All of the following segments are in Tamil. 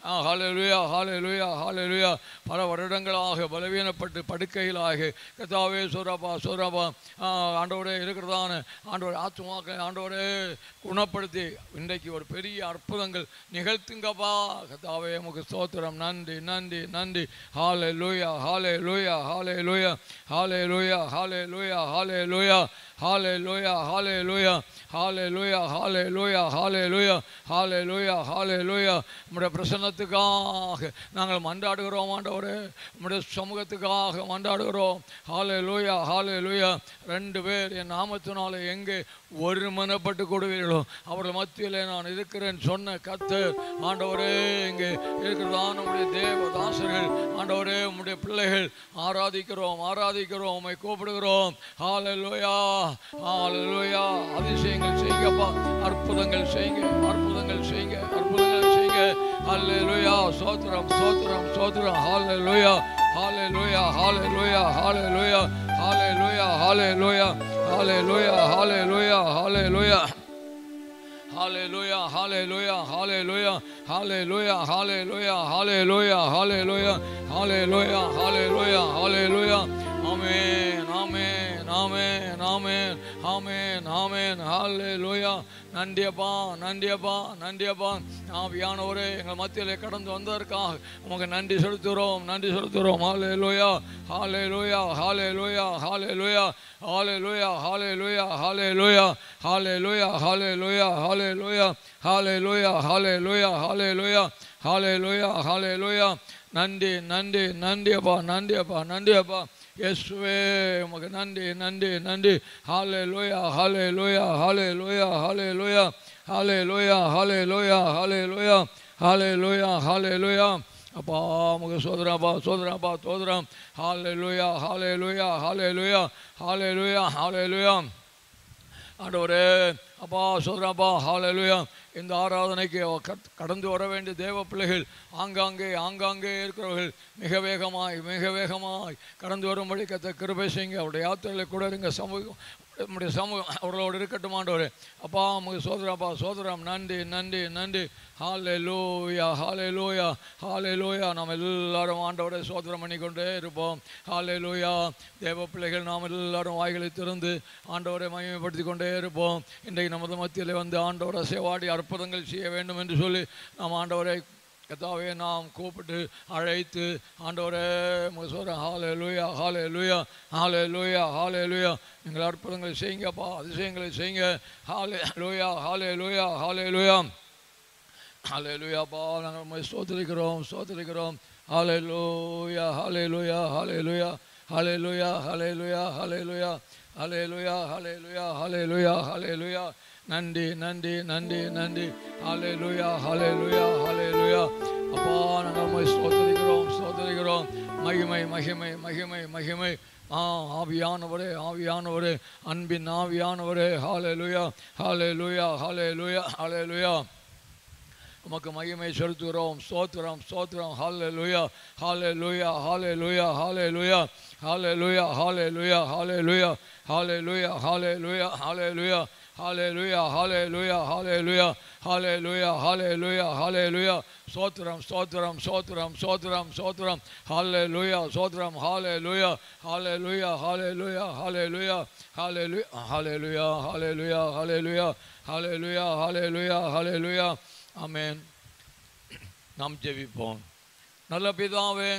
ஹalleluya ஹalleluya ஹalleluya பல வருடங்களாக பலவீனப்பட்டு படுக்கையிலாக கத்தாவே சோராபா சோராபா ஆண்டவரே இருக்கிறதான ஆண்டவர் ஆத்துமாக்கள் ஆண்டவரே குணப்படுத்தி இன்றைக்கு ஒரு பெரிய அற்புதங்கள் நிகழ்த்துங்கப்பா கத்தாவே உமக்கு ஸ்தோத்திரம் நன்றி நன்றி நன்றி ஹாலே லூயா ஹாலே லூயா ஹாலே லூயா ஹாலே லூயா ஹாலே லூயா ஹாலே லூயா ஹாலே லூயா ஹாலே லூயா ஹாலே லூயா ஹாலே லூயா ஹாலே லூயா ஹாலே லூயா ஹாலே லூயா உம்முடைய பிரசன்னத்துக்காக நாங்கள் மன்றாடுகிறோம் ஆண்டவரே உம்முடைய சமூகத்துக்காக மன்றாடுகிறோம் ஹாலே லூயா ஹாலே லூயா ரெண்டு பேர் என் நாமத்தினால எங்கே ஒருமனப்பட்டு கொடுவீர்களோ அவர்கள் மத்தியிலே நான் இருக்கிறேன் சொன்ன கத்தர் ஆண்டவரே இங்கே இருக்கிறதான நம்முடைய தேவதாசர்கள் ஆண்டவரே உம்முடைய பிள்ளைகள் ஆராதிக்கிறோம் ஆராதிக்கிறோம் உம்மை கூப்பிடுகிறோம் ஹalleluya ஹalleluya அதிசயங்கள் செய்யுங்கப்பா அற்புதங்கள் செய்யுங்க அற்புதங்கள் செய்யுங்க அற்புதங்கள் செய்யுங்க ஹalleluya ஸ்தோத்திரம் ஸ்தோத்திரம் ஸ்தோத்திரம் ஹalleluya ஹalleluya ஹalleluya ஹalleluya ஹalleluya ஹalleluya ஹalleluya ஹalleluya ஹalleluya Hallelujah, hallelujah, hallelujah, hallelujah, hallelujah, hallelujah, hallelujah, hallelujah, hallelujah, hallelujah. Amen, amen, amen, amen, amen, amen, hallelujah. நன்றியப்பா நன்றியப்பா நன்றியப்பா ஆவியானவரே எங்கள் மத்தியிலே கடந்து வந்ததற்காக உமக்கு நன்றி செலுத்துகிறோம் நன்றி செலுத்துகிறோம் ஹாலே லோயா ஹாலே லோயா ஹாலே லோயா ஹாலே லோயா ஹாலே லோயா ஹாலே லோயா ஹாலே லோயா ஹாலே லோயா ஹாலே லோயா ஹாலே லோயா ஹாலே லோயா ஹாலே லோயா ஹாலே லோயா ஹாலே லோயா ஹாலே லோயா நன்றி நன்றி நன்றியப்பா நன்றியப்பா நன்றியப்பா இயேசுவே உமக்கு நன்றி நன்றி நன்றி ஹாலே லோயா ஹாலே லோயா ஹாலே லோயா ஹாலே லோயா ஹாலே லோயா ஹாலே லோயா ஹாலே லோயா ஹாலே லோயா ஹாலே லோயா அப்பா உமக்கு சோதராப்பா சோதராப்பா சோதரம் ஹாலே லோயா ஹாலே லோயா ஹாலே லோயா ஹாலே லோயா ஹாலே லோயா ஆண்டவரே அப்பா சொல்கிறப்பா ஹாலலுயா இந்த ஆராதனைக்கு கத்- கடந்து வர வேண்டிய தேவ பிள்ளைகள் ஆங்காங்கே ஆங்காங்கே இருக்கிறவர்கள் மிக வேகமாய் மிக வேகமாய் கடந்து வரும்படி கத்த கிருபை செய்யுங்க அவருடைய யாத்திரையில கூட இருங்க சமூகம் நம்முடைய சமூகம் அவர்களோடு இருக்கட்டும் ஆண்டவரே அப்பா உங்களுக்கு சோதராப்பா சோதரம் நன்றி நன்றி நன்றி ஹாலே லோயா ஹாலே லோயா ஹாலே லோயா நாம் எல்லாரும் ஆண்டவரை சோதரம் பண்ணிக்கொண்டே இருப்போம் ஹாலே லோயா தேவ பிள்ளைகள் நாம் எல்லாரும் வாய்களை திறந்து ஆண்டவரை மகிமைப்படுத்தி கொண்டே இருப்போம் இன்றைக்கு நமது மத்தியில் வந்து ஆண்டவரை சேவாடி அற்புதங்கள் செய்ய வேண்டும் என்று சொல்லி நாம் ஆண்டவரை கத்தாவே நாம் கூப்பிட்டு அழைத்து ஆண்டவரே சொல்கிறேன் ஹாலே லூயா ஹாலே லூயா ஹாலே லூயா ஹாலே லூயா நீங்கள் அற்புதங்களை செய்யுங்கப்பா அதிசயங்களை செய்யுங்க ஹாலே லூயா ஹாலே லூயா ஹாலே லூயா ஹாலே லூயாப்பா நாங்கள் உண்மை ஸ்தோத்திரிக்கிறோம் ஸ்தோத்திரிக்கிறோம் ஹாலே லூயா ஹாலே லூயா ஹாலே லூயா ஹாலே லூயா ஹாலே லூயா ஹாலே லூயா ஹாலே லூயா ஹாலே லூயா ஹாலே லூயா ஹாலே லூயா நன்றி நன்றி நன்றி நன்றி ஹாலே லூயா ஹாலே லூயா ஹாலே லூயா அப்பா நாங்கள் உண்மை ஸ்தோத்திரிக்கிறோம் ஸ்தோத்திரிக்கிறோம் மகிமை மகிமை மகிமை மகிமை ஆ ஆவியானவரே ஆவியானவரே அன்பின் ஆவியானவரே ஹாலே லூயா ஹாலே லூயா ஹாலே லூயா ஹாலே லூயா உமக்கு மகிமை செலுத்துகிறோம் ஸ்தோத்திரம் ஸ்தோத்திரம் ஹாலே லூயா ஹாலே லூயா ஹாலே லூயா ஹாலே லூயா ஹாலே லூயா ஹாலே லூயா ஹாலே லூயா ஹாலே லூயா ஹாலே லூயா ஹாலே லூயா ஹாலே லூயா ஹாலே லூயா ஹாலே லூயா ஹாலே லூயா ஹாலே லூயா ஹாலே லூயா ஸ்தோத்திரம் ஸ்தோத்திரம் ஸ்தோத்திரம் ஸ்தோத்திரம் ஸ்தோத்திரம் ஹாலே லூயா ஸ்தோத்திரம் ஹாலே லூயா ஹாலே லூயா ஹாலே லூயா ஹாலே லூயா ஹாலே லூயா ஹாலே லூயா ஹாலே லூயா ஹாலே லூயா ஹாலே லூயா ஹாலே லூயா ஹாலே லூயா ஆமென் நாம் ஜெபிப்போம் நல்ல பிதாவே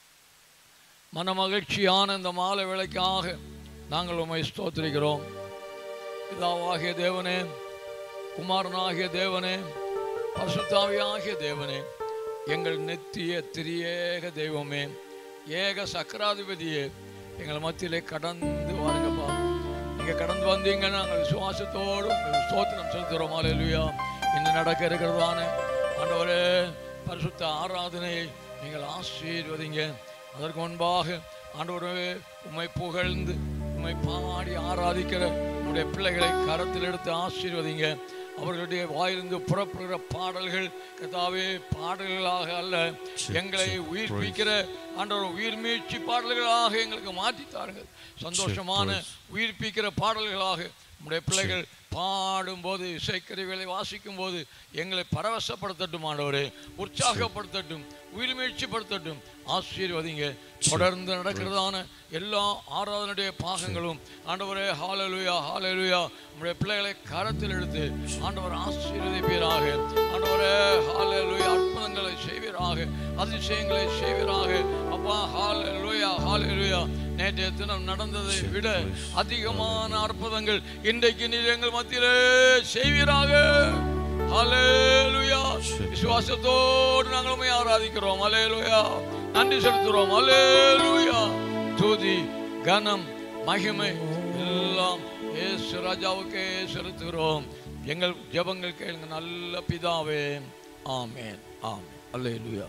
மனமகிழ்ச்சியான இந்த மாலை வேளைக்காக நாங்கள் உம்மை ஸ்தோத்திரிக்கிறோம் பிதாவாகிய தேவனே குமாரனாகிய தேவனே பசுத்தாவியாகிய தேவனே எங்கள் நித்திய திரியேக தெய்வமே ஏக சக்கராதிபதியே எங்கள் மத்தியிலே கடந்து வாருங்கப்பா நீங்க கடந்து வந்தீங்க நாங்கள் விசுவாசத்தோடு உங்களுக்கு ஸ்தோத்திரம் செலுத்துகிறோம் அல்லேலூயா இன்னும் நடக்க இருக்கிறதான ஆண்டவரே பரிசுத்த ஆராதனையை நீங்கள் ஆசீர்வதிங்க அதற்கு முன்பாக ஆண்டவரே உம்மை புகழ்ந்து உம்மை பாடி ஆராதிக்கிற உம்முடைய பிள்ளைகளை கரத்தில் எடுத்து ஆசீர்வதிங்க அவர்களுடைய வாயிலிருந்து புறப்படுகிற பாடல்கள் கதாவே பாடல்களாக அல்ல எங்களை உயிர்ப்பிக்கிற ஆண்டவர் உயிர் மீட்சி பாடல்களாக எங்களுக்கு மாற்றி தாருங்கள் சந்தோஷமான உயிர்ப்பிக்கிற பாடல்களாக உம்முடைய பிள்ளைகள் பாடும்போது இசைக்கருவிகளை வாசிக்கும் போது எங்களை பரவசப்படுத்தட்டும் ஆண்டவரே உற்சாகப்படுத்தட்டும் உயிர்மீழ்ச்சிப்படுத்தட்டும் ஆசீர்வதிங்க தொடர்ந்து நடக்கிறதான எல்லா ஆராதனுடைய பாகங்களும் ஆண்டவரே ஹாலலுயா ஹாலலுயா உங்களுடைய பிள்ளைகளை கரத்தில் எடுத்து ஆண்டவர் ஆசீர்வதிப்பீராக ஆண்டவரே ஹாலலுயா அற்புதங்களை செய்வீராக அதிசயங்களை செய்வீராக அப்பா ஹாலலுயா ஹாலலுயா நேற்றைய தினம் நடந்ததை விட அதிகமான அற்புதங்கள் இன்றைக்கு நீர் எங்கள் மத்தியிலே செய்வீராக ஹalleluya விசுவாசத்தோடு நாங்கள் உம்மை ஆராதிக்கிறோம் ஹalleluya நன்றி செலுத்துகிறோம் ஹalleluya துதி கனம் மகிமை எல்லாம் இயேசு ராஜாவுக்கே செலுத்துகிறோம் எங்கள் ஜெபங்கள் கேளுங்க நல்ல பிதாவே ஆமென் ஆமென் ஹalleluya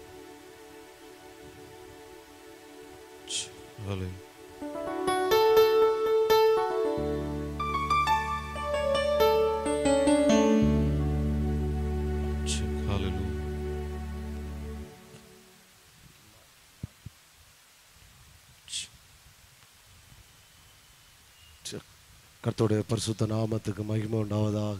Hallelujah. Hallelujah. கர்த்தருடைய பரிசுத்த நாமத்துக்கு மகிமை உண்டாவதாக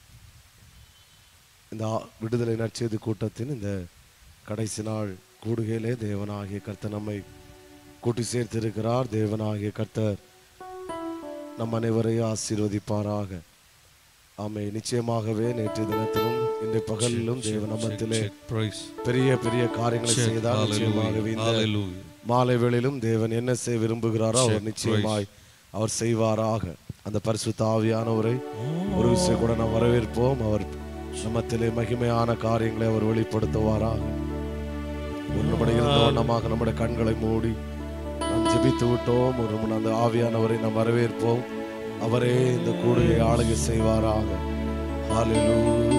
இந்த ஆ- விடுதலை நற்செய்தி கூட்டத்தின் இந்த கடைசி நாள் கூடுகையிலே தேவனாகிய கர்த்தர் நம்மை கூட்டி சேர்த்திருக்கிறார் தேவனாகிய கர்த்தர் நம் அனைவரையும் ஆசீர்வதிப்பாராக ஆமை நிச்சயமாகவே நேற்று தினத்திலும் இன்றைய பகலிலும் தேவ நாமத்திலே Check, praise. பெரிய பெரிய காரியங்களை Check. செய்தார் நிச்சயமாகவே Hallelujah. இந்த Hallelujah. மாலை வேளையிலும் தேவன் என்ன செய்ய விரும்புகிறாரோ அவர் Check, நிச்சயமாய் அவர் செய்வாராக அந்த பரிசுத்த ஆவியானவரை ஒரு விஷயம் கூட நாம் வரவேற்போம் அவர் நம்மத்திலே மகிமையான காரியங்களை அவர் வெளிப்படுத்துவாராக ஒரு நம்முடைய இருந்த வண்ணமாக நம்முடைய கண்களை மூடி நாம் ஜெபித்து விட்டோம் ஒரு முன் அந்த ஆவியானவரை நாம் வரவேற்போம் அவரே இந்த கூடுகை ஆளுகை செய்வாராக ஹalleluya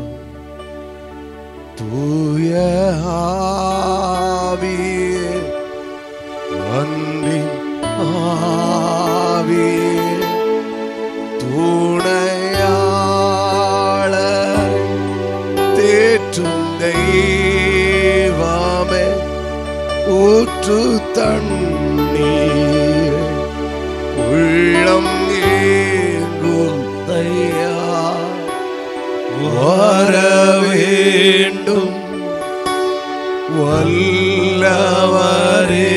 தூய ஆவியே அன்பின் ஆவியே துணையாளர் தேற்றும் தெய்வமே ஊற்று தண்ணீர் உள்ளம் ஏங்கும் தையா வர வேண்டும் வல்லவரே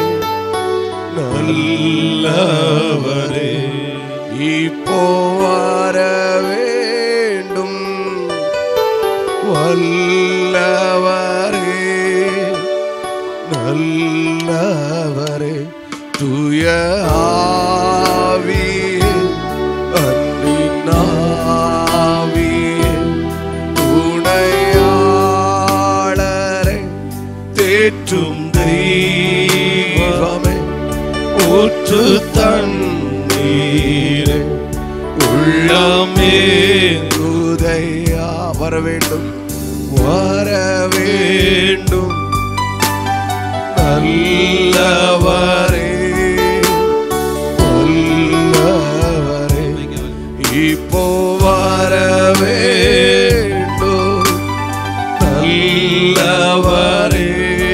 நல்லவரே இப்போ வர வேண்டும் வல்லவரே நல்லவரே தூய ஆவியே அன்பின் ஆவியே துணையாளரை தேற்றும் தெய்வமே ஊற்று தண்ணீரே உள்ளமே உதையா வர வேண்டும் வர வேண்டும் நல்லவரே நல்லவரே இப்போ வர வேண்டும் நல்லவரே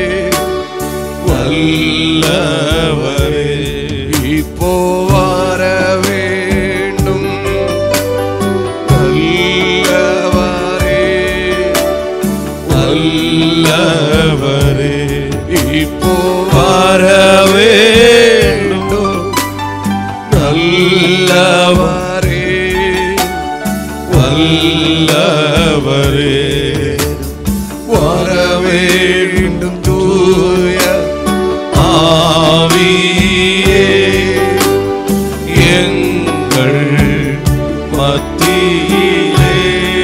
நல்லவரே இப்போ வர வேண்டும் நல்லவரே நல்லவரே இப்போ வர வேண்டும் நல்லவரே வல்லவரே வர வேண்டும் தூய ஆவியே எங்கள் மத்தியிலே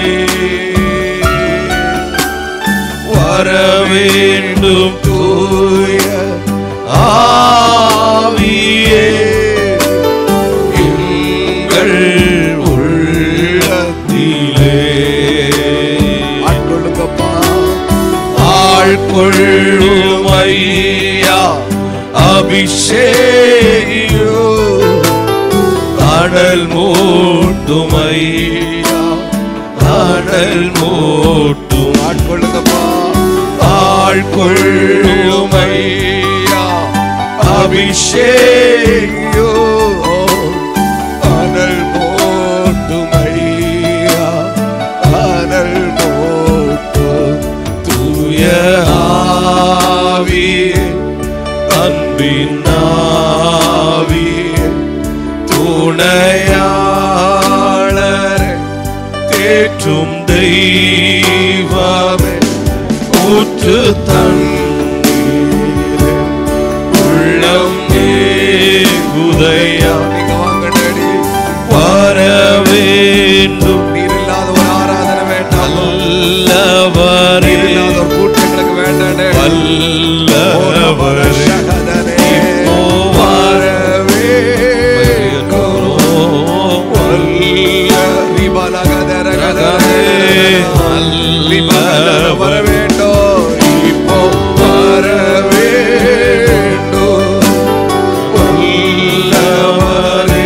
வர வேண்டும் தூய ஆவியே எங்கள் உள்ளத்திலே ஆட்கொள்ளுங்கப்பா ஆட்கொள்ளும் ஐயா அபிஷேகியோ அடல் மூட்டும் ஐயா அடல் மூட்டும் ஆட்கொள்ளுங்கப்பா ஆட்கொள்ளும் ஐயா அபிஷேகியோ அனல் போ ஆவியே அன்பின் ஆவியே துணையாளரே தேற்றும் தெய்வமே ஊற்று தண்ணீரே உள்ளம் குதையா நீங்க வாங்க டேடி வர வேண்டும் நீர் இல்லாத ஒரு ஆராதனை வேண்டாம் வல்லவர் நீர் இல்லாத ஒரு கூட்டம் எங்களுக்கு வேண்டாம் டேடி வல்லவர் இப்போ வர வேண்டும் வல்ல விபலகதர வர வேண்டும் இப்போ வர வேண்டும் வல்லவரே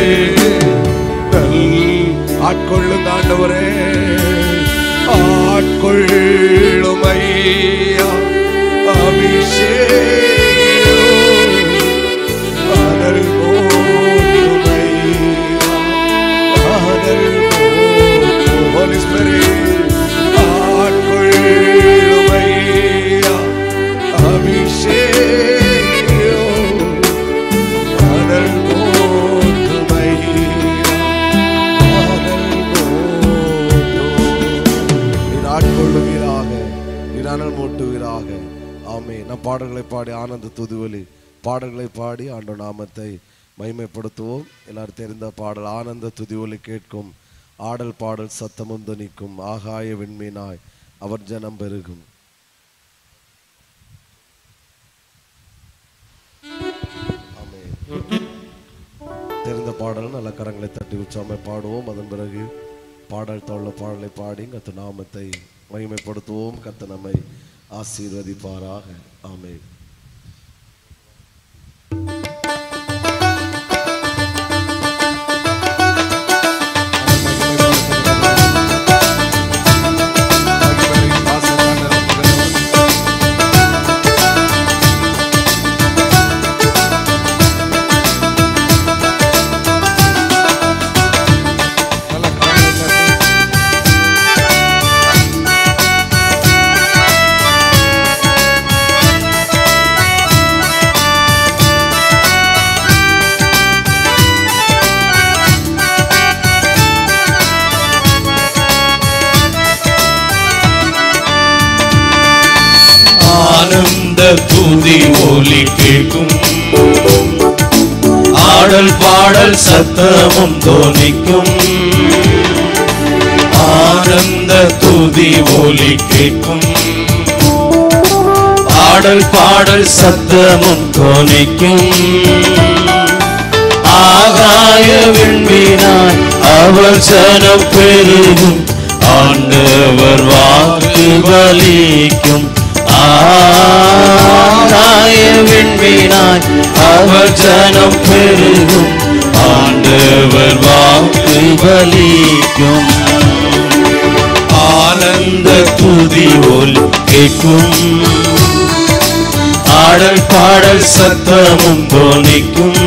ஆட்கொள்ளுங்க ஆண்டவரே ஆட்கொள்ளும் ஐயா அபிஷேகம் அனல் மூட்டும் ஐயா அனல் மூட்டும் Holy Spirit ஆட்கொள்ளும் ஐயா அபிஷேகம் அனல் மூட்டும் ஐயா அனல் மூட்டும் நீர் ஆட்கொள்ளுவீராக நீர் அனல் மூட்டுவீராக ஆமே நம் பாடல்களை பாடி ஆனந்த துதுவலி பாடல்களை பாடி ஆண்டு நாமத்தை மைமைப்படுத்துவோம் எல்லாரும் தெரிந்த பாடல் ஆனந்த துதிவொலி கேட்கும் ஆடல் பாடல் சத்தமும் துணிக்கும் ஆகாய விண்மீனாய் அவர் ஜனம் பெருகும் ஆமென். தெரிந்த பாடல் நல்ல கரங்களை தட்டி உச்சாமை பாடுவோம் அதன் பிறகு பாடல் தோள்ள பாடலை பாடி கத்து நாமத்தை மகிமைப்படுத்துவோம் கத்து நம்மை ஆசீர்வதிப்பாராக ஆமென் ஆனந்த துதி ஒலி கேட்கும் ஆடல் பாடல் சத்தமும் தோனிக்கும் ஆனந்த துதி ஒலி கேட்கும் ஆடல் பாடல் சத்தமும் தோனிக்கும் ஆகாய விண்மீனாய் அவர் சனம் பெருகும் ஆண்டவர் வாக்கு பலிக்கும் ஆகாய விண்மீனாய் அவர் ஜனம் பெருகும் ஆண்டவர் வாக்கு பலிக்கும் ஆனந்த துதி ஒலி கேட்கும் ஆடல் பாடல் சத்தமும் தோனிக்கும்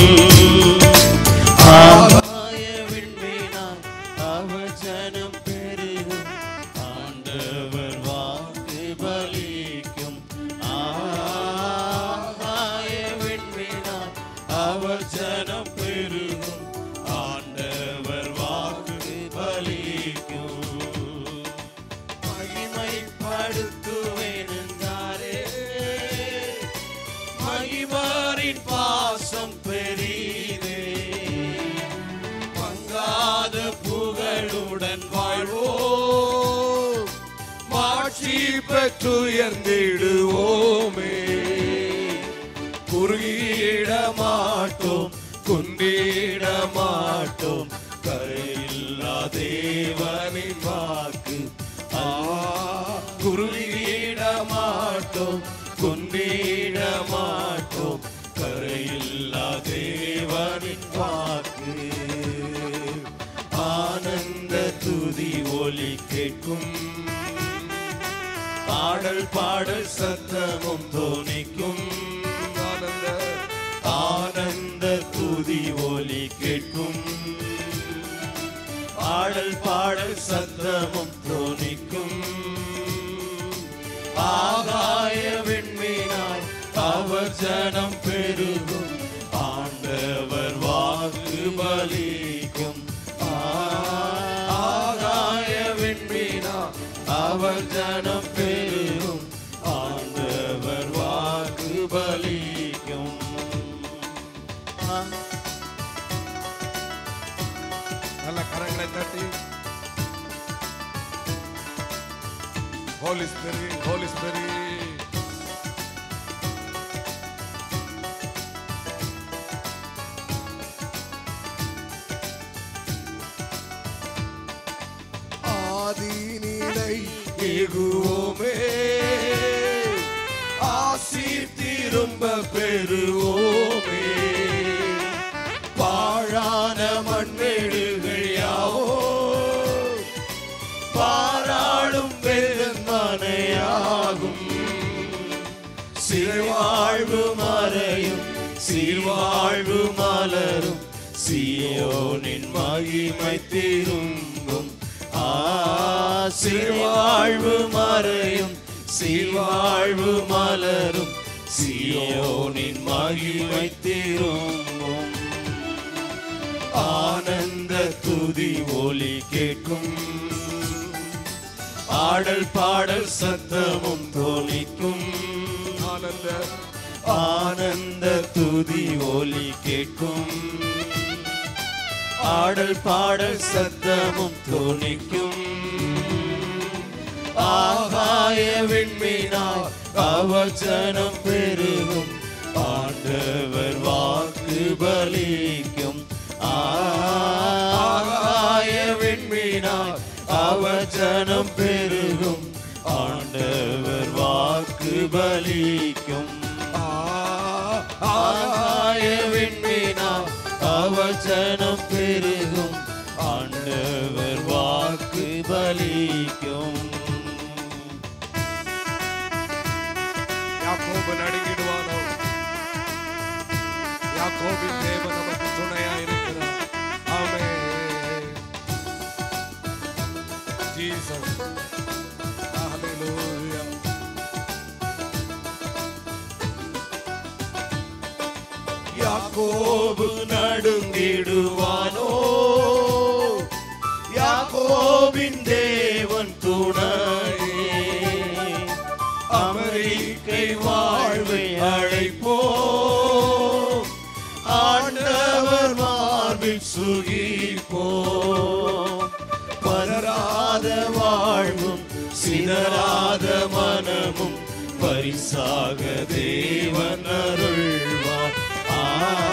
ஆகாய விண்மீனாய் அவர் ஜனம் பெருகும் ஆண்டவர் வாக்கு பலிக்கும் ஆகாய விண்மீனாய் அவர் ஜனம் பெருகும் ஆண்டவர் வாக்கு பலிக்கும் மகிமைப்படுத்துவேன் என்றாரே மகிமாரின் பாசம் பெரியதே பங்காத புகழுடன் வாழ்வோம் மாட்சி பெற்றுயர்ந்திடுவோமே குறுகிட மாட்டோம் குந்திட மாட்டோம் கரையில்லா தேவனின் வாக்கு ஆ குறுகிட மாட்டோம் குந்திட மாட்டோம் கரையில்லா தேவனின் வாக்கு ஆனந்த துதி ஒலி கேட்கும் ஆடல் பாடல் சத்தமும் தோனிக்கும் ஆனந்த ஆனந்த துதி ஒலி கேட்கும் ஆடல் பாடல் சத்தமும் தோனிக்கும் ஆகாய விண்மீன் ஜனம் பெருகும் ஆண்டவர் வாக்கு பலிக்கும் ஆகாய விண்மீனா அவர் ஜனம் பெருகும் ஆண்டவர் வாக்கு பலிக்கும் நல்ல கரங்களை தட்டி ஹோலி ஸ்பிரிட் ஹோலி ஸ்பிரிட் ஆதிநிலை ஏகுவோமே ஆசி திரும்ப பெறுவோமே பாழான மண்மேடுகள் யாவோ பாராளும் வெள்ளமனையாகும் சீர்வாழ்வு மறையும் சீர்வாழ்வு மலரும் சியோனின் மகிமை திரும்பும் ஆ சீர்வாழ்வு மறையும் சீர்வாழ்வு மலரும் சியோனின் மகிமை திரும்பும் ஆனந்த துதி ஒலி கேட்கும் ஆடல் பாடல் சத்தமும் தோணிக்கும் ஆனந்த ஆனந்த துதி ஒலி கேட்கும் ஆடல் பாடல் சத்தமும் தோணிக்கும் ஆகாய விண்மீனார் அவச்சனம் பெருகும் ஆண்டவர் வாக்கு பலிக்கும் ஆகாய விண்மீனார் அவச்சனம் பெருகும் ஆண்டவர் வாக்கு பலிக்கும் ஆகாய விண்மீனார் அவச்சனம் பெருகும் ஆண்டவர் வாக்கு பலிக்கும் யாக்கோபு நடுங்கிடுவானோ யாக்கோபின் தேவன் நமக்கு துணையா இருக்கிறார் ஆமே ஜீசஸ் ஹalleluya யாக்கோபு நடுங்கிடுவானோ யாக்கோபின் தேவன் துணையே அமெரிக்கை வாழ்வை அழைப்போ ஆண்டவர் மார்பில் சுகிப்போ பதறாத வாழ்வும் சிதறாத மனமும் பரிசாக தேவன் அருள்வார் ஆ,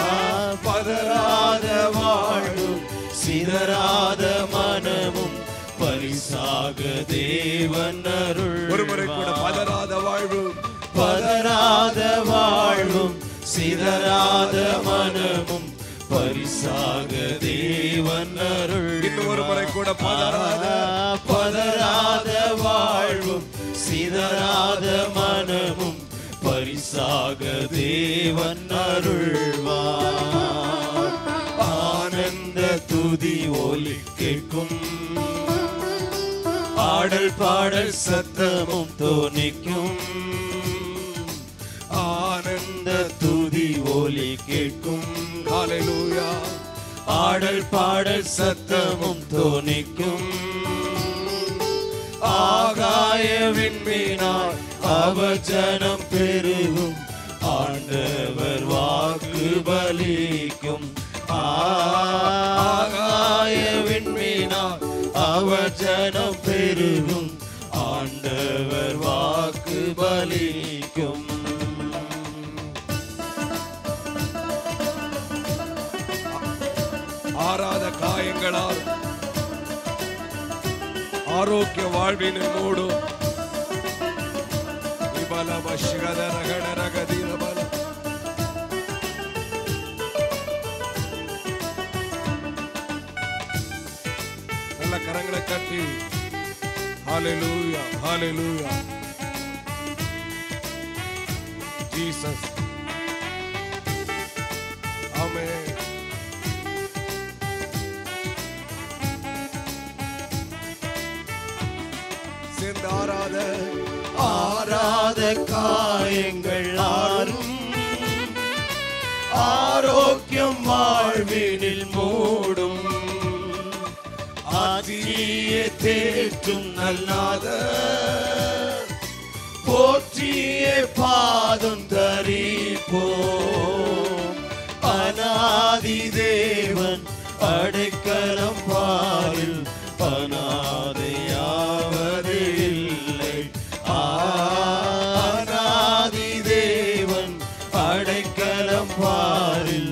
பதறாத வாழ்வும் சிதறாத மனமும் பரிசாக தேவன் அருள் ஒரு முறை கூட பதறாத வாழ்வு பதறாத வாழ்வும் சிதறாத மனமும் பரிசாக தேவன் அருள் இன்னும் ஒரு முறை கூட பதறாத பதறாத வாழ்வும் சிதறாத மனமும் பரிசாக தேவன் அருள்வார் ஆனந்த துதி ஒலி கேட்கும் ஆடல் பாடல் சத்தமும் தோணிக்கும் ஆனந்த துதி ஒலி கேட்கும் ஹalleluya ஆடல் பாடல் சத்தமும் தோணிக்கும் ஆகாய விண்மீனார் அவஜனம் பெருகும் ஆண்டவர் வாக்கு பலிக்கும் ஆகாய விண்மீனார் அவஜனம் பெருகும் ஆண்டவர் வாக்கு பலிக்கும் ஆறாத காயங்களால் ஆரோக்கிய வாழ்வின் மூடும் விபல வஷ்கத ரகட ரகதீர பல நல்ல கரங்களை தட்டி ஹalleluya ஹalleluya ஜீசஸ் ஆமென் சேர்ந்து ஆறாத ஆறாத காயங்கள் ஆறும் வாழ்வினில் மூடும் ஆட்சியே தேற்றும் நல்லாத போற்றியே பாதம் தரிப்போம் அநாதி தேவன் அடைக்கலம் பாரில் அநாதையாவது இல்லை அநாதி தேவன் அடைக்கலம் பாரில்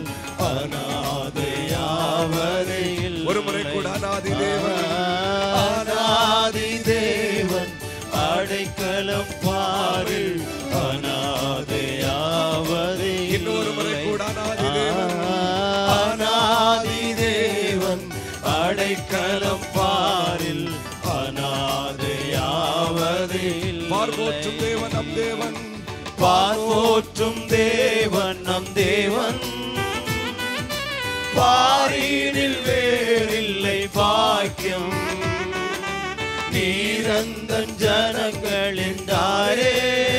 அநாதையாவது இல்லை ஒரு முறை கூட அநாதி தேவன். அநாதி தேவன் அடைக்கலம் பாரில் அநாதையாவது இன்னொரு முறை கூட அநாதி தேவன். அநாதி தேவன் அடைக்கலம் பாரில் அநாதையாவது பார்வோற்றும் தேவன் நம் தேவன் பார்வோற்றும் தேவன் நம் தேவன் பாரினில் வேறில்லை பாக்கியம் நீரந்தன் ஜனங்கள் என்றாரே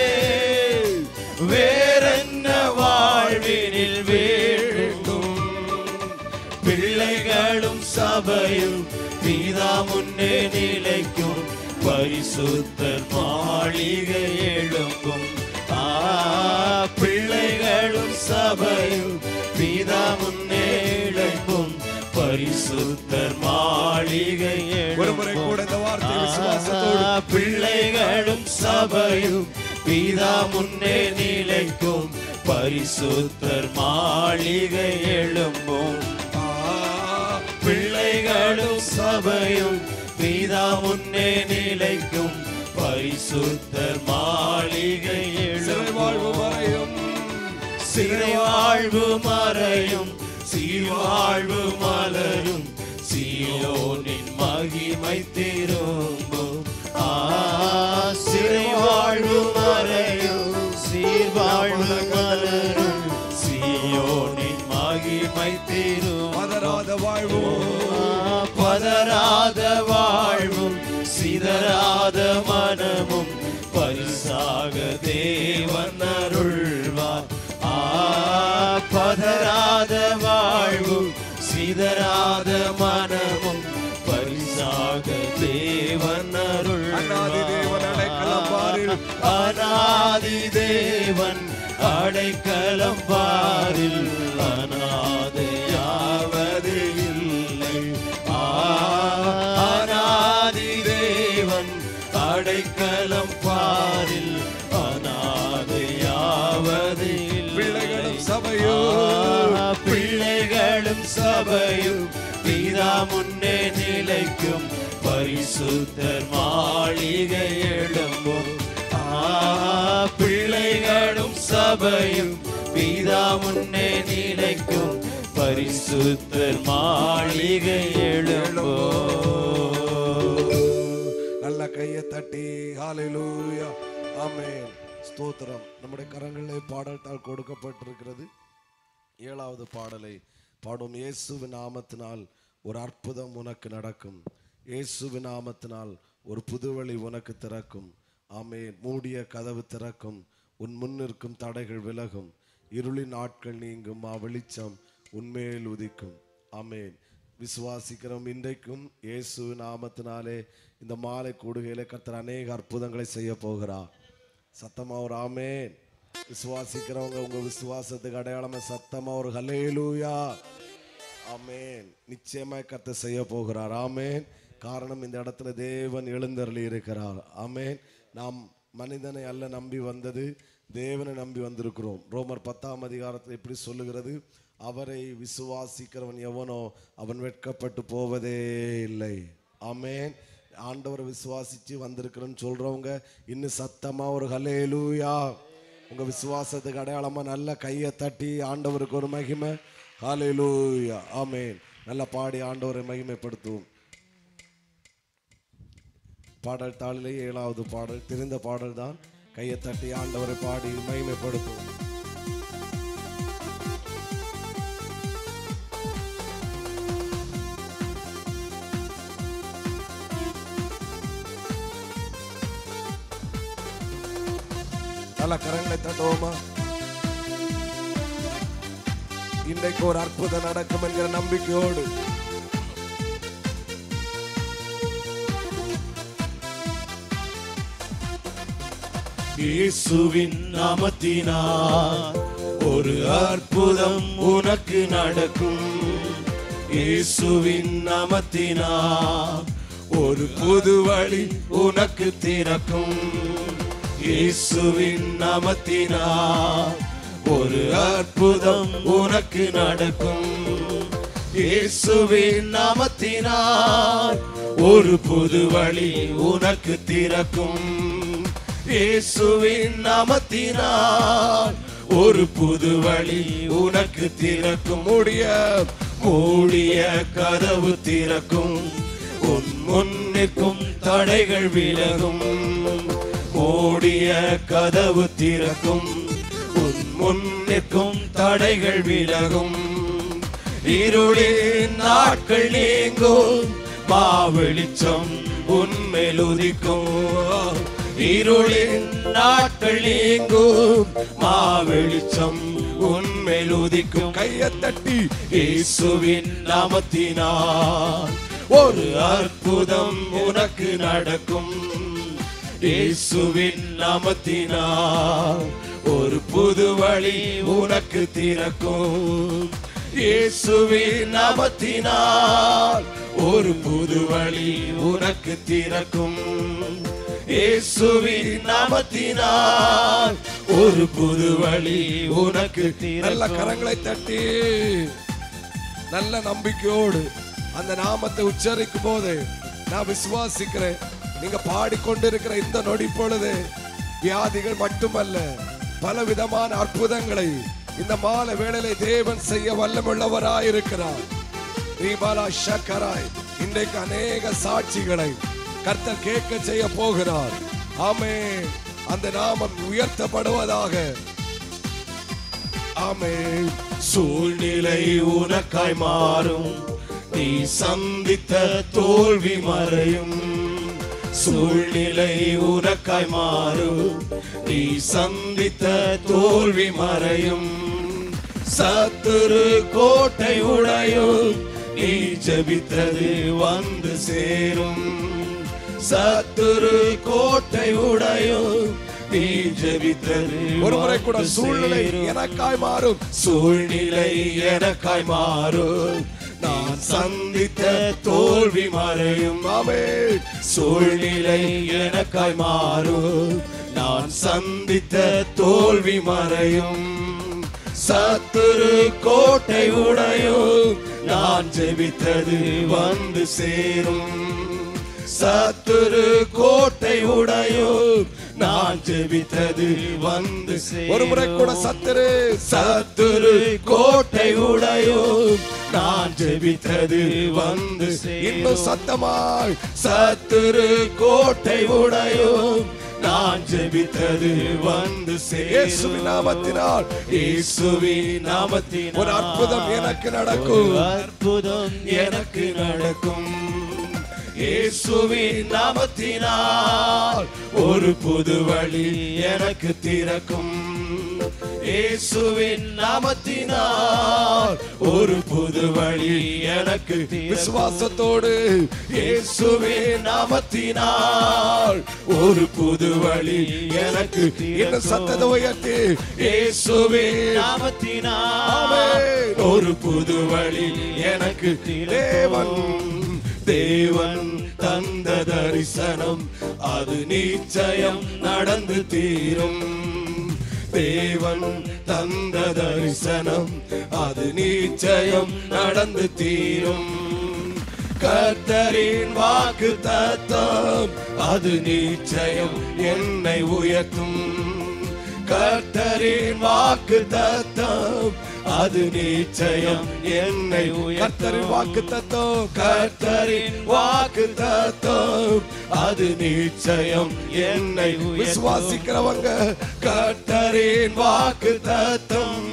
வேறென்ன வாழ்வினில் வேண்டும் பிள்ளைகளும் சபையும் பிதா முன்னே நிலைக்கும் பரிசுத்தர் மாளிகை எழும்பும் ஆ பிள்ளைகளும் சபையும் பிதா முன்னே இழைக்கும் பரிசுத்தர் மாளிகை ஒரு முறை கூட இந்த வார்த்தை விசுவாசத்தோடு ஆ, பிள்ளைகளும் சபையும் பிதா முன்னே நிலைக்கும் பரிசுத்தர் மாளிகை எழும்பும் ஆ, பிள்ளைகளும் சபையும் பிதா முன்னே நிலைக்கும் பரிசுத்தர் மாளிகை சிறை வாழ்வு எழும்பும் வரையும் சிறை வாழ்வு மறையும் சீர்வாழ்வு மலரும் சீயோனின் மகிமை திரும்பும் ஆ, சிறை வாழ்வு மறையும் சீர்வாழ்வு மலரும் சீயோனின் மகிமை திரும்பும் பதறாத வாழ்வு பதறாத வாழ்வும் சிதறாத மனமும் பரிசாக தேவன் அருள்வார் ஆ பதறாத வாழ்வும் சிதறாத மனமும் பரிசாக தேவன் அநாதி தேவன் அடைக்கலம் பாரில். அருள்வார் அநாதி தேவன் அடைக்கலம் பாரில் அநாதையாவது இல்லை ஆ, அநாதி தேவன் அடைக்கலம் பாரில் அநாதையாவது இல்லை. பிள்ளைகளும் சபையும். ஆ, பிள்ளைகளும் சபையும் பிதா முன்னே நிலைக்கும் பரிசுத்தர் மாளிகை எழும்பும் ஆ, பிள்ளைகளும் சபையும் பிதா முன்னே நிலைக்கும் பரிசுத்தர் மாளிகை எழும்பும் நல்ல கையை தட்டி ஹalleluya ஆமென் ஸ்தோத்திரம் நம்முடைய கரங்களிலே பாடல் தாள் கொடுக்கப்பட்டிருக்கிறது ஏழாவது பாடலை பாடும் இயேசுவின் நாமத்தினால் ஒரு அற்புதம் உனக்கு நடக்கும் இயேசுவின் நாமத்தினால் ஒரு புதுவழி உனக்கு திறக்கும் ஆமென் மூடிய கதவு திறக்கும் உன் முன்னிற்கும் தடைகள் விலகும் இருளின் நாட்கள் நீங்கும் மா வெளிச்சம் உன்மேல் உதிக்கும் ஆமென் விசுவாசிக்கிறோம் இன்றைக்கும் இயேசு நாமத்தினாலே இந்த மாலை கூடுகையிலே கர்த்தர் அநேக அற்புதங்களை செய்ய போகிறார் சத்தமா ஒரு ஆமேன் விசுவாசிக்கிறவங்க உங்க விசுவாசத்துக்கு அடையாளமா சத்தமா ஒரு ஹலேலூயா ஆமேன் நிச்சயமாய் கர்த்தர் செய்ய போகிறார் ஆமேன் காரணம் இந்த இடத்துல தேவன் எழுந்தருளி இருக்கிறார் ஆமேன் நாம் மனிதனை அல்ல நம்பி வந்தது தேவனை நம்பி வந்திருக்கிறோம் ரோமர் பத்தாம் அதிகாரத்தில் எப்படி சொல்லுகிறது அவரை விசுவாசிக்கிறவன் எவனோ அவன் வெட்கப்பட்டு போவதே இல்லை ஆமேன் ஆண்டவரை விசுவாசிச்சு வந்திருக்கிறேன்னு சொல்றவங்க இன்னும் சத்தமா ஒரு ஹலேலூயா உங்க விசுவாசத்துக்கு அடையாளமா நல்ல கையை தட்டி ஆண்டவருக்கு ஒரு மகிமை ஹalleluya ஆமென் நல்ல பாடி ஆண்டவரை மகிமைப்படுத்துவோம் பாடல் தாளிலே ஏழாவது பாடல் தெரிந்த பாடல் தான் கையை தட்டி ஆண்டவரை பாடி மகிமைப்படுத்துவோம் நல்ல கரங்களை தட்டுவோமா இன்றைக்கு ஒரு அற்புதம் நடக்கும் என்கிற நம்பிக்கையோடு இயேசுவின் நாமத்தினால் ஒரு அற்புதம் உனக்கு நடக்கும் இயேசுவின் நாமத்தினால் ஒரு புது வழி உனக்கு திறக்கும் இயேசுவின் நாமத்தினால் ஒரு அற்புதம் உனக்கு நடக்கும் இயேசுவின் நாமத்தினால் ஒரு புது வழி உனக்கு திறக்கும் இயேசுவின் நாமத்தினால் ஒரு புது வழி உனக்கு திறக்கும் மூடிய மூடிய கதவு திறக்கும் உன் முன்னிற்கும் தடைகள் விலகும் மூடிய கதவு திறக்கும் உன் முன்னிற்கும் தடைகள் விலகும் இருளின் நாட்கள் நீங்கும் மாவெளிச்சம் உன்மேல் உதிக்கும் இருளின் நாட்கள் நீங்கும் மாவெளிச்சம் உன்மேல் உதிக்கும் கையை தட்டி இயேசுவின் நாமத்தினால் ஒரு அற்புதம் உனக்கு நடக்கும் இயேசுவின் நாமத்தினால் ஒரு புது வழி உனக்கு திறக்கும் இயேசுவின் நாமத்தினால் ஒரு புது வழி உனக்கு திறக்கும் இயேசுவின் நாமத்தினால் ஒரு புது வழி உனக்கு நல்ல திறக்கும் கரங்களை தட்டி நல்ல நம்பிக்கையோடு அந்த நாமத்தை உச்சரிக்கும் போது நான் விசுவாசிக்கிறேன் நீங்க பாடிக்கொண்டிருக்கிற இந்த நொடி பொழுது வியாதிகள் மட்டுமல்ல பல விதமான அற்புதங்களை இந்த மாலை வேளையிலே தேவன் செய்ய வல்லமுள்ளவராயிருக்கிறார் தீபாலா ஷக்கராய் இன்றைக்கு அநேக சாட்சிகளை கர்த்தர் கேட்க செய்ய போகிறார் ஆமே அந்த நாமம் உயர்த்தப்படுவதாக ஆமே சூழ்நிலை உனக்காய் மாறும் நீ சந்தித்த தோல்வி மறையும் சூழ்நிலை உனக்காய் மாறும் நீ சந்தித்த தோல்வி மறையும் சத்துரு கோட்டை உடையும் நீ ஜெபித்தது வந்து சேரும் சத்துரு கோட்டை உடையும் நீ ஜெபித்தது ஒரு முறை கூட வந்து சூழ்நிலை சேரும். எனக்காய் மாறும் சூழ்நிலை எனக்காய் மாறும் நான் சந்தித்த தோல்வி மறையும் ஆமே சூழ்நிலை எனக்காய் மாறும் நான் சந்தித்த தோல்வி மறையும் சத்துரு கோட்டை உடையும் நான் ஜெபித்தது வந்து சேரும் சத்துரு கோட்டை உடையும் நான் ஜெபித்தது வந்து சேரும் ஒரு முறை கூட சத்துரு சத்துரு கோட்டை உடையும் நான் ஜெபித்தது வந்து இன்னும் சத்தமாய் சத்துரு கோட்டை உடையும் நான் ஜெபித்தது வந்து இயேசுவின் நாமத்தினால் இயேசுவின் நாமத்தினால் ஒரு அற்புதம் எனக்கு நடக்கும். ஒரு அற்புதம் எனக்கு நடக்கும் இயேசுவின் நாமத்தினால் ஒரு புது வழி எனக்கு திறக்கும் இயேசுவின் நாமத்தினால் ஒரு புது வழி எனக்கு திறக்கும் விசுவாசத்தோடு இயேசுவின் நாமத்தினால் ஒரு புது வழி எனக்கு இன்னும் சத்தத்தை உயர்த்தி இயேசுவின் நாமத்தினால் ஆமென். ஒரு புது வழி எனக்கு தேவன் தேவன் தந்த தரிசனம் அது நிச்சயம் நடந்து தீரும் தேவன் தந்த தரிசனம் அது நிச்சயம் நடந்து தீரும் கர்த்தரின் வாக்கு தத்தம் அது நிச்சயம் என்னை உயர்த்தும் கர்த்தரின் வாக்கு தத்தம் அது நிச்சயம் என்னை கர்த்தரின் வாக்கு தத்தம் கர்த்தரின் வாக்கு தத்தம் அது நிச்சயம் என்னை உயர்த்தும். விசுவாசிக்கிறவங்க கர்த்தரின் வாக்கு தத்தம்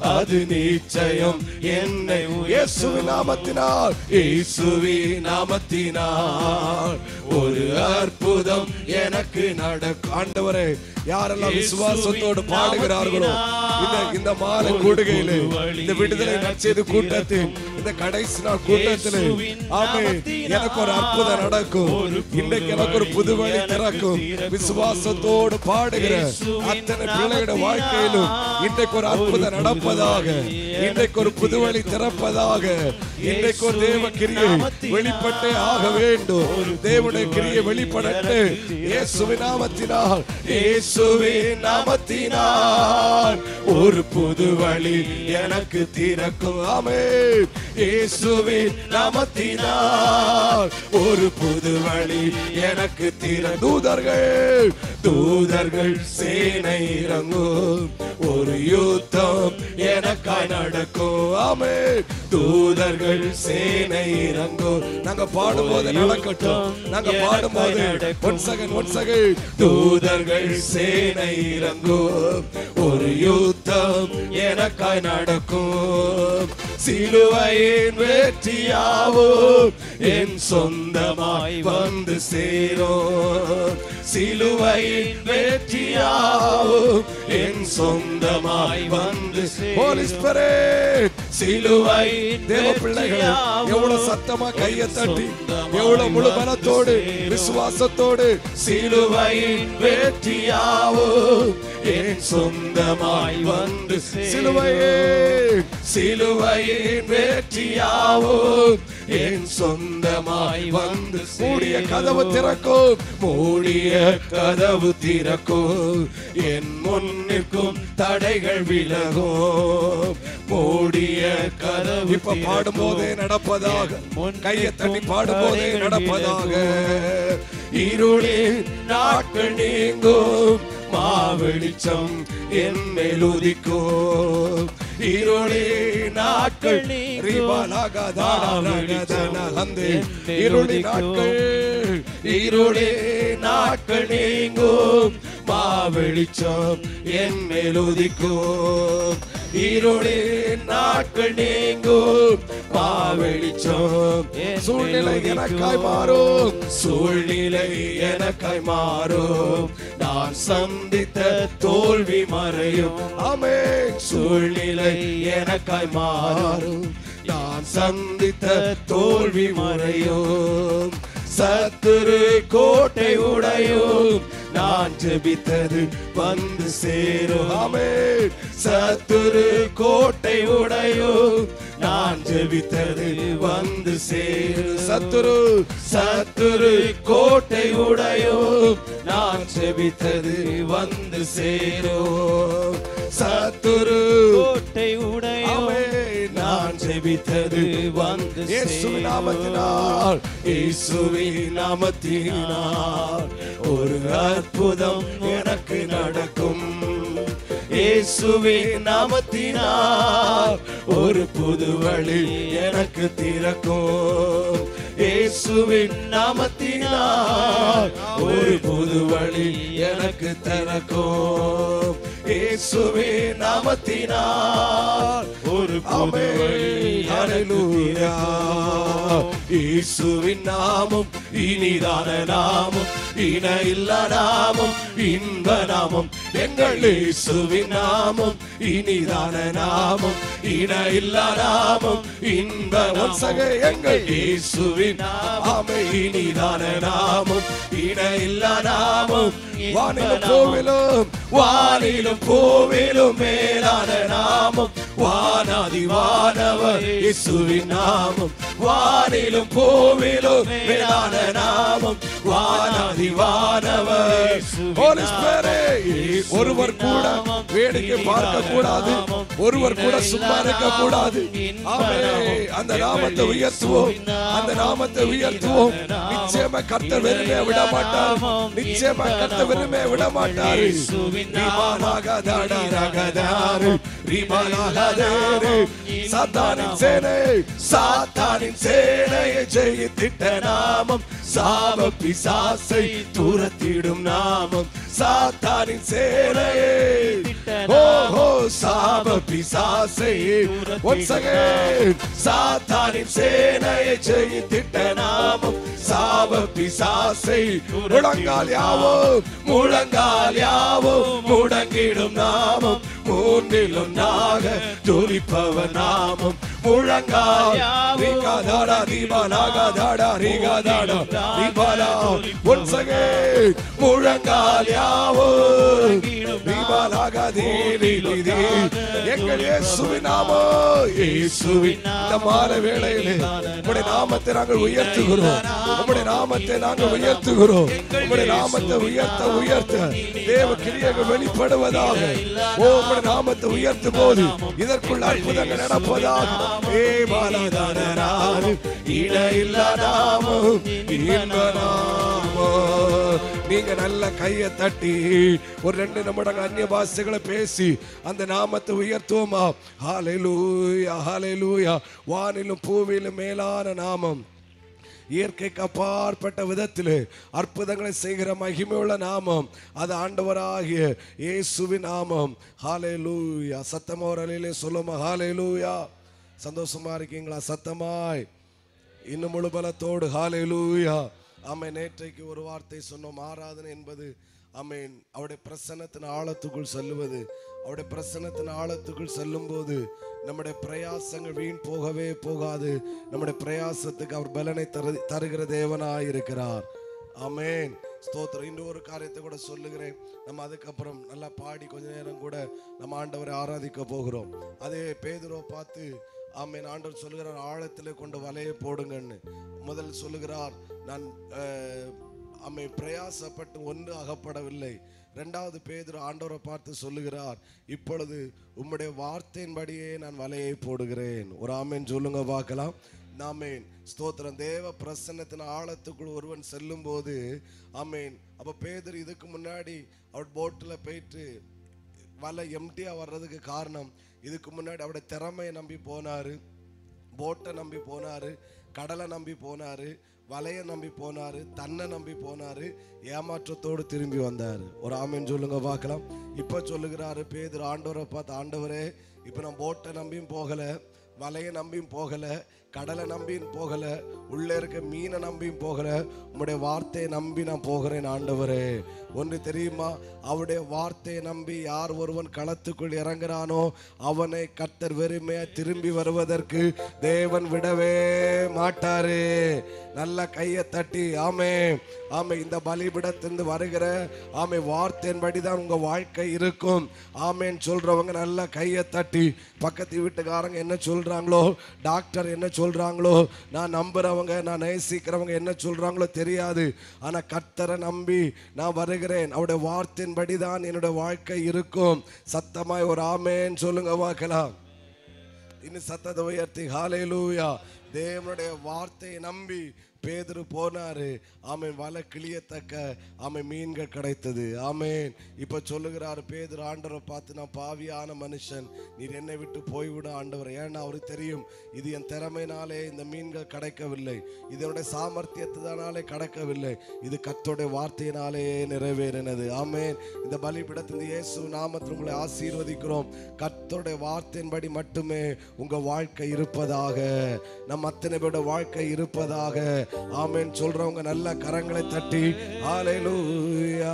அது நிச்சயம் என்னை இயேசுவின் நாமத்தினால் இயேசுவின் நாமத்தினால் ஒரு அற்புதம் எனக்கு நடக்கும் ஆண்டவரே யாரெல்லாம் விசுவாசத்தோடு பாடுகிறார்களோ இந்த இந்த மாலை கூடுகையிலே இந்த விடுதலை நச்செய்து கூட்டத்தில் இந்த கடைசி நாள் கூட்டத்திலே ஆமே எனக்கு ஒரு அற்புதம் நடக்கும் இன்னைக்கு எனக்கு ஒரு புது வழி திறக்கும் விசுவாசத்தோடு பாடுகிற அத்தனை பிள்ளையோட வாழ்க்கையிலும் இன்றைக்கு ஒரு அற்புதம் நடப்பதாக இன்றைக்கு ஒரு புது வழி திறப்பதாக இன்றைக்கு ஒரு தேவ கிரியை வெளிப்பட்டே ஆக வேண்டும் தேவனுடைய கிரியை வெளிப்படட்டு இயேசுவின் நாமத்தினால் இயேசுவின் நாமத்தினால் ஒரு புது வழி எனக்கு திறக்கும் ஆமென் இயேசுவின் நாமத்தினால் ஒரு புது வழி எனக்கு திற தூதர்கள் தூதர்கள் சேனை இறங்கும் ஒரு யுத்தம் எனக்காய் நடக்கும் ஆமே தூதர்கள் சேனை இறங்கும் நாங்க பாடும்போது நடக்கட்டும் நாங்க பாடும்போது ஒன் செகண்ட் ஒன் செகண்ட் தூதர்கள் சேனை இறங்கும் ஒரு யுத்தம் எனக்காய் நடக்கும் சிலுவையின் வெற்றியாவும் என் சொந்தமாய் வந்து சேரும் சிலுவையின் வெற்றியாவும் என் சொந்தமாய் வந்து Holy Spirit சிலுவை தேவ பிள்ளைகள் எவ்வளவு சத்தமா கையை தட்டி எவ்வளவு முழு பலத்தோடு விசுவாசத்தோடு சிலுவையின் வெற்றியாவும் என் சொந்தமாய் வந்து சிலுவையே சிலுவையின் வெற்றியாவும் என் சொந்தமாய் வந்து மூடிய கதவு திறக்கும் மூடிய கதவு திறக்கும் என் முன்னிற்கும் தடைகள் விலகும் மூடிய கதவு இப்ப பாடும்போதே நடப்பதாக கையை தட்டி பாடும்போதே நடப்பதாக இருளின் நாட்கள் நீங்கும் மாவெளிச்சம் என் மேல் உதிக்கும் இருளே நாட்கள் ரிபாலாகதானகதனகந்து இருளி நாட்கள் இருளே நாட்கள் நீங்கும் மாவெளிச்சம் என் மேல் உதிக்கும் இருளே நாட்கள் நீங்கும் மாவெளிச்சம் சூழ்நிலை எனக்காய் மாறும் சூழ்நிலை எனக்காய் மாறும் நான் சந்தித்த தோல்வி மறையும் ஆமே சூழ்நிலை எனக்காய் மாறும் நான் சந்தித்த தோல்வி மறையும் சத்துரு கோட்டை உடையும் நான் ஜெபித்தது வந்து சேரும் ஆமே சத்துரு கோட்டை உடையும் நான் ஜெபித்தது வந்து சேரும் சத்துரு சத்துரு கோட்டை உடையும் நான் ஜெபித்தது வந்து சேரும் சத்துரு கோட்டை உடைய ஆமே நான் ஜெபித்தது வந்து இயேசுவின் நாமத்தினால் இயேசுவின் நாமத்தினால் ஒரு அற்புதம் எனக்கு நடக்கும் இயேசுவின் நாமத்தினால் ஒரு புது வழி எனக்கு திறக்கும் இயேசுவின் நாமத்தினால் ஒரு புது வழி எனக்கு திறக்கும் இயேசுவின் நாமத்தினால் ஒரு புது வழி எனக்கு திறக்கும் இயேசுவின் நாமம் இனிதான நாமம் இன இல்ல நாமம் இன்ப நாமம் எங்கள் இயேசுவின் நாமம் இனிதான நாமம் இன இல்ல நாமம் இன்ப வம்சக எங்கள் இயேசுவின் நாமம் இனிதான நாமம் இன இல்ல நாமம் வானிலும் கோவிலும் வானிலும் கோவிலும் மேலான நாமம் வானாதி வானவர் இயேசுவின் நாமம் வானிலும் கோவிலும் மேலான நாமம் வானாதி வானவர் Holy Spirit, ஒருவர் கூட வேடிக்கை பார்க்க கூடாது ஒருவர் கூட சும்மா இருக்க கூடாது ஆமென். அந்த நாமத்தை உயர்த்துவோம் அந்த நாமத்தை உயர்த்துவோம் நிச்சயமா கர்த்த வெறுமே விட மாட்டார் நிச்சயமா கர்த்த வெறுமே விட மாட்டார் ரிபாலாகதாடாரகதாரு, ரிபாலாகதாரு. சாத்தானின் சேனை சாத்தானின் சேனையை ஜெயித்திட்ட நாமம் சாப பிசாசை தூரத்திடும் நாமம் சாத்தானின் சேனையை ஓஹோ சாப பிசாசை once again சாத்தானின் சேனையை ஜெயித்திட்ட நாமம் சாப பிசாசை முழங்கால் யாவும் முழங்கால் யாவும் முடங்கிடும் நாமம் மூன்றிலும் நாக துரிப்பவன் நாமம் முழங்கால் ரிகாதாடா தீபாலாகாதாடா ரிகாதாடா தீபாலா once again முழங்கால் யாவும் தீபாலாகா தேவி நிதி எங்கள் இயேசுவின் நாமம் இயேசுவின் இந்த மாலை வேளையிலே உம்முடைய நாமத்தை நாங்கள் உயர்த்துகிறோம் உம்முடைய நாமத்தை நாங்கள் உயர்த்துகிறோம் உம்முடைய நாமத்தை உயர்த்த உயர்த்த தேவ கிரியைகள் வெளிப்படுவதாக ஓ உம்முடைய நாமத்தை உயர்த்தும் போது இதற்குள் அற்புதங்கள் நடப்பதாக ஏ பாலாதான இடையில்லா நாமம் இன்ப நாமம் நீங்க நல்ல கையை தட்டி ஒரு ரெண்டு நிமிடங்கள் அந்நிய பாஷைகளை பேசி அந்த நாமத்தை உயர்த்துவோமா ஹalleluya ஹalleluya வானிலும் பூவிலும் மேலான நாமம் இயற்கைக்கு அப்பாற்பட்ட விதத்தில் அற்புதங்களை செய்கிற மகிமையுள்ள நாமம் அது ஆண்டவராகிய இயேசுவின் நாமம் ஹalleluya சத்தமா ஒரு அலையிலே சொல்லுமா ஹalleluya சந்தோஷமா இருக்கீங்களா சத்தமாய் இன்னும் முழு பலத்தோடு ஹalleluya ஆமென் நேற்றைக்கு ஒரு வார்த்தை சொன்னோம் ஆராதனை என்பது ஆமென் அவருடைய பிரசன்னத்தின் ஆழத்துக்குள் செல்லுவது அவருடைய பிரசன்னத்தின் ஆழத்துக்குள் செல்லும்போது நம்முடைய பிரயாசங்கள் வீண் போகவே போகாது நம்முடைய பிரயாசத்துக்கு அவர் பலனை தரு தருகிற தேவனாய் இருக்கிறார் ஆமென் ஸ்தோத்திரம் இன்னொரு காரியத்தை கூட சொல்லுகிறேன் நம்ம அதுக்கப்புறம் நல்லா பாடி கொஞ்ச நேரம் கூட நம்ம ஆண்டவரை ஆராதிக்க போகிறோம் அதே பேதுரோ பார்த்து ஆமென் ஆண்டவர் சொல்லுகிறார் ஆழத்தில் கொண்டு வலையை போடுங்கன்னு முதல் சொல்லுகிறார் நான் அஹ், அம்மை பிரயாசப்பட்டு ஒன்று அகப்படவில்லை ரெண்டாவது பேதுரு ஆண்டவரை பார்த்து சொல்லுகிறார் இப்பொழுது உம்முடைய வார்த்தையின்படியே நான் வலையை போடுகிறேன் ஒரு ஆமேன் சொல்லுங்க பார்க்கலாம் ஆமேன் ஸ்தோத்திரம் தேவ பிரசன்னத்தின் ஆழத்துக்குள் ஒருவன் செல்லும் போது ஆமேன் அப்ப பேதுரு இதுக்கு முன்னாடி அவர் போட்டில் போயிட்டு வலை எம்டியா வர்றதுக்கு காரணம் இதுக்கு முன்னாடி அவருடைய திறமையை நம்பி போனாரு போட்டை நம்பி போனாரு கடலை நம்பி போனாரு வலையை நம்பி போனாரு தன்னை நம்பி போனாரு ஏமாற்றத்தோடு திரும்பி வந்தாரு ஒரு ஆமீன் சொல்லுங்க பார்க்கலாம் இப்ப சொல்லுகிறாரு பேதுரு ஆண்டவரை பார்த்து ஆண்டவரே இப்ப நான் போட்டை நம்பியும் போகல வலையை நம்பியும் போகல கடலை நம்பியும் போகல உள்ள இருக்க மீனை நம்பியும் போகல உம்முடைய வார்த்தையை நம்பி நான் போகிறேன் ஆண்டவரே ஒன்று தெரியுமா அவருடைய வார்த்தையை நம்பி யார் ஒருவன் களத்துக்குள் இறங்குறானோ அவனை கர்த்தர் வெறுமையா திரும்பி வருவதற்கு தேவன் விடவே மாட்டாரு நல்ல கையை தட்டி ஆமே ஆமே இந்த பலிபிடத்திலிருந்து வருகிற ஆமே வார்த்தையின்படி தான் உங்க வாழ்க்கை இருக்கும் ஆமேன்னு சொல்றவங்க நல்ல கையை தட்டி பக்கத்து வீட்டுக்காரங்க என்ன சொல்றாங்களோ டாக்டர் என்ன சொல்றாங்களோ நான் நம்புறவங்க நான் நேசிக்கிறவங்க என்ன சொல்றாங்களோ தெரியாது ஆனா கர்த்தரை நம்பி நான் வருகிறேன் அவருடைய வார்த்தையின்படி தான் என்னுடைய வாழ்க்கை இருக்கும் சத்தமாய் ஒரு ஆமேன்னு சொல்லுங்க பார்க்கலாம் இன்னும் சத்தத்தை உயர்த்தி ஹalleluya தேவனுடைய வார்த்தையை நம்பி பேதுரு போனாரு ஆமென் வலை கிளியத்தக்க ஆமென் மீன்கள் கிடைத்தது ஆமென் இப்ப சொல்லுகிறார் பேதுரு ஆண்டவரை பார்த்து நான் பாவியான மனுஷன் நீர் என்னை விட்டு போய்விட ஆண்டவர் ஏன்னா அவருக்கு தெரியும் இது என் திறமையினாலே இந்த மீன்கள் கிடைக்கவில்லை இதனுடைய சாமர்த்தியத்தினாலே கிடைக்கவில்லை இது கர்த்தருடைய வார்த்தையினாலே நிறைவேறினது ஆமென் இந்த பலிபிடத்தில் இயேசு நாமத்தில் உங்களை ஆசீர்வதிக்கிறோம் கர்த்தருடைய வார்த்தையின்படி மட்டுமே உங்க வாழ்க்கை இருப்பதாக நம் அத்தனை பேரோட வாழ்க்கை இருப்பதாக ஆமென் சொல்றவங்க நல்ல கரங்களை தட்டி ஹalleluya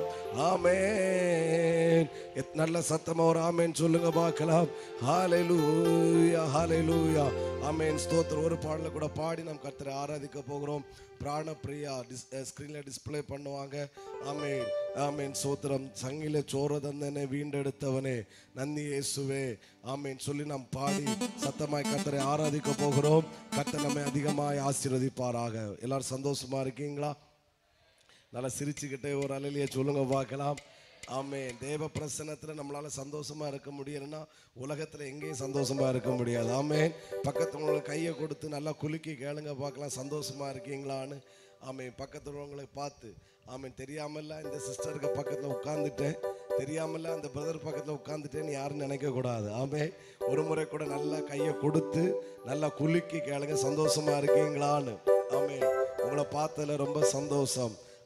ஆமென் எத் நல்ல சத்தமா ஒரு ஆமென் சொல்லுங்க பார்க்கலாம் ஹalleluya ஹalleluya ஆமென் ஸ்தோத்திரம் ஒரு பாடல கூட பாடி நாம் கர்த்தரை ஆராதிக்க போகிறோம் பிராணப்பிரியா டிஸ் ஸ்க்ரீனில் டிஸ்ப்ளே பண்ணுவாங்க ஆமென் ஆமென் சோத்திரம் சங்கில சோர தந்தனை வீண்டெடுத்தவனே நந்தி இயேசுவே ஆமென் சொல்லி நாம் பாடி சத்தமாய் கர்த்தரை ஆராதிக்க போகிறோம் கர்த்தர் நம்மை அதிகமாய் ஆசீர்வதிப்பாராக எல்லாரும் சந்தோஷமா இருக்கீங்களா நல்லா சிரிச்சுக்கிட்டே ஒரு அலையிலேயே சொல்லுங்க பார்க்கலாம் ஆமே தேவ பிரசன்னத்துல நம்மளால சந்தோஷமா இருக்க முடியலன்னா உலகத்துல எங்கேயும் சந்தோஷமா இருக்க முடியாது ஆமே பக்கத்துல உங்களுக்கு கையை கொடுத்து நல்லா குலுக்கி கேளுங்க பார்க்கலாம் சந்தோஷமா இருக்கீங்களான்னு ஆமே பக்கத்துல உங்களை பார்த்து ஆமே தெரியாமல இந்த சிஸ்டருக்கு பக்கத்துல உட்கார்ந்துட்டேன் தெரியாமல அந்த பிரதர் பக்கத்துல உட்கார்ந்துட்டேன்னு யாரும் நினைக்க கூடாது ஆமே ஒரு முறை கூட நல்லா கையை கொடுத்து நல்லா குலுக்கி கேளுங்க சந்தோஷமா இருக்கீங்களான்னு ஆமே உங்களை பார்த்ததுல ரொம்ப சந்தோஷம்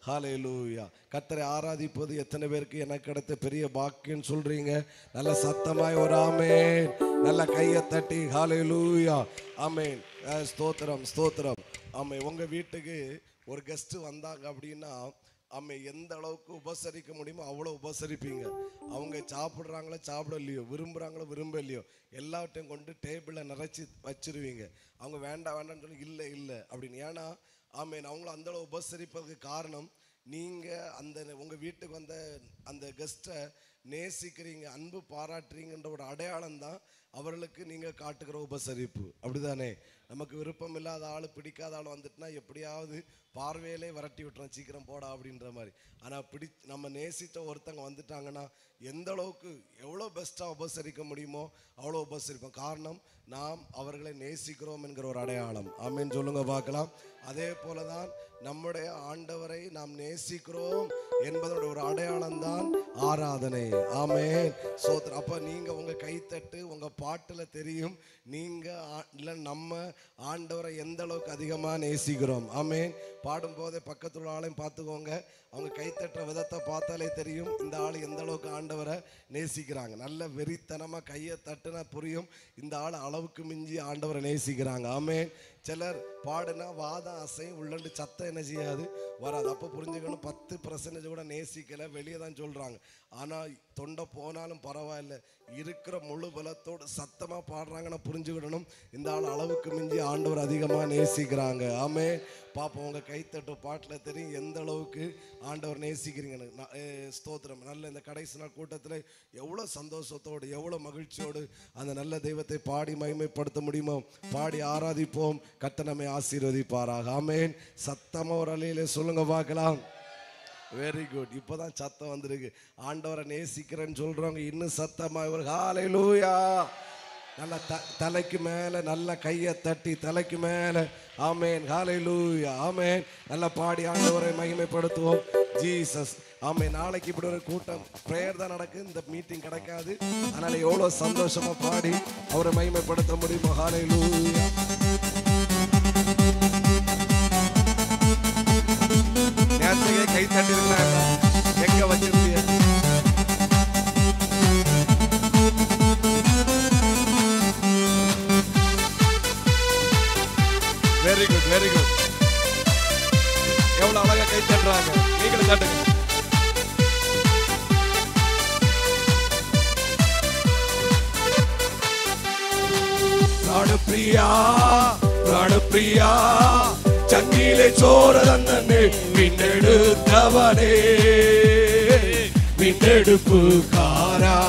ஹalleluya கர்த்தரை ஆராதிப்பது எத்தனை பேருக்கு எனக்கு கிடைத்த பெரிய பாக்கியம் சொல்றீங்க நல்ல சத்தமாய் ஒரு ஆமென் நல்ல கையை தட்டி ஹalleluya ஆமென் அஹ், ஸ்தோத்திரம் ஸ்தோத்திரம் ஆமென் உங்க வீட்டுக்கு ஒரு கெஸ்ட் வந்தாங்க அப்படின்னா அம்மை எந்த அளவுக்கு உபசரிக்க முடியுமோ அவ்வளோ உபசரிப்பீங்க அவங்க சாப்பிட்றாங்களோ சாப்பிடலையோ விரும்புகிறாங்களோ விரும்பலையோ எல்லாவற்றையும் கொண்டு டேபிளில் நிறைச்சி வச்சிருவீங்க அவங்க வேண்டாம் வேண்டாம்னு சொல்லி இல்லை இல்லை அப்படின்னு ஏன்னா ஆமேன் அவங்கள அந்த அளவு உபசரிப்பதற்கு காரணம் நீங்கள் அந்த உங்கள் வீட்டுக்கு வந்த அந்த கெஸ்ட்டை நேசிக்கிறீங்க அன்பு பாராட்டுறீங்கன்ற ஒரு அடையாளம் தான் அவர்களுக்கு நீங்கள் காட்டுகிற உபசரிப்பு அப்படிதானே நமக்கு விருப்பம் இல்லாத ஆள் பிடிக்காத ஆள் வந்துட்டுனா எப்படியாவது பார்வையிலே விரட்டி விட்டுறோம் சீக்கிரம் போடா அப்படின்ற மாதிரி ஆனால் பிடி நம்ம நேசித்த ஒருத்தங்க வந்துட்டாங்கன்னா எந்த அளவுக்கு எவ்வளோ பெஸ்ட்டாக உபசரிக்க முடியுமோ அவ்வளோ உபசரிப்போம் காரணம் நாம் அவர்களை நேசிக்கிறோம் என்கிற ஒரு அடையாளம் ஆமென் சொல்லுங்க பார்க்கலாம் அதே போல தான் நம்முடைய ஆண்டவரை நாம் நேசிக்கிறோம் என்பதோட ஒரு அடையாளம் தான் ஆராதனை ஆமென் சோத்திரம் அப்ப நீங்க உங்க கைத்தட்டு உங்க பாட்டுல தெரியும் நீங்க ஆ- இல்ல நம்ம ஆண்டவரை எந்த அளவுக்கு அதிகமா நேசிக்கிறோம் ஆமென் பாடும்போதே பக்கத்துல உள்ள ஆளையும் பார்த்துக்கோங்க அவங்க கைத்தட்டுற விதத்தை பார்த்தாலே தெரியும் இந்த ஆள் எந்த அளவுக்கு ஆண்டவரை நேசிக்கிறாங்க நல்ல வெறித்தனமா கையை தட்டுனா புரியும் இந்த ஆள் அளவுக்கு மிஞ்சி ஆண்டவரை நேசிக்கிறாங்க ஆமென் சிலர் பாடுனா வாதம் அசையும் உள்ளண்டு சத்தம் என்ன செய்யாது வராது அப்போ புரிஞ்சுக்கணும் பத்து பர்சன்டேஜ் கூட நேசிக்கல வெளியே தான் சொல்றாங்க ஆனா தொண்டை போனாலும் பரவாயில்ல இருக்கிற முழு பலத்தோடு சத்தமா பாடுறாங்கன்னு புரிஞ்சுக்கிடணும் இந்த ஆள் அளவுக்கு மிஞ்சி ஆண்டவர் அதிகமா நேசிக்கிறாங்க ஆமே பாப்போம் உங்க கைத்தட்டு பாட்டில் தெரியும் எந்த அளவுக்கு ஆண்டவர் நேசிக்கிறீங்கன்னு நான், ஏ, ஸ்தோத்திரம் நல்ல இந்த கடைசி நாள் கூட்டத்தில் எவ்வளோ சந்தோஷத்தோடு எவ்வளோ மகிழ்ச்சியோடு அந்த நல்ல தெய்வத்தை பாடி மகிமைப்படுத்த முடியுமோ பாடி ஆராதிப்போம் கத்த நம்மை ஆசீர்வதிப்பாராக ஆமேன் சத்தமா ஒரு அலையில சொல்லுங்க பார்க்கலாம் வெரி குட் இப்போதான் சத்தம் வந்திருக்கு ஆண்டவரை நேசிக்கிறேன்னு சொல்றவங்க இன்னும் சத்தமா இவர் ஹalleluya நல்ல த தலைக்கு மேல நல்ல கையை தட்டி தலைக்கு மேல ஆமேன் ஹalleluya ஆமேன் நல்ல பாடி ஆண்டவரை மகிமைப்படுத்துவோம் ஜீசஸ் ஆமே நாளைக்கு இப்படி ஒரு கூட்டம் ப்ரேயர் தான் நடக்கு இந்த மீட்டிங் கிடைக்காது அதனால எவ்வளவு சந்தோஷமா பாடி அவரை மகிமைப்படுத்த முடியுமோ ஹalleluya நேரத்துக்கே கை தட்டி எங்க வச்சிருந்தீங்க வெரி குட் வெரி குட் எவ்வளவு அழகா கை தட்டுறாங்க நீங்களும் தட்டுங்க പ്രാണപ്രിയാ പ്രാണപ്രിയാ ചങ്ങിലെ ചോര തന്നെ വീണ്ടെടുത്തവനേ വീണ്ടെടുപ്പുകാരാ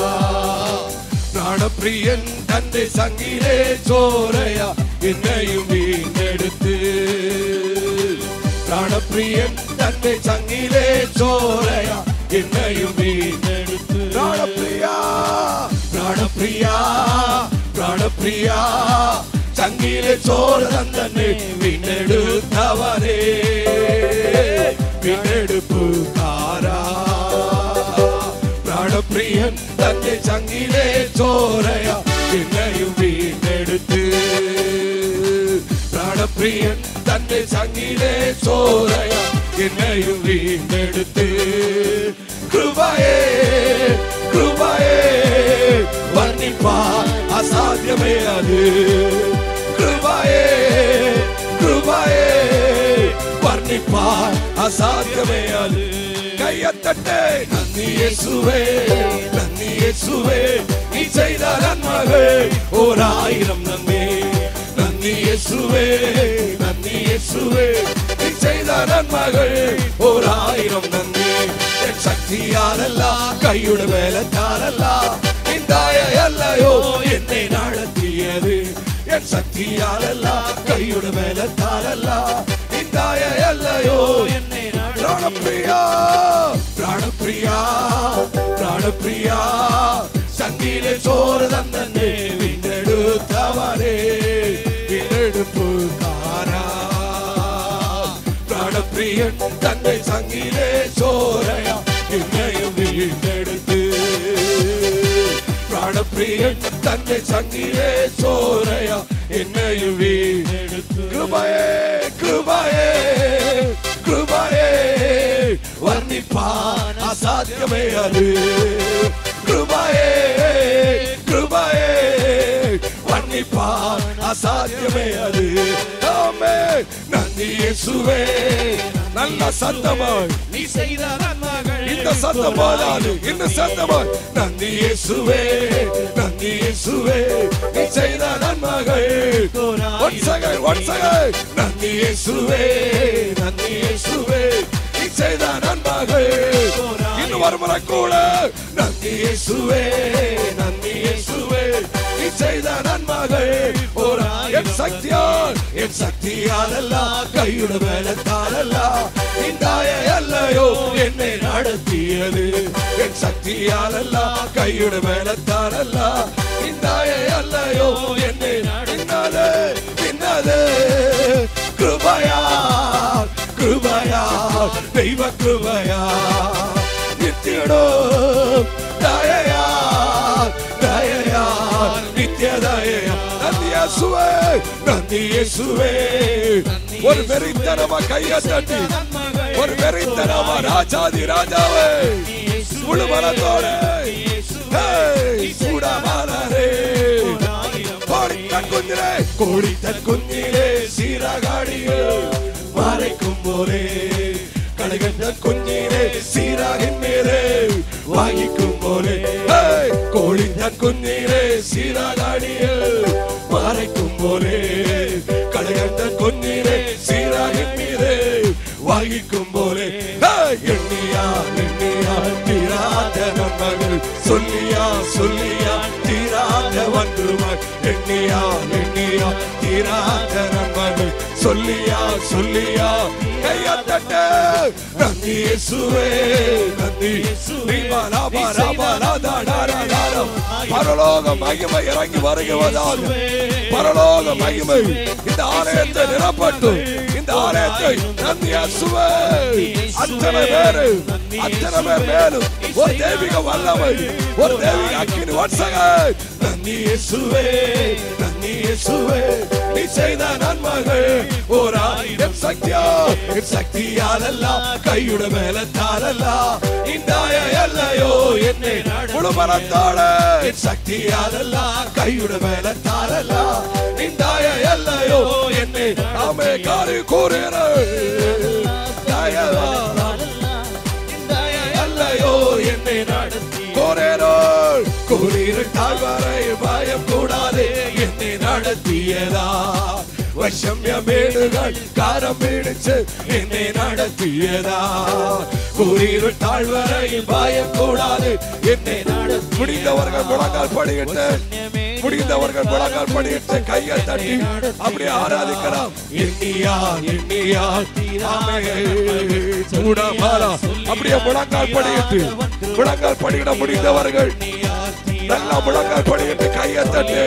പ്രാണപ്രിയൻ തന്റെ സംഗീലെ ചോരയ എന്നെയും വീണ്ടെടുത്ത് പ്രാണപ്രിയൻ തന്റെ ചങ്ങിലെ ചോരയ എന്നെയും വീണ്ടെടുത്ത് പ്രാണപ്രിയ പ്രാണപ്രിയ പ്രാണപ്രിയ ചങ്ങിലെ ചോര തന്നെ വീണ്ടെടുത്തവനേ വീണ്ടെടുപ്പുകാരാ പ്രാണപ്രിയൻ തന്റെ ചങ്ങിലെ ചോരയ എന്നെയും വീണ്ടെടുത്ത് പ്രാണപ്രിയൻ തന്റെ ചങ്ങിലെ ചോരയ എന്നെയും വീണ്ടെടുത്ത് കൃപയേ കൃപയേ വർണ്ണിപ്പാൻ അസാധ്യമേ അത് കൃപയേ കൃപയേ വർണ്ണിപ്പാൻ അസാധ്യമേ അത് കയ്യത്തട്ടെ നന്ദി യേശുവേ നന്ദി യേശുവേ നീ ചെയ്ത നന്മകൾ ഓരായിരം നന്ദി നന്ദി യേശുവേ നന്ദി യേശുവേ നീ ചെയ്ത നന്മകൾ ഓരായിരം നന്ദി എൻ ശക്തിയാലല്ല കൈയുടെ വേലത്താലല്ല നിന്തായല്ലയോ എന്നെ നടത്തിയത് എൻ ശക്തിയാലല്ല കൈയുടെ വേലത്താലല്ല നിന്തായല്ലയോ എന്നെ പ്രാണപ്രിയ പ്രാണപ്രിയ പ്രാണപ്രിയ സംഗീത ചോര തന്നെ വീണ്ടെടുത്തവരെ വീണ്ടെടുപ്പുകാരാ പ്രാണപ്രിയൻ തന്റെ സംഗീത ചോരയ എന്നെയും വീണ്ടെടുത്ത് പ്രാണപ്രിയൻ തന്റെ സംഗീത ചോരയ என்னையும் வீணெடுத்து கிருபையே கிருபையே கிருபையே வர்ணிப்பான் அசாத்தியமே அது கிருபையே கிருபையே வர்ணிப்பான் அசாத்தியமே அது ஆமே நன்றி இயேசுவே நல்ல சத்தமாய் நீ செய்த நன்மைகள் இந்த சத்தம் போதாது இந்த சத்தமாய் நன்றி இயேசுவே நன்றி இயேசுவே நீ செய்த நன்மைகள் ஒன் செகண்ட் ஒன் செகண்ட் நன்றி இயேசுவே நன்றி இயேசுவே நீ செய்த நன்மைகள் இன்னும் ஒரு முறை கூட நன்றி இயேசுவே நன்றி இயேசுவே நீ செய்த நன்மைகள் ஒரு என் சக்தியால் என் சக்தியால் அல்ல கையுட வேலத்தால் அல்ல இந்தாய அல்லையோ என்னை நடத்தியது என் சக்தியால் அல்ல கையுட வேலத்தால் அல்ல இந்தாய அல்லையோ என்னை பின்னது பின்னது கிருபையா கிருபையா தெய்வ கிருபையா நித்தியடும் தயையா தயையா நித்திய தயையா நந்தி இயேசுவே நந்தி இயேசுவே ஒரு வெறித்தனமா கையை தட்டி ஒரு வெறித்தனமா ராஜாதி ராஜாவே முழு மனத்தோட சூடமானரே கோடித்தன் குஞ்சிலே கோடித்தன் குஞ்சிலே சீராகாடியில் மறைக்கும் போலே கடைகண்ட குஞ்சிலே சீராகின் மேலே வாங்கிக்கும் போலே கோழித்தன் குஞ்சிலே சீராகாடியில் மறைக்கும் போலே கடைகண்ட குஞ்சிலே சீராகின் மீதே வாங்கிக்கும் போலே எண்ணியா எண்ணியா தீராத நன்மகள் சொல்லியா சொல்லியா தீராத வன்றுமாய் எண்ணியா எண்ணியா தீராத நன்மகள் சொல்லியா சொல்லியா கையத்தட்ட நந்தி இயேசுவே நந்தி ரீபா ராபா ராபா ராதா டாரா டாரம் பரலோக மகிமை இறங்கி வருகிறதாக பரலோக மகிமை இந்த ஆலயத்தை நிரப்பட்டும் இந்த ஆலயத்தை நந்தி இயேசுவே அத்தனை பேரு அத்தனை பேர் மேலும் ஒரு தெய்வீக வல்லமை ஒரு தெய்வீக அக்கினி வட்சகை நந்தி இயேசுவே நந்தி இயேசுவே நீ செய்த நன்மைகள் ஒரு ஆயிரம் சக்தியா என் சக்தியால் அல்ல கையுட மேலத்தால் அல்ல இந்த அல்லையோ என்னை முழு மனத்தோட என் சக்தியால் அல்ல கையுட மேலத்தால் அல்ல இந்த அல்லையோ என்னை நாமே காரி கூறுகிற தயவா அல்லையோ என்னை நடத்தி கோரேரோள் கூறியிருள் தாழ்வரை பயம் கூடாதே என்னை நடத்தியதா வசம்யமேடுகள் காரம் பிடிச்சு என்னை நடத்தியதா கூறியிருள் தாழ்வரை பயம் கூடாது என்னை நடத்தி முடிந்தவர்கள் முழங்கால் படிக்கிட்டு முடிந்தவர்கள் முழங்கால் படிக்கிட்டு கையை தட்டி அப்படியே ஆராதிக்கலாம் எண்ணியா எண்ணியா சூடமாலா அப்படியே முழங்கால் படிக்கிட்டு முழங்கால் படிக்கிட முடிந்தவர்கள் நல்லா முழங்கால் படிக்கிட்டு கையை தட்டி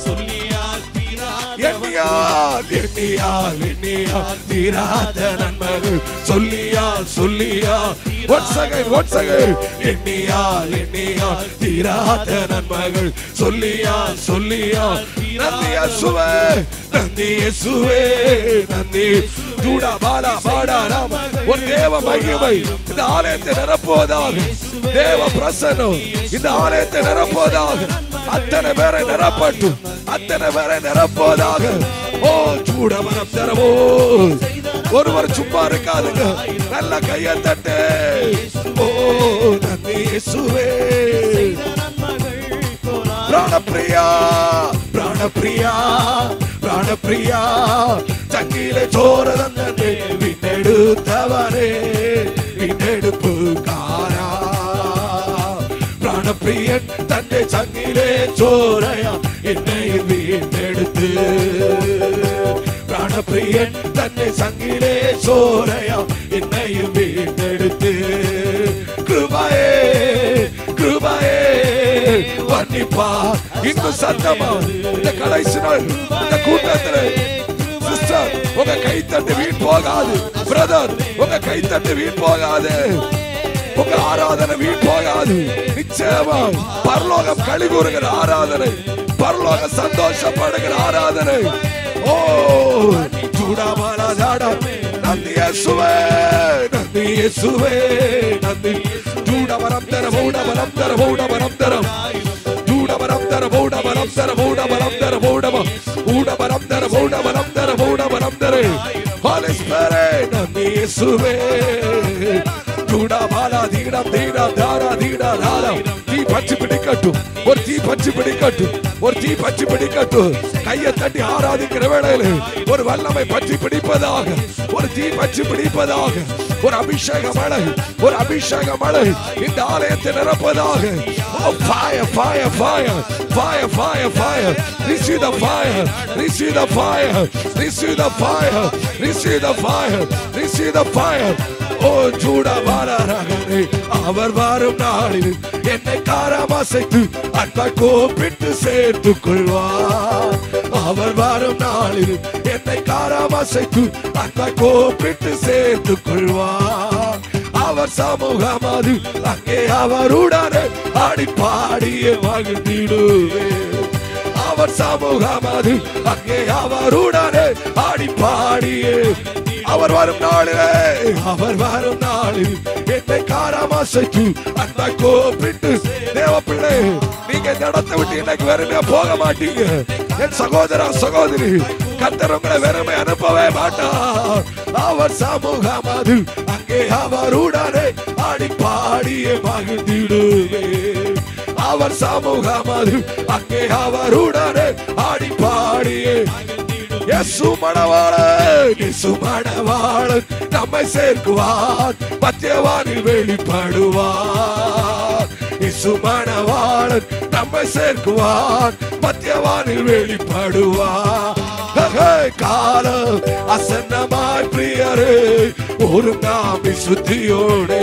எண்ணியால் எண்ணியால் எண்ணியால் தீராத நன்மகள் சொல்லியால் சொல்லியால் ஒட்சகை ஒட்சகை எண்ணியால் எண்ணியால் தீராத நன்மகள் சொல்லியால் சொல்லியால் நந்தி இயேசுவே நந்தி இயேசுவே நந்தி ஜூடா பாடா பாடா ராம ஒரு தேவ மகிமை இந்த ஆலயத்தை நிரப்புவதாக தேவ பிரசன்னம் இந்த ஆலயத்தை நிரப்புவதாக அத்தனை பேரை நிரப்பட்டும் அத்தனை பேரை நிரப்புவதாக ஓ சூட மனம் தரவோ ஒருவர் சும்மா இருக்காதுங்க நல்ல கையை தட்டு ஓ நன்றி இயேசுவே பிராணப்பிரியா பிராணப்பிரியா பிராணப்பிரியா சங்கிலே சோர தந்தே விண்ணெடுத்தவரே விண்ணெடுப்பு காரா பிராணப்பிரியன் தன்னை சங்கிலே சோரையா என்னை வீண்டெடுத்து பிராணப்பிரியன் தன்னை சங்கிலே சோரையா என்னை வீண்டெடுத்து கிருபாயே கிருபாயே வர்ணிப்பா இந்த சத்தமா இந்த கடைசி நாள் இந்த கூட்டத்தில் சிஸ்டர் உங்க கை தட்டு வீண் போகாது பிரதர் உங்க கை தட்டு வீண் போகாது உங்க ஆராதனை வீண் போகாது நிச்சயமா பரலோகம் களி கூறுகிற ஆராதனை பரலோக சந்தோஷப்படுகிற ஆராதனை ஓ சூடாமாலா ஜாடா நந்தி இயேசுவே நந்தி இயேசுவே நந்தி சூடவரம் தர மூடவரம் தர மூடவரம் தரம் ஊடவரம் தர மூடவரம் தர மூடவரம் தர மூடவ ஊடவரம் தர மூடவரம் தர மூடவரம் தர Holy Spirit நந்தி இயேசுவே சூடா பாலா தீடா தீடா தாரா தீடா தாரா தீ பச்சு பிடிக்கட்டும் ஒரு தீ பச்சு பிடிக்கட்டும் ஒரு தீ பச்சு பிடிக்கட்டும் கையை தட்டி ஆராதிக்கிற வேளையில ஒரு வல்லமை பற்றி பிடிப்பதாக ஒரு தீ பற்றி பிடிப்பதாக ஒரு அபிஷேக மழை ஒரு அபிஷேக மழை இந்த ஆலயத்தை நிரப்பதாக Oh, fire, fire, fire, fire, fire, fire. Receive the fire, receive the fire, receive the fire, receive the fire, receive the fire. ஓ சூட வாராரகனே அவர் வரும் நாளில் என்னை காரமாசைத்து அன்பை கூப்பிட்டு சேர்த்து கொள்வார் அவர் வரும் நாளில் என்னை காரமாசைத்து அன்பை கூப்பிட்டு சேர்த்து கொள்வார் அவர் சமூகம் அது அங்கே அவருடனே ஆடி பாடிய மகிழ்ந்திடுவே அவர் சமூகம் அது அங்கே அவருடனே ஆடி பாடியே அவர் வரும் நாளிலே அவர் வரும் நாளில் என்னை காராமாசைக்கு அன்பை கூப்பிட்டு தேவ பிள்ளை நீங்க இந்த இடத்தை விட்டு இன்னைக்கு வெறுமையா போக மாட்டீங்க என் சகோதர சகோதரி கத்தர் உங்களை வெறுமை அனுப்பவே மாட்டார் அவர் சமூகம் அது அங்கே அவருடனே ஆடி பாடியே மகிழ்ந்திடுவே அவர் சமூகம் அது அங்கே அவருடனே ஆடி பாடியே இயேசு மணவாளன் இயேசு மணவாளன் நம்மை சேர்க்குவார் மத்தியவானில் வெளிப்படுவார் இயேசு மணவாளன் நம்மை சேர்க்குவார் மத்தியவானில் வெளிப்படுவார் ஹே, காலம் அசன்னமாய் பிரியரே ஒரு நாம் விசுத்தியோடே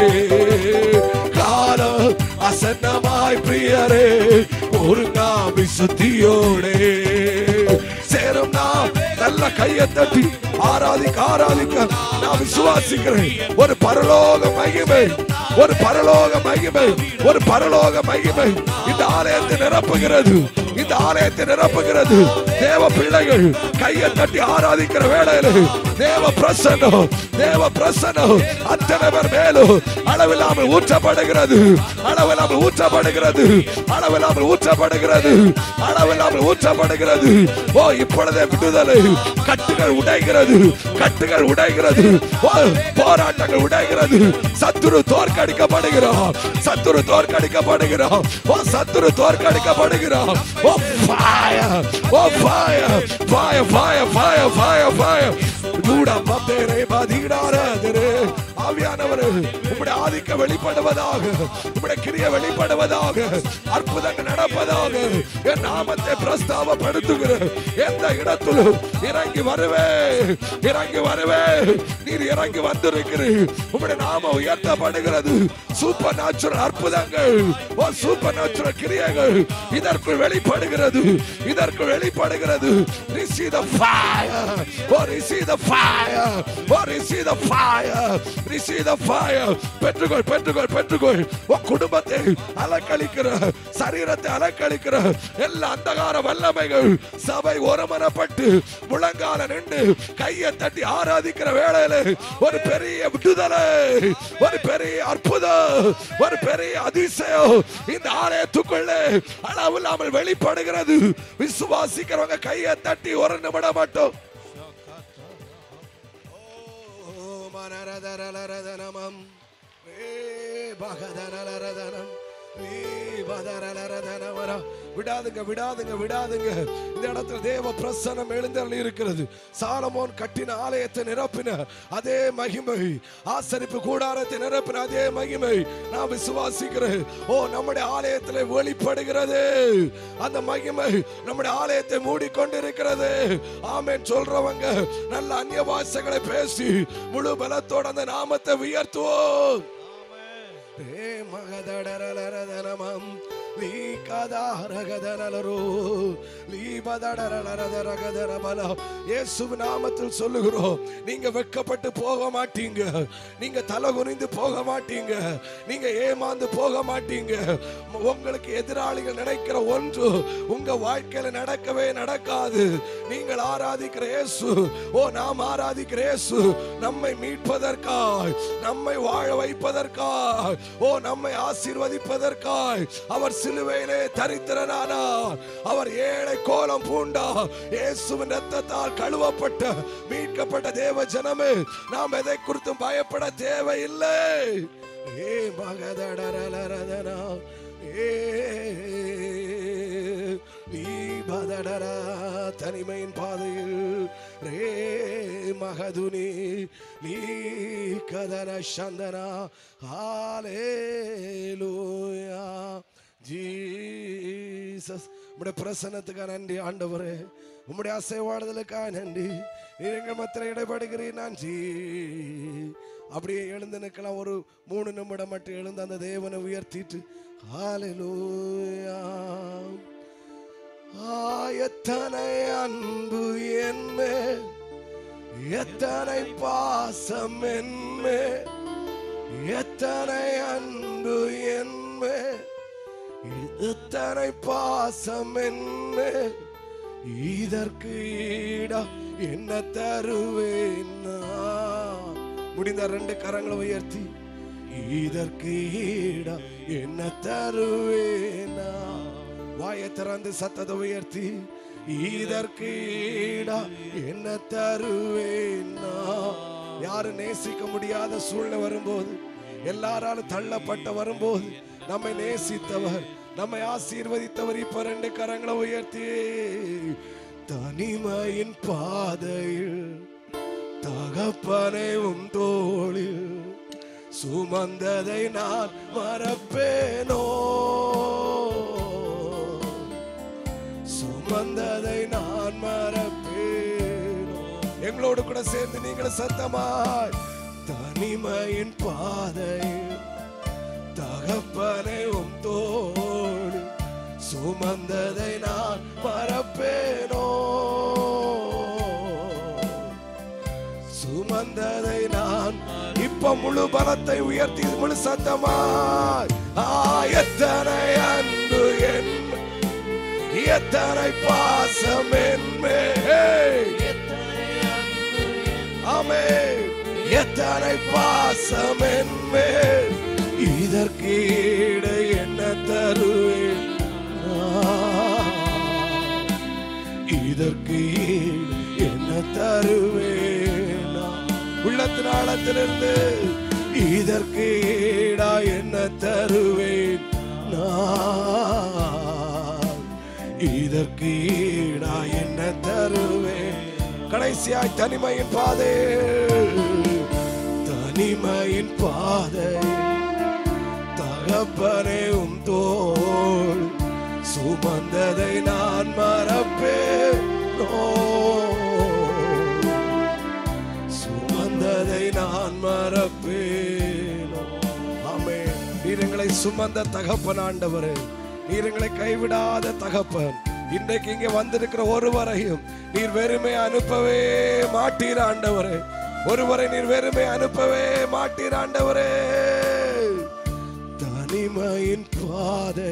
காலம் அசன்னமாய் பிரியரே ஒரு நாம் விசுத்தியோடே சேரும் நாம் நல்ல கையை தட்டி ஆராதிக்க ஆராதிக்க நான் விசுவாசிக்கிறேன் ஒரு பரலோக மகிமை ஒரு பரலோக மகிமை ஒரு பரலோக மகிமை இந்த ஆலயத்தை நிரப்புகிறது இந்த ஆலயத்தை நிரப்புகிறது தேவ பிள்ளைகள் கையை தட்டி ஆராதிக்கிற வேளையில தேவ பிரசன்னம் தேவ பிரசன்னம் அத்தனை பேர் மேலும் அளவில்லாமல் ஊற்றப்படுகிறது அளவில்லாமல் ஊற்றப்படுகிறது அளவில்லாமல் ஊற்றப்படுகிறது அளவில்லாமல் ஊற்றப்படுகிறது ஓ இப்பொழுதே விடுதலை கட்டுகள் உடைகிறது கட்டுகள் உடைகிறது ஓ, போராட்டங்கள் உடைகிறது சத்துரு தோற்கடிக்கப்படுகிறான் சத்துரு தோற்கடிக்கப்படுகிறான் ஓ சத்துரு தோற்கடிக்கப்படுகிறான் ஓ fire ஓ fire fire fire fire fire fire கூட மத்தேரே பதிடாரே ஆவியானவரே உம்முடைய ஆதிக்க வெளிப்படுவதாக உம்முடைய கிரிய வெளிப்படுவதாக அற்புதங்கள் நடப்பதாக என் நாமத்தை பிரஸ்தாபப்படுத்துகிற எந்த இடத்திலும் இறங்கி வருவே இறங்கி வருவே நீர் இறங்கி வந்திருக்கிறீர் உம்முடைய நாம உயர்த்தப்படுகிறது சூப்பர் நேச்சுரல் அற்புதங்கள் ஓ சூப்பர் நேச்சுரல் கிரியைகள் இதற்கு வெளிப்படுகிறது இதற்கு வெளிப்படுகிறது receive the fire oh receive the fire oh receive the fire receive the fire பெற்றுக்கொள் பெற்றுக்கொள் பெற்றுக்கொள் உன் குடும்பத்தை அலக்களிக்கிற சரீரத்தை அலக்களிக்கிற எல்லா அந்தகார வல்லமைகள் சபை ஒருமனப்பட்டு முழங்கால நின்று கையை தட்டி ஆராதிக்கிற வேளையில ஒரு பெரிய விடுதலை ஒரு பெரிய அற்புதம் ஒரு பெரிய அதிசயம் இந்த ஆலயத்துக்குள்ளே அளவு இல்லாமல் வெளிப்படுகிறது விசுவாசிக்கிறவங்க கையை தட்டி ஒரு நிமிடம் மட்டும் மனரதரலரதனமம் ஏ பகதரலரதனம் ஏ பதரலரதனமரம் விடாதுங்க விடாதுங்க விடாதுங்க இந்த இடத்துல தேவ பிரசனம் எழுந்தருளி இருக்கிறது சாலமோன் கட்டின ஆலயத்தை நிரப்பின அதே மகிமை ஆசரிப்பு கூடாரத்தை நிரப்பின அதே மகிமை நான் விசுவாசிக்கிறேன் ஓ நம்முடைய ஆலயத்தில் வெளிப்படுகிறது அந்த மகிமை நம்முடைய ஆலயத்தை மூடிக்கொண்டிருக்கிறது ஆமென் சொல்றவங்க நல்ல அந்நிய பாஷைகளை பேசி முழு பலத்தோட அந்த நாமத்தை உயர்த்துவோம் ஏ மகதடரலரதனமம் நீ கதாரகதனலரோ லீபதடரலரதரகதரபல இயேசு நாமத்தில் சொல்லுகிறோம் நீங்க வெட்கப்பட்டு போக மாட்டீங்க நீங்க தலை குனிந்து போக மாட்டீங்க நீங்க ஏமாந்து போக மாட்டீங்க உங்களுக்கு எதிராளிகள் நினைக்கிற ஒன்று உங்க வாழ்க்கையில நடக்கவே நடக்காது நீங்கள் ஆராதிக்கிற இயேசு ஓ நாம் ஆராதிக்கிற இயேசு நம்மை மீட்பதற்காய் நம்மை வாழ வைப்பதற்காய் ஓ நம்மை ஆசீர்வதிப்பதற்காய் அவர் சிலுவையிலே தரித்திரனானார் அவர் ஏழை கோலம் பூண்டா இயேசுவின் ரத்தத்தால் கழுவப்பட்ட மீட்கப்பட்ட தேவ ஜனமே நாம் எதை குறித்தும் பயப்பட தேவையில்லை ஏ மகதடரலரதனா ஏ நீ பதடரா தனிமையின் பாதையில் ரே மகதுனி நீ கதர சந்தனா ஹalleluya ஜீசஸ் உம்முடைய பிரசன்னத்துக்காக நன்றி ஆண்டவரே உம்முடைய அசைவாடுதலுக்காக நன்றி நீர் எங்கள் மத்திர இடைப்படுகிறீர் நான் ஜீ அப்படியே எழுந்து நிற்கலாம் ஒரு மூணு நிமிடம் மட்டும் எழுந்து அந்த தேவனை உயர்த்திட்டு ஹalleluya ஆ எத்தனை அன்பு என்மேல் எத்தனை பாசம் என்மேல் எத்தனை அன்பு என்மேல் எத்தனை பாசம் என்மேல் இதற்கு ஈடா என்ன தருவேன் நான்? முடிந்த ரெண்டு கரங்களை உயர்த்தி இதற்கு ஈடா என்ன தருவேனா வாயை திறந்து சத்தத்தை உயர்த்தி இதற்கு ஈடா என்ன தருவேனா யாரு நேசிக்க முடியாத சூழ்நிலை வரும்போது எல்லாராலும் தள்ளப்பட்ட வரும்போது நம்மை நேசித்தவர் நம்மை ஆசீர்வதித்தவர் இப்ப ரெண்டு கரங்களை உயர்த்தி தனிமையின் பாதையில் தகப்பனை உம் தோளில் சுமந்ததை நான் மறப்பேனோ சுமந்ததை நான் மறப்பேனோ எங்களோடு கூட சேர்ந்து நீங்கள் சத்தமாய் தனிமையின் பாதையில் தகப்பனை உம் தோடு சுமந்ததை நான் மறப்பேனோ சுமந்ததை நான் இப்ப முழு பலத்தை உயர்த்தி முழு சத்தமாய் ஆ, எத்தனை அன்பு என் எத்தனை பாசம் என்மே ஆமே எத்தனை பாசம் என்மேல் இதற்கு ஈடு என்ன தருவேன் நான்? இதற்கு ஈடு என்ன தருவேன் நான்? உள்ளத்தின் ஆழத்திலிருந்து இதற்கு ஈடா என்ன தருவேன் நான் இதற்கு ஈடா என்ன தருவேன் கடைசியாய் தனிமையின் பாதை தனிமையின் பாதை தகப்பனே உம் தோள் சுமந்ததை நான் மறப்பேனோ சுமந்ததை நான் மறப்பேனோ ஆமே நீர் எங்களை சுமந்த தகப்பன் ஆண்டவரே நீர் எங்களை கைவிடாத தகப்பன் இன்றைக்கு இங்கே வந்திருக்கிற ஒருவரையும் நீர் வெறுமை அனுப்பவே மாட்டீர் ஆண்டவரே ஒருவரை நீர் வெறுமை அனுப்பவே மாட்டீர் ஆண்டவரே தனிமையின் பாதை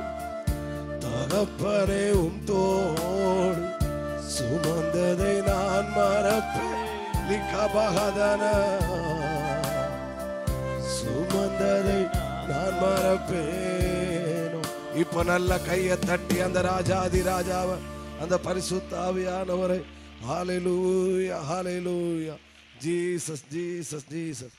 தகப்பனே உம் தோடு சுமந்ததை நான் மறப்பேன் லிகபகதன சுமந்ததை நான் மறப்பேனோ இப்ப நல்ல கையை தட்டி அந்த ராஜாதி ராஜாவை அந்த பரிசுத்தாவியானவரை ஹalleluya ஹalleluya ஜீசஸ் ஜீசஸ் ஜீசஸ்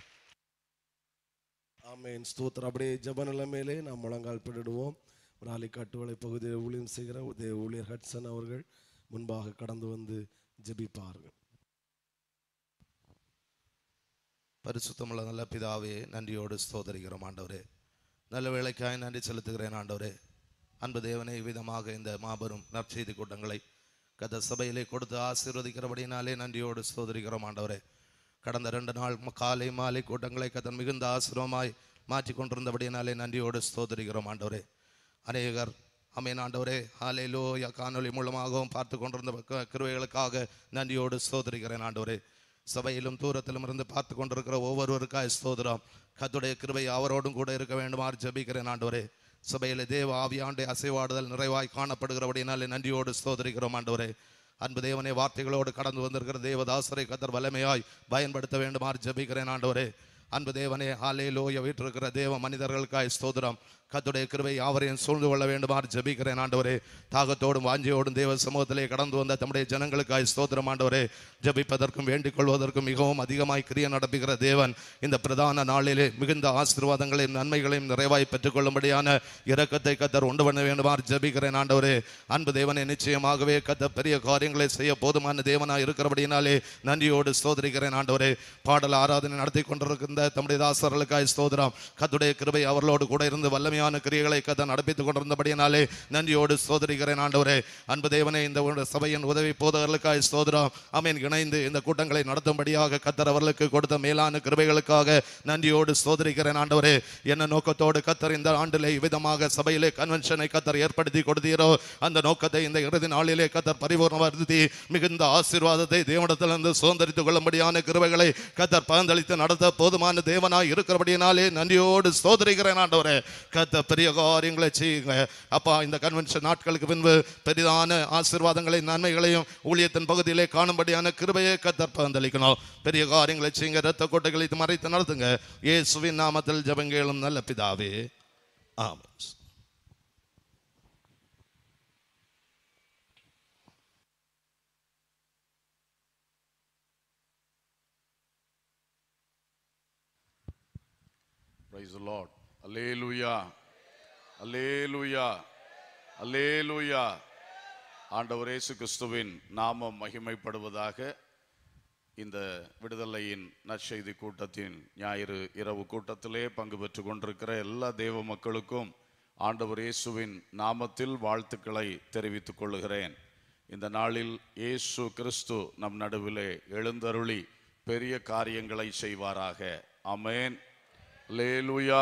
ஆமென் ஸ்தோத்திரம் அப்படியே ஜெப நிலைமையிலே நாம் முழங்கால் பிடிடுவோம் ராலி கட்டுவளை பகுதியில் ஊழியம் செய்கிற தேவ ஊழியர் ஹட்சன் அவர்கள் முன்பாக கடந்து வந்து ஜெபிப்பார்கள் பரிசுத்தமுள்ள நல்ல பிதாவே நன்றியோடு ஸ்தோதரிக்கிறோம் ஆண்டவரே நல்ல வேலைக்காய் நன்றி செலுத்துகிறேன் ஆண்டவரே அன்பு தேவனே விதமாக இந்த மாபெரும் நற்செய்தி கூட்டங்களை கத சபையிலே கொடுத்து ஆசீர்வதிக்கிறபடினாலே நன்றியோடு ஸ்தோதரிக்கிறோம் ஆண்டவரே கடந்த ரெண்டு நாள் ம- காலை மாலை கூட்டங்களை கதன் மிகுந்த ஆசீர்வமாய் மாற்றி கொண்டிருந்தபடினாலே நன்றியோடு ஸ்தோதரிக்கிறோம் ஆண்டவரே அநேகர் அமேன் ஆண்டவரே ஹalleluya காணொளி மூலமாகவும் பார்த்து கொண்டிருந்த க- கிருபைகளுக்காக நன்றியோடு ஸ்தோத்திரிக்கிறேன் ஆண்டவரே சபையிலும் தூரத்திலும் இருந்து பார்த்து கொண்டிருக்கிற ஒவ்வொருவருக்காய் ஸ்தோத்திரம் கத்துடைய கிருபை அவரோடும் கூட இருக்க வேண்டுமாறு ஜெபிக்கிறேன் ஆண்டவரே சபையிலே தேவ ஆவியாண்டை அசைவாடுதல் நிறைவாய் காணப்படுகிறபடினாலே நன்றியோடு ஸ்தோத்திரிக்கிறோம் ஆண்டவரே அன்பு தேவனே வார்த்தைகளோடு கடந்து வந்திருக்கிற தேவதாசரை கத்தர் வல்லமையாய் பயன்படுத்த வேண்டுமாறு ஜெபிக்கிறேன் ஆண்டவரே அன்பு தேவனே ஹாலே லோய வீற்றிருக்கிற தேவ மனிதர்களுக்காய் ஸ்தோத்திரம் கத்துடைய கிருபை யாவரையும் சூழ்ந்து கொள்ள வேண்டுமாறு ஜெபிக்கிறேன் ஆண்டவரே தாகத்தோடும் வாஞ்சியோடும் தேவ சமூகத்திலே கடந்து வந்த தம்முடைய ஜனங்களுக்காய் ஸ்தோத்திரம் ஆண்டவரே ஜெபிப்பதற்கும் வேண்டிக் கொள்வதற்கும் மிகவும் அதிகமாய் கிரிய நடப்புகிற தேவன் இந்த பிரதான நாளிலே மிகுந்த ஆசீர்வாதங்களையும் நன்மைகளையும் நிறைவாய் பெற்றுக்கொள்ளும்படியான இரக்கத்தை கத்தர் உண்டு பண்ண வேண்டுமாறு ஜெபிக்கிறேன் ஆண்டவரே அன்பு தேவனை நிச்சயமாகவே கத்த பெரிய காரியங்களை செய்ய போதுமான தேவனாய் இருக்கிறபடினாலே நன்றியோடு ஸ்தோதரிக்கிறேன் ஆண்டவரே பாடல் ஆராதனை நடத்தி கொண்டிருக்கின்ற தம்முடைய தாசர்களுக்காய் ஸ்தோத்திரம் கத்துடைய கிருபை அவர்களோடு கூட இருந்து வல்லமையான கிரியைகளை கத்த நடப்பித்துக் கொண்டிருந்தபடியினாலே நன்றியோடு ஸ்தோதரிக்கிறேன் ஆண்டவரே அன்பு தேவனே இந்த ஒரு சபையின் உதவி போதகர்களுக்காய் ஸ்தோத்திரம் அமீன் இணைந்து இந்த கூட்டங்களை நடத்தும்படியாக கத்தர் அவர்களுக்கு கொடுத்த மேலான கிருபைகளுக்காக நன்றியோடு ஸ்தோதரிக்கிறேன் ஆண்டவரே என்ன நோக்கத்தோடு கத்தர் இந்த ஆண்டிலே விதமாக சபையிலே கன்வென்ஷனை கத்தர் ஏற்படுத்தி கொடுத்தீரோ அந்த நோக்கத்தை இந்த இறுதி நாளிலே கத்தர் பரிபூர்ணப்படுத்தி மிகுந்த ஆசீர்வாதத்தை தேவனிடத்திலிருந்து சுதந்திரித்துக் கொள்ளும்படியான கிருபைகளை கத்தர் பகிர்ந்தளித்து நடத்த போதுமான தேவனாய் இருக்கிறபடியினாலே நன்றியோடு ஸ்தோதரிக்கிறேன் ஆண்டவரே கத்தர் பெரிய காரியங்களை செய்யுங்க அப்பா இந்த கன்வென்ஷன் நாட்களுக்கு பின்பு பெரிதான ஆசீர்வாதங்களை நன்மைகளையும் ஊழியத்தின் பகுதியிலே காணும்படியான கிருபையை கத்தர் பகிர்ந்தளிக்கணும் பெரிய காரியங்களை செய்யுங்க இரத்த கோட்டைகளை மறைத்து நடத்துங்க இயேசுவின் நாமத்தில் ஜெபங்கேளும் நல்ல பிதாவே ஆமென் Praise the Lord. Alleluia. Alleluia. Alleluia. ஆண்டவர் இயேசு கிறிஸ்துவின் நாமம் மகிமைப்படுவதாக இந்த விடுதலையின் நற்செய்தி கூட்டத்தின் ஞாயிறு இரவு கூட்டத்திலே பங்கு பெற்று கொண்டிருக்கிற எல்லா தேவ மக்களுக்கும் ஆண்டவர் இயேசுவின் நாமத்தில் வாழ்த்துக்களை தெரிவித்துக் கொள்ளுகிறேன் இந்த நாளில் இயேசு கிறிஸ்து நம் நடுவிலே எழுந்தருளி பெரிய காரியங்களை செய்வாராக ஆமென் லேலுயா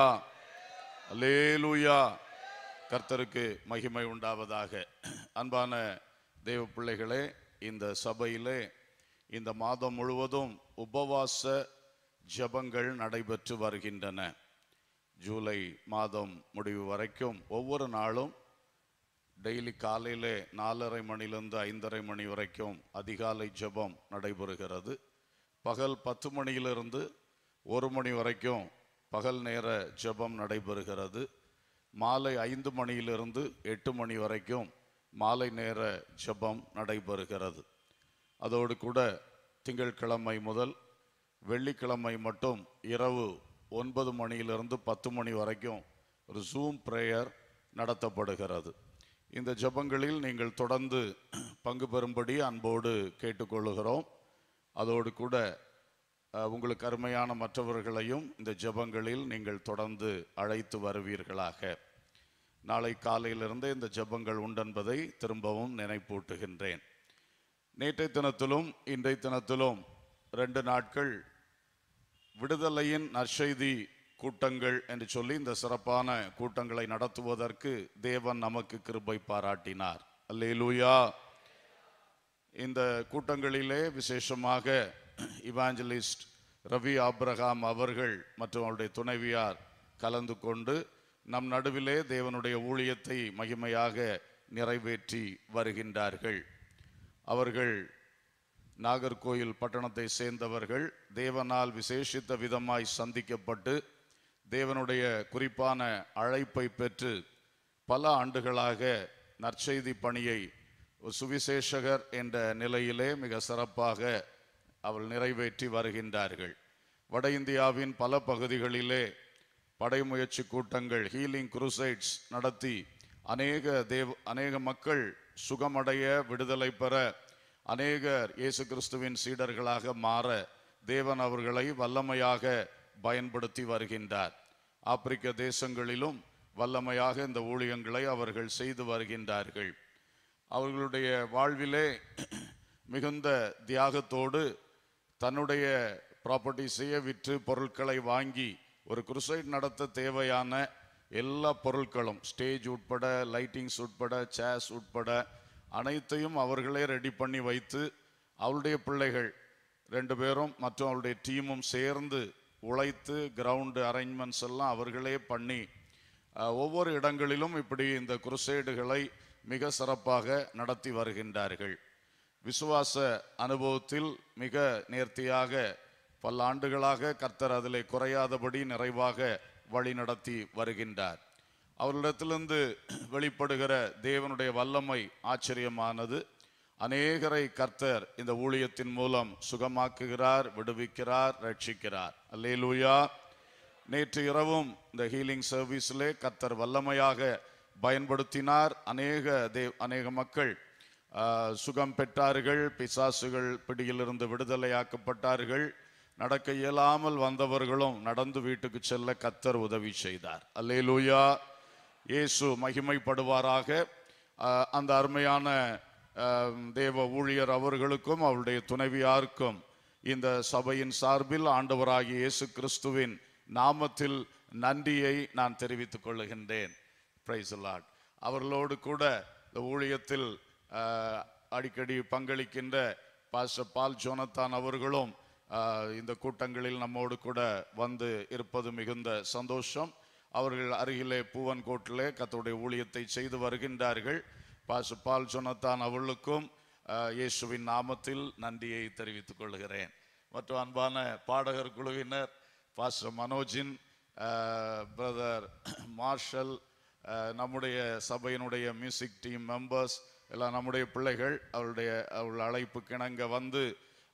லேலுயா கர்த்தருக்கு மகிமை உண்டாவதாக அன்பான தேவ பிள்ளைகளே இந்த சபையிலே இந்த மாதம் முழுவதும் உபவாச ஜெபங்கள் நடைபெற்று வருகின்றன ஜூலை மாதம் முடிவு வரைக்கும் ஒவ்வொரு நாளும் டெய்லி காலையிலே நாலரை மணிலிருந்து ஐந்தரை மணி வரைக்கும் அதிகாலை ஜெபம் நடைபெறுகிறது பகல் பத்து மணியிலிருந்து ஒரு மணி வரைக்கும் பகல் நேர ஜெபம் நடைபெறுகிறது மாலை ஐந்து மணியிலிருந்து எட்டு மணி வரைக்கும் மாலை நேர ஜெபம் நடைபெறுகிறது அதோடு கூட திங்கட்கிழமை முதல் வெள்ளிக்கிழமை மட்டும் இரவு ஒன்பது மணியிலிருந்து பத்து மணி வரைக்கும் ஒரு ஜூம் பிரேயர் நடத்தப்படுகிறது இந்த ஜெபங்களில் நீங்கள் தொடர்ந்து பங்கு பெறும்படி அன்போடு கேட்டுக்கொள்ளுகிறோம் அதோடு கூட அஹ், உங்களுக்கு அருமையான மற்றவர்களையும் இந்த ஜெபங்களில் நீங்கள் தொடர்ந்து அழைத்து வருவீர்களாக நாளை காலையிலிருந்து இந்த ஜெபங்கள் உண்டென்பதை திரும்பவும் நினைப்பூட்டுகின்றேன் நேற்றைய தினத்திலும் இன்றைய தினத்திலும் ரெண்டு நாட்கள் விடுதலையின் நற்செய்தி கூட்டங்கள் என்று சொல்லி இந்த சிறப்பான கூட்டங்களை நடத்துவதற்கு தேவன் நமக்கு கிருபை பாராட்டினார் அல்லேலூயா இந்த கூட்டங்களிலே விசேஷமாக இவாஞ்சலிஸ்ட் ரவி ஆப்ரஹாம் அவர்கள் மற்றும் அவருடைய துணைவியார் கலந்து கொண்டு நம் நடுவிலே தேவனுடைய ஊழியத்தை மகிமையாக நிறைவேற்றி வருகின்றார்கள் அவர்கள் நாகர்கோயில் பட்டணத்தை சேர்ந்தவர்கள் தேவனால் விசேஷித்த விதமாய் சந்திக்கப்பட்டு தேவனுடைய குறிப்பான அழைப்பை பெற்று பல ஆண்டுகளாக நற்செய்தி பணியை ஒரு சுவிசேஷகர் என்ற நிலையிலே மிக சிறப்பாக அவள் நிறைவேற்றி வருகின்றார்கள் வட இந்தியாவின் பல பகுதிகளிலே படைமுயற்சி கூட்டங்கள் ஹீலிங் குருசைட்ஸ் நடத்தி அநேக தேவ அநேக மக்கள் சுகமடைய விடுதலை பெற அநேகர் இயேசு கிறிஸ்துவின் சீடர்களாக மாற தேவன் அவர்களை வல்லமையாக பயன்படுத்தி வருகின்றார் ஆப்பிரிக்க தேசங்களிலும் வல்லமையாக இந்த ஊழியங்களை அவர்கள் செய்து வருகின்றார்கள் அவர்களுடைய வாழ்விலே மிகுந்த தியாகத்தோடு தன்னுடைய ப்ராப்பர்ட்டிஸையே விற்று பொருட்களை வாங்கி ஒரு குருசைட் நடத்த தேவையான எல்லா பொருட்களும் ஸ்டேஜ் உட்பட லைட்டிங்ஸ் உட்பட சேர்ஸ் உட்பட அனைத்தையும் அவர்களே ரெடி பண்ணி வைத்து அவளுடைய பிள்ளைகள் ரெண்டு பேரும் மற்றும் அவருடைய டீமும் சேர்ந்து உழைத்து கிரவுண்டு அரேஞ்ச்மெண்ட்ஸ் எல்லாம் அவர்களே பண்ணி அஹ், ஒவ்வொரு இடங்களிலும் இப்படி இந்த குருசேடுகளை மிக சிறப்பாக நடத்தி வருகின்றார்கள் விசுவாச அனுபவத்தில் மிக நேர்த்தியாக பல ஆண்டுகளாக கர்த்தர் அதிலே குறையாதபடி நிறைவாக வழி நடத்தி வருகின்றார் அவர்களிடத்திலிருந்து வெளிப்படுகிற தேவனுடைய வல்லமை ஆச்சரியமானது அநேகரை கர்த்தர் இந்த ஊழியத்தின் மூலம் சுகமாக்குகிறார் விடுவிக்கிறார் ரட்சிக்கிறார் அல்லேலூயா நேற்று இரவும் இந்த ஹீலிங் சர்வீஸிலே கர்த்தர் வல்லமையாக பயன்படுத்தினார் அநேக தேவ் அநேக மக்கள் ஆ, சுகம் பெற்றார்கள் பிசாசுகள் பிடியிலிருந்து விடுதலையாக்கப்பட்டார்கள் நடக்க இயலாமல் வந்தவர்களும் நடந்து வீட்டுக்கு செல்ல கத்தர் உதவி செய்தார் அல்லேலூயா இயேசு மகிமைப்படுவாராக ஆ, அந்த அருமையான ஆ, தேவ ஊழியர் அவர்களுக்கும் அவருடைய துணைவியாருக்கும் இந்த சபையின் சார்பில் ஆண்டவராகிய இயேசு கிறிஸ்துவின் நாமத்தில் நன்றியை நான் தெரிவித்துக் கொள்ளுகின்றேன் பிரைஸ் லார்ட் அவர்களோடு கூட இந்த ஊழியத்தில் ஆஹ், அடிக்கடி பங்களிக்கின்ற பாஸ்டர் பால் ஜோனத்தான் அவர்களும் ஆஹ், இந்த கூட்டங்களில் நம்மோடு கூட வந்து இருப்பது மிகுந்த சந்தோஷம் அவர்கள் அருகிலே பூவன்கோட்டிலே கத்தருடைய ஊழியத்தை செய்து வருகின்றார்கள் பாஸ்டர் பால் ஜோனத்தான் அவர்களுக்கும் ஆஹ், இயேசுவின் நாமத்தில் நன்றியை தெரிவித்துக் கொள்கிறேன் மற்றும் அன்பான பாடகர் குழுவினர் பாஸ்டர் மனோஜின் பிரதர் மார்ஷல் அஹ், நம்முடைய சபையினுடைய மியூசிக் டீம் மெம்பர்ஸ் எல்லாம் நம்முடைய பிள்ளைகள் அவருடைய அவர்கள் அழைப்பு கிணங்க வந்து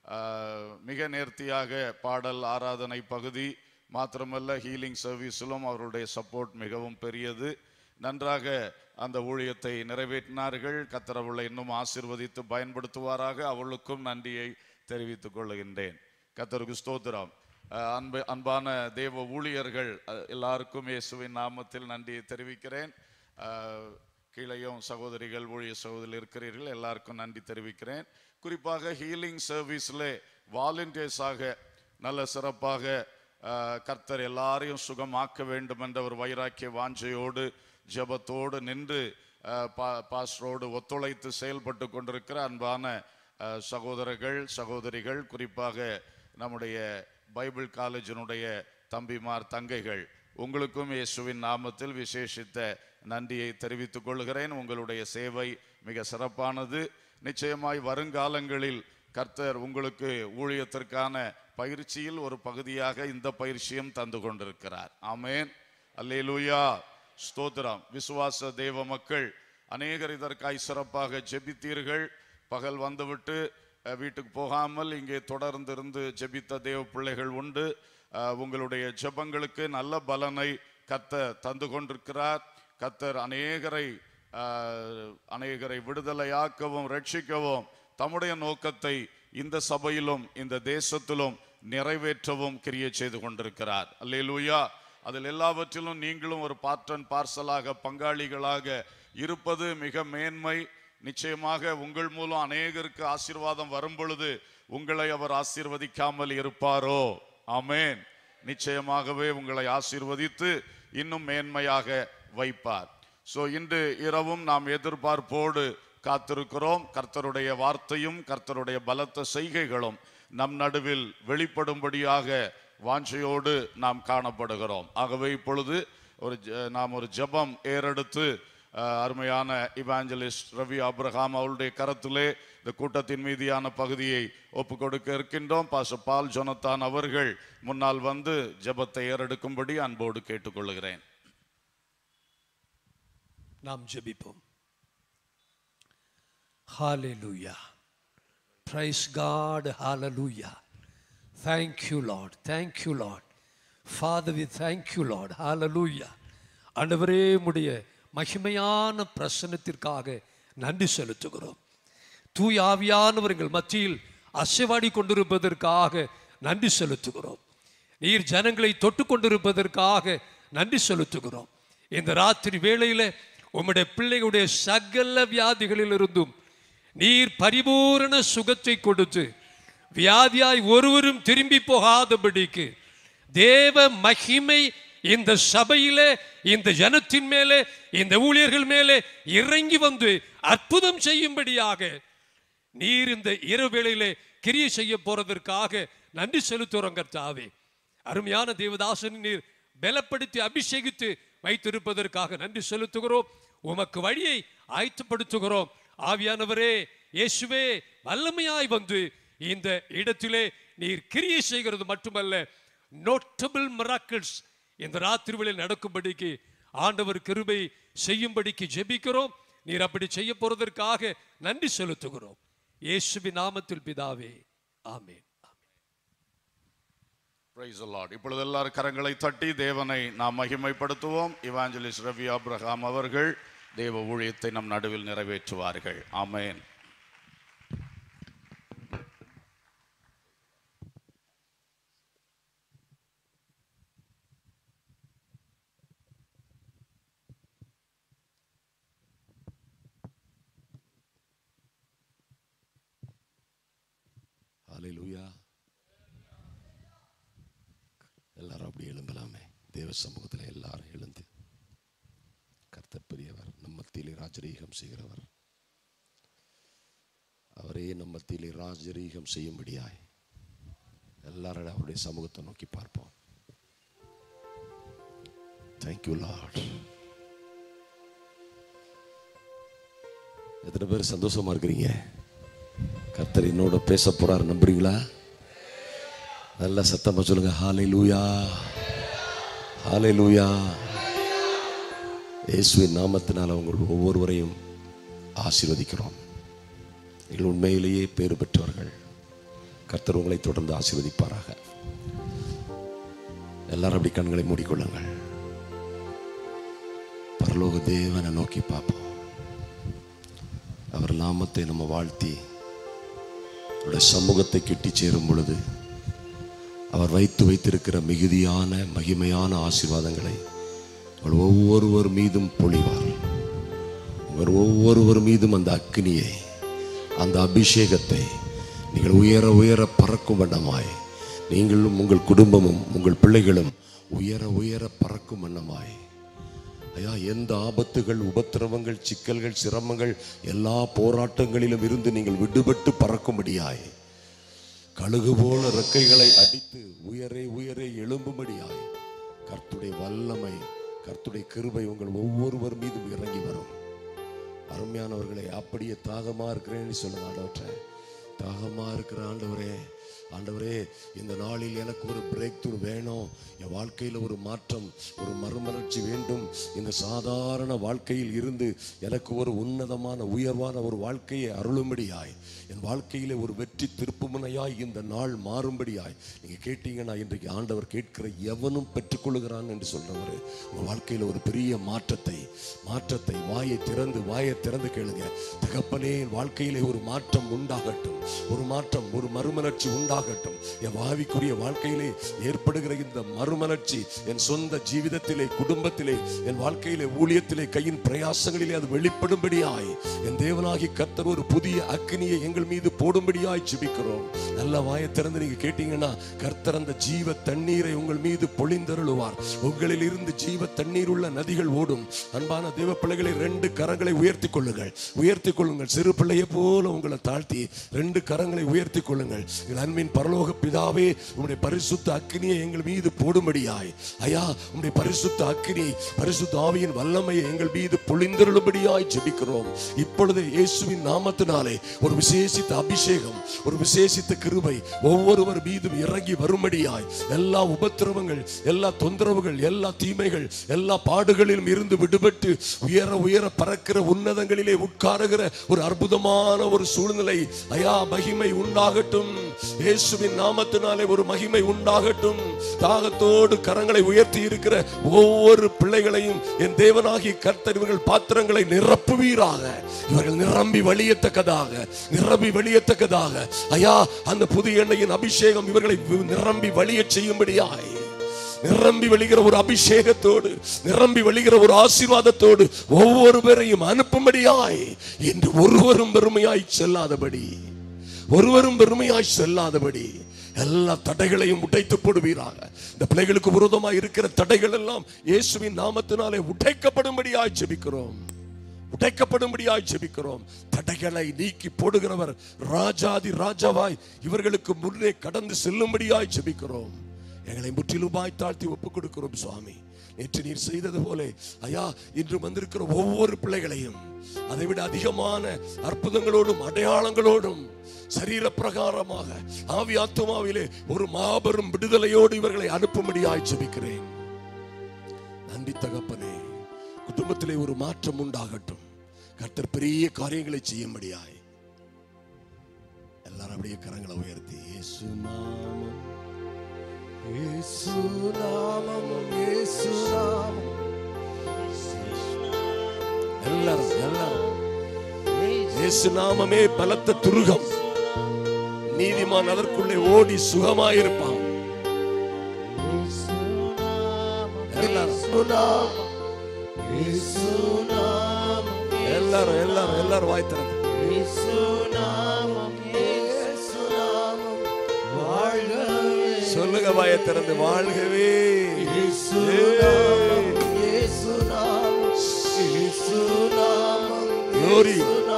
அஹ், மிக நேர்த்தியாக பாடல் ஆராதனை பகுதி மாத்திரமல்ல ஹீலிங் சர்வீஸிலும் அவருடைய சப்போர்ட் மிகவும் பெரியது நன்றாக அந்த ஊழியத்தை நிறைவேற்றினார்கள் கத்தரவுள்ள இன்னும் ஆசீர்வதித்து பயன்படுத்துவாராக அவளுக்கும் நன்றியை தெரிவித்துக் கொள்ளுகின்றேன் கத்தருக்கு ஸ்தோத்திரம் அஹ் அன்பு அன்பான தேவ ஊழியர்கள் அஹ் எல்லாருக்கும் இயேசுவின் நாமத்தில் நன்றியை தெரிவிக்கிறேன் அஹ் கீழையும் சகோதரிகள் ஊழிய சகோதரிகள் இருக்கிறீர்கள் எல்லாருக்கும் நன்றி தெரிவிக்கிறேன் குறிப்பாக ஹீலிங் சர்வீஸில் வாலண்டியர்ஸாக நல்ல சிறப்பாக அஹ், கர்த்தர் எல்லாரையும் சுகமாக்க வேண்டும் என்ற ஒரு வைராக்கிய வாஞ்சையோடு ஜெபத்தோடு நின்று அஹ், பா- பாஸ்டரோடு ஒத்துழைத்து செயல்பட்டு கொண்டிருக்கிற அன்பான அஹ், சகோதரர்கள் சகோதரிகள் குறிப்பாக நம்முடைய பைபிள் காலேஜினுடைய தம்பிமார் தங்கைகள் உங்களுக்கும் இயேசுவின் நாமத்தில் விசேஷித்த நன்றியை தெரிவித்துக் கொள்கிறேன் உங்களுடைய சேவை மிக சிறப்பானது நிச்சயமாய் வருங்காலங்களில் கர்த்தர் உங்களுக்கு ஊழியத்திற்கான பயிற்சியில் ஒரு பகுதியாக இந்த பயிற்சியும் தந்து கொண்டிருக்கிறார் ஆமென் அல்லேலூயா ஸ்தோத்திரம் விசுவாச தேவ மக்கள் அநேகர் இதற்காய் சிறப்பாக ஜெபித்தீர்கள் பகல் வந்துவிட்டு அஹ், வீட்டுக்கு போகாமல் இங்கே தொடர்ந்து இருந்து ஜெபித்த தேவ பிள்ளைகள் உண்டு அஹ், உங்களுடைய ஜெபங்களுக்கு நல்ல பலனை கர்த்தர் தந்து கொண்டிருக்கிறார் கர்த்தர் அநேகரை அஹ், அநேகரை விடுதலையாக்கவும் ரட்சிக்கவும் தம்முடைய நோக்கத்தை இந்த சபையிலும் இந்த தேசத்திலும் நிறைவேற்றவும் கிரியை செய்து கொண்டிருக்கிறார் அல்லேலூயா அதில் எல்லாவற்றிலும் நீங்களும் ஒரு பார்ட்டன் பார்சலாக பங்காளிகளாக இருப்பது மிக மேன்மை நிச்சயமாக உங்கள் மூலம் அநேகருக்கு ஆசீர்வாதம் வரும் பொழுது உங்களை அவர் ஆசீர்வதிக்காமல் இருப்பாரோ ஆமென் நிச்சயமாகவே உங்களை ஆசீர்வதித்து இன்னும் மேன்மையாக வைப்பார் சோ இன்று இரவும் நாம் எதிர்பார்ப்போடு காத்திருக்கிறோம் கர்த்தருடைய வார்த்தையும் கர்த்தருடைய பலத்த செய்கைகளும் நம் நடுவில் வெளிப்படும்படியாக வாஞ்சையோடு நாம் காணப்படுகிறோம் ஆகவே இப்பொழுது ஒரு ஜ- நாம் ஒரு ஜெபம் ஏறெடுத்து அஹ், அருமையான இவாஞ்சலிஸ்ட் ரவி அப்ரஹாம் அவருடைய கரத்திலே இந்த கூட்டத்தின் மீதியான பகுதியை ஒப்பு கொடுக்க இருக்கின்றோம் பாச பால் ஜொனத்தான் அவர்கள் முன்னால் வந்து ஜெபத்தை ஏறெடுக்கும்படி அன்போடு கேட்டுக்கொள்கிறேன் நாம் ஜெபிப்போம் ஹalleluya praise god hallelujah thank you lord thank you lord father we thank you lord hallelujah ஆண்டவரே உம்முடைய மகிமையான பிரசன்னத்திற்காக நன்றி செலுத்துகிறோம் தூய் ஆவியானவர்கள் மத்தியில் அசைவாடி கொண்டிருப்பதற்காக நன்றி செலுத்துகிறோம் நீர் ஜனங்களை தொட்டு கொண்டிருப்பதற்காக நன்றி செலுத்துகிறோம் இந்த ராத்திரி வேளையில உம்முடைய பிள்ளைகளுடைய சகல வியாதிகளிலிருந்தும் நீர் பரிபூரண சுகத்தை கொடுத்து வியாதியாய் ஒருவரும் திரும்பி போகாதபடிக்கு தேவ மகிமை இந்த சபையிலே இந்த ஜனத்தின் மேலே இந்த ஊழியர்கள் மேலே இறங்கி வந்து அற்புதம் செய்யும்படியாக நீர் இந்த இரவு வேளையிலே கிரியை செய்ய போறதற்காக நன்றி செலுத்துறோம் கர்த்தாவே அருமையான தேவதாசன் நீர் பலப்படுத்தி அபிஷேகித்து வைத்திருப்பதற்காக நன்றி செலுத்துகிறோம் உமக்கு வழியை ஆயத்தப்படுத்துகிறோம் ஆவியானவரே இயேசுவே வல்லமையாய் வந்து இந்த இடத்திலே நீர் கிரியை செய்கிறது மட்டுமல்ல நோட்டபிள் மிராக்கிள்ஸ் இந்த ராத்திரிகளில் நடக்கும்படிக்கு ஆண்டவர் கிருபை செய்யும்படிக்கு ஜெபிக்கிறோம் நீர் அப்படி செய்ய போறதற்காக நன்றி செலுத்துகிறோம் இயேசுவின் நாமத்தில் பிதாவே ஆமென் பிரைஸ் லார்ட் இப்பொழுது எல்லாரும் கரங்களை தட்டி தேவனை நாம் மகிமைப்படுத்துவோம் இவாஞ்சலிஸ்ட் ரவி அப்ரஹாம் அவர்கள் தேவ ஊழியத்தை நம் நடுவில் நிறைவேற்றுவார்கள் ஆமென் ஹalleluya எல்லாரும் அப்படி எழும்பலாமே தேவ சமூகத்தில் எல்லாரும் எழுந்து கர்த்தர் பெரியவர் நம் மத்தியிலே ராஜரீகம் செய்கிறவர் அவரே நம் மத்தியிலே ராஜரீகம் செய்யும்படியாய் எல்லாரும் அவருடைய சமூகத்தை நோக்கி பார்ப்போம் தேங்க்யூ லார்ட் எத்தனை பேர் சந்தோஷமா இருக்கிறீங்க கர்த்தர் என்னோட பேச போறார் நம்புறீங்களா நல்ல சத்தமா சொல்லுங்க ஹாலே லூயா ஹாலே லூயா இயேசுவின் நாமத்தினால் உங்கள் ஒவ்வொருவரையும் ஆசீர்வதிக்கிறோம் நீங்கள் உண்மையிலேயே பேறு பெற்றவர்கள் கர்த்தர் உங்களை தொடர்ந்து ஆசீர்வதிப்பாராக எல்லாரும் அப்படி கண்களை மூடிக்கொள்ளுங்கள் பரலோக தேவனை நோக்கி பார்ப்போம் அவர் நாமத்தை நம்ம வாழ்த்தி அவருடைய சமூகத்தை கிட்டி சேரும் பொழுது அவர் வைத்து வைத்திருக்கிற மிகுதியான மகிமையான ஆசீர்வாதங்களை அவர் ஒவ்வொருவர் மீதும் பொழிவார் அவர் ஒவ்வொருவர் மீதும் அந்த அக்னியை அந்த அபிஷேகத்தை நீங்கள் உயர உயர பறக்கும் வண்ணமாய் நீங்களும் உங்கள் குடும்பமும் உங்கள் பிள்ளைகளும் உயர உயர பறக்கும் வண்ணமாய் ஐயா எந்த ஆபத்துகள் உபத்திரவங்கள் சிக்கல்கள் சிரமங்கள் எல்லா போராட்டங்களிலும் இருந்து நீங்கள் விடுபட்டு பறக்கும்படியாய் கழுகு போல ரெக்கைகளை அடித்து உயரே உயரே எழும்பும்படியாய் கர்த்துடைய வல்லமை கர்த்துடைய கிருபை உங்கள் ஒவ்வொருவர் மீதும் இறங்கி வரும் அருமையானவர்களே அப்படியே தாகமா இருக்கிறேன்னு சொல்லுங்க ஆண்டவற்றை தாகமா இருக்கிற ஆண்டவரே ஆண்டவரே இந்த நாளில் எனக்கு ஒரு பிரேக் த்ரூ வேணும் என் வாழ்க்கையில் ஒரு மாற்றம் ஒரு மறுமலர்ச்சி வேண்டும் இந்த சாதாரண வாழ்க்கையில் இருந்து எனக்கு ஒரு உன்னதமான உயர்வான ஒரு வாழ்க்கையை அருளும்படியாய் என் வாழ்க்கையிலே ஒரு வெற்றி திருப்புமுனையாய் இந்த நாள் மாறும்படியாய் நீங்க கேட்டீங்கன்னா இன்றைக்கு ஆண்டவர் கேட்கிற எவனும் பெற்றுக்கொள்கிறான் என்று சொல்றவர் உங்க வாழ்க்கையில ஒரு பெரிய மாற்றத்தை மாற்றத்தை வாயை திறந்து வாயை திறந்து கேளுங்க தகப்பனே என் வாழ்க்கையிலே ஒரு மாற்றம் உண்டாகட்டும் ஒரு மாற்றம் ஒரு மறுமலர்ச்சி உண்டாகட்டும் என் வாவிக்குரிய வாழ்க்கையிலே ஏற்படுகிற இந்த மறுமலர்ச்சி என் சொந்த ஜீவிதத்திலே குடும்பத்திலே என் வாழ்க்கையிலே ஊழியத்திலே கையின் பிரயாசங்களிலே அது வெளிப்படும்படியாய் என் தேவனாகி கர்த்தர் ஒரு புதிய அக்னியை எங்கள் மீது போடும்படியாய் ஜெபிக்கிறோம் நல்ல வாயை திறந்து நீங்க கேட்டீங்கன்னா கர்த்தர் அந்த ஜீவ தண்ணீரை உங்கள் மீது பொழிந்தருளுவார் உங்களில் இருந்து ஜீவ தண்ணீர் உள்ள நதிகள் ஓடும் அன்பான தேவ பிள்ளைகளை ரெண்டு கரங்களை உயர்த்தி கொள்ளுங்கள் உயர்த்தி கொள்ளுங்கள் சிறு பிள்ளையை போல உங்களை தாழ்த்தி ரெண்டு கரங்களை உயர்த்தி கொள்ளுங்கள் எங்கள் அன்பின் பரலோக பிதாவே உம்முடைய பரிசுத்த அக்கினியை எங்கள் மீது போடும்படியாய் ஐயா உம்முடைய பரிசுத்த அக்கினி பரிசுத்த ஆவியின் வல்லமையை எங்கள் மீது பொழிந்தருளும்படியாய் ஜெபிக்கிறோம் இப்பொழுது இயேசுவின் நாமத்தினாலே ஒரு விசேஷித்த அபிஷேகம் ஒரு விசேஷித்த கிருபை ஒவ்வொருவர் மீதும் இறங்கி வரும்படியாய் எல்லா உபத்திரவங்கள் எல்லா தொந்தரவுகள் எல்லா தீமைகள் எல்லா பாடுகளிலும் இருந்து விடுபட்டு உயர உயர பறக்கிற உன்னதங்களிலே உட்காருகிற ஒரு அற்புதமான ஒரு சூழ்நிலை ஐயா மகிமை உண்டாகட்டும் இயேசுவின் நாமத்தினாலே ஒரு மகிமை உண்டாகட்டும் தாகத்தோடு கரங்களை உயர்த்தி இருக்கிற ஒவ்வொரு பிள்ளைகளையும் என் தேவனாகிய கர்த்தர் இவர்கள் பாத்திரங்களை நிரப்புவீராக இவர்கள் நிரம்பி வழியத்தக்கதாக நிரம்பி வழியத்தக்கதாக ஐயா அந்த புதிய எண்ணெயின் அபிஷேகம் இவர்களை நிரம்பி வழியச் செய்யும்படியாய் நிரம்பி வழிகிற ஒரு அபிஷேகத்தோடு நிரம்பி வழிகிற ஒரு ஆசீர்வாதத்தோடு ஒவ்வொரு பேரையும் அனுப்பும்படியாய் என்று ஒருவரும் பெருமையாய் செல்லாதபடி ஒருவரும் பெருமையாய் செல்லாதபடி எல்லா தடைகளையும் உடைத்து போடுவீராக இந்த பிள்ளைகளுக்கு விரோதமாக இருக்கிற தடைகள் எல்லாம் இயேசுவின் நாமத்தினாலே உடைக்கப்படும்படியாய் ஜெபிக்கிறோம் உடைக்கப்படும்படியாய் ஜெபிக்கிறோம் தடைகளை நீக்கி போடுகிறவர் ராஜாதி ராஜாவாய் இவர்களுக்கு முன்னே கடந்து செல்லும்படியாய் ஜெபிக்கிறோம் எங்களை முற்றிலுமாய் தாழ்த்தி ஒப்புக் கொடுக்கிறோம் சுவாமி நேற்று நீர் செய்தது போல ஐயா இன்று வந்திருக்கிற ஒவ்வொரு பிள்ளைகளையும் அதை விட அதிகமான அற்புதங்களோடும் அடையாளங்களோடும் சரீர பிரகாரமாக ஆவி ஆத்துமாவிலே ஒரு மாபெரும் விடுதலையோடு இவர்களை அனுப்பும்படியாய் ஜெபிக்கிறேன் நன்றி தகப்பனே குடும்பத்திலே ஒரு மாற்றம் உண்டாகட்டும் கர்த்தர் பெரிய காரியங்களை செய்யும்படியாய் எல்லாரும் அப்படியே கரங்களை உயர்த்தி இயேசு நாமம் இயேசு நாமம் இயேசு நாமம் எல்லாரும் எல்லாரும் இயேசு நாமமே பலத்த துருகம் நீதிமான் அதற்குள்ளே ஓடி சுகமாயிருப்பான் எல்லாரும் எல்லாரும் எல்லாரும் எல்லாரும் வாய் திறந்து சொல்லுங்க வாயை திறந்து வாழ்கவே Glory.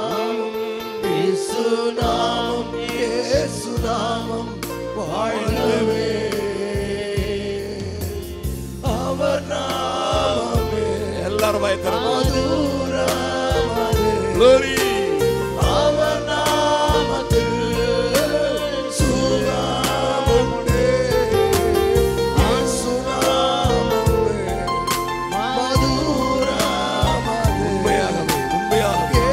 எல்லாரும் வாயை திறந்து Glory. உண்மையாகவே உண்மையாகவே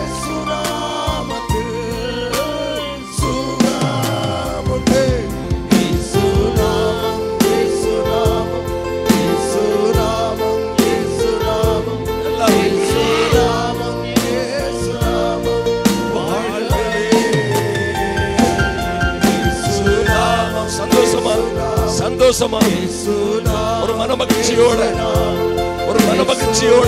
சந்தோஷமா சந்தோஷமா ஒரு மனமகிழ்ச்சியோட ஒரு மனமகிழ்ச்சியோட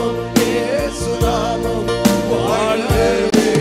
வாழ்வே.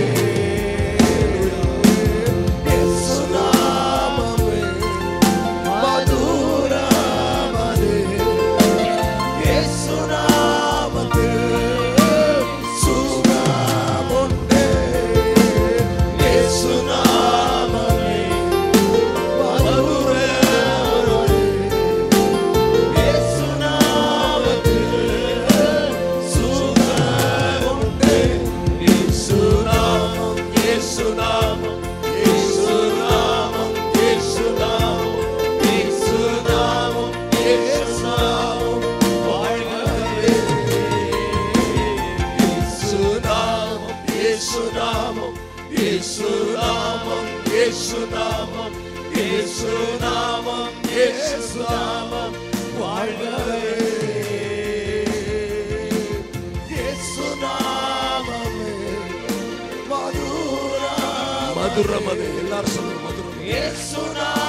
மதுரம் அது எல்லாரும் சொல்லுங்க மதுரம்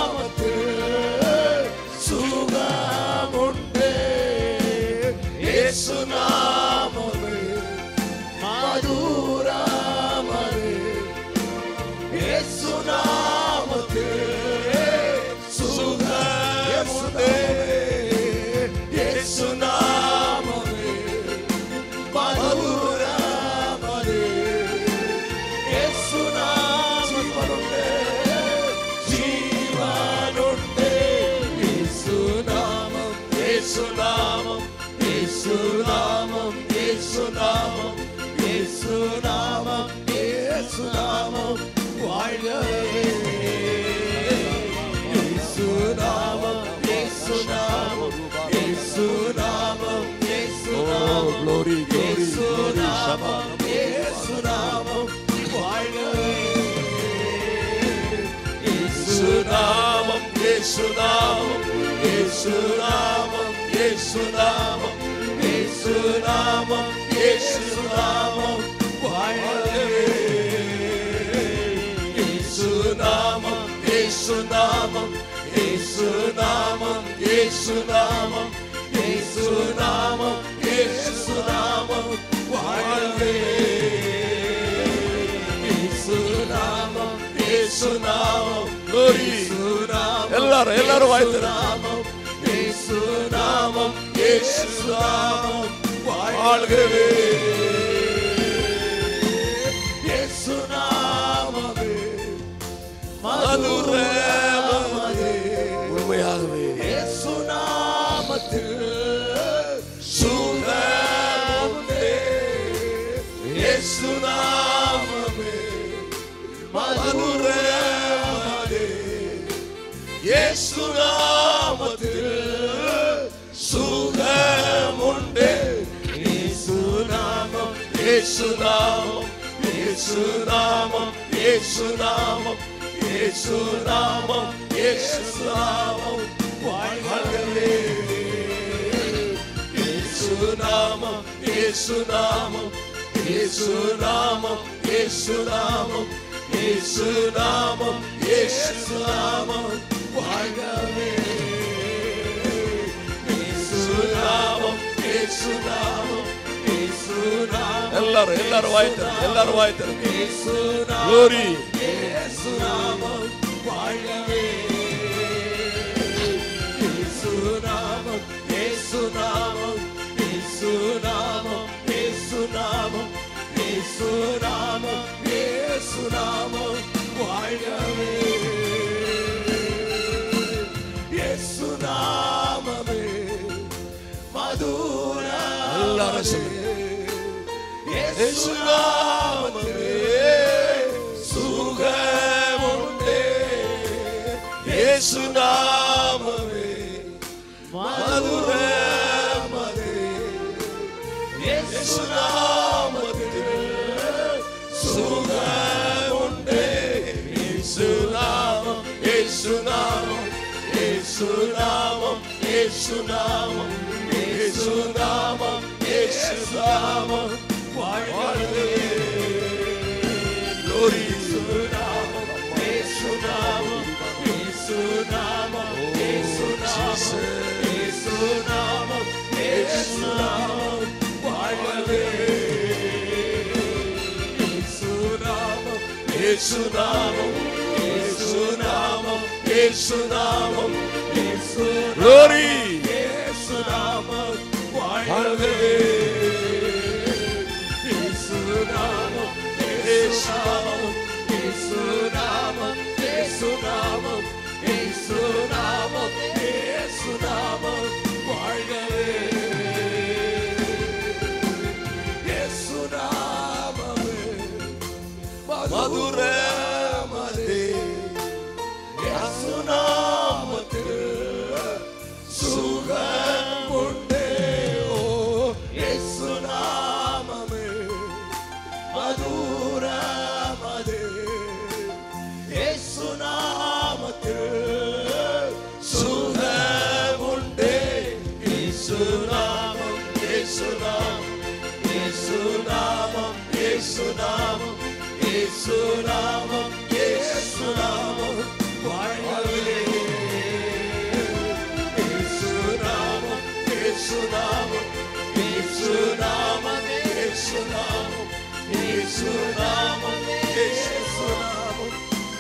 Oh, glory, glory, glory, Shabbat. இயேசுநாமம் இயேசுநாமம் இயேசுநாமம் இயேசுநாமம் இயேசுநாமம் இயேசுநாமம் வாழ்கவே இயேசுநாமம் இயேசுநாமம் இயேசுநாமம் இயேசுநாமம் இயேசுநாமம் இயேசுநாமம் வாழ்கவே இயேசுநாமம் இயேசுநாமம் glory. எல்லாரும் எல்லாரும் வாய்த்து நாமம் இயேசு நாமம் இயேசு நாமம் வாழ்கவே இயேசு நாமமே மதுரமதே உண்மையாகவே இயேசு நாமத்தில் சுகமுண்டே இயேசு நாமமே மதுரமதே இயேசு நாமத்தில் சுகமுண்டே இயேசு நாமம் இயேசு நாமம் இயேசு நாமம் இயேசு நாமம் இயேசு நாமம் இயேசு நாமம் வாழ்கவே இயேசு நாமம் இயேசு நாமம் இயேசு நாமம் இயேசு நாமம் இயேசு நாமம் இயேசு நாமம் வாழ்கவே இயேசு நாமம் இயேசு நாமம் இயேசு நாமம் எல்லாரும் எல்லாரும் வாய்த்து எல்லாரும் வாய்த்து இயேசு நாமம் Glory. இயேசு நாமம் வாழ்கவே இயேசு நாமம் இயேசு நாமம் இயேசு நாமம் இயேசு நாமம் இயேசு நாமம் இயேசு நாமம் வாழ்கவே இயேசு நாமமே மதுர எல்லாரும் சொல்லுங்க. இயேசு நாமமே சுகமுண்டே இயேசு நாமமே மதுரமதே இயேசு நாமத்தில் சுகமுண்டே இயேசு நாமம் இயேசு நாமம் இயேசு நாமம் இயேசு நாமம் இயேசு நாமம் இயேசு நாமம் வாழ்வே இயேசு நாமம் இயேசு நாமம் இயேசு நாமம் இயேசு நாமம் இயேசு நாமம் இயேசு நாமம் வாழ்வே இயேசு நாமம் இயேசு நாமம் இயேசு நாமம் இயேசு நாமம் இயேசு Glory. இயேசு நாமம் வாழ்வே இயேசு நாமம் இயேசு நாமம் இயேசு நாமம் இயேசு நாமம் இயேசு நாமம் இயேசு நாமம் வாழ்கவே இயேசு நாமமே மதுரமதே இயேசு நாமத்தில் சுகம் உண்டே ஓ இயேசு நாமமே மதுரமதே இயேசு நாமத்தில் சுகம் உண்டே இயேசு நாமம் இயேசு நாமம் இயேசு நாமம் இயேசு நாமம் இயேசு நாமம் இயேசு நாமம் வாழ்வே இயேசு நாமம் இயேசு நாமம் இயேசு நாமம் இயேசு நாமம் இயேசு நாமம் இயேசு நாமம்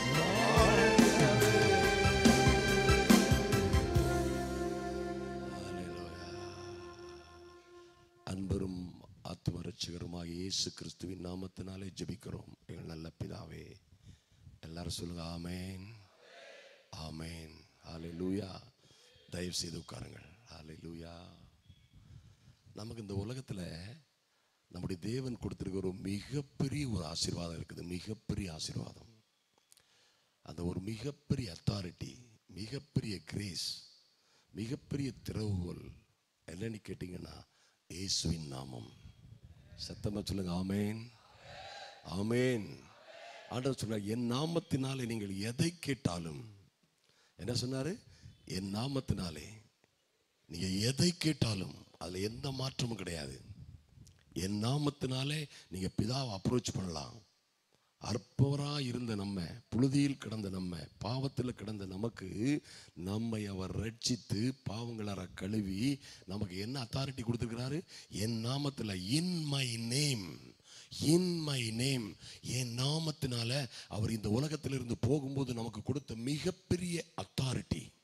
அன்பரும் ஆத்தும ரட்சகருமாக இயேசு கிறிஸ்துவின் நாமத்தினாலே ஜெபிக்கிறோம் எங்கள் நல்ல பிதாவே எல்லாரும் சொல்லுங்க ஆமேன் ஆமேன் ஹalleluya தயவு செய்து உட்காருங்கள் ஹalleluya நமக்கு இந்த உலகத்துல நம்முடைய தேவன் கொடுத்திருக்கிற ஒரு மிகப்பெரிய ஒரு ஆசீர்வாதம் இருக்குது மிகப்பெரிய ஆசீர்வாதம் அந்த ஒரு மிகப்பெரிய அத்தாரிட்டி மிகப்பெரிய கிரேஸ் மிகப்பெரிய திறவுகோல் என்னன்னு கேட்டிங்கன்னா இயேசுவின் நாமம் சத்தமா சொல்லுங்க ஆமேன் ஆமேன் ஆண்டவர் சொன்னார் என் நாமத்தினாலே நீங்கள் எதை கேட்டாலும் என்ன சொன்னாரு என் நாமத்தினாலே நீங்க எதை கேட்டாலும் அதுல எந்த மாற்றமும் கிடையாது என் நாமத்தினாலே நீங்க பிதாவை அப்ரோச் பண்ணலாம் அற்பவரா இருந்த நம்ம புழுதியில் கிடந்த நம்ம பாவத்தில் கிடந்த நமக்கு நம்மை அவர் ரட்சித்து பாவங்களற கழுவி நமக்கு என்ன அத்தாரிட்டி கொடுத்துருக்கிறாரு என் நாமத்தில் in my name in my name என் நாமத்தினால அவர் இந்த உலகத்திலிருந்து போகும்போது நமக்கு கொடுத்த மிகப்பெரிய அத்தாரிட்டி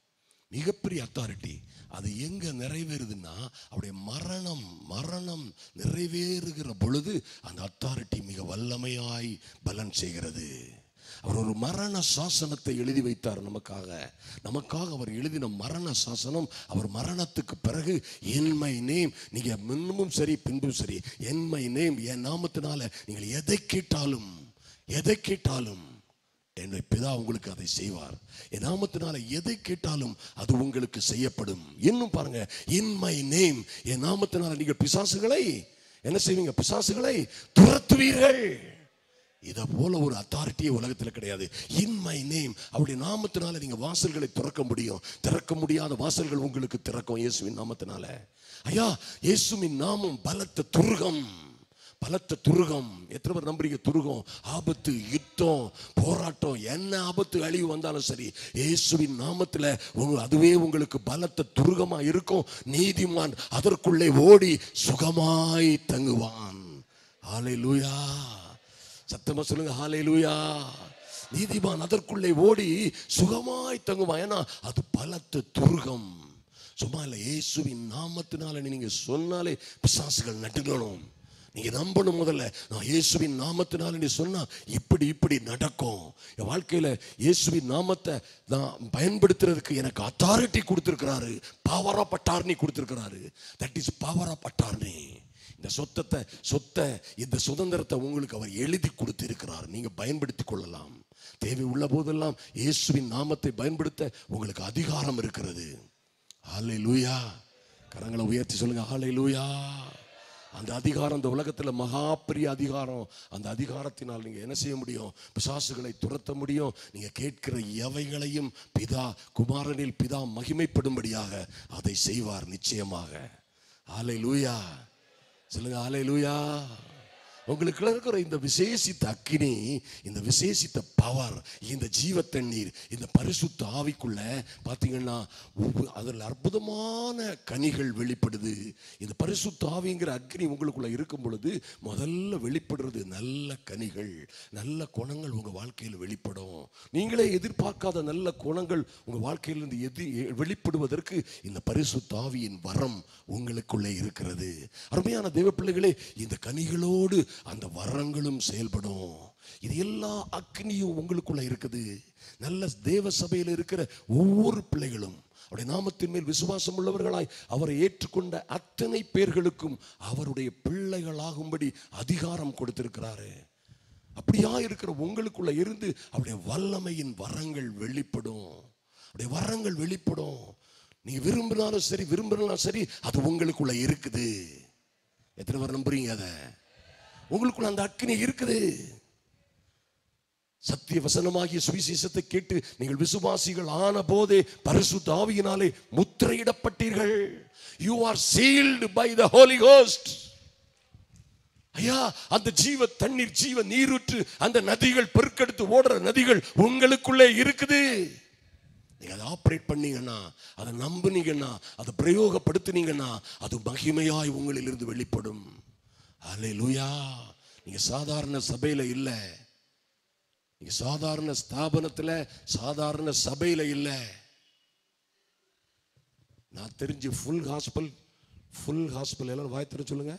மிகப்பெரிய அத்தாரிட்டி அது எங்க நிறைவேறுதுன்னா அவருடைய மரணம் மரணம் நிறைவேறுகிற பொழுது அந்த அத்தாரிட்டி மிக வல்லமையாய் பலன் செய்கிறது அவர் ஒரு மரண சாசனத்தை எழுதி வைத்தார் நமக்காக நமக்காக அவர் எழுதின மரண சாசனம் அவர் மரணத்துக்கு பிறகு என் மை நேம் நீங்க முன்னும் சரி பின்பும் சரி என் மை நேம் என் நாமத்தினால நீங்கள் எதை கேட்டாலும் எதை கேட்டாலும் என்னுடைய பிதா உங்களுக்கு அதை செய்வார் என் நாமத்தினால எதை கேட்டாலும் அது உங்களுக்கு செய்யப்படும் இன்னும் பாருங்க இன் மை நேம் என் நாமத்தினால நீங்கள் பிசாசுகளை என்ன செய்வீங்க பிசாசுகளை துரத்துவீர்கள் இதை போல ஒரு அத்தாரிட்டியே உலகத்தில் கிடையாது இன் மை நேம் அவருடைய நாமத்தினால நீங்க வாசல்களை திறக்க முடியும் திறக்க முடியாத வாசல்கள் உங்களுக்கு திறக்கும் இயேசுவின் நாமத்தினால ஐயா இயேசுவின் நாமம் பலத்த துருகம் பலத்த துருகம் எத்தனை பேர் நம்புறீங்க துருகம் ஆபத்து யுத்தம் போராட்டம் என்ன ஆபத்து அழிவு வந்தாலும் சரி இயேசுவின் நாமத்துல உங்க அதுவே உங்களுக்கு பலத்த துருகமா இருக்கும் நீதிமான் அதற்குள்ளே ஓடி சுகமாய் தங்குவான் ஹalleluya சத்தமா சொல்லுங்க ஹalleluya நீதிமான் அதற்குள்ளே ஓடி சுகமாய் தங்குவான் ஏன்னா அது பலத்த துருகம் சும்மா இல்லை இயேசுவின் நாமத்தினால நீங்க சொன்னாலே பிசாசுகள் நடுங்கணும் நீங்க நம்பணும் முதல்ல நான் இயேசுவின் நாமத்தினால நீ சொன்னா இப்படி இப்படி நடக்கும் என் வாழ்க்கையில இயேசுவின் நாமத்தை நான் பயன்படுத்துறதுக்கு எனக்கு அத்தாரிட்டி கொடுத்திருக்கிறாரு பவர் ஆஃப் அட்டார்னி கொடுத்திருக்கிறாரு that is power of attorney இந்த சொத்தத்தை சொத்தை இந்த சுதந்திரத்தை உங்களுக்கு அவர் எழுதி கொடுத்திருக்கிறார் நீங்க பயன்படுத்தி கொள்ளலாம் தேவை உள்ள போதெல்லாம் இயேசுவின் நாமத்தை பயன்படுத்த உங்களுக்கு அதிகாரம் இருக்கிறது ஹாலை லூயா கரங்களை உயர்த்தி சொல்லுங்க ஹாலை லூயா அந்த அதிகாரம் இந்த உலகத்துல மகா பெரிய அதிகாரம் அந்த அதிகாரத்தினால் நீங்க என்ன செய்ய முடியும் பிசாசுகளை துரத்த முடியும் நீங்க கேட்கிற எவைகளையும் பிதா குமாரனில் பிதா மகிமைப்படும்படியாக அதை செய்வார் நிச்சயமாக ஆலை லூயா சொல்லுங்க ஆலை லூயா உங்களுக்குள்ள இருக்கிற இந்த விசேஷித்த அக்கினி இந்த விசேஷித்த பவர் இந்த ஜீவ தண்ணீர் இந்த பரிசுத்த ஆவிக்குள்ள பார்த்தீங்கன்னா ஒவ்வொரு- அதில் அற்புதமான கனிகள் வெளிப்படுது இந்த பரிசுத்த ஆவிங்கிற அக்னி உங்களுக்குள்ள இருக்கும் பொழுது முதல்ல வெளிப்படுறது நல்ல கனிகள் நல்ல குணங்கள் உங்க வாழ்க்கையில் வெளிப்படும் நீங்களே எதிர்பார்க்காத நல்ல குணங்கள் உங்க வாழ்க்கையிலிருந்து எது வெளிப்படுவதற்கு இந்த பரிசுத்த ஆவியின் வரம் உங்களுக்குள்ளே இருக்கிறது அருமையான தேவ பிள்ளைகளே இந்த கனிகளோடு அந்த வரங்களும் செயல்படும் இது எல்லா அக்னியும் உங்களுக்குள்ள இருக்குது நல்ல தேவ சபையில் இருக்கிற ஒவ்வொரு பிள்ளைகளும் அவருடைய நாமத்தின் மேல் விசுவாசம் உள்ளவர்களாய் அவரை ஏற்றுக்கொண்ட அத்தனை பேர்களுக்கும் அவருடைய பிள்ளைகளாகும்படி அதிகாரம் கொடுத்திருக்கிறாரு அப்படியா இருக்கிற உங்களுக்குள்ள இருந்து அவருடைய வல்லமையின் வரங்கள் வெளிப்படும் அவருடைய வரங்கள் வெளிப்படும் நீங்க விரும்பினாலும் சரி விரும்பினாலும் சரி அது உங்களுக்குள்ள இருக்குது எத்தனை பேர் நம்புறீங்க அதை உங்களுக்குள்ள அந்த அக்கினி இருக்குது சத்திய வசனமாகிய சுவிசேஷத்தை கேட்டு நீங்கள் விசுவாசிகள் ஆன போதே பரிசுத்த ஆவியினாலே முத்திரையிடப்பட்டீர்கள் you are sealed by the holy ghost ஐயா அந்த ஜீவ தண்ணீர் ஜீவ நீரூற்று அந்த நதிகள் பெருக்கெடுத்து ஓடுற நதிகள் உங்களுக்குள்ளே இருக்குது நீங்க அதை ஆப்ரேட் பண்ணீங்கன்னா அதை நம்புனீங்கன்னா அதை பிரயோகப்படுத்தினீங்கன்னா அது மகிமையாய் உங்களிலிருந்து வெளிப்படும் அல்லே லூயா நீங்க சாதாரண சபையில இல்ல நீங்க சாதாரண ஸ்தாபனத்துல சாதாரண சபையில இல்ல நான் தெரிஞ்சு ஃபுல் ஹாஸ்பிட்டல் ஃபுல் ஹாஸ்பிட்டல் எல்லாரும் வாய் திற சொல்லுங்க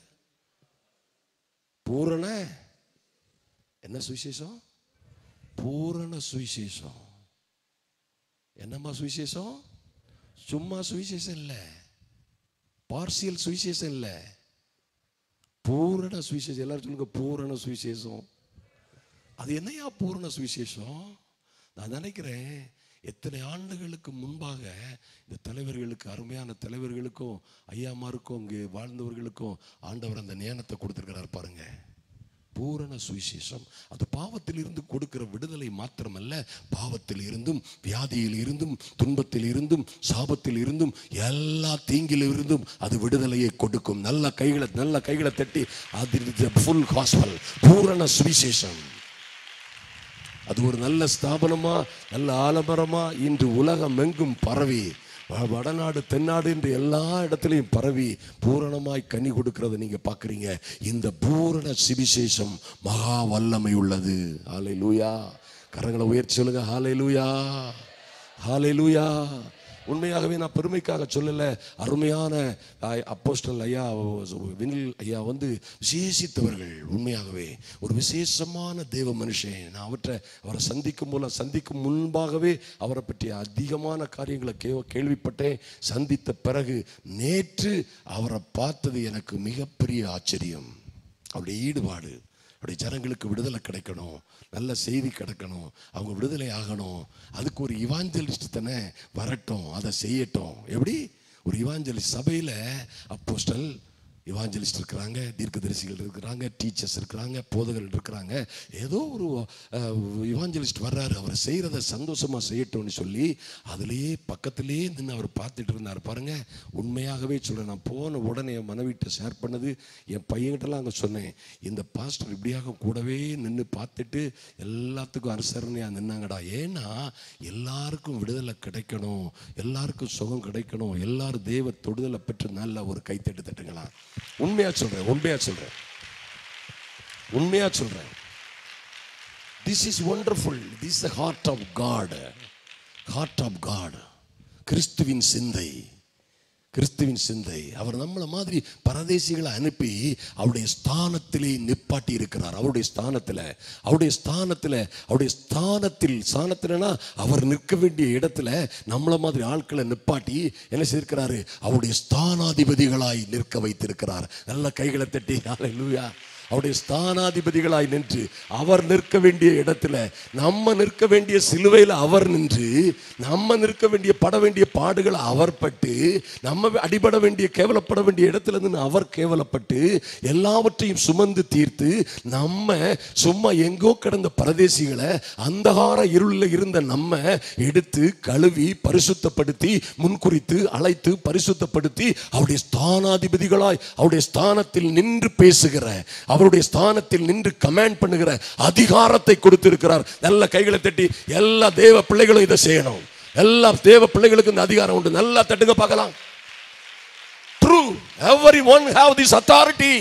பூரண என்ன சுவிசேஷம் பூரண சுவிசேஷம் என்னம்மா சுவிசேஷம் சும்மா சுவிசேஷம் இல்ல பார்சியல் சுவிசேஷம் இல்ல பூரண சுவிசேஷம் எல்லாரும் சொல்லுங்க பூரண சுவிசேஷம் அது என்னையா பூரண சுவிசேஷம் நான் நினைக்கிறேன் எத்தனை ஆண்டுகளுக்கு முன்பாக இந்த தலைவர்களுக்கு அருமையான தலைவர்களுக்கும் ஐயாமாருக்கும் இங்கே வாழ்ந்தவர்களுக்கும் ஆண்டவர் அந்த ஞானத்தை கொடுத்துருக்கிறார் பாருங்க பூரண சுவிசேஷம் அது பாவத்தில் இருந்து கொடுக்கிற விடுதலை மாத்திரமல்ல பாவத்தில் இருந்தும் வியாதியில் இருந்தும் துன்பத்தில் இருந்தும் சாபத்தில் இருந்தும் எல்லா தீங்கில் இருந்தும் அது விடுதலையை கொடுக்கும் நல்ல கைகளை நல்ல கைகளை தட்டி அது ஃபுல் ஹாஸ்பல் பூரண சுவிசேஷம் அது ஒரு நல்ல ஸ்தாபனமா நல்ல ஆலமரமா இன்று உலகம் எங்கும் பரவி வ- வடநாடு தென்னாடு என்று எல்லா இடத்துலையும் பரவி பூரணமாய் கனி கொடுக்கறத நீங்க பாக்குறீங்க இந்த பூரண சுவிசேஷம் மகா வல்லமை உள்ளது ஹாலை லூயா கரங்களை உயர்த்தி சொல்லுங்க ஹாலை லூயா ஹாலை லூயா உண்மையாகவே நான் பெருமைக்காக சொல்லல அருமையான அப்போஸ்டல் ஐயா வினில் ஐயா வந்து விசேஷித்தவர்கள் உண்மையாகவே ஒரு விசேஷமான தேவ மனுஷன் நான் அவற்றை அவரை சந்திக்கும் போல சந்திக்கும் முன்பாகவே அவரை பற்றி அதிகமான காரியங்களை கே கேள்விப்பட்டேன் சந்தித்த பிறகு நேற்று அவரை பார்த்தது எனக்கு மிகப்பெரிய ஆச்சரியம் அவருடைய ஈடுபாடு அப்படி ஜனங்களுக்கு விடுதலை கிடைக்கணும் நல்ல செய்தி கிடைக்கணும் அவங்க விடுதலை ஆகணும் அதுக்கு ஒரு இவாஞ்சலிஸ்ட் தானே வரட்டும் அதை செய்யட்டும் எப்படி ஒரு இவாஞ்சலிஸ்ட் சபையில் அப்போஸ்டல் இவாஞ்சலிஸ்ட் இருக்கிறாங்க தீர்க்கதரிசிகள் இருக்கிறாங்க டீச்சர்ஸ் இருக்கிறாங்க போதகர்கள் இருக்கிறாங்க ஏதோ ஒரு இவாஞ்சலிஸ்ட் வர்றாரு அவர் செய்கிறத சந்தோஷமாக செய்யட்டும்னு சொல்லி அதுலேயே பக்கத்திலேயே நின்று அவர் பார்த்துட்டு இருந்தார் பாருங்க உண்மையாகவே சொல்கிறேன் நான் போன உடனே என் மனைவிட்ட ஷேர் பண்ணது என் பையன்கிட்டலாம் அங்கே சொன்னேன் இந்த பாஸ்டர் இப்படியாக கூடவே நின்று பார்த்துட்டு எல்லாத்துக்கும் அனுசரணையாக நின்னாங்கடா ஏன்னா எல்லாருக்கும் விடுதலை கிடைக்கணும் எல்லாருக்கும் சுகம் கிடைக்கணும் எல்லாரும் தேவ தொடுதலை பெற்று நல்ல ஒரு கைத்தட்டு தட்டுங்களா உண்மையா சொல்றேன் உண்மையா சொல்றேன் உண்மையா சொல்றேன் this is wonderful this the heart of God heart of God கிறிஸ்துவின் சிந்தை கிறிஸ்துவின் சிந்தை அவர் நம்மளை மாதிரி பரதேசிகளை அனுப்பி அவருடைய ஸ்தானத்திலே நிப்பாட்டி இருக்கிறார் அவருடைய ஸ்தானத்தில் அவருடைய ஸ்தானத்தில் அவருடைய ஸ்தானத்தில் ஸ்தானத்தில்னா அவர் நிற்க வேண்டிய இடத்துல நம்மளை மாதிரி ஆட்களை நிப்பாட்டி என்ன செய்திருக்கிறாரு அவருடைய ஸ்தானாதிபதிகளாய் நிற்க வைத்திருக்கிறார் நல்ல கைகளை தட்டி ஹalleluya அவருடைய ஸ்தானாதிபதிகளாய் நின்று அவர் நிற்க வேண்டிய இடத்துல நம்ம நிற்க வேண்டிய சிலுவையில் அவர் நின்று நம்ம நிற்க வேண்டிய பட வேண்டிய பாடுகளை அவர் பட்டு நம்ம அடிபட வேண்டிய கேவலப்பட வேண்டிய இடத்துல நின்று அவர் கேவலப்பட்டு எல்லாவற்றையும் சுமந்து தீர்த்து நம்ம சும்மா எங்கோ கிடந்த பரதேசிகளை அந்தகார இருளில் இருந்த நம்ம எடுத்து கழுவி பரிசுத்தப்படுத்தி முன்குறித்து அழைத்து பரிசுத்தப்படுத்தி அவருடைய ஸ்தானாதிபதிகளாய் அவருடைய ஸ்தானத்தில் நின்று பேசுகிற அவருடைய ஸ்தானத்தில் நின்று கமாண்ட் பண்ணுகிற அதிகாரத்தை கொடுத்திருக்கிறார் நல்ல கைகளை தட்டி எல்லா தேவ பிள்ளைகளும் இதை செய்யணும் எல்லா தேவ பிள்ளைகளுக்கும் இந்த அதிகாரம் உண்டு நல்லா தட்டுங்க பார்க்கலாம் true every one have this authority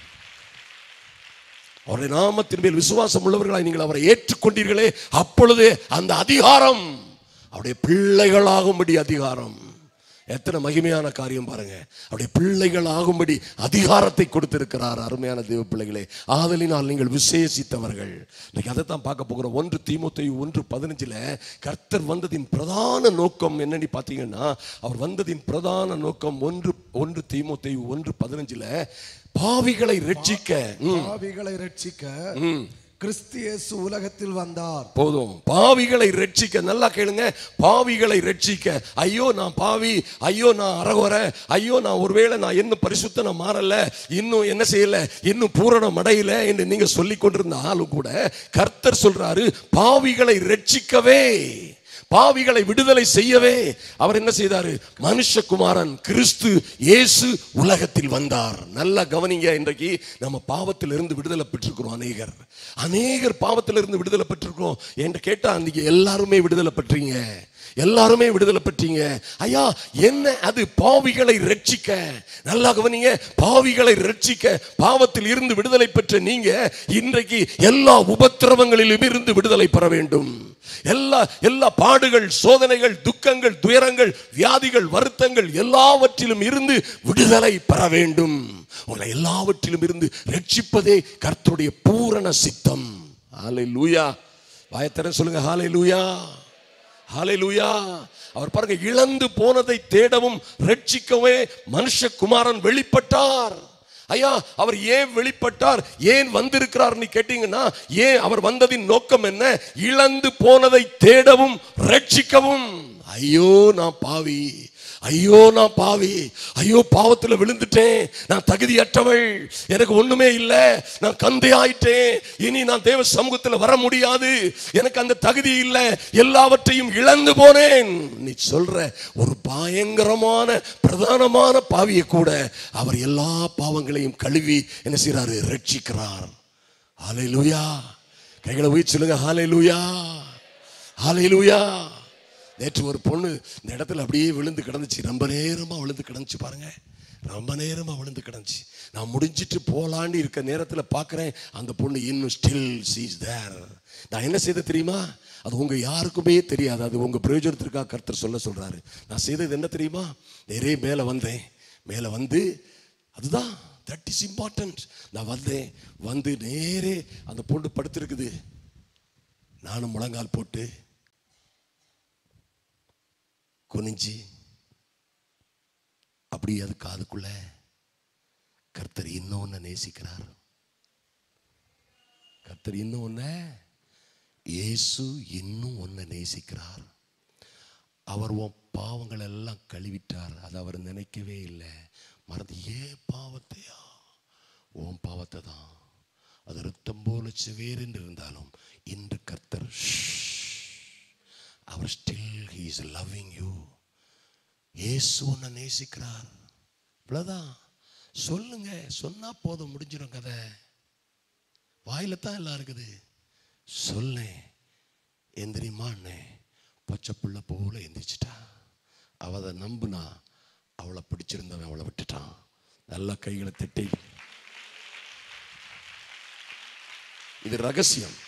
அவருடைய நாமத்தின் மேல் விசுவாசம் உள்ளவர்களாய் நீங்கள் அவரை ஏற்றுக்கொண்டீர்களே அப்பொழுது அந்த அதிகாரம் அவருடைய பிள்ளைகளாகும்படி அதிகாரம் எத்தனை மகிமையான காரியம் பாருங்க அவருடைய பிள்ளைகள் ஆகும்படி அதிகாரத்தை கொடுத்திருக்கிறார் அருமையான தேவ பிள்ளைகளே ஆதலினால் நீங்கள் விசேஷித்தவர்கள் இன்னைக்கு அதை தான் பார்க்க போகிறோம் ஒன்று தீமோத்தேயு ஒன்று பதினஞ்சுல கர்த்தர் வந்ததின் பிரதான நோக்கம் என்னன்னு பார்த்தீங்கன்னா அவர் வந்ததின் பிரதான நோக்கம் ஒன்று ஒன்று தீமோத்தேயு ஒன்று பதினஞ்சுல பாவிகளை ரட்சிக்க ம், பாவிகளை ரட்சிக்க கிறிஸ்து இயேசு உலகத்தில் வந்தார் போதும் பாவிகளை ரட்சிக்க நல்லா கேளுங்க பாவிகளை ரட்சிக்க ஐயோ நான் பாவி ஐயோ நான் அரகுற ஐயோ நான் ஒருவேளை நான் இன்னும் பரிசுத்தனை மாறல இன்னும் என்ன செய்யல இன்னும் பூரணம் அடையல என்று நீங்க சொல்லி கொண்டிருந்த ஆளும் கூட கர்த்தர் சொல்றாரு பாவிகளை ரட்சிக்கவே பாவிகளை விடுதலை செய்யவே அவர் என்ன செய்தாரு மனுஷகுமாரன் கிறிஸ்து இயேசு உலகத்தில் வந்தார் நல்லா கவனிங்க இன்றைக்கு நம்ம பாவத்திலிருந்து விடுதலை பெற்றிருக்கிறோம் அநேகர் அநேகர் பாவத்திலிருந்து விடுதலை பெற்றிருக்கிறோம் என்று கேட்டா அன்னைக்கு எல்லாருமே விடுதலை பெற்றீங்க எல்லாருமே விடுதலை பெற்றீங்க ஐயா என்ன அது பாவிகளை ரட்சிக்க நல்லா கவனிங்க பாவிகளை ரட்சிக்க பாவத்தில் இருந்து விடுதலை பெற்ற நீங்க இன்றைக்கு எல்லா உபத்திரவங்களிலும் இருந்து விடுதலை பெற வேண்டும் எல்லா எல்லா பாடுகள் சோதனைகள் துக்கங்கள் துயரங்கள் வியாதிகள் வருத்தங்கள் எல்லாவற்றிலும் இருந்து விடுதலை பெற வேண்டும் உங்களை எல்லாவற்றிலும் இருந்து ரட்சிப்பதே கர்த்தருடைய பூரண சித்தம் ஹாலை லூயா வாயத்தர சொல்லுங்க ஹாலை லூயா ஹalleluya அவர் பாருங்க இழந்து போனதை தேடவும் ரட்சிக்கவே மனுஷகுமாரன் வெளிப்பட்டார் ஐயா அவர் ஏன் வெளிப்பட்டார் ஏன் வந்திருக்கிறார்னு கேட்டீங்கன்னா ஏன் அவர் வந்ததின் நோக்கம் என்ன இழந்து போனதை தேடவும் ரட்சிக்கவும் ஐயோ நான் பாவி ஐயோ நான் பாவி ஐயோ பாவத்துல விழுந்துட்டேன் நான் தகுதியற்றவள் எனக்கு ஒண்ணுமே இல்லை நான் கந்தை ஆயிட்டேன் இனி நான் தேவ சமூகத்தில் வர முடியாது எனக்கு அந்த தகுதி இல்லை எல்லாவற்றையும் இழந்து போனேன் நீ சொல்ற ஒரு பயங்கரமான பிரதானமான பாவியை கூட அவர் எல்லா பாவங்களையும் கழுவி என்ன செய்றாரு ரட்சிக்கிறார் ஹalleluya கைகளை உயிர் சொல்லுங்க ஹalleluya ஹalleluya நேற்று ஒரு பொண்ணு இந்த இடத்துல அப்படியே விழுந்து கிடந்துச்சு ரொம்ப நேரமா விழுந்து கிடந்துச்சு பாருங்க ரொம்ப நேரமா விழுந்து கிடந்துச்சு நான் முடிஞ்சிட்டு போலான்னு இருக்க நேரத்தில் பார்க்குறேன் அந்த பொண்ணு இன்னும் ஸ்டில் சீஸ் தேர் நான் என்ன செய்த தெரியுமா அது உங்க யாருக்குமே தெரியாது அது உங்க பிரயோஜனத்திற்காக கர்த்தர் சொல்ல சொல்றாரு நான் செய்தது என்ன தெரியுமா நேரே மேலே வந்தேன் மேலே வந்து அதுதான் தட் இஸ் இம்பார்ட்டன்ட் நான் வந்தேன் வந்து நேரே அந்த பொண்ணு படுத்திருக்குது நானும் முழங்கால் போட்டு குனிஞ்சு அப்படி அது காதுக்குள்ள கர்த்தர் இன்னொன்னு நேசிக்கிறார் கர்த்தர் இன்னும் ஒன்ன இயேசு இன்னும் ஒன்ன நேசிக்கிறார் அவர் உன் பாவங்கள் எல்லாம் கழுவிட்டார் அது அவர் நினைக்கவே இல்லை மறந்து ஏன் பாவத்தையா உன் பாவத்தை தான் அது ரத்தம் போல செவேரென்று இருந்தாலும் இன்று கர்த்தர் ஷ், அவர் still he is loving you இயேசு உன்னை நேசிக்கிறார் இவ்வளவுதான் சொல்லுங்க சொன்னா போதும் முடிஞ்சிடும் கதை வாயில தான் எல்லாம் இருக்குது சொல்லேன் எந்திரிமான்னே பச்சை புள்ள போல எந்திரிச்சிட்டா அவ அதை நம்புனா அவளை பிடிச்சிருந்தவன் அவளை விட்டுட்டான் நல்லா கைகளை தட்டி இது ரகசியம்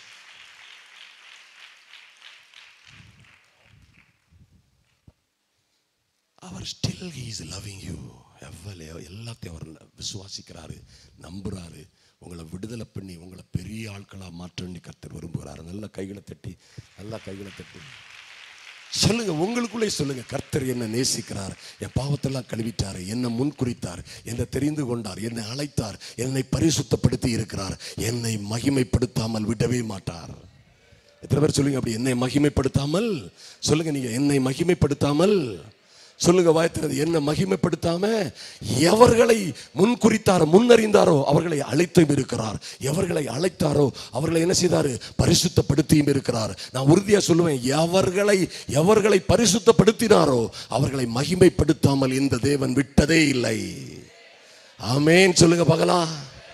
அவர் ஸ்டில் இஸ் லவ்விங் யூ எவ்வளோ எல்லாத்தையும் அவர் விசுவாசிக்கிறாரு நம்புறாரு உங்களை விடுதலை பண்ணி உங்களை பெரிய ஆட்களாக மாற்ற வேண்டி கர்த்தர் விரும்புகிறாரு நல்ல கைகளை தட்டி நல்லா கைகளை தட்டி சொல்லுங்க உங்களுக்குள்ளே சொல்லுங்க கர்த்தர் என்ன நேசிக்கிறார் என் பாவத்தெல்லாம் கழுவிட்டார் என்னை முன் குறித்தார் என்னை தெரிந்து கொண்டார் என்னை அழைத்தார் என்னை பரிசுத்தப்படுத்தி இருக்கிறார் என்னை மகிமைப்படுத்தாமல் விடவே மாட்டார் எத்தனை பேர் சொல்லுங்க அப்படி என்னை மகிமைப்படுத்தாமல் சொல்லுங்க நீங்க என்னை மகிமைப்படுத்தாமல் சொல்லுங்க வாய்த்திறது என்ன மகிமைப்படுத்தாம எவர்களை முன்குறித்தாரோ முன்னறிந்தாரோ அவர்களை அழைத்தும் இருக்கிறார் எவர்களை அழைத்தாரோ அவர்களை என்ன செய்தாரு பரிசுத்தப்படுத்தியும் இருக்கிறார் நான் உறுதியா சொல்லுவேன் எவர்களை எவர்களை பரிசுத்தப்படுத்தினாரோ அவர்களை மகிமைப்படுத்தாமல் இந்த தேவன் விட்டதே இல்லை ஆமேன் சொல்லுங்க பார்க்கலாம்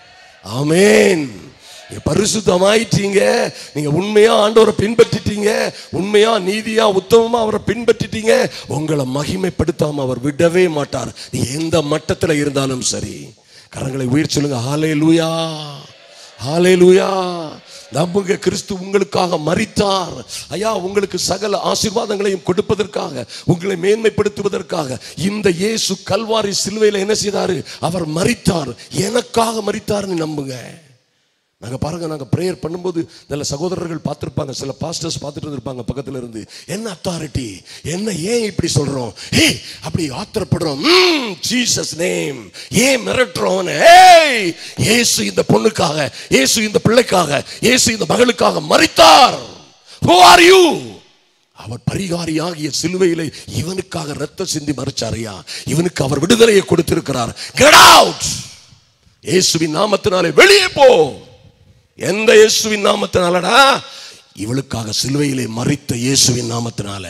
ஆமேன் நீங்க பரிசுத்தமாயிட்டீங்க நீங்க உண்மையா ஆண்டவரை பின்பற்றிட்டீங்க உண்மையா நீதியா உத்தமமா அவரை பின்பற்றிட்டீங்க உங்களை மகிமைப்படுத்தாம அவர் விடவே மாட்டார் நீ எந்த மட்டத்துல இருந்தாலும் சரி கரங்களை உயிர் சொல்லுங்க ஹாலே லூயா ஹாலே லூயா நம்புங்க கிறிஸ்து உங்களுக்காக மரித்தார் ஐயா உங்களுக்கு சகல ஆசீர்வாதங்களையும் கொடுப்பதற்காக உங்களை மேன்மைப்படுத்துவதற்காக இந்த இயேசு கல்வாரி சிலுவையில் என்ன செய்தாரு அவர் மரித்தார் எனக்காக மரித்தார்னு நம்புங்க நாங்கள் பாருங்க நாங்கள் ப்ரேயர் பண்ணும்போது நல்ல சகோதரர்கள் பார்த்துருப்பாங்க சில பாஸ்டர்ஸ் பார்த்துட்டு இருந்திருப்பாங்க பக்கத்துல இருந்து என்ன அத்தாரிட்டி என்ன ஏன் இப்படி சொல்றோம் ஹே அப்படி ஆத்திரப்படுறோம் ஜீசஸ் நேம் ஏன் மிரட்டுறோம் ஏய் இயேசு இந்த பொண்ணுக்காக இயேசு இந்த பிள்ளைக்காக இயேசு இந்த மகளுக்காக மரித்தார் Who are you அவர் பரிகாரியாகிய சிலுவையிலே இவனுக்காக ரத்த சிந்தி மறைச்சாரையா இவனுக்கு அவர் விடுதலையை கொடுத்திருக்கிறார் கெட் அவுட் இயேசுவின் நாமத்தினாலே வெளியே போ எந்த இயேசுவின் நாமத்தினாலடா இவளுக்காக சிலுவையிலே மறித்த இயேசுவின் நாமத்தினால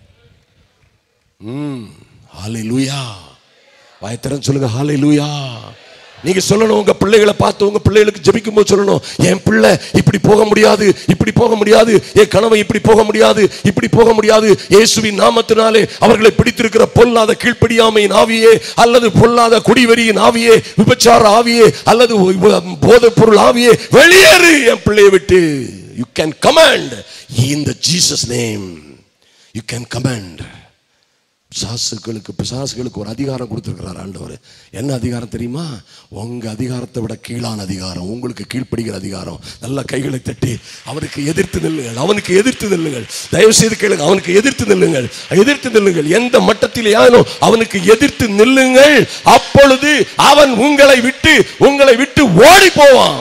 ம் ஹாலே லூயா வாயத்திறன் சொல்லுங்க ஹாலே லூயா நீங்க சொல்லணும் உங்க பிள்ளைகளை பார்த்து உங்க பிள்ளைகளுக்கு ஜெபிக்கும் போது சொல்லணும் என் பிள்ளை இப்படி போக முடியாது இப்படி போக முடியாது என் கணவன் இப்படி போக முடியாது இப்படி போக முடியாது இயேசுவின் நாமத்தினாலே அவர்களை பிடித்திருக்கிற பொல்லாத கீழ்ப்படியாமையின் ஆவியே அல்லது பொல்லாத குடிவெறியின் ஆவியே விபச்சார ஆவியே அல்லது போதைப் பொருள் ஆவியே வெளியேறு என் பிள்ளையை விட்டு you can command in the Jesus name you can command பிசாசுகளுக்கு பிசாசுகளுக்கு ஒரு அதிகாரம் கொடுத்துருக்கிறார் ஆண்டவர் என்ன அதிகாரம் தெரியுமா உங்க அதிகாரத்தை விட கீழான அதிகாரம் உங்களுக்கு கீழ்ப்படுகிற அதிகாரம் நல்ல கைகளை தட்டி அவனுக்கு எதிர்த்து நில்லுங்கள் அவனுக்கு எதிர்த்து நில்லுங்கள் தயவு செய்து கேளுங்க அவனுக்கு எதிர்த்து நில்லுங்கள் எதிர்த்து நில்லுங்கள் எந்த மட்டத்திலேயானும் அவனுக்கு எதிர்த்து நில்லுங்கள் அப்பொழுது அவன் உங்களை விட்டு உங்களை விட்டு ஓடி போவான்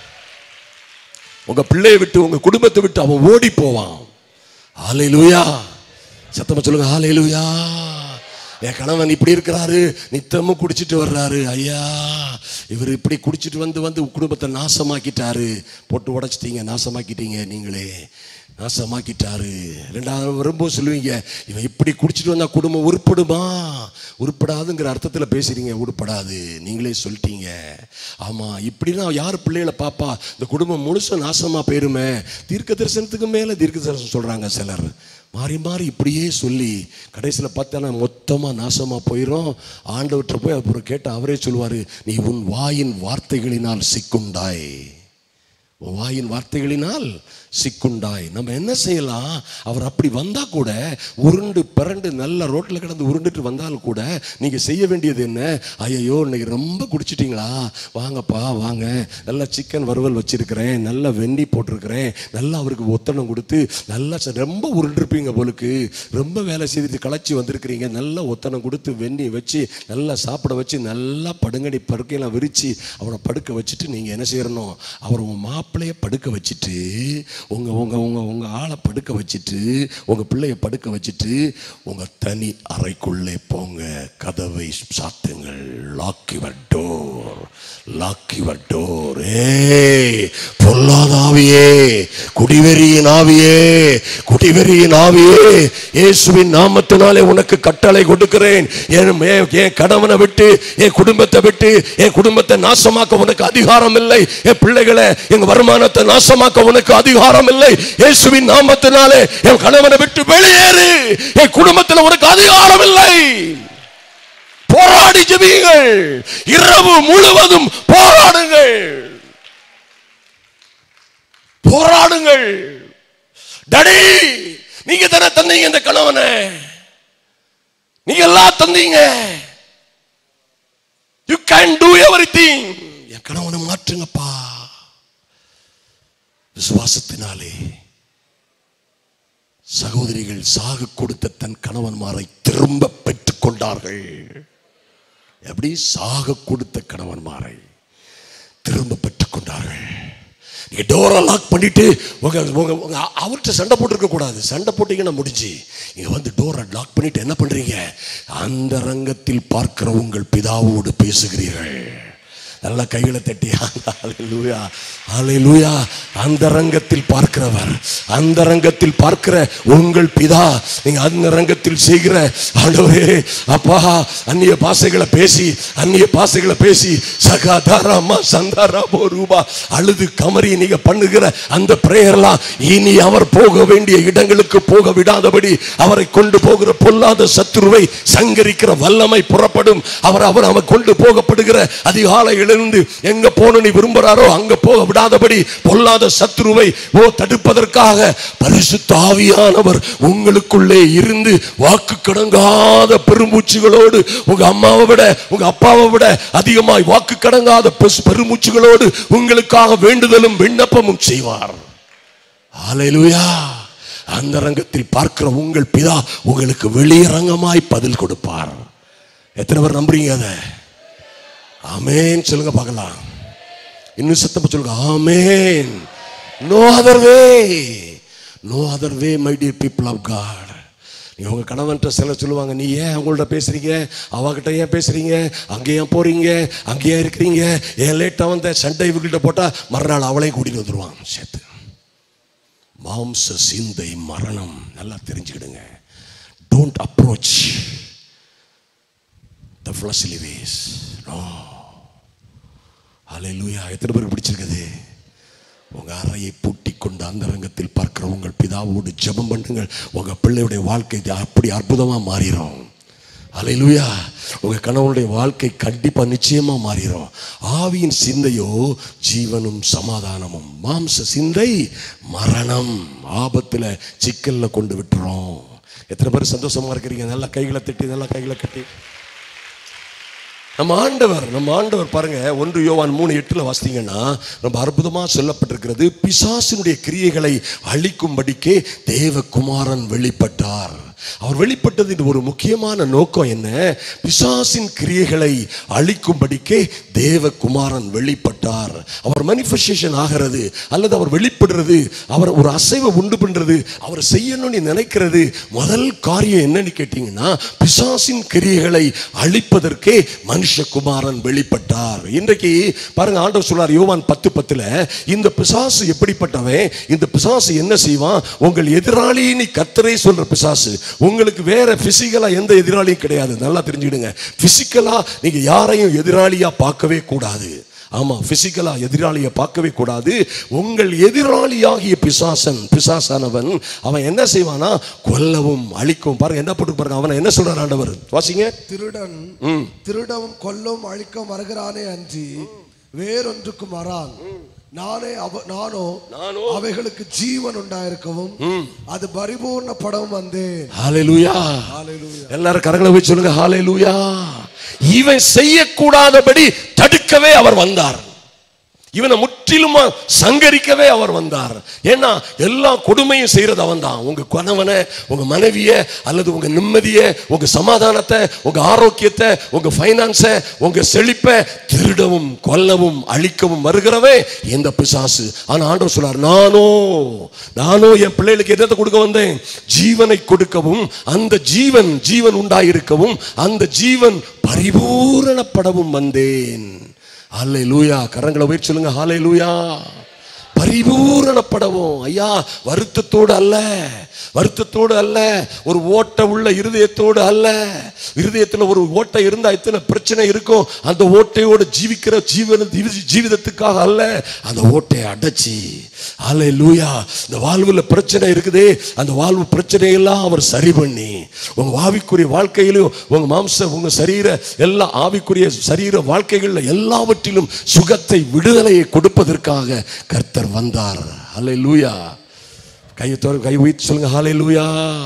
உங்க பிள்ளையை விட்டு உங்க குடும்பத்தை விட்டு அவன் ஓடி போவான் ஹalleluya சத்தமா சொல்லுங்க ஹalleluya என் கணவன் இப்படி இருக்கிறாரு நித்தமும் குடிச்சிட்டு வர்றாரு ஐயா இவர் இப்படி குடிச்சிட்டு வந்து வந்து குடும்பத்தை நாசமாக்கிட்டாரு போட்டு உடைச்சிட்டீங்க நாசமாக்கிட்டீங்க நீங்களே நாசமாக்கிட்டாரு ரெண்டாவது வரும்போது சொல்லுவீங்க இவன் இப்படி குடிச்சிட்டு வந்தா குடும்பம் உருப்படுமா உருப்படாதுங்கிற அர்த்தத்தில் பேசுறீங்க உருப்படாது நீங்களே சொல்லிட்டீங்க ஆமா இப்படின்னா யார் பிள்ளைகளை பாப்பா இந்த குடும்பம் முழுசும் நாசமா போயிருமே தீர்க்க தரிசனத்துக்கு மேல தீர்க்க தரிசனம் சொல்றாங்க சிலர் மாறி மாறி இப்படியே சொல்லி கடைசியில் பார்த்தா மொத்தமாக நாசமாக போயிடும் ஆண்டவற்றை போய் அப்புறம் கேட்டு அவரே சொல்லுவார் நீ உன் வாயின் வார்த்தைகளினால் சிக்குண்டாய் உன் வாயின் வார்த்தைகளினால் சிக்குண்டாய் நம்ம என்ன செய்யலாம் அவர் அப்படி வந்தா கூட உருண்டு பிறண்டு நல்ல ரோட்ல கிடந்து உருண்டுட்டு வந்தாலும் கூட நீங்க செய்ய வேண்டியது என்ன ஐயோ இன்னைக்கு ரொம்ப குடிச்சிட்டீங்களா வாங்கப்பா வாங்க நல்லா சிக்கன் வறுவல் வச்சிருக்கிறேன் நல்லா வெண்ணி போட்டிருக்கிறேன் நல்லா அவருக்கு ஒத்தனம் கொடுத்து நல்லா ச- ரொம்ப உருண்டிருப்பீங்க போலுக்கு ரொம்ப வேலை செய்துட்டு களைச்சி வந்திருக்கிறீங்க நல்லா ஒத்தனம் கொடுத்து வெண்ணி வச்சு நல்லா சாப்பிட வச்சு நல்லா படுங்கடி படுக்கையெல்லாம் விரிச்சு அவனை படுக்க வச்சுட்டு நீங்க என்ன செய்யணும் அவர் உங்க மாப்பிள்ளைய படுக்க வச்சுட்டு உங்க உங்க உங்க உங்க ஆளை படுக்க வச்சுட்டு உங்க பிள்ளைய படுக்க வச்சுட்டு உங்க தனி அறைக்குள்ளே போங்க கதவை சாத்துங்கள் lock your door lock your door ஏய் பொல்லாதாவியே குடிவெறியின் ஆவியே குடிவெறியின் ஆவியே இயேசுவின் நாமத்தினாலே உனக்கு கட்டளை கொடுக்கிறேன் என் மே- என் கணவனை விட்டு என் குடும்பத்தை விட்டு என் குடும்பத்தை நாசமாக்க உனக்கு அதிகாரம் இல்லை என் பிள்ளைகளை என் வருமானத்தை நாசமாக்க உனக்கு அதிகாரம் இல்லை இயேசுவின் நாமத்தினாலே என் கணவனை விட்டு வெளியேறு என் குடும்பத்தில் உனக்கு அதிகாரம் இல்லை போராடி ஜெபியுங்கள் இரவு முழுவதும் போராடுங்கள் போராடுங்கள் டடி நீங்க தானே தந்தீங்க இந்த கணவனை நீங்க எல்லாம் தந்தீங்க யூ கேன் டூ எவ்ரிதிங் என் கணவனை மாற்றுங்கப்பா விசுவாசத்தினாலே சகோதரிகள் சாக கொடுத்த தன் கணவன்மாரை திரும்ப பெற்றுக் கொண்டார்கள் எப்படி சாக கொடுத்த கணவன்மாரை திரும்ப பெற்றுக் கொண்டார்கள் நீங்க டோரை லாக் பண்ணிட்டு உங்க உங்க உங்க அவர்கிட்ட சண்டை போட்டிருக்க கூடாது சண்டை போட்டீங்கன்னா முடிஞ்சு நீங்க வந்து டோரை லாக் பண்ணிட்டு என்ன பண்றீங்க அந்த ரங்கத்தில் பார்க்கிற உங்கள் பிதாவோடு பேசுகிறீர்கள் நல்லா கைகளை தட்டி ஹalleluya ஹalleluya அந்த ரங்கத்தில் பார்க்கிறவர் அந்த ரங்கத்தில் பார்க்கிற உங்கள் பிதா நீங்க அந்த ரங்கத்தில் செய்கிற ஆண்டவரே அப்பா அந்நிய பாஷைகளை பேசி அந்நிய பாஷைகளை பேசி சகாதாரமா சந்தாரா ரூபா அழுது கமரி நீங்க பண்ணுகிற அந்த பிரேயர்லாம் இனி அவர் போக வேண்டிய இடங்களுக்கு போக விடாதபடி அவரை கொண்டு போகிற பொல்லாத சத்துருவை சங்கரிக்கிற வல்லமை புறப்படும் அவர் அவர் அவர் கொண்டு போகப்படுகிற அதிகாலையிலிருந்து எங்க போகணும்னு விரும்புறாரோ அங்க போக விடாதபடி பொல்லாத சத்துருவை ஓ தடுப்பதற்காக பரிசுத்த ஆவியானவர் உங்களுக்குள்ளே இருந்து வாக்கு கடங்காத பெருமூச்சுகளோடு உங்க அம்மாவை விட உங்க அப்பாவை விட அதிகமாய் வாக்கு கடங்காத பெஸ்- பெருமூச்சுகளோடு உங்களுக்காக வேண்டுதலும் விண்ணப்பமும் செய்வார் ஹalleluya அந்த ரங்கத்தில் பார்க்கிற உங்கள் பிதா உங்களுக்கு வெளியரங்கமாய் பதில் கொடுப்பார் எத்தனை பேர் நம்புறீங்க அதை ஆமென் சொல்லுங்க பார்க்கலாம் இன்னும் சத்தமா சொல்லுங்க amen no other way no other way my dear people of God நீ உங்க கணவன்கிட்ட சிலர் சொல்லுவாங்க நீ ஏன் அவங்கள்ட்ட பேசுறீங்க அவகிட்ட ஏன் பேசுறீங்க அங்கே ஏன் போறீங்க அங்கே ஏன் இருக்கிறீங்க ஏன் லேட்டா வந்த சண்டை இவங்கள்ட்ட போட்டா மறுநாள் அவளையும் கூட்டிட்டு வந்துருவான் சேர்த்து மாம்ச சிந்தை மரணம் நல்லா தெரிஞ்சுக்கிடுங்க don't approach the fleshly ways no ஹalleluya எத்தனை பேருக்கு பிடிச்சிருக்குது உங்க அறையை பூட்டி கொண்டு அந்த ரங்கத்தில் பார்க்கிற உங்கள் பிதாவோடு ஜெபம் பண்ணுங்கள் உங்க பிள்ளையுடைய வாழ்க்கை அப்படி அற்புதமா மாறிடும் ஹalleluya உங்க கணவனுடைய வாழ்க்கை கண்டிப்பா நிச்சயமா மாறிடும் ஆவியின் சிந்தையோ ஜீவனும் சமாதானமும் மாம்ச சிந்தை மரணம் ஆபத்துல சிக்கல்ல கொண்டு விட்டுரும் எத்தனை பேர் சந்தோஷமா இருக்கிறீங்க நல்லா கைகளை தட்டி நல்லா கைகளை கட்டி நம்ம ஆண்டவர் நம்ம ஆண்டவர் பாருங்க ஒன்று யோவான் மூணு எட்டுல வாசித்தீங்கன்னா ரொம்ப அற்புதமா சொல்லப்பட்டிருக்கிறது பிசாசினுடைய கிரியைகளை அழிக்கும்படிக்கே தேவகுமாரன் வெளிப்பட்டார் அவர் வெளிப்பட்டதின் ஒரு முக்கியமான நோக்கம் என்ன பிசாசின் கிரியைகளை அழிக்கும்படிக்கே தேவகுமாரன் வெளிப்பட்டார் அவர் manifestation ஆகிறது அல்லது அவர் வெளிப்படுறது அவர் ஒரு அசைவை உண்டு பண்றது அவர் செய்யணும்னு நினைக்கிறது முதல் காரியம் என்னன்னு கேட்டீங்கன்னா பிசாசின் கிரியைகளை அழிப்பதற்கே மனுஷகுமாரன் வெளிப்பட்டார் இன்றைக்கு பாருங்க ஆண்டவர் சொல்றார் யோவான் பத்து பத்துல இந்த பிசாசு எப்படிப்பட்டவன் இந்த பிசாசு என்ன செய்வான் உங்கள் எதிராளின்னு கத்தரே சொல்ற பிசாசு உங்களுக்கு வேற பிசிக்கலா எந்த எதிராளியும் கிடையாது நல்லா தெரிஞ்சுக்கிடுங்க பிசிக்கலா நீங்க யாரையும் எதிராளியா பார்க்கவே கூடாது ஆமா பிசிக்கலா எதிராளியை பார்க்கவே கூடாது உங்கள் எதிராளியாகிய பிசாசன் பிசாசானவன் அவன் என்ன செய்வானா கொல்லவும் அழிக்கவும் பாருங்க என்ன போட்டு பாருங்க அவனை என்ன சொல்றார் ஆண்டவர் வாசிங்க திருடன் திருடவும் கொல்லும் அழிக்கும் வருகிறானே அன்றி வேறொன்றுக்கும் வரான் நானே அவ நானோ நானோ அவைகளுக்கு ஜீவன் உண்டாயிருக்கவும் அது பரிபூர்ணப்படவும் வந்தேன் ஹalleluya ஹalleluya எல்லாரும் கரங்களை போய் சொல்லுங்க ஹalleluya இவன் செய்யக்கூடாதபடி தடுக்கவே அவர் வந்தார் இவனை முற்றிலுமா சங்கரிக்கவே அவர் வந்தார் ஏன்னா எல்லா கொடுமையும் செய்யறது அவன் தான் உங்க கணவனை உங்க மனைவிய அல்லது உங்க நிம்மதியை உங்க சமாதானத்தை உங்க ஆரோக்கியத்தை உங்க ஃபைனான்ஸை உங்க செழிப்பை திருடவும் கொல்லவும் அழிக்கவும் வருகிறவே இந்த பிசாசு ஆனா ஆண்டவர் சொல்றார் நானோ நானோ என் பிள்ளைகளுக்கு என்னத்தை கொடுக்க வந்தேன் ஜீவனை கொடுக்கவும் அந்த ஜீவன் ஜீவன் உண்டாயிருக்கவும் அந்த ஜீவன் பரிபூரணப்படவும் வந்தேன் ஹாலே லூயா கரங்களை உயர்த்தி சொல்லுங்க ஹாலே லூயா பரிபூரணப்படவும் ஐயா வருத்தத்தோடு அல்ல வருத்தத்தோடு அல்ல ஒரு ஓட்ட உள்ள இருதயத்தோடு அல்ல இருதயத்தில் ஒரு ஓட்டை இருந்தா எத்தனை பிரச்சனை இருக்கும் அந்த ஓட்டையோடு ஜீவிக்கிற ஜீவன ஜீவிதத்துக்காக அல்ல அந்த ஓட்டையை அடைச்சி ஹாலே லூயா இந்த வாழ்வுல பிரச்சனை இருக்குதே அந்த வாழ்வு பிரச்சனையெல்லாம் அவர் சரி பண்ணி உங்க ஆவிக்குரிய வாழ்க்கையிலும் உங்க மாம்ச உங்க சரீர எல்லா ஆவிக்குரிய சரீர வாழ்க்கைகள்ல எல்லாவற்றிலும் சுகத்தை விடுதலையை கொடுப்பதற்காக கர்த்தர் வந்தார் ஹலே லூயா கையை தோற கை உயிர்த்து சொல்லுங்க ஹாலே லூயா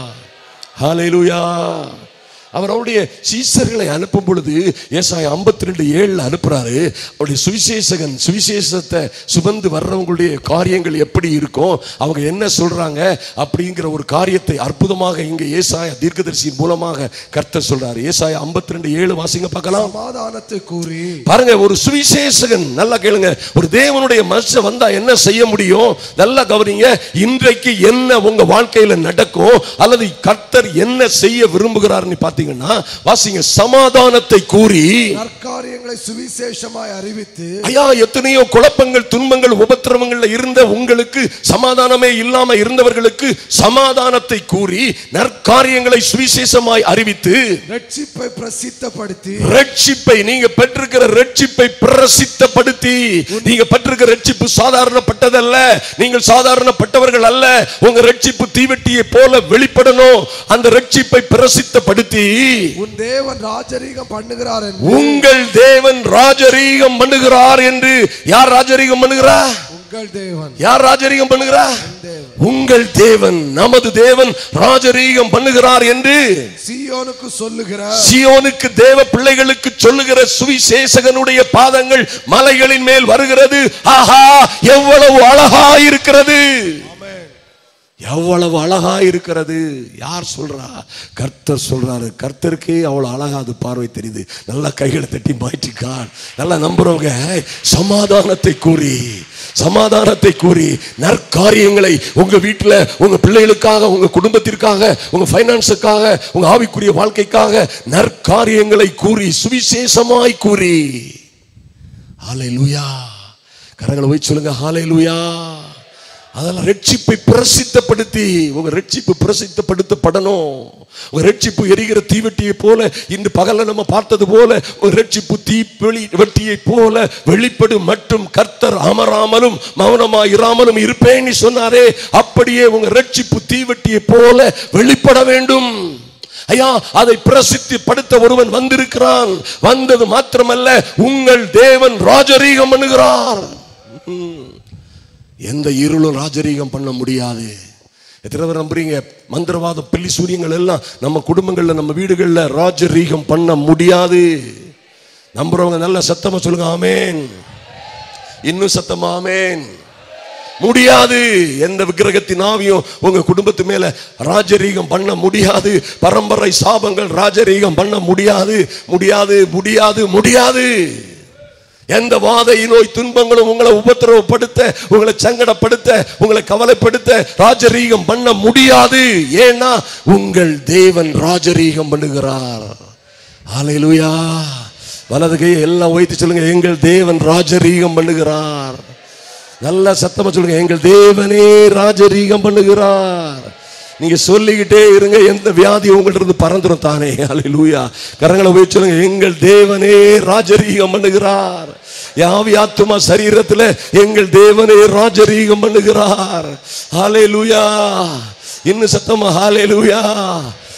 ஹாலே லூயா அவர் அவருடைய சீசர்களை அனுப்பும் பொழுது ஏசாய ஐம்பத்தி ரெண்டு ஏழுல அனுப்புறாரு அவருடைய சுவிசேஷகன் சுவிசேஷத்தை சுமந்து வர்றவங்களுடைய காரியங்கள் எப்படி இருக்கும் அவங்க என்ன சொல்றாங்க அப்படிங்கிற ஒரு காரியத்தை அற்புதமாக இங்க ஏசாய தீர்க்கதரிசியின் மூலமாக கர்த்தர் சொல்றாரு ஏசாய ஐம்பத்தி ரெண்டு ஏழு வாசிங்க பார்க்கலாம் சமாதானத்தை கூறி பாருங்க ஒரு சுவிசேஷகன் நல்லா கேளுங்க ஒரு தேவனுடைய மனுஷன் வந்தா என்ன செய்ய முடியும் நல்லா கவனிங்க இன்றைக்கு என்ன உங்க வாழ்க்கையில நடக்கும் அல்லது கர்த்தர் என்ன செய்ய விரும்புகிறார்னு பாத்தீங்கன்னா வாசிங்க சமாதானத்தை கூறி நற்காரியங்களை சுவிசேஷமாய் அறிவித்து ஐயா எத்தனையோ குழப்பங்கள் துன்பங்கள் உபத்திரவங்கள்ல இருந்த உங்களுக்கு சமாதானமே இல்லாம இருந்தவர்களுக்கு சமாதானத்தை கூறி நற்காரியங்களை சுவிசேஷமாய் அறிவித்து ரட்சிப்பை பிரசித்தப்படுத்தி ரட்சிப்பை நீங்க பெற்றிருக்கிற ரட்சிப்பை பிரசித்தப்படுத்தி நீங்க பெற்றிருக்கிற ரட்சிப்பு சாதாரணப்பட்டதல்ல நீங்கள் சாதாரணப்பட்டவர்கள் அல்ல உங்க ரட்சிப்பு தீவெட்டியை போல வெளிப்படணும் அந்த ரட்சிப்பை பிரசித்தப்படுத்தி உன் தேவன் ராஜரீகம் பண்ணுகிறார் என்று உங்கள் தேவன் ராஜரீகம் பண்ணுகிறார் என்று யார் ராஜரீகம் பண்ணுகிறார் உங்கள் தேவன் யார் ராஜரீகம் பண்ணுகிறார் தேவன். உங்கள் தேவன் நமது தேவன் ராஜரீகம் பண்ணுகிறார் என்று சீயோனுக்கு சொல்லுகிறார் சியோனுக்கு தேவ பிள்ளைகளுக்கு சொல்லுகிற சுவிசேஷகனுடைய பாதங்கள் மலைகளின் மேல் வருகிறது ஆஹா எவ்வளவு அழகா இருக்கிறது எவ்வளவு அழகா இருக்கிறது யார் சொல்றா கர்த்தர் சொல்றாரு கர்த்தருக்கே அவ்வளவு அழகா அது பார்வை தெரியுது நல்லா கைகளை தட்டி மாற்றிக்கான் நல்லா நம்புறவங்க சமாதானத்தை கூறி சமாதானத்தை கூறி நற்காரியங்களை உங்க வீட்டுல உங்க பிள்ளைகளுக்காக உங்க குடும்பத்திற்காக உங்க ஃபைனான்ஸுக்காக உங்க ஆவிக்குரிய வாழ்க்கைக்காக நற்காரியங்களை கூறி சுவிசேஷமாய் கூறி ஹாலே லூயா கரங்களை போய் சொல்லுங்க ஹாலே லூயா அதெல்லாம் ரட்சிப்பை பிரசித்தப்படுத்தி உங்க ரட்சிப்பு பிரசித்தப்படுத்தப்படணும் உங்க ரட்சிப்பு எரிகிற தீவெட்டியை போல இன்று பகல்ல நம்ம பார்த்தது போல ஒரு ரட்சிப்பு தீப்பெளி வெட்டியை போல வெளிப்படும் மற்றும் கர்த்தர் அமராமலும் மௌனமாய் இராமலும் இருப்பேன்னு சொன்னாரே அப்படியே உங்க ரட்சிப்பு தீவெட்டியை போல வெளிப்பட வேண்டும் ஐயா அதை பிரசித்திப்படுத்த ஒருவன் வந்திருக்கிறான் வந்தது மாத்திரமல்ல உங்கள் தேவன் ராஜரீகம் பண்ணுகிறார் ம். எந்த இருளும் ராஜரீகம் பண்ண முடியாது எத்தனை பேர் நம்புறீங்க மந்திரவாத பில்லி சூரியங்கள் எல்லாம் நம்ம குடும்பங்கள்ல நம்ம வீடுகள்ல ராஜரீகம் பண்ண முடியாது நம்புறவங்க நல்ல சத்தமா சொல்லுங்க ஆமேன் இன்னும் சத்தமா ஆமேன் முடியாது எந்த விக்கிரகத்தின் ஆவியும் உங்க குடும்பத்து மேல ராஜரீகம் பண்ண முடியாது பரம்பரை சாபங்கள் ராஜரீகம் பண்ண முடியாது முடியாது முடியாது முடியாது எந்த வாதை நோய் துன்பங்களும் உங்களை உபத்திரவப்படுத்த உங்களை சங்கடப்படுத்த உங்களை கவலைப்படுத்த ராஜரீகம் பண்ண முடியாது ஏன்னா உங்கள் தேவன் ராஜரீகம் பண்ணுகிறார் ஹalleluya வலது கையை எல்லாம் வைத்து சொல்லுங்க எங்கள் தேவன் ராஜரீகம் பண்ணுகிறார் நல்ல சத்தமா சொல்லுங்க எங்கள் தேவனே ராஜரீகம் பண்ணுகிறார் நீங்க சொல்லிக்கிட்டே இருங்க எந்த வியாதி உங்கள்ட்ட இருந்து பறந்துரும் தானே ஹalleluya கரங்களை போய் சொல்லுங்க எங்கள் தேவனே ராஜரீகம் பண்ணுகிறார் யாவி ஆத்துமா சரீரத்துல எங்கள் தேவனே ராஜரீகம் பண்ணுகிறார் ஹalleluya இன்னும் சத்தமா ஹalleluya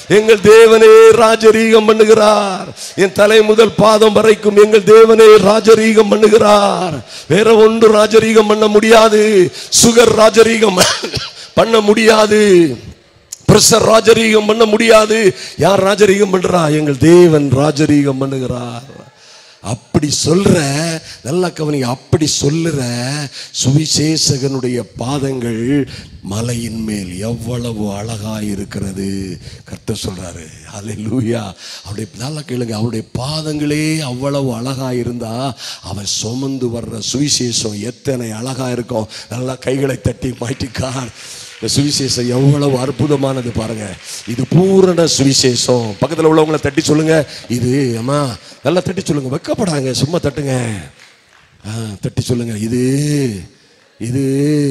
எங்கள் தேவனே ராஜரீகம் பண்ணுகிறார் என் தலை முதல் பாதம் வரைக்கும் எங்கள் தேவனே ராஜரீகம் பண்ணுகிறார் வேற ஒன்று ராஜரீகம் பண்ண முடியாது சுகர் ராஜரீகம் பண்ண முடியாது பிரஷர் ராஜரீகம் பண்ண முடியாது யார் ராஜரீகம் பண்றா எங்கள் தேவன் ராஜரீகம் பண்ணுகிறார் அப்படி சொல்ற நல்லா கவனிங்க அப்படி சொல்லுற சுவிசேஷகனுடைய பாதங்கள் மலையின் மேல் எவ்வளவு அழகா இருக்கிறது கர்த்தர் சொல்றாரு அல்லேலூயா அவருடைய நல்லா கேளுங்க அவருடைய பாதங்களே அவ்வளவு அழகா இருந்தா அவன் சுமந்து வர்ற சுவிசேஷம் எத்தனை அழகா இருக்கும் நல்லா கைகளை தட்டி மாட்டிக்கார் இந்த சுவிசேஷம் எவ்வளவு அற்புதமானது பாருங்க இது பூரண சுவிசேஷம் பக்கத்துல உள்ளவங்களை தட்டி சொல்லுங்க இது அம்மா நல்லா தட்டி சொல்லுங்க வெக்கப்படாங்க சும்மா தட்டுங்க ஆ, தட்டி சொல்லுங்க இது இது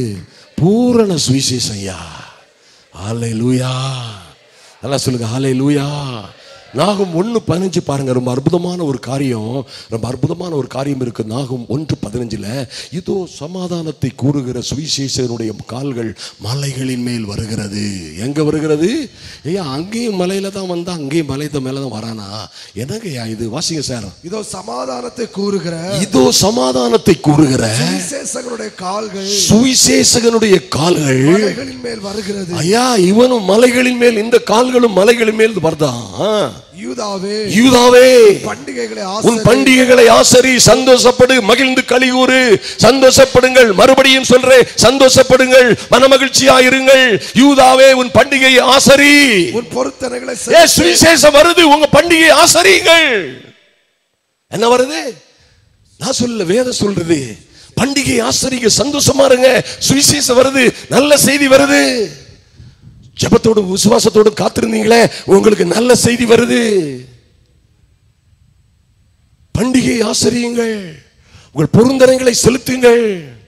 பூரண சுவிசேஷம் ஐயா ஆலை லூயா நல்லா சொல்லுங்க ஆலை லூயா நாகும் ஒன்று பதினஞ்சு பாருங்க ரொம்ப அற்புதமான ஒரு காரியம் ரொம்ப அற்புதமான ஒரு காரியம் இருக்கு நாகும் ஒன்று பதினஞ்சுல இதோ சமாதானத்தை கூறுகிற சுவிசேஷனுடைய கால்கள் மலைகளின் மேல் வருகிறது எங்க வருகிறது ஐயா அங்கேயும் மலையில தான் வந்தா அங்கேயும் மலைத்த மேல தான் வரானா என்னங்கய்யா இது வாசிங்க சார் இதோ சமாதானத்தை கூறுகிற இதோ சமாதானத்தை கூறுகிற விசேஷங்களுடைய கால்கள் சுவிசேஷகனுடைய கால்கள் மலைகளின் மேல் வருகிறது ஐயா இவனும் மலைகளின் மேல் இந்த கால்களும் மலைகளின் மேல் வருதான் யூதாவே யூதாவே பண்டிகைகளை உன் ஆசரி பண்டிகைகளை ஆசரி சந்தோஷப்படு மகிழ்ந்து கலிகூறு சந்தோஷப்படுங்கள் மறுபடியும் சொல்றேன் சந்தோஷப்படுங்கள் மனமகிழ்ச்சியா இருங்கள் யூதாவே உன் பண்டிகையை ஆசரி உன் பொருத்தனைகளை ஏ செலுத்து. சுவிசேஷம் வருது உங்க பண்டிகையை ஆசரியுங்கள் என்ன வருது நான் சொல்ல வேதம் சொல்றது பண்டிகை ஆசரிங்க சந்தோஷமா இருங்க சுவிசேஷம் வருது நல்ல செய்தி வருது ஜெபத்தோடு விசுவாசத்தோடு காத்திருந்தீங்களே உங்களுக்கு நல்ல செய்தி வருது பண்டிகை ஆசரியுங்கள் உங்கள் பொருந்தனைகளை செலுத்துங்கள்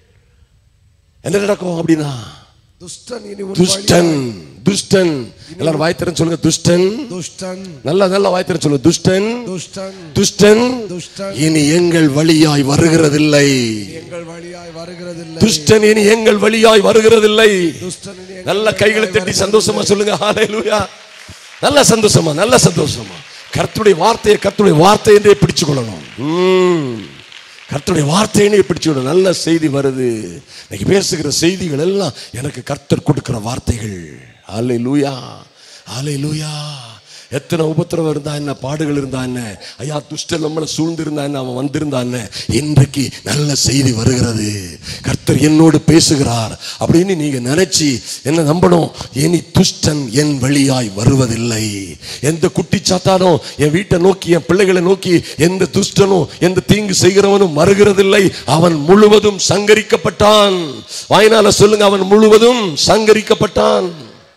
என்ன நடக்கும் அப்படின்னா துஷ்டன் இனி உன் துஷ்டன் வழியாய் துஷ்டன் எல்லாரும் வாய்த்திறன் சொல்லுங்க துஷ்டன் துஷ்டன் நல்லா நல்லா வாய்த்திறன் சொல்லுங்க துஷ்டன் துஷ்டன் துஷ்டன் துஷ்டன் இனி எங்கள் வழியாய் வருகிறதில்லை எங்கள் வழியாய் வருகிறதில்லை துஷ்டன் இனி எங்கள் வழியாய் வருகிறதில்லை துஷ்டன் இனி எங்கள் நல்ல கைகளை வழியாய் தட்டி சந்தோஷமா சொல்லுங்க ஹalleluya நல்ல சந்தோஷமா நல்ல சந்தோஷமா கர்த்தருடைய வார்த்தையை கர்த்தருடைய வார்த்தை என்றே பிடிச்சு கொள்ளணும் ம். கர்த்தருடைய வார்த்தையினே பிடிச்சுக்கணும் நல்ல செய்தி வருது இன்னைக்கு பேசுகிற செய்திகள் எல்லாம் எனக்கு கர்த்தர் கொடுக்கிற வார்த்தைகள் ஆலை லூயா ஆலை லூயா எத்தனை உபத்திரவம் இருந்தா என்ன பாடுகள் இருந்தா என்ன ஐயா துஷ்டன் நம்மளை சூழ்ந்திருந்தா என்ன அவன் வந்திருந்தா என்ன இன்றைக்கு நல்ல செய்தி வருகிறது கர்த்தர் என்னோடு பேசுகிறார் அப்படின்னு நீங்க நினைச்சு என்ன நம்பணும் இனி துஷ்டன் என் வழியாய் வருவதில்லை எந்த குட்டி சாத்தானோ என் வீட்டை நோக்கி என் பிள்ளைகளை நோக்கி எந்த துஷ்டனும் எந்த தீங்கு செய்கிறவனும் வருகிறதில்லை அவன் முழுவதும் சங்கரிக்கப்பட்டான் வாய்னால சொல்லுங்க அவன் முழுவதும் சங்கரிக்கப்பட்டான்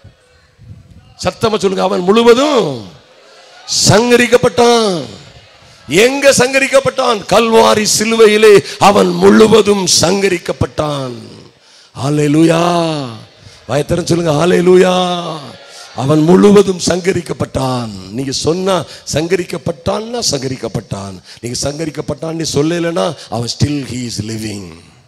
சத்தமா சொல்லுங்க அவன் முழுவதும் சங்கரிக்கப்பட்டான் எங்க சங்கரிக்கப்பட்டான் கல்வாரி சிலுவையிலே அவன் முழுவதும் சங்கரிக்கப்பட்டான் ஆலேலூயா வாயத்தரன் சொல்லுங்க ஆலேலூயா அவன் முழுவதும் சங்கரிக்கப்பட்டான் நீங்க சொன்னா சங்கரிக்கப்பட்டான்னா சங்கரிக்கப்பட்டான் நீங்க சங்கரிக்கப்பட்டான்னு சொல்லலைன்னா அவன் ஸ்டில் ஹீ இஸ் லிவிங்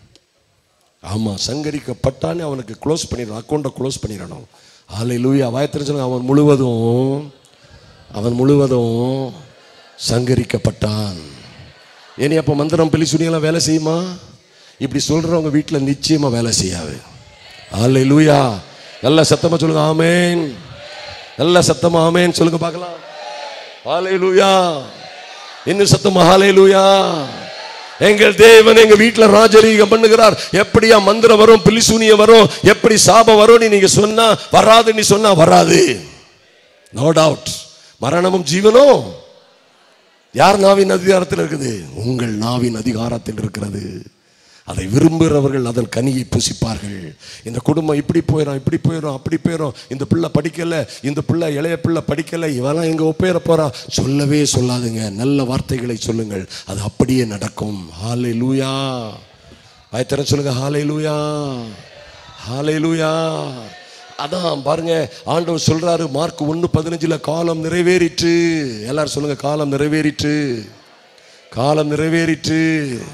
ஆமா சங்கரிக்கப்பட்டான்னு அவனுக்கு க்ளோஸ் பண்ணிடணும் அக்கௌண்ட்டை க்ளோஸ் பண்ணிடணும் ஆலை லூயா வாயத்திரச்சல் அவன் முழுவதும் அவன் முழுவதும் சங்கரிக்கப்பட்டான் ஏனி அப்போ மந்திரம் பிள்ளி சுனியெல்லாம் வேலை செய்யுமா இப்படி சொல்றவங்க வீட்டில் நிச்சயமா வேலை செய்யாது ஆலை லூயா நல்ல சத்தமா சொல்லுங்க ஆமேன் நல்ல சத்தமா ஆமேன் சொல்லுங்க பார்க்கலாம் ஆலை லூயா இன்னும் சத்தமா ஆலை லூயா எங்கள் தேவன் எங்க வீட்டுல ராஜரீகம் பண்ணுகிறார் எப்படியா மந்திரம் வரும் பிலிசூனியம் வரும் எப்படி சாபம் வரும் நீங்க சொன்னா வராது நீ சொன்னா வராது நோ டவுட் மரணமும் ஜீவனும் யார் நாவின் அதிகாரத்தில் இருக்குது உங்கள் நாவின் அதிகாரத்தில் இருக்கிறது அதை விரும்புகிறவர்கள் அதன் கனியை புசிப்பார்கள் இந்த குடும்பம் இப்படி போயிடும் இப்படி போயிடும் அப்படி போயிடும் இந்த பிள்ளை படிக்கல இந்த பிள்ளை இளைய பிள்ளை படிக்கல இவெல்லாம் எங்க ஒப்பேற போறா சொல்லவே சொல்லாதுங்க நல்ல வார்த்தைகளை சொல்லுங்கள் அது அப்படியே நடக்கும் ஹாலை லூயா வாய்த்தர சொல்லுங்க ஹாலை லூயா ஹாலை லூயா அதான் பாருங்க ஆண்டவர் சொல்றாரு மார்க் ஒன்று பதினஞ்சுல காலம் நிறைவேறிற்று எல்லாரும் சொல்லுங்க காலம் நிறைவேறிற்று காலம் நிறைவேறிற்று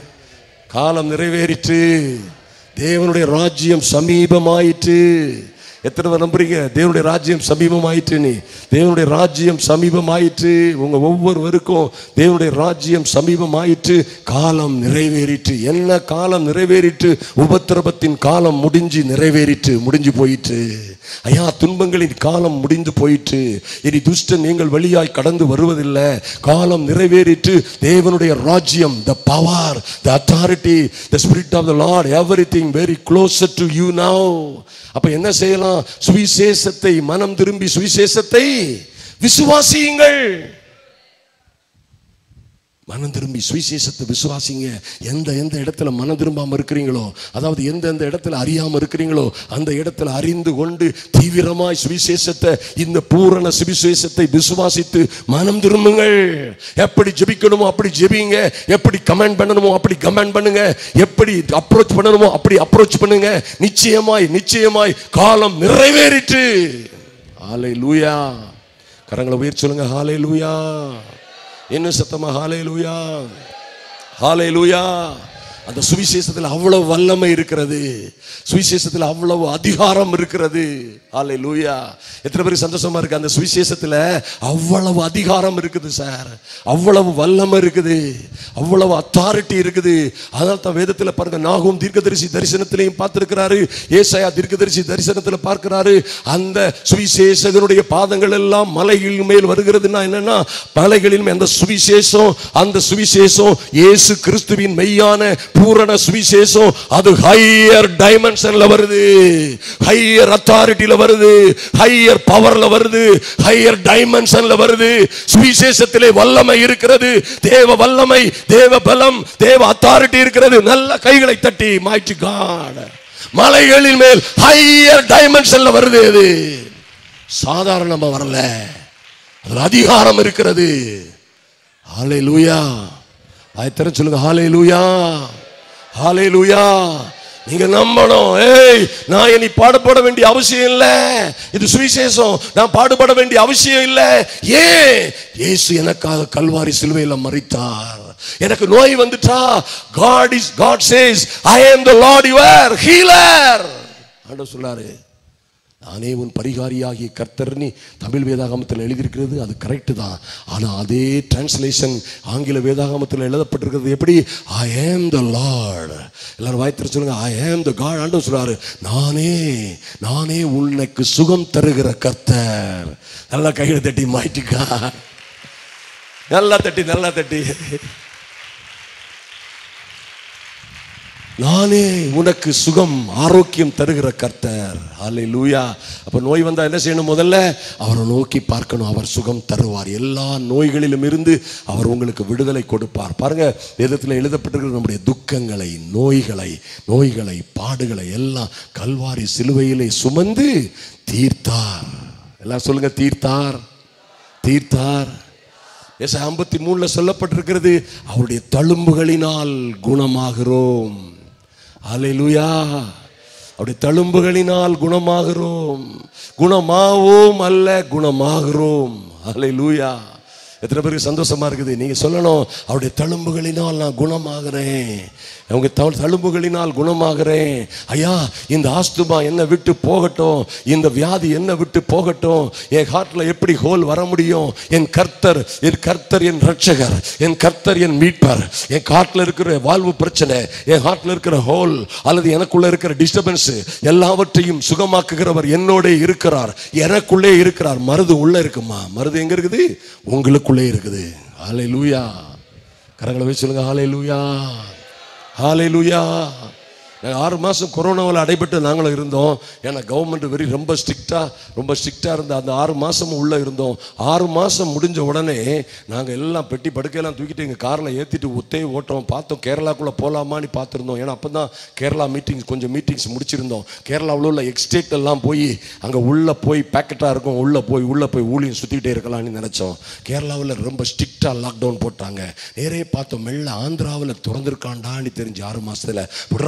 காலம் நிறைவேறிற்று தேவனுடைய ராஜ்யம் சமீபமாயிற்று எத்தனை பேர் நம்புறீங்க தேவனுடைய ராஜ்யம் சமீபமாயிற்று நீ தேவனுடைய ராஜ்யம் சமீபமாயிற்று உங்க ஒவ்வொருவருக்கும் தேவனுடைய ராஜ்யம் சமீபமாயிற்று காலம் நிறைவேறிற்று என்ன காலம் நிறைவேறிற்று உபத்திரவத்தின் காலம் முடிஞ்சு நிறைவேறிற்று முடிஞ்சு போயிற்று ஐயா துன்பங்களின் காலம் முடிந்து போயிற்று இனி துஷ்டன் நீங்கள் வழியாய் கடந்து வருவதில்லை காலம் நிறைவேறிற்று தேவனுடைய ராஜ்யம் the power the authority the spirit of the lord everything very closer to you now அப்ப என்ன செய்யலாம் சுவிசேஷத்தை மனம் திரும்பி சுவிசேஷத்தை விசுவாசியுங்கள் மனம் திரும்பி சுவிசேஷத்தை விசுவாசிங்க எந்த எந்த இடத்துல மனம் திரும்பாம இருக்கிறீங்களோ அதாவது எந்த எந்த இடத்துல அறியாம இருக்கிறீங்களோ அந்த இடத்துல அறிந்து கொண்டு தீவிரமாய் சுவிசேஷத்தை இந்த பூரண சுவிசேஷத்தை விசுவாசித்து மனம் திரும்புங்கள் எப்படி ஜெபிக்கணுமோ அப்படி ஜெபிங்க எப்படி கமெண்ட் பண்ணணுமோ அப்படி கமெண்ட் பண்ணுங்க எப்படி அப்ரோச் பண்ணணுமோ அப்படி அப்ரோச் பண்ணுங்க நிச்சயமாய் நிச்சயமாய் காலம் நிறைவேறிற்று ஹாலே லூயா கரங்களை உயர் சொல்லுங்க ஹாலே லூயா இன்னும் சத்தமா ஹாலே லூயா ஹாலே லூயா அந்த சுவிசேஷத்தில் அவ்வளவு வல்லமை இருக்கிறது சுவிசேஷத்தில் அவ்வளவு அதிகாரம் இருக்கிறது ஹாலே லூயா எத்தனை பேருக்கு சந்தோஷமா இருக்கு அந்த சுவிசேஷத்தில் அவ்வளவு அதிகாரம் இருக்குது சார் அவ்வளவு வல்லமை இருக்குது அவ்வளவு அத்தாரிட்டி இருக்குது அதனால தான் வேதத்தில் பாருங்க நாகும் தீர்க்கதரிசி தரிசனத்திலையும் பார்த்திருக்கிறாரு ஏசாயா தீர்க்கதரிசி தரிசனத்தில் பார்க்கிறாரு அந்த சுவிசேஷகனுடைய பாதங்கள் எல்லாம் மலைகளின் மேல் வருகிறதுனா என்னன்னா மலைகளின் மேல் அந்த சுவிசேஷம் அந்த சுவிசேஷம் இயேசு கிறிஸ்துவின் மெய்யான பூரண சுவிசேஷம் அது ஹையர் டைமென்ஷன்ல வருது ஹையர் அத்தாரிட்டியில வருது ஹையர் பவர்ல வருது ஹையர் டைமென்ஷன்ல வருது சுவிசேஷத்திலே வல்லமை இருக்கிறது தேவ வல்லமை தேவ பலம் தேவ அத்தாரிட்டி இருக்கிறது நல்ல கைகளை தட்டி மாய்ச்சி காட் மலைகளின் மேல் ஹையர் டைமென்ஷன்ல வருது அது சாதாரணமா வரல அதுல அதிகாரம் இருக்கிறது ஹாலே லூயா ஆயத்தரம் சொல்லுங்க ஹாலே லூயா ஹாலே லூயா நீங்க நம்பணும் ஏய் நான் இனி பாடுபட வேண்டிய அவசியம் இல்ல இது சுவிசேஷம் நான் பாடுபட வேண்டிய அவசியம் இல்ல ஏன் இயேசு எனக்காக கல்வாரி சிலுவையில மறித்தார் எனக்கு நோய் வந்துட்டா God is God says I am the lord your healer ஆண்டவர் சொல்லாரு நானே உன் பரிகாரியாகிய கர்த்தர்னி தமிழ் வேதாகமத்தில் எழுதியிருக்கிறது அது கரெக்டு தான் ஆனால் அதே டிரான்ஸ்லேஷன் ஆங்கில வேதாகமத்தில் எழுதப்பட்டிருக்கிறது எப்படி ஐ am the லார்ட் எல்லாரும் வாய்த்திர சொல்லுங்க ஐ am the காட் ஆண்டு சொல்றாரு நானே நானே உனக்கு சுகம் தருகிற கர்த்தர் நல்லா கையில் தட்டி மாயிட்டுக்கா நல்லா தட்டி நல்லா தட்டி நானே உனக்கு சுகம் ஆரோக்கியம் தருகிற கர்த்தர் ஹalleluya லூயா அப்ப நோய் வந்தா என்ன செய்யணும் முதல்ல அவரை நோக்கி பார்க்கணும் அவர் சுகம் தருவார் எல்லா நோய்களிலும் இருந்து அவர் உங்களுக்கு விடுதலை கொடுப்பார் பாருங்க வேதத்தில் எழுதப்பட்டிருக்கிற நம்முடைய துக்கங்களை நோய்களை நோய்களை பாடுகளை எல்லாம் கல்வாரி சிலுவையிலே சுமந்து தீர்த்தார் எல்லாம் சொல்லுங்க தீர்த்தார் தீர்த்தார் எஸ் ஐம்பத்தி மூணுல சொல்லப்பட்டிருக்கிறது அவருடைய தழும்புகளினால் குணமாகிறோம் அல்லேலூயா அவருடைய தழும்புகளினால் குணமாகிறோம் குணமாவோம் அல்ல குணமாகிறோம் அல்லேலூயா எத்தனை பேருக்கு சந்தோஷமா இருக்குது நீங்க சொல்லணும் அவருடைய தழும்புகளினால் நான் குணமாகிறேன் அவங்க த- தழும்புகளினால் குணமாகிறேன் ஐயா இந்த ஆஸ்துமா என்னை விட்டு போகட்டும் இந்த வியாதி என்னை விட்டு போகட்டும் என் ஹார்ட்ல எப்படி ஹோல் வர முடியும் என் கர்த்தர் என் கர்த்தர் என் ரட்சகர் என் கர்த்தர் என் மீட்பர் என் ஹார்ட்ல இருக்கிற வாழ்வு பிரச்சனை என் ஹார்ட்ல இருக்கிற ஹோல் அல்லது எனக்குள்ள இருக்கிற டிஸ்டர்பன்ஸ் எல்லாவற்றையும் சுகமாக்குகிறவர் என்னோட இருக்கிறார் எனக்குள்ளே இருக்கிறார் மருது உள்ள இருக்குமா மருது எங்க இருக்குது உங்களுக்குள்ளே இருக்குது ஹாலே லூயா கரங்களை வச்சு சொல்லுங்க ஹாலே லூயா ஹாலே லூயா நாங்கள் ஆறு மாதம் கொரோனாவில் அடைபட்டு நாங்களும் இருந்தோம் ஏன்னா கவர்மெண்ட் வெரி ரொம்ப ஸ்ட்ரிக்டாக ரொம்ப ஸ்ட்ரிக்டாக இருந்த அந்த ஆறு மாதமும் உள்ளே இருந்தோம் ஆறு மாதம் முடிஞ்ச உடனே நாங்கள் எல்லாம் பெட்டி படுக்கையெல்லாம் தூக்கிட்டு எங்கள் காரில் ஏற்றிட்டு ஒத்தே ஓட்டோம் பார்த்தோம் கேரளாக்குள்ளே போகலாமான்னு பார்த்துருந்தோம் ஏன்னா அப்போ தான் கேரளா மீட்டிங்ஸ் கொஞ்சம் மீட்டிங்ஸ் முடிச்சிருந்தோம் கேரளாவில் உள்ள எக்ஸ்டேட் எல்லாம் போய் அங்கே உள்ளே போய் பேக்கெட்டாக இருக்கும் உள்ளே போய் உள்ளே போய் ஊழியம் சுற்றிக்கிட்டே இருக்கலாம்னு நினச்சோம் கேரளாவில் ரொம்ப ஸ்ட்ரிக்டாக லாக்டவுன் போட்டாங்க நேரே பார்த்தோம் மெல்ல ஆந்திராவில் திறந்திருக்காண்டான்னு தெரிஞ்சு ஆறு மாசத்துல விட்றா எல்லாரும்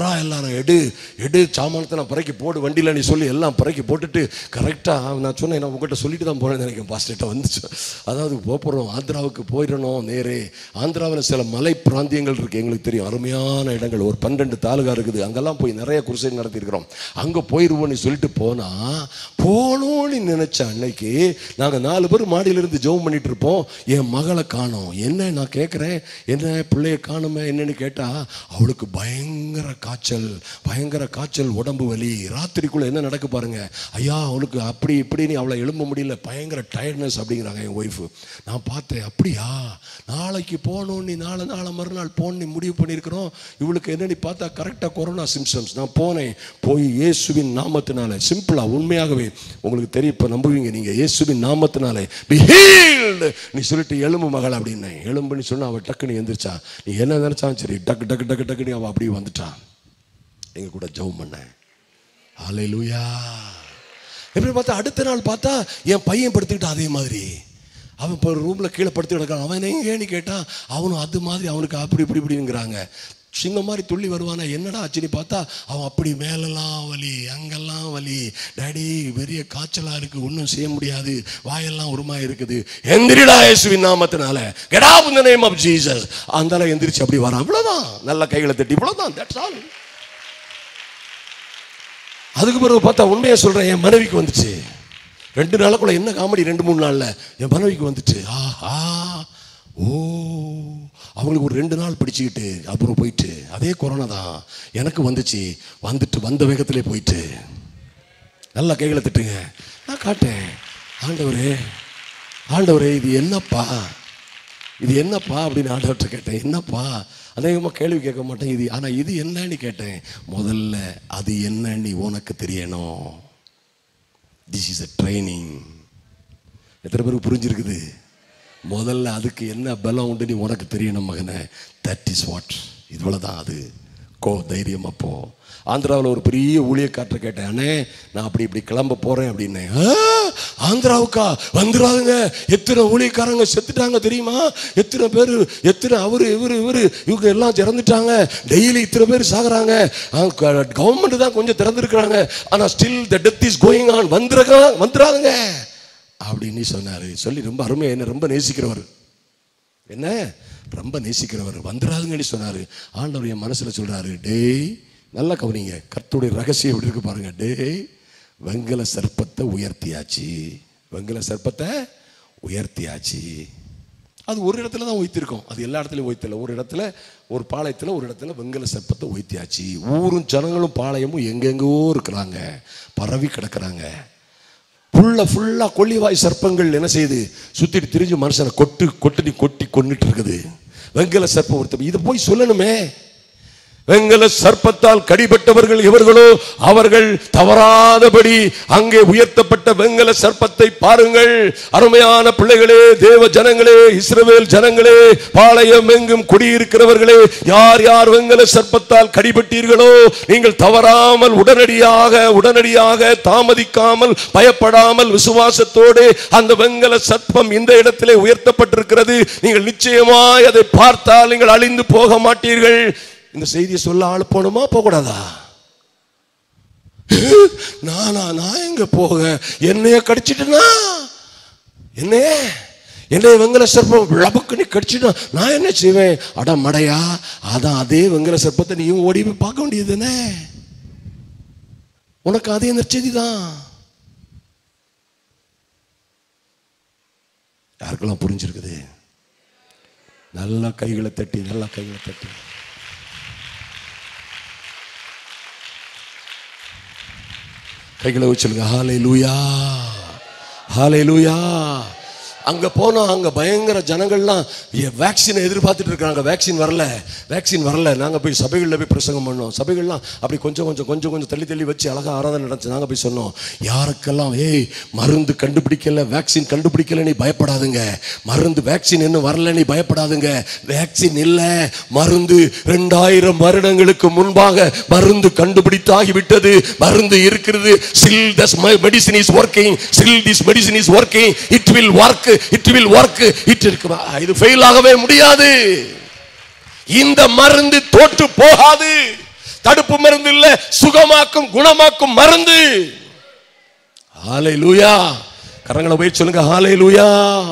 பரிகாரம் எடு எடு சாமானத்தை நான் பறக்கி போடு வண்டியில் நீ சொல்லி எல்லாம் பறக்கி போட்டுட்டு கரெக்டாக நான் சொன்னேன் நான் உங்கள்கிட்ட சொல்லிட்டு தான் போனேன் நினைக்கிறேன் பாஸ்டர்கிட்ட வந்துச்சு அதாவது போகிறோம் ஆந்திராவுக்கு போயிடணும் நேரே ஆந்திராவில் சில மலை பிராந்தியங்கள் இருக்குது எங்களுக்கு தெரியும் அருமையான இடங்கள் ஒரு பன்னெண்டு தாலுகா இருக்குது அங்கெல்லாம் போய் நிறைய குருசை நடத்தியிருக்கிறோம் அங்கே போயிடுவோம்னு சொல்லிட்டு போனால் போகணும்னு நினச்ச அன்னைக்கு நாங்கள் நாலு பேர் மாடியிலிருந்து ஜெபம் பண்ணிட்டு இருப்போம் என் மகளை காணோம் என்ன நான் கேட்குறேன் என்ன பிள்ளைய காணுமே என்னன்னு கேட்டால் அவளுக்கு பயங்கர காய்ச்சல் பயங்கர காய்ச்சல் உடம்பு வலி ராத்திரிக்குள்ளே என்ன நடக்கு பாருங்க ஐயா அவளுக்கு அப்படி இப்படின்னு அவளை எழும்ப முடியல பயங்கர டயர்ட்னஸ் அப்படிங்கிறாங்க என் ஒய்ஃபு நான் பார்த்தேன் அப்படியா நாளைக்கு போகணும் நீ நாளை நாளை மறுநாள் போகணும் நீ முடிவு பண்ணியிருக்கிறோம் இவளுக்கு என்னன்னு பார்த்தா கரெக்டாக கொரோனா சிம்சம்ஸ் நான் போனேன் போய் இயேசுவின் நாமத்தினால சிம்பிளாக உண்மையாகவே உங்களுக்கு தெரியும் இப்போ நம்புவீங்க நீங்கள் இயேசுவின் நாமத்தினாலே be healed நீ சொல்லிட்டு எலும்பு மகள் அப்படின்னேன் எலும்புன்னு சொன்னா அவள் டக்குன்னு எந்திரிச்சா நீ என்ன நினைச்சாலும் சரி டக்கு டக்கு டக்கு டக்குன்னு அவள் அப்படியே வந்துட்டான் எங்க கூட ஜெபம் பண்ணேன் ஹalleluya எப்படி பார்த்தா அடுத்த நாள் பார்த்தா என் பையன் படுத்துக்கிட்டான் அதே மாதிரி அவன் இப்போ ரூமில் கீழே படுத்து கிடக்கான் அவன் எங்கேன்னு கேட்டான் அவனும் அது மாதிரி அவனுக்கு அப்படி இப்படி இப்படிங்கிறாங்க சிங்கம் மாதிரி துள்ளி வருவானா என்னடா ஆச்சுன்னு பார்த்தா அவன் அப்படி மேலெல்லாம் வலி அங்கெல்லாம் வலி டேடி பெரிய காய்ச்சலாக இருக்குது ஒன்றும் செய்ய முடியாது வாயெல்லாம் உருமா இருக்குது எந்திரிடா இயேசுவின் நாமத்தினால get up in the name of Jesus அந்தால எந்திரிச்சு அப்படி வரான் அவ்வளோதான் நல்ல கைகளை தட்டி இவ்வளோதான் தட்ஸ் ஆல் அதுக்கு பிறகு பார்த்தா உண்மையை சொல்றேன் என் மனைவிக்கு வந்துச்சு ரெண்டு நாளுக்குள்ள என்ன காமெடி ரெண்டு மூணு நாள்ல என் மனைவிக்கு வந்துச்சு ஆஹா ஓ அவங்களுக்கு ஒரு ரெண்டு நாள் பிடிச்சிக்கிட்டு அப்புறம் போயிட்டு அதே கொரோனா தான் எனக்கு வந்துச்சு வந்துட்டு வந்த வேகத்திலே போயிட்டு நல்லா கைகளை திட்டுங்க நான் காட்டேன் ஆண்டவரே ஆண்டவரே இது என்னப்பா இது என்னப்பா அப்படின்னு ஆண்டவர்கிட்ட கேட்டேன் என்னப்பா அநேகமாக கேள்வி கேட்க மாட்டேன் இது ஆனால் இது என்னன்னு கேட்டேன் முதல்ல அது என்னன்னு உனக்கு தெரியணும் திஸ் இஸ் அ ட்ரைனிங் எத்தனை பேருக்கு புரிஞ்சிருக்குது முதல்ல அதுக்கு என்ன பலம் உண்டு நீ உனக்கு தெரியணும் மகனே தட் இஸ் வாட் இவ்வளோதான் அது கோ தைரியம் அப்போ ஆந்திராவில் ஒரு பெரிய ஊழியக்காற்ற கேட்டேன் அண்ணே நான் அப்படி இப்படி கிளம்ப போறேன் அப்படின்னேன் "ஆ, ஆந்திராவுக்கா வந்துடாதுங்க எத்தனை ஊழியக்காரங்க செத்துட்டாங்க தெரியுமா எத்தனை பேர் எத்தனை அவரு இவரு இவரு இவங்க எல்லாம் இறந்துட்டாங்க டெய்லி இத்தனை பேர் சாகுறாங்க கவர்மெண்ட் தான் கொஞ்சம் திறந்துருக்குறாங்க ஆனா still the death is going on வந்துருக்கா வந்துடாதுங்க அப்படின்னு சொன்னாரு சொல்லி ரொம்ப அருமையா என்ன ரொம்ப நேசிக்கிறவர் என்ன ரொம்ப நேசிக்கிறவர் வந்துடாதுங்கன்னு சொன்னாரு ஆண்டவர் என் மனசுல சொல்றாரு டேய் நல்லா கவனிங்க கர்த்தருடைய ரகசியம் எப்படி இருக்கு பாருங்க டேய் வெங்கல சர்ப்பத்தை உயர்த்தியாச்சு வெங்கல சர்ப்பத்தை உயர்த்தியாச்சு அது ஒரு இடத்துல தான் ஒய்த்திருக்கோம் அது எல்லா இடத்துலையும் ஒய்த்தல ஒரு இடத்துல ஒரு பாளையத்தில் ஒரு இடத்துல வெங்கல சர்ப்பத்தை ஒய்த்தியாச்சு ஊரும் ஜனங்களும் பாளையமும் எங்கெங்கோ இருக்கிறாங்க பரவி கிடக்குறாங்க ஃபுல்லா ஃபுல்லா கொள்ளிவாய் சர்ப்பங்கள் என்ன செய்யுது சுத்திட்டு திரிஞ்சு மனுஷனை கொட்டு கொட்டு கொட்டி கொன்னுட்டு இருக்குது வெங்கல சர்ப்பம் ஒருத்தர் இதை போய் சொல்லணுமே வெங்கல சர்ப்பத்தால் கடிபட்டவர்கள் இவர்களோ அவர்கள் தவறாதபடி அங்கே உயர்த்தப்பட்ட வெங்கல சர்ப்பத்தை பாருங்கள் அருமையான பிள்ளைகளே தேவ ஜனங்களே இஸ்ரவேல் ஜனங்களே பாளையம் எங்கும் குடியிருக்கிறவர்களே யார் யார் வெங்கல சர்ப்பத்தால் கடிபட்டீர்களோ நீங்கள் தவறாமல் உடனடியாக உடனடியாக தாமதிக்காமல் பயப்படாமல் விசுவாசத்தோடு அந்த வெங்கல சர்ப்பம் இந்த இடத்திலே உயர்த்தப்பட்டிருக்கிறது நீங்கள் நிச்சயமாய் அதை பார்த்தால் நீங்கள் அழிந்து போக மாட்டீர்கள் இந்த செய்தியை சொல்ல ஆள் போகணுமா போகக்கூடாதா நானா நான் எங்க போக என்னைய கடிச்சிட்டனா என்னைய என்னைய வெங்கல சர்ப்பம் லபக்குன்னு கடிச்சிட்டா நான் என்ன செய்வேன் அட மடையா அதான் அதே வெங்கல சர்ப்பத்தை நீயும் ஓடி போய் பார்க்க வேண்டியது தானே உனக்கு அதே நற்செய்தி தான் யாருக்கெல்லாம் புரிஞ்சிருக்குது நல்லா கைகளை தட்டி நல்லா கைகளை தட்டி கைகளை வச்சுருங்க ஹாலே லூயா ஹாலே லூயா அங்க போனோம் அங்க பயங்கர ஜனங்கள்லாம் வேக்சினை எதிர்பார்த்துட்டு இருக்காங்க வேக்சின் வரல வேக்சின் வரல நாங்க போய் சபைகளில் போய் பிரசங்கம் பண்ணோம் சபைகள்லாம் அப்படி கொஞ்சம் கொஞ்சம் கொஞ்சம் கொஞ்சம் தள்ளி தள்ளி வச்சு அழகா ஆராதனை நடந்துச்சு நாங்க போய் சொன்னோம் யாருக்கெல்லாம் ஏய் மருந்து கண்டுபிடிக்கல வேக்சின் கண்டுபிடிக்கல நீ பயப்படாதுங்க மருந்து வேக்சின் இன்னும் வரல நீ பயப்படாதுங்க வேக்சின் இல்ல மருந்து ரெண்டாயிரம் வருடங்களுக்கு முன்பாக மருந்து கண்டுபிடித்தாகி விட்டது மருந்து இருக்கிறது still this medicine is working still this medicine is working it will work it will work it இருக்குமா இது ஃபெயில் ஆகவே முடியாது இந்த மருந்து தோற்று போகாது தடுப்பு மருந்து இல்ல சுகமாக்கும் குணமாக்கும் மருந்து ஹாலே லூயா கரங்களை போய் சொல்லுங்க ஹாலே லூயா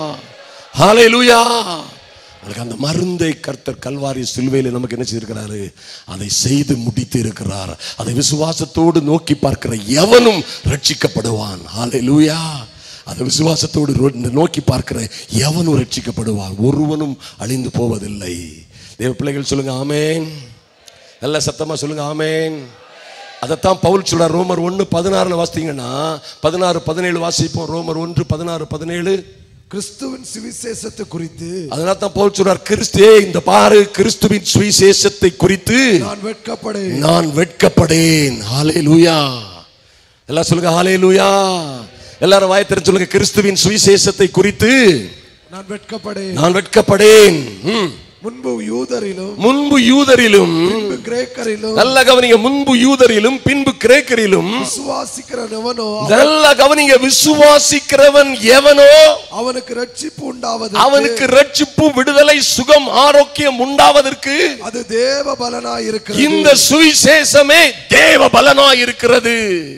ஹாலே லூயா அதுக்கு அந்த மருந்தை கர்த்தர் கல்வாரி சிலுவையில் நமக்கு என்ன செய்திருக்கிறாரு அதை செய்து முடித்து இருக்கிறார் அதை விசுவாசத்தோடு நோக்கி பார்க்கிற எவனும் ரட்சிக்கப்படுவான் ஹாலே லூயா அதை விசுவாசத்தோடு ரோ- நோக்கி பார்க்கிற எவனும் ரட்சிக்கப்படுவான் ஒருவனும் அழிந்து போவதில்லை தேவ பிள்ளைகள் சொல்லுங்க ஆமேன் நல்ல சத்தமா சொல்லுங்க ஆமேன் அதைத்தான் பவுல் சொல்றார் ரோமர் ஒன்று பதினாறுல வாசித்தீங்கன்னா பதினாறு பதினேழு வாசிப்போம் ரோமர் ஒன்று பதினாறு பதினேழு கிறிஸ்துவின் சுவிசேஷத்தை குறித்து அதனால தான் பவுல் சொல்றார் கிறிஸ்துவே இந்த பாரு கிறிஸ்துவின் சுவிசேஷத்தை குறித்து நான் வெட்கப்படேன் நான் வெட்கப்படேன் ஹாலே லூயா எல்லாம் சொல்லுங்க ஹாலே லூயா எல்லாரும் வாய் திறந்து சொல்லுங்க கிறிஸ்துவின் சுவிசேஷத்தை குறித்து நான் வெட்கப்படேன் நான் வெட்கப்படேன் ம். முன்பு யூதரிலும் முன்பு யூதரிலும் பின்பு கிரேக்கரிலும் நல்ல கவனிங்க முன்பு யூதரிலும் பின்பு கிரேக்கரிலும் விசுவாசிக்கிறவனோ நல்ல கவனிங்க விசுவாசிக்கிறவன் எவனோ அவனுக்கு ரட்சிப்பு உண்டாவது அவனுக்கு ரட்சிப்பு விடுதலை சுகம் ஆரோக்கியம் உண்டாவதற்கு அது தேவ பலனாய் இருக்கிறது இந்த சுவிசேஷமே தேவ பலனாய் இருக்கிறது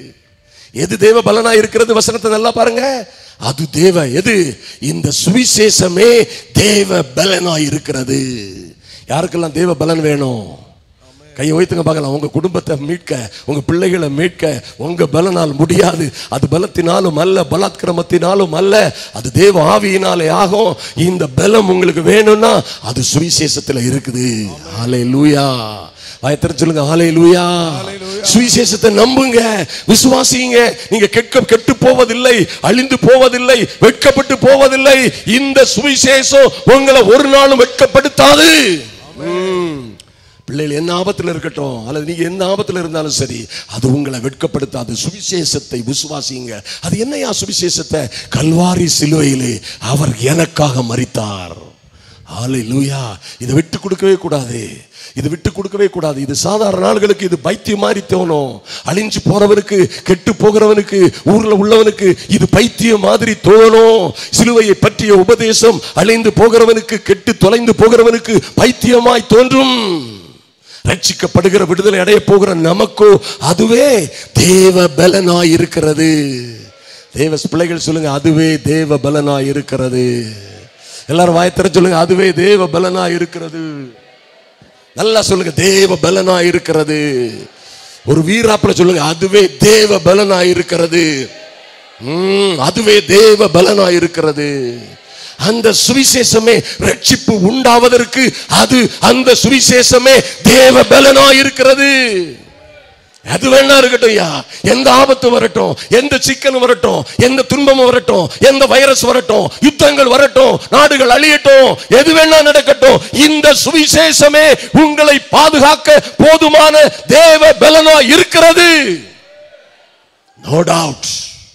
எது தேவ பலனாய் இருக்கிறது வசனத்தை நல்லா பாருங்க அது தேவ எது இந்த சுவிசேஷமே தேவ பலனாய் இருக்கிறது யாருக்கெல்லாம் தேவ பலன் வேணும் கையை வைத்துங்க பார்க்கலாம் உங்க குடும்பத்தை மீட்க உங்க பிள்ளைகளை மீட்க உங்க பலனால் முடியாது அது பலத்தினாலும் அல்ல பலாத்கிரமத்தினாலும் அல்ல அது தேவ ஆவியினாலே ஆகும் இந்த பலம் உங்களுக்கு வேணும்னா அது சுவிசேஷத்துல இருக்குது ஆலே லூயா வாயத்திர சொல்லுங்க ஆலே லூயா சுவிசேஷத்தை நம்புங்க விசுவாசிங்க நீங்க கெட்க கெட்டு போவதில்லை அழிந்து போவதில்லை வெட்கப்பட்டு போவதில்லை இந்த சுவிசேஷம் உங்களை ஒரு நாளும் வெட்கப்படுத்தாது ம். பிள்ளைகள் என்ன ஆபத்தில் இருக்கட்டும் அல்லது நீங்க எந்த ஆபத்தில் இருந்தாலும் சரி அது உங்களை வெட்கப்படுத்தாது சுவிசேஷத்தை விசுவாசிங்க அது என்னையா சுவிசேஷத்தை கல்வாரி சிலுவையிலே அவர் எனக்காக மரித்தார் ஆலை லூயா இதை விட்டு கொடுக்கவே கூடாது இது விட்டு கொடுக்கவே கூடாது இது சாதாரண ஆளுகளுக்கு இது பைத்தியம் மாதிரி தோணும் அழிஞ்சு போறவனுக்கு கெட்டு போகிறவனுக்கு ஊர்ல உள்ளவனுக்கு இது பைத்தியம் மாதிரி தோணும் சிலுவையை பற்றிய உபதேசம் அழிந்து போகிறவனுக்கு கெட்டு தொலைந்து போகிறவனுக்கு பைத்தியமாய் தோன்றும் ரட்சிக்கப்படுகிற விடுதலை அடைய போகிற நமக்கோ அதுவே தேவ பலனாய் இருக்கிறது தேவ பிள்ளைகள் சொல்லுங்க அதுவே தேவ பலனாய் இருக்கிறது எல்லாரும் வாயத்திர சொல்லுங்க அதுவே தேவ பலனாய் இருக்கிறது நல்லா சொல்லுங்க தேவ பலனாய் இருக்கிறது ஒரு வீராப்புல சொல்லுங்க அதுவே தேவ பலனாய் இருக்கிறது ம், அதுவே தேவ பலனாய் இருக்கிறது அந்த சுவிசேஷமே ரட்சிப்பு உண்டாவதற்கு அது அந்த சுவிசேஷமே தேவ பலனாய் இருக்கிறது அது வேணா இருக்கட்டும் ஐயா எந்த ஆபத்து வரட்டும் எந்த சிக்கல் வரட்டும் எந்த துன்பம் வரட்டும் எந்த வைரஸ் வரட்டும் யுத்தங்கள் வரட்டும் நாடுகள் அழியட்டும் எது வேணா நடக்கட்டும் இந்த சுவிசேஷமே உங்களை பாதுகாக்க போதுமான தேவ பலனா இருக்கிறது நோ டவுட்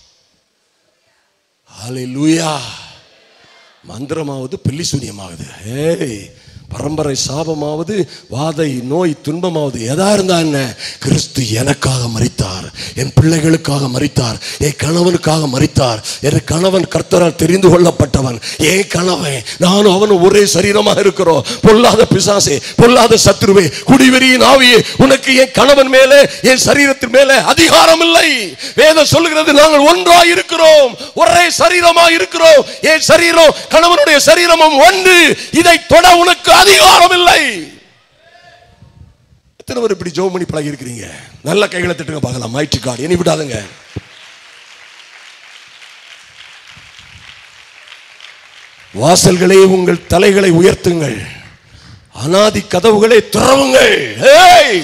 ஹalleluya மந்திரமாவது பில்லி சூனியமாவது ஏய் பரம்பரை சாபமாவது வாதை நோய் துன்பமாவது எதா இருந்தா என்ன கிறிஸ்து எனக்காக மரித்தார் என் பிள்ளைகளுக்காக மரித்தார் என் கணவனுக்காக மரித்தார் என் கணவன் கர்த்தரால் தெரிந்து கொள்ளப்பட்டவன் என் கணவன் நானும் அவனும் ஒரே சரீரமாக இருக்கிறோம் பொல்லாத பிசாசே பொல்லாத சத்ருவே குடிவெறியின் ஆவியே உனக்கு என் கணவன் மேலே என் சரீரத்தின் மேலே அதிகாரம் இல்லை வேதம் சொல்லுகிறது நாங்கள் ஒன்றாய் இருக்கிறோம் ஒரே சரீரமாய் இருக்கிறோம் என் சரீரம் கணவனுடைய சரீரமும் ஒன்று இதை தொட உனக்கு அதிகாரம் இல்லை எத்தனை பேர் இப்படி ஜோம் பண்ணி பழகி இருக்கிறீங்க நல்ல கைகளை தட்டுங்க பார்க்கலாம் மாயிற்று கார்டு இனி விடாதுங்க வாசல்களே உங்கள் தலைகளை உயர்த்துங்கள் அனாதி கதவுகளை திறவுங்கள் ஏய்!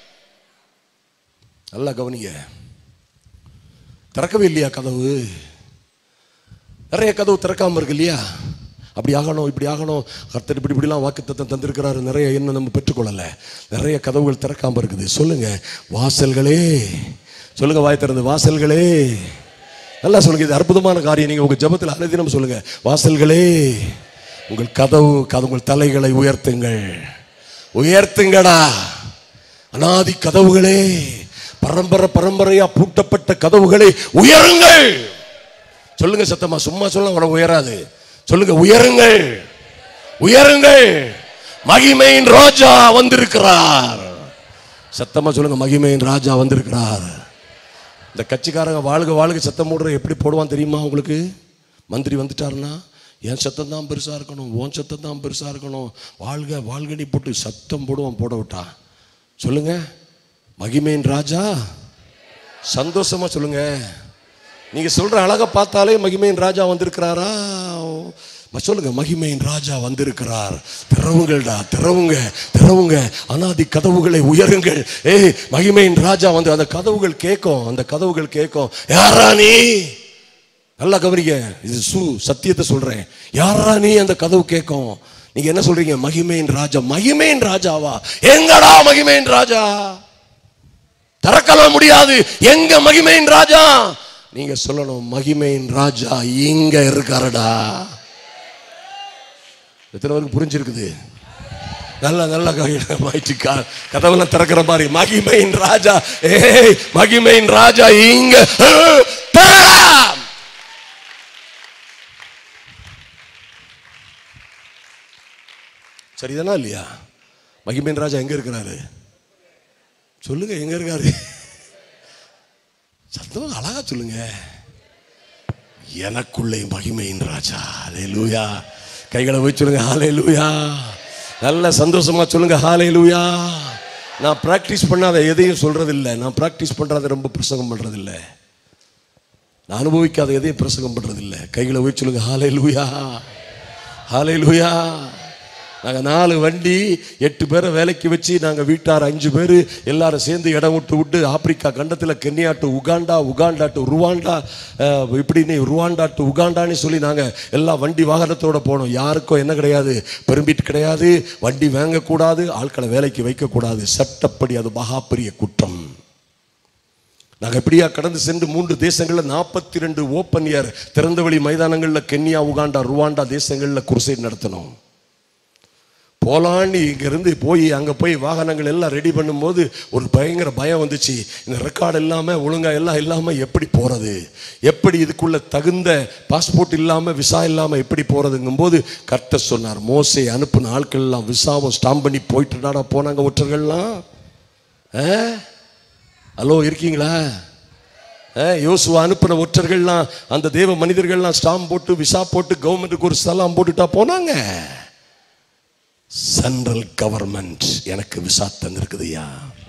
நல்லா கவனிங்க திறக்கவே இல்லையா கதவு நிறைய கதவு திறக்காம இருக்கு இல்லையா அப்படி ஆகணும் இப்படி ஆகணும் கர்த்தர் இப்படி இப்படிலாம் வாக்கு தத்தம் தந்திருக்கிறாரு நிறைய என்ன நம்ம பெற்றுக்கொள்ளல நிறைய கதவுகள் திறக்காம இருக்குது சொல்லுங்க வாசல்களே சொல்லுங்க வாய் திறந்து வாசல்களே நல்லா சொல்லுங்க இது அற்புதமான காரியம் நீங்க உங்க ஜெபத்தில் அனுதினம் சொல்லுங்க வாசல்களே உங்கள் கதவு கதவு உங்கள் தலைகளை உயர்த்துங்கள் உயர்த்துங்கடா அனாதி கதவுகளே பரம்பரை பரம்பரையா பூட்டப்பட்ட கதவுகளை உயருங்கள் சொல்லுங்க சத்தமா சும்மா சொல்ல உனக்கு உயராது சொல்லுங்க உயருங்கள் உயருங்கள் மகிமையின் ராஜா வந்திருக்கிறார் சத்தமா சொல்லுங்க மகிமையின் ராஜா வந்திருக்கிறார் இந்த கட்சிக்காரங்க வாழ்க வாழ்க சத்தம் போடுற எப்படி போடுவான் தெரியுமா உங்களுக்கு மந்திரி வந்துட்டாருன்னா என் சத்தம் தான் பெருசா இருக்கணும் உன் சத்தம் தான் பெருசா இருக்கணும் வாழ்க வாழ்கனி போட்டு சத்தம் போடுவான் போட விட்டா சொல்லுங்க மகிமையின் ராஜா சந்தோஷமா சொல்லுங்க நீங்க சொல்ற அழகை பார்த்தாலே மகிமையின் ராஜா வந்திருக்கிறாரா ம- சொல்லுங்க மகிமையின் ராஜா வந்திருக்கிறார் திறவுங்கள்டா திறவுங்க திறவுங்க அனாதி கதவுகளை உயருங்கள் ஏய் மகிமையின் ராஜா வந்து அந்த கதவுகள் கேட்கும் அந்த கதவுகள் கேட்கும் யாரா நீ நல்லா கவனிங்க இது சு சத்தியத்தை சொல்றேன் யாரா நீ அந்த கதவு கேட்கும் நீங்க என்ன சொல்றீங்க மகிமையின் ராஜா மகிமையின் ராஜாவா எங்கடா மகிமையின் ராஜா திறக்கலாம் முடியாது எங்க மகிமையின் ராஜா நீங்க சொல்லணும் மகிமையின் ராஜா இங்க இருக்காருடா எத்தனை பேருக்கு புரிஞ்சிருக்குது நல்ல நல்ல மாயிட்டு கதவெல்லாம் திறக்கிற மாதிரி மகிமையின் ராஜா ஏய் மகிமையின் ராஜா இங்க திறக்கலாம். சரிதானா இல்லையா மகிமையின் ராஜா எங்க இருக்கிறாரு சொல்லுங்க எங்க இருக்காரு சத்தமா அழகா சொல்லுங்க எனக்குள்ளே மகிமையின் ராஜா ஹalleluya கைகளை போய் சொல்லுங்க ஹalleluya நல்ல சந்தோஷமா சொல்லுங்க ஹalleluya நான் பிராக்டிஸ் பண்ணாத எதையும் சொல்றது இல்லை நான் பிராக்டிஸ் பண்றத ரொம்ப பிரசங்கம் பண்றது இல்லை நான் அனுபவிக்காத எதையும் பிரசங்கம் பண்றது இல்லை கைகளை போய் சொல்லுங்க ஹalleluya ஹalleluya நாங்கள் நாலு வண்டி எட்டு பேரை வேலைக்கு வச்சு நாங்கள் வீட்டார் அஞ்சு பேர் எல்லாரும் சேர்ந்து இடம் விட்டு விட்டு ஆப்பிரிக்கா கண்டத்தில் Kenya to Uganda Uganda to Rwanda அஹ், இப்படின்னு ருவாண்டா டு உகாண்டான்னு சொல்லி நாங்கள் எல்லா வண்டி வாகனத்தோட போனோம் யாருக்கும் என்ன கிடையாது பெருமிட் கிடையாது வண்டி வாங்கக்கூடாது ஆட்களை வேலைக்கு வைக்கக்கூடாது சட்டப்படி அது மகா பெரிய குற்றம் நாங்கள் எப்படியா கடந்து சென்று மூன்று தேசங்களில் நாற்பத்தி ரெண்டு ஓப்பன் இயர் திறந்தவெளி மைதானங்களில் கென்யா உகாண்டா ருவாண்டா தேசங்களில் குருசைட் நடத்தினோம் போலான்னு இங்கேருந்து போய் அங்கே போய் வாகனங்கள் எல்லாம் ரெடி பண்ணும்போது ஒரு பயங்கர பயம் வந்துச்சு இந்த ரெக்கார்டு இல்லாமல் ஒழுங்கா எல்லாம் இல்லாமல் எப்படி போகிறது எப்படி இதுக்குள்ள தகுந்த பாஸ்போர்ட் இல்லாமல் விசா இல்லாமல் எப்படி போகிறதுங்கும்போது கர்த்தர் சொன்னார் மோசே அனுப்புன ஆட்கள் எல்லாம் விசாவும் ஸ்டாம்ப் பண்ணி போயிட்டுடாடா போனாங்க ஒற்றர்கள்லாம் ஆ ஹலோ இருக்கீங்களா ஆ, யோசுவா அனுப்பின ஒற்றர்கள்லாம் அந்த தேவ மனிதர்கள்லாம் ஸ்டாம்ப் போட்டு விசா போட்டு கவர்மெண்ட்டுக்கு ஒரு ஸ்தலம் போட்டுட்டா போனாங்க சென்ட்ரல் கவர்மெண்ட் எனக்கு விசா தந்திருக்குதுயா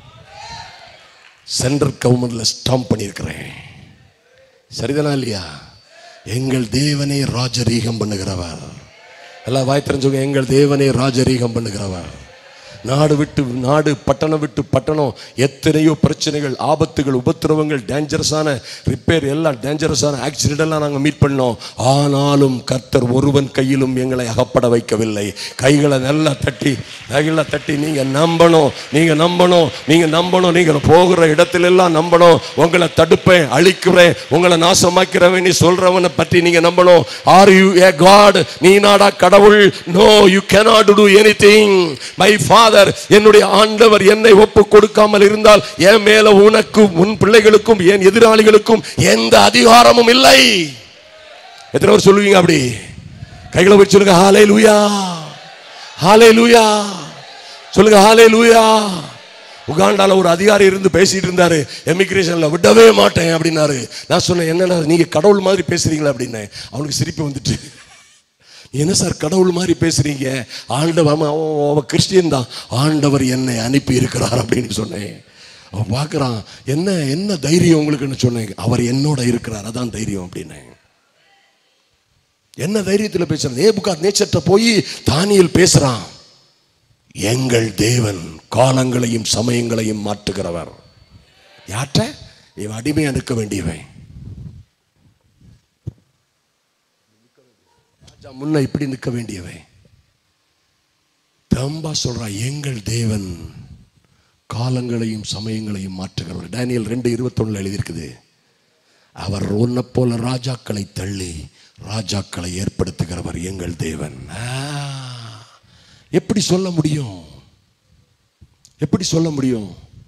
சென்ட்ரல் கவர்மெண்ட்ல ஸ்டாம்ப் பண்ணியிருக்கிறேன் சரிதானா இல்லையா எங்கள் தேவனே ராஜரீகம் பண்ணுகிறவர் எல்லாம் வாய் தெரிஞ்சவங்க எங்கள் தேவனே ராஜரீகம் பண்ணுகிறவர் நாடு விட்டு நாடு பட்டணம் விட்டு பட்டணம் எத்தனையோ பிரச்சனைகள் ஆபத்துகள் உபத்திரவங்கள் டேஞ்சரஸான ரிப்பேர் எல்லாம் டேஞ்சரஸான ஆக்சிடென்ட் எல்லாம் நாங்கள் மீட் பண்ணோம் ஆனாலும் கர்த்தர் ஒருவன் கையிலும் எங்களை அகப்பட வைக்கவில்லை கைகளை நல்லா தட்டி கைகளை தட்டி நீங்க நம்பணும் நீங்க நம்பணும் நீங்க நம்பணும் நீங்க போகிற இடத்துல எல்லாம் நம்பணும் உங்களை தடுப்பேன் அழிக்கிறேன் உங்களை நாசமாக்கிறவன் நீ சொல்றவனை பற்றி நீங்க நம்பணும் ஆர் யூ ஏ காட் நீ நாடா கடவுள் no you cannot do anything my father என்னுடைய ஆண்டவர் என்னை ஒப்பு கொடுக்காமல் இருந்தால் என் மேல உனக்கும் உன் பிள்ளைகளுக்கும் என் எதிராளிகளுக்கும் எந்த அதிகாரமும் இல்லை எத்தனை பேர் சொல்லுவீங்க அப்படி கைகளை வச்சு சொல்லுங்க ஹாலே லூயா ஹாலே லூயா சொல்லுங்க ஹாலே லூயா உகாண்டால ஒரு அதிகாரி இருந்து பேசிட்டு இருந்தாரு எமிகிரேஷன்ல விடவே மாட்டேன் அப்படின்னாரு நான் சொன்னேன் என்னடா நீங்க கடவுள் மாதிரி பேசுறீங்களா அப்படின்னு அவனுக்கு சிரிப்பு வந்துட்டு என்ன சார் கடவுள் மாதிரி பேசுறீங்க ஆண்டவர் அவன் அவன் அவன் கிறிஸ்டியன் தான் ஆண்டவர் என்னை அனுப்பி இருக்கிறார் அப்படின்னு சொன்னேன் அவன் பார்க்கறான் என்ன என்ன தைரியம் உங்களுக்குன்னு சொன்னேன் அவர் என்னோட இருக்கிறார் அதான் தைரியம் அப்படின்னேன் என்ன தைரியத்தில் பேசுறான் ஏபுகாத் நேச்சர்ட்ட போய் தானியல் பேசுறான் எங்கள் தேவன் காலங்களையும் சமயங்களையும் மாற்றுகிறவர் யார்கிட்ட இவன் அடிமையா நிற்க வேண்டியவன் ராஜா முன்ன இப்படி நிற்க வேண்டியவன் தம்பா சொல்றான் எங்கள் தேவன் காலங்களையும் சமயங்களையும் மாற்றுகிறவர் டேனியல் ரெண்டு இருபத்தொன்னுல எழுதியிருக்குது அவர் உன்னை போல ராஜாக்களை தள்ளி ராஜாக்களை ஏற்படுத்துகிறவர் எங்கள் தேவன் ஆ, எப்படி சொல்ல முடியும் எப்படி சொல்ல முடியும்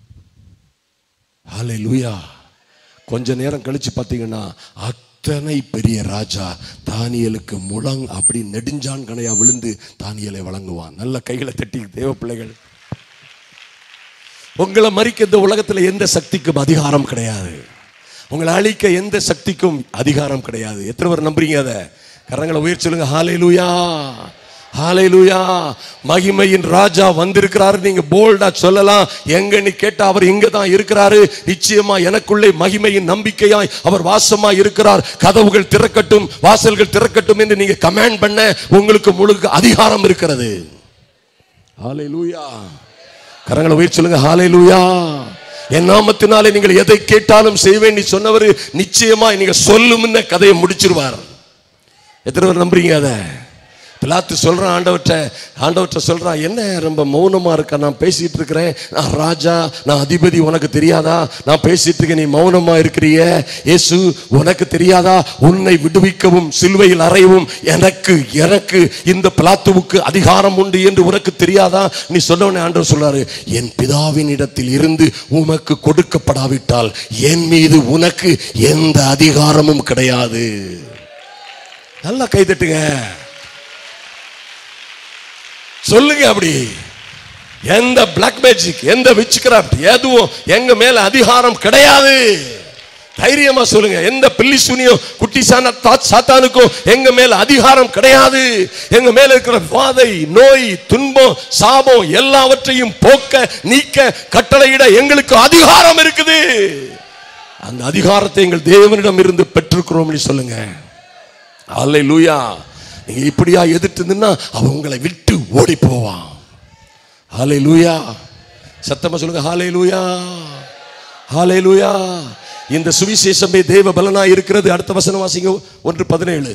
ஹலே லூயா கொஞ்ச நேரம் கழிச்சு பார்த்தீங்கன்னா அத்தனை பெரிய ராஜா தானியலுக்கு முழங் அப்படி நெடுஞ்சான் கணையா விழுந்து தானியலை வழங்குவான் நல்ல கைகளை தட்டி தேவ பிள்ளைகள் உங்களை மறிக்க இந்த உலகத்துல எந்த சக்திக்கும் அதிகாரம் கிடையாது உங்களை அழிக்க எந்த சக்திக்கும் அதிகாரம் கிடையாது எத்தனை பேர் நம்புறீங்க அதை கரங்களை உயிர் சொல்லுங்க ஹாலே லூயா ஹalleluya மகிமையின் ராஜா வந்திருக்கிறாரு நீங்க போல்டா சொல்லலாம் எங்கன்னு கேட்டா அவர் இங்க தான் இருக்கிறாரு நிச்சயமா எனக்குள்ளே மகிமையின் நம்பிக்கையாய் அவர் வாசமா இருக்கிறார் கதவுகள் திறக்கட்டும் வாசல்கள் திறக்கட்டும் என்று நீங்க கமாண்ட் பண்ண உங்களுக்கு முழுக்க அதிகாரம் இருக்கிறது ஹalleluya கரங்களை உயிர் சொல்லுங்க ஹalleluya என் நாமத்தினாலே நீங்கள் எதை கேட்டாலும் செய்வேன் நீ சொன்னவர் நிச்சயமா நீங்க சொல்லும் கதையை முடிச்சிருவார் எத்தனை பேர் நம்புறீங்க அதை பிலாத்து சொல்றான் ஆண்டவர்கிட்ட ஆண்டவர்கிட்ட சொல்றான் என்ன ரொம்ப மௌனமா இருக்க நான் பேசிட்டு இருக்கிறேன் நான் ராஜா நான் அதிபதி உனக்கு தெரியாதா நான் பேசிட்டு இருக்கேன் நீ மௌனமா இருக்கிறிய இயேசு உனக்கு தெரியாதா உன்னை விடுவிக்கவும் சிலுவையில் அறையவும் எனக்கு எனக்கு இந்த பிலாத்துவுக்கு அதிகாரம் உண்டு என்று உனக்கு தெரியாதா நீ சொன்னவனே ஆண்டவர் சொல்றாரு என் பிதாவின் இடத்தில் இருந்து உமக்கு கொடுக்கப்படாவிட்டால் என் மீது உனக்கு எந்த அதிகாரமும் கிடையாது நல்லா கைதட்டுங்க சொல்லுங்க அப்படி எந்த பிளாக் மேஜிக் எந்த விச் கிராஃப்ட் எதுவும் எங்க மேல அதிகாரம் கிடையாது தைரியமா சொல்லுங்க எந்த பில்லி சுனியும் குட்டிசான தா- சாத்தானுக்கும் எங்க மேல அதிகாரம் கிடையாது எங்க மேல இருக்கிற வாதை நோய் துன்பம் சாபம் எல்லாவற்றையும் போக்க நீக்க கட்டளையிட எங்களுக்கு அதிகாரம் இருக்குது அந்த அதிகாரத்தை எங்கள் தேவனிடம் இருந்து பெற்றிருக்கிறோம்னு சொல்லுங்க அல்லேலூயா நீங்க இப்படியா எதிர்த்துன்னா அவன் உங்களை விட்டு ஓடி போவான் ஹalleluya சத்தமா சொல்லுங்க ஹalleluya ஹalleluya இந்த சுவிசேஷமே தேவ பலனா இருக்கிறது அடுத்த வசனம் வாசிங்க ஒன்று பதினேழு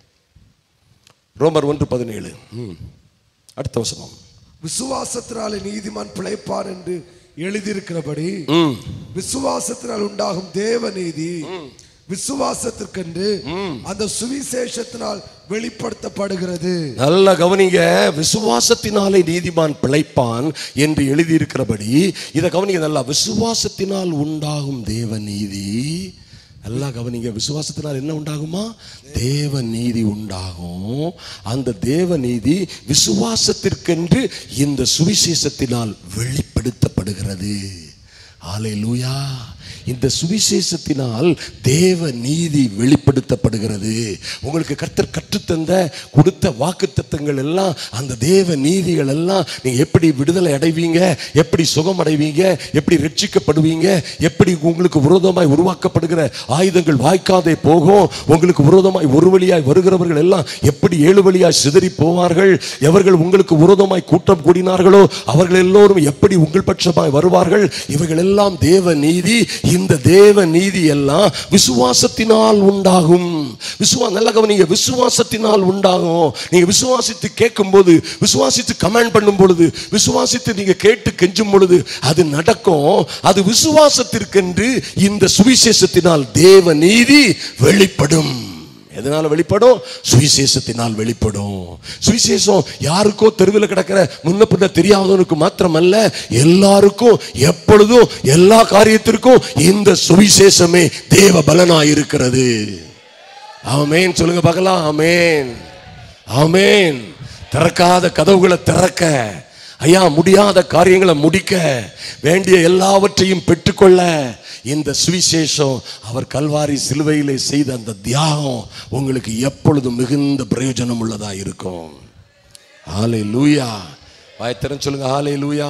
ரோமர் ஒன்று பதினேழு ம். அடுத்த வசனம் விசுவாசத்தினாலே நீதிமான் பிழைப்பான் என்று எழுதியிருக்கிறபடி ம். விசுவாசத்தினால் உண்டாகும் தேவ நீதி விசுவாசத்திற்கென்று அந்த சுவிசேஷத்தினால் வெளிப்படுத்தப்படுகிறது நல்ல கவனிங்க விசுவாசத்தினாலே நீதிமான் பிழைப்பான் என்று எழுதியிருக்கிறபடி இதை கவனிங்க நல்லா விசுவாசத்தினால் உண்டாகும் தேவ நீதி நல்லா கவனிங்க விசுவாசத்தினால் என்ன உண்டாகுமா தேவ நீதி உண்டாகும் அந்த தேவ நீதி விசுவாசத்திற்கென்று இந்த சுவிசேஷத்தினால் வெளிப்படுத்தப்படுகிறது ஹalleluya இந்த சுவிசேஷத்தினால் தேவ நீதி வெளிப்படுத்தப்படுகிறது உங்களுக்கு கர்த்தர் கற்றுத்தந்த கொடுத்த வாக்குத்தத்தங்கள் எல்லாம் அந்த தேவ நீதிகள் எல்லாம் நீங்க எப்படி விடுதலை அடைவீங்க எப்படி சுகம் அடைவீங்க எப்படி ரட்சிக்கப்படுவீங்க எப்படி உங்களுக்கு விரோதமாய் உருவாக்கப்படுகிற ஆயுதங்கள் வாய்க்காதே போகும் உங்களுக்கு விரோதமாய் ஒரு வழியாய் வருகிறவர்கள் எல்லாம் எப்படி ஏழு வழியாய் சிதறி போவார்கள் எவர்கள் உங்களுக்கு விரோதமாய் கூட்டம் கூடினார்களோ அவர்கள் எல்லோரும் எப்படி உங்கள் பட்சமாய் வருவார்கள் இவைகள் எல்லாம் தேவ நீதி இந்த தேவ நீதி எல்லாம் விசுவாசத்தினால் உண்டாகும் விசுவா நல்ல கவனிங்க விசுவாசத்தினால் உண்டாகும் நீங்க விசுவாசித்து கேட்கும் போது விசுவாசித்து கமெண்ட் பண்ணும் பொழுது விசுவாசித்து நீங்க கேட்டு கெஞ்சும் பொழுது அது நடக்கும் அது விசுவாசத்திற்கென்று இந்த சுவிசேஷத்தினால் தேவ நீதி வெளிப்படும் எதனால வெளிப்படும் சுவிசேஷத்தினால் வெளிப்படும் சுவிசேஷம் யாருக்கோ தெருவில் கிடக்கிற முன்ன பின்ன தெரியாதவனுக்கு மாத்திரமல்ல எல்லாருக்கும் எப்பொழுதும் எல்லா காரியத்திற்கும் இந்த சுவிசேஷமே தேவ பலனாய் இருக்கிறது ஆமென் சொல்லுங்க பார்க்கலாம் ஆமென் ஆமென் திறக்காத கதவுகளை திறக்க ஐயா முடியாத காரியங்களை முடிக்க வேண்டிய எல்லாவற்றையும் பெற்றுக்கொள்ள இந்த சுவிசேஷம் அவர் கல்வாரி சிலுவையிலே செய்த அந்த தியாகம் உங்களுக்கு எப்பொழுதும் மிகுந்த பிரயோஜனம் உள்ளதா இருக்கும் ஆலை லூயா வாயத்திறன் சொல்லுங்க ஆலை லூயா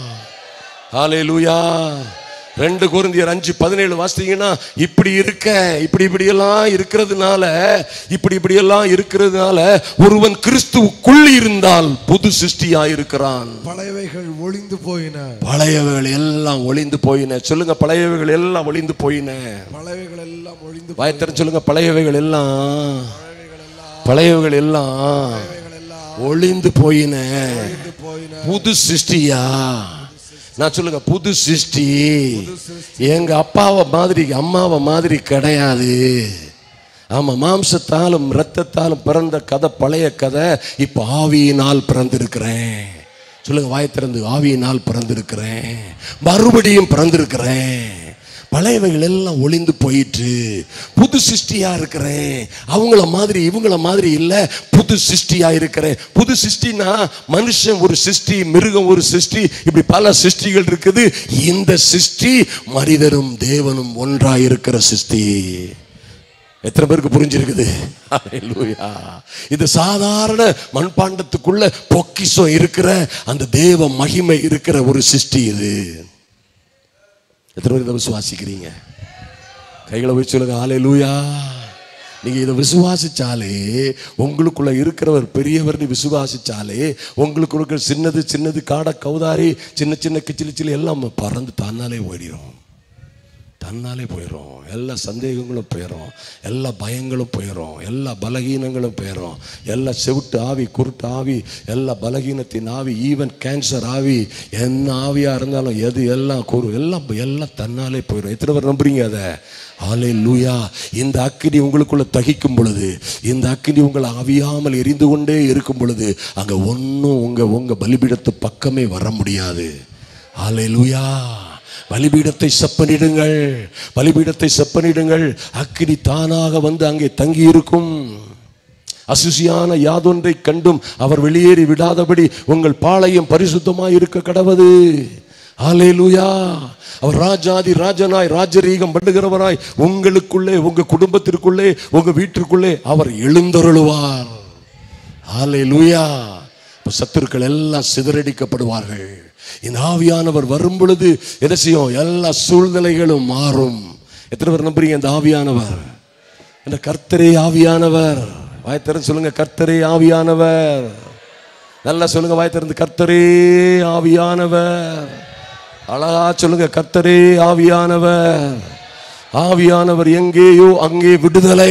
ஆலை லூயா ரெண்டு குருந்தியர் அஞ்சு பதினேழு வாசித்தீங்கன்னா இப்படி இருக்க இப்படி இப்படி எல்லாம் இருக்கிறதுனால இப்படி இப்படி எல்லாம் இருக்கிறதுனால ஒருவன் கிறிஸ்துவுக்குள் இருந்தால் புது சிருஷ்டியா இருக்கிறான் பழையவைகள் ஒளிந்து போயின பழையவைகள் எல்லாம் ஒளிந்து போயின சொல்லுங்க பழையவைகள் எல்லாம் ஒளிந்து போயின பழையவைகள் எல்லாம் ஒளிந்து வாயத்திறன் சொல்லுங்க பழையவைகள் எல்லாம் பழையவைகள் எல்லாம் ஒளிந்து போயின போயின புது சிருஷ்டியா நான் சொல்லுங்க புது சிருஷ்டி எங்க அப்பாவை மாதிரி அம்மாவை மாதிரி கிடையாது ஆமா மாம்சத்தாலும் இரத்தத்தாலும் பிறந்த கதை பழைய கதை இப்ப ஆவியினால் பிறந்திருக்கிறேன் சொல்லுங்க வாய் திறந்து ஆவியினால் பிறந்திருக்கிறேன் மறுபடியும் பிறந்திருக்கிறேன் பழையவைகள் எல்லாம் ஒளிந்து போயிட்டு புது சிருஷ்டியா இருக்கிறேன் அவங்கள மாதிரி இவங்கள மாதிரி இல்ல புது சிருஷ்டியா இருக்கிறேன் புது சிருஷ்டினா மனுஷன் ஒரு சிருஷ்டி மிருகம் ஒரு சிருஷ்டி இப்படி பல சிருஷ்டிகள் இருக்குது இந்த சிருஷ்டி மனிதனும் தேவனும் ஒன்றாய் இருக்கிற சிருஷ்டி எத்தனை பேருக்கு புரிஞ்சிருக்குது ஹalleluya. இது சாதாரண மண்பாண்டத்துக்குள்ள பொக்கிஷம் இருக்கிற அந்த தேவ மகிமை இருக்கிற ஒரு சிருஷ்டி இது எத்தனை பேர் இதை விசுவாசிக்கிறீங்க கைகளை வச்சு சொல்லுங்க ஹalleluya. நீங்க இதை விசுவாசிச்சாலே உங்களுக்குள்ள இருக்கிறவர் பெரியவர்னு விசுவாசிச்சாலே உங்களுக்கு இருக்கிற சின்னது சின்னது காடை கௌதாரி சின்ன சின்ன கிச்சிலி சிலி எல்லாம் பறந்து தன்னாலே ஓடிடும் தன்னாலே போயிடும் எல்லா சந்தேகங்களும் போயிடும் எல்லா பயங்களும் போயிடும் எல்லா பலகீனங்களும் போயிடும் எல்லா செவிட்டு ஆவி குருட்டு ஆவி எல்லா பலகீனத்தின் ஆவி ஈவன் கேன்சர் ஆவி என்ன ஆவியா இருந்தாலும் எது எல்லாம் குரு எல்லாம் எல்லாம் தன்னாலே போயிடும் எத்தனை பேர் நம்புறீங்க அதை ஆலே லூயா இந்த அக்கினி உங்களுக்குள்ள தகிக்கும் பொழுது இந்த அக்கினி உங்களை அவியாமல் எரிந்து கொண்டே இருக்கும் பொழுது அங்க ஒன்றும் உங்க உங்க பலிபீடத்து பக்கமே வர முடியாது ஆலே லூயா பலிபீடத்தை செப்பனிடுங்கள் பலிபீடத்தை செப்பனிடுங்கள் அக்கினி தானாக வந்து அங்கே தங்கி இருக்கும் அசுசியான யாதொன்றை கண்டும் அவர் வெளியேறி விடாதபடி உங்கள் பாளையம் பரிசுத்தமாய் இருக்க கடவது ஹalleluya அவர் ராஜாதி ராஜனாய் ராஜரீகம் பண்ணுகிறவராய் உங்களுக்குள்ளே உங்க குடும்பத்திற்குள்ளே உங்க வீட்டிற்குள்ளே அவர் எழுந்தருளுவார் ஹalleluya இப்ப சத்துருக்கள் எல்லாம் சிதறடிக்கப்படுவார்கள் இந்த ஆவியானவர் வரும் பொழுது என்ன செய்யும் எல்லா சூழ்நிலைகளும் மாறும் எத்தனை பேர் நம்புறீங்க இந்த ஆவியானவர் இந்த கர்த்தரே ஆவியானவர் வாய் திறந்து சொல்லுங்க கர்த்தரே ஆவியானவர் நல்லா சொல்லுங்க வாய் திறந்து கர்த்தரே ஆவியானவர் அழகா சொல்லுங்க கர்த்தரே ஆவியானவர் ஆவியானவர் எங்கேயோ அங்கே விடுதலை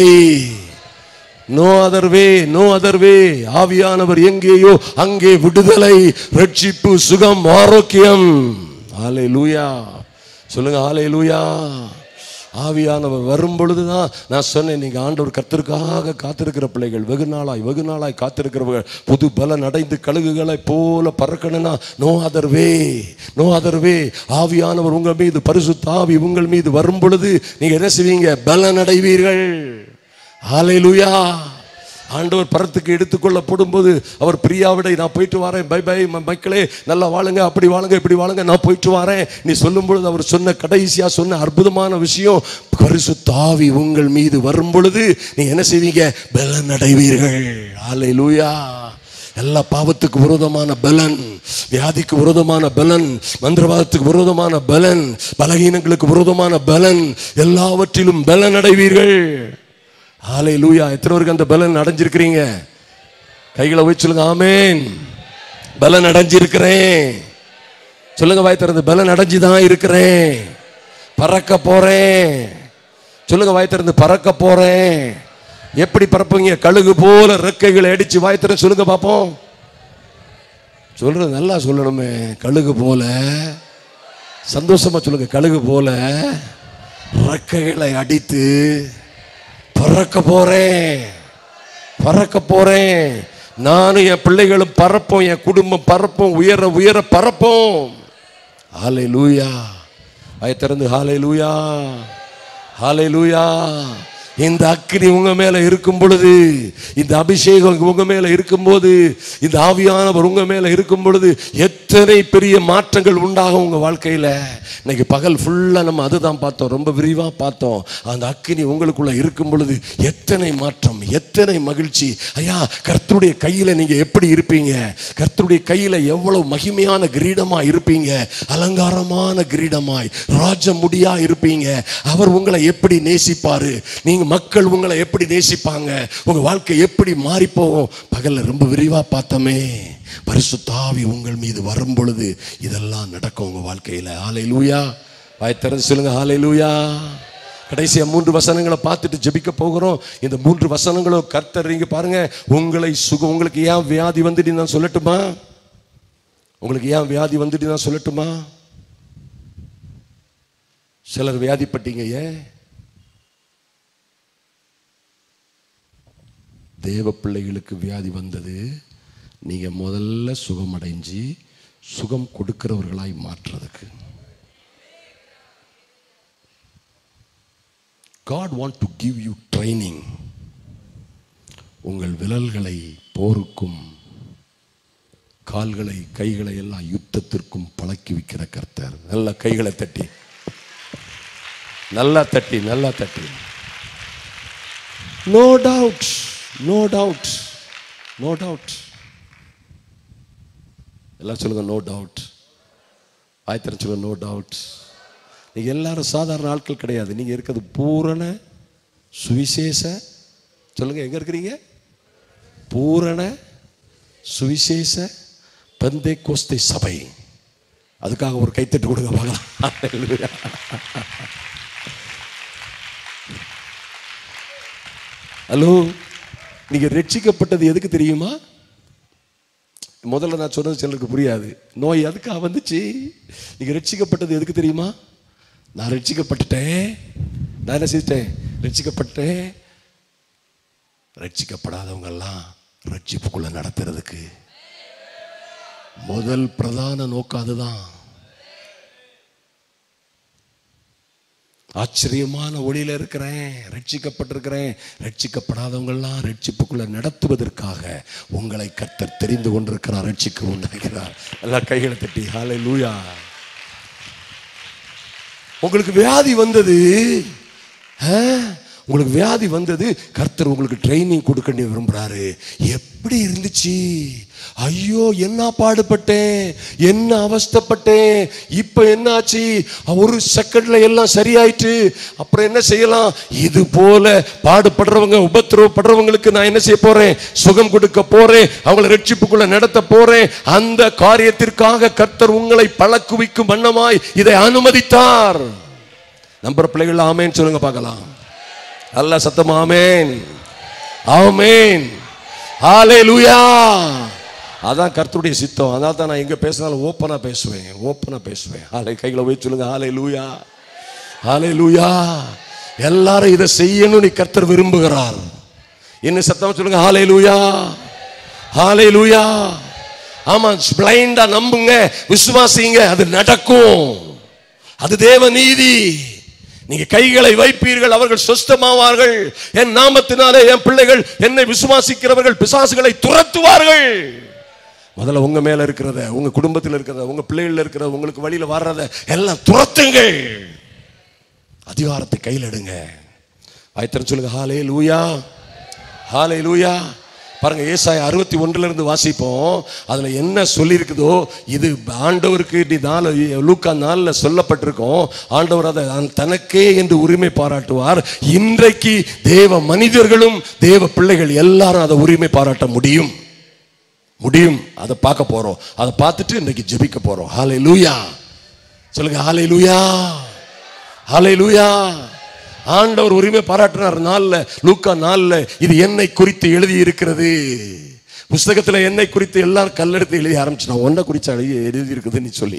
no other way no other way ஆவியானவர் எங்கேயோ அங்கே விடுதலை ரட்சிப்பு சுகம் ஆரோக்கியம் ஆலே லூயா சொல்லுங்க ஆலே லூயா ஆவியானவர் வரும் பொழுதுதான் நான் சொன்னேன் நீங்க ஆண்டவர் கர்த்தருக்காக காத்திருக்கிற பிள்ளைகள் வெகு நாளாய் வெகு நாளாய் காத்திருக்கிறவர்கள் புது பலன் அடைந்து கழுகுகளை போல பறக்கணும்னா no other way no other way ஆவியானவர் உங்கள் மீது பரிசுத்த ஆவி உங்கள் மீது வரும் பொழுது நீங்க என்ன செய்வீங்க பலன் அடைவீர்கள் ஹalleluya ஆண்டவர் பரத்துக்கு எடுத்துக்கொள்ளப்படும் போது அவர் பிரியாவிடை நான் போயிட்டு வரேன் பை பை ம- மக்களே நல்லா வாழுங்க அப்படி வாழுங்க இப்படி வாழுங்க நான் போயிட்டு வரேன் நீ சொல்லும் பொழுது அவர் சொன்ன கடைசியா சொன்ன அற்புதமான விஷயம் பரிசுத்த ஆவி உங்கள் மீது வரும் பொழுது நீங்க என்ன செய்வீங்க பலன் அடைவீர்கள் ஹalleluya எல்லா பாவத்துக்கு விரோதமான பலன் வியாதிக்கு விரோதமான பலன் மந்திரவாதத்துக்கு விரோதமான பலன் பலகீனங்களுக்கு விரோதமான பலன் எல்லாவற்றிலும் பலன் அடைவீர்கள் ஹாலே லூயா எத்தனை பேருக்கு அந்த பலன் அடைஞ்சிருக்கிறீங்க கைகளை போய் சொல்லுங்க ஆமேன் பலன் அடைஞ்சிருக்கிறேன் சொல்லுங்க வாய் திறந்து பலன் அடைஞ்சு தான் இருக்கிறேன் பறக்க போறேன் சொல்லுங்க வாய் திறந்து பறக்க போறேன் எப்படி பறப்பீங்க கழுகு போல ரெக்கைகளை அடிச்சு வாய் திறந்து சொல்லுங்க பாப்போம் சொல்றது நல்லா சொல்லணுமே கழுகு போல சந்தோஷமா சொல்லுங்க கழுகு போல ரெக்கைகளை அடித்து பறக்க போறேன் பறக்க போறேன் நானும் என் பிள்ளைகளும் பறப்போம் என் குடும்பம் பறப்போம் உயர உயர பறப்போம் ஹாலே லூயா வாய் திறந்து ஹாலே லூயா ஹாலே லூயா இந்த அக்கினி உங்க மேல இருக்கும் பொழுது இந்த அபிஷேகம் உங்க மேல இருக்கும்போது இந்த ஆவியானவர் உங்க மேல இருக்கும் பொழுது எத்தனை பெரிய மாற்றங்கள் உண்டாகும் உங்க வாழ்க்கையில இன்னைக்கு பகல் ஃபுல்லா நம்ம அதுதான் பார்த்தோம் ரொம்ப விரிவா பார்த்தோம் அந்த அக்கினி உங்களுக்குள்ள இருக்கும் பொழுது எத்தனை மாற்றம் எத்தனை மகிழ்ச்சி ஐயா கர்த்தருடைய கையில நீங்க எப்படி இருப்பீங்க கர்த்தருடைய கையில எவ்வளவு மகிமையான கிரீடமா இருப்பீங்க அலங்காரமான கிரீடமாய் ராஜ முடியா இருப்பீங்க அவர் உங்களை எப்படி நேசிப்பாரு நீங்க மக்கள் உங்களை எப்படி நேசிப்பாங்க உங்க வாழ்க்கை எப்படி மாறி போகும் பகல்ல ரொம்ப விரிவா பார்த்தோமே பரிசுத்தாவி உங்கள் மீது வரும் பொழுது இதெல்லாம் நடக்கும் உங்க வாழ்க்கையில ஆலை லூயா வாய் திறந்து சொல்லுங்க ஆலை லூயா கடைசியா மூன்று வசனங்களை பார்த்துட்டு ஜெபிக்க போகிறோம் இந்த மூன்று வசனங்களும் கர்த்தர் நீங்க பாருங்க உங்களை சுகம் உங்களுக்கு ஏன் வியாதி வந்துட்டு நான் சொல்லட்டுமா உங்களுக்கு ஏன் வியாதி வந்துட்டு நான் சொல்லட்டுமா சிலர் வியாதிப்பட்டீங்க ஏன் தேவ பிள்ளைகளுக்கு வியாதி வந்தது நீங்க முதல்ல சுகமடைஞ்சு சுகம் கொடுக்கிறவர்களாய் மாற்றுறதுக்கு God want to give you training உங்கள் விரல்களை போருக்கும் கால்களை கைகளை எல்லாம் யுத்தத்திற்கும் பழக்கி வைக்கிற கர்த்தர் நல்ல கைகளை தட்டி நல்லா தட்டி நல்லா தட்டி no doubt no doubt no doubt எல்லாம் சொல்லுங்க நோ டவுட் ஆயத்திரம் சொல்லுங்க நோ டவுட் நீங்க எல்லாரும் சாதாரண ஆட்கள் கிடையாது நீங்க இருக்கிறது பூரண சுவிசேஷ சொல்லுங்க எங்க இருக்கிறீங்க பூரண சுவிசேஷ பந்தே கோஸ்தை சபை அதுக்காக ஒரு கைத்தட்டு கொடுங்க பார்க்கலாம் Hallelujah. ஹலோ நீங்க ரட்சிக்கப்பட்டது எதுக்கு தெரியுமா முதல்ல நான் சொன்னது சிலருக்கு புரியாது நோய் அதுக்காக வந்துச்சு நீங்க ரட்சிக்கப்பட்டது எதுக்கு தெரியுமா நான் ரட்சிக்கப்பட்டுட்டேன் நான் என்ன செஞ்சிட்டேன் ரட்சிக்கப்பட்டேன் ரட்சிக்கப்படாதவங்க எல்லாம் ரட்சிப்புக்குள்ள நடத்துறதுக்கு முதல் பிரதான நோக்கம் அதுதான் ஆச்சரியமான ஒளியில இருக்கிறேன் ரட்சிக்கப்பட்டிருக்கிறேன் ரட்சிக்கப்படாதவங்க எல்லாம் ரட்சிப்புக்குள்ள நடத்துவதற்காக உங்களை கர்த்தர் தெரிந்து கொண்டிருக்கிறார் ரட்சிக்க உண்டாகிறார் எல்லா கைகளை தட்டி ஹாலை லூயா உங்களுக்கு வியாதி வந்தது ஆ? உங்களுக்கு வியாதி வந்தது கர்த்தர் உங்களுக்கு ட்ரைனிங் கொடுக்க விரும்புறாரு எப்படி இருந்துச்சு ஐயோ என்ன பாடுபட்டேன் என்ன அவஸ்தைப்பட்டேன் இப்ப என்னாச்சு ஒரு செகண்ட்ல எல்லாம் சரியாயிட்டு அப்புறம் என்ன செய்யலாம் இது போல பாடுபடுறவங்க உபத்திரவப்படுறவங்களுக்கு நான் என்ன செய்ய போறேன் சுகம் கொடுக்க போறேன் அவங்களை ரட்சிப்புக்குள்ள நடத்த போறேன் அந்த காரியத்திற்காக கர்த்தர் உங்களை பழக்குவிக்கும் வண்ணமாய் இதை அனுமதித்தார் நம்புற பிள்ளைகள் ஆமேன்னு சொல்லுங்க பார்க்கலாம் அல்ல சத்தம் ஆமேன் ஆமேன் ஹalleluya அதான் கர்த்தருடைய சித்தம் அதான் தான் நான் எங்க பேசினாலும் ஓப்பனா பேசுவேன் ஓப்பனா பேசுவேன் ஹாலே கைகளை போய் சொல்லுங்க ஹalleluya ஹalleluya எல்லாரும் இதை செய்யணும் நீ கர்த்தர் விரும்புகிறார் என்ன சத்தமா சொல்லுங்க ஹalleluya ஹalleluya ஆமா பிளைண்டா நம்புங்க விசுவாசிங்க அது நடக்கும் அது தேவ நீதி நீங்க கைகளை வைப்பீர்கள் அவர்கள் சொஸ்தமாவார்கள் என் நாமத்தினாலே என் பிள்ளைகள் என்னை விசுவாசிக்கிறவர்கள் பிசாசுகளை துரத்துவார்கள் முதல்ல உங்க மேல இருக்கிறத உங்க குடும்பத்தில் இருக்கிறத உங்க பிள்ளைகள் இருக்கிறத உங்களுக்கு வழியில வர்றத எல்லாம் துரத்துங்கள் அதிகாரத்தை கையில் எடுங்க ஆயத்தரம் சொல்லுங்க ஹாலே லூயா ஹாலே லூயா பாருங்க ஏசாய அறுபத்தி ஒன்றுல இருந்து வாசிப்போம் அதுல என்ன சொல்லியிருக்குதோ இது ஆண்டவருக்கு நீ நாலு லூக்கா நாளில் சொல்லப்பட்டிருக்கோம் ஆண்டவர் அதை தனக்கே என்று உரிமை பாராட்டுவார் இன்றைக்கு தேவ மனிதர்களும் தேவ பிள்ளைகள் எல்லாரும் அதை உரிமை பாராட்ட முடியும் முடியும் அதை பார்க்க போறோம் அதை பார்த்துட்டு இன்னைக்கு ஜெபிக்க போறோம் ஹாலே லூயா சொல்லுங்க ஹாலே லூயா ஹாலே லூயா ஆண்டவர் உரிமை பாராட்டினார் நாள்ல லூக்கா நாள்ல இது என்னை குறித்து எழுதி இருக்கிறது புஸ்தகத்துல என்னை குறித்து எல்லாரும் கல்லெடுத்து எழுதி ஆரம்பிச்சிட்டான் ஒன்றை குறித்து எழுதி எழுதி இருக்குதுன்னு சொல்லி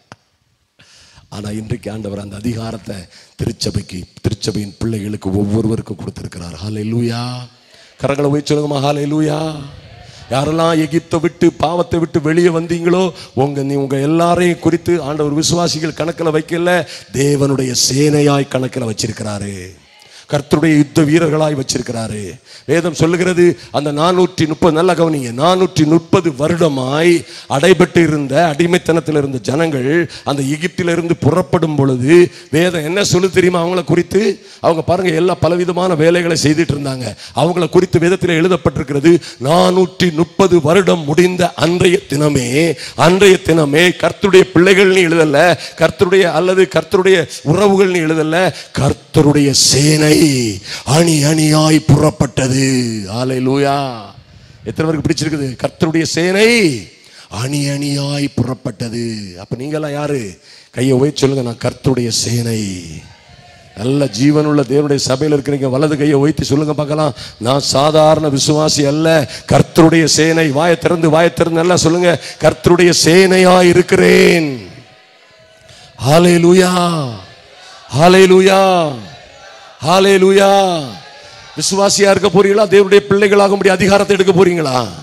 ஆனா இன்றைக்கு ஆண்டவர் அந்த அதிகாரத்தை திருச்சபைக்கு திருச்சபையின் பிள்ளைகளுக்கு ஒவ்வொருவருக்கும் கொடுத்திருக்கிறார் ஹாலே லூயா கரங்களை போய் சொல்லுங்கம்மா ஹாலே லூயா யாரெல்லாம் எகிப்தை விட்டு பாவத்தை விட்டு வெளியே வந்தீங்களோ உங்க நீ உங்க எல்லாரையும் குறித்து ஆண்டவர் விசுவாசிகள் கணக்கில் வைக்கல தேவனுடைய சேனையாய் கணக்கில் வச்சிருக்கிறாரு கர்த்தருடைய யுத்த வீரர்களாய் வச்சிருக்கிறாரு வேதம் சொல்லுகிறது அந்த நானூற்றி முப்பது நல்ல கவனிங்க நானூற்றி முப்பது வருடமாய் அடைபட்டு இருந்த அடிமைத்தனத்தில் இருந்த ஜனங்கள் அந்த எகிப்திலிருந்து புறப்படும் பொழுது வேதம் என்ன சொல்லு தெரியுமா அவங்கள குறித்து அவங்க பாருங்க எல்லா பலவிதமான வேலைகளை செய்துட்டு இருந்தாங்க அவங்கள குறித்து வேதத்தில் எழுதப்பட்டிருக்கிறது நானூற்றி முப்பது வருடம் முடிந்த அன்றைய தினமே அன்றைய தினமே கர்த்தருடைய பிள்ளைகள்னு எழுதல கர்த்தருடைய அல்லது கர்த்தருடைய உறவுகள்னு எழுதல கர்த்தருடைய சேனை அணி அணியாய் புறப்பட்டது ஆலை லூயா எத்தனை பேருக்கு பிடிச்சிருக்குது கர்த்தருடைய சேனை அணி அணியாய் புறப்பட்டது அப்ப நீங்களாம் யாரு கையை போய் சொல்லுங்க நான் கர்த்தருடைய சேனை நல்ல ஜீவனுள்ள தேவனுடைய சபையில் இருக்கிறீங்க வலது கையை வைத்து சொல்லுங்க பார்க்கலாம் நான் சாதாரண விசுவாசி அல்ல கர்த்தருடைய சேனை வாயை திறந்து வாயை திறந்து நல்லா சொல்லுங்க கர்த்தருடைய சேனையா இருக்கிறேன் ஹாலே லூயா ஹாலே லூயா ஹாலே லூயா விசுவாசியா இருக்க போறீங்களா தேவனுடைய பிள்ளைகளாக முடிய அதிகாரத்தை எடுக்க போறீங்களா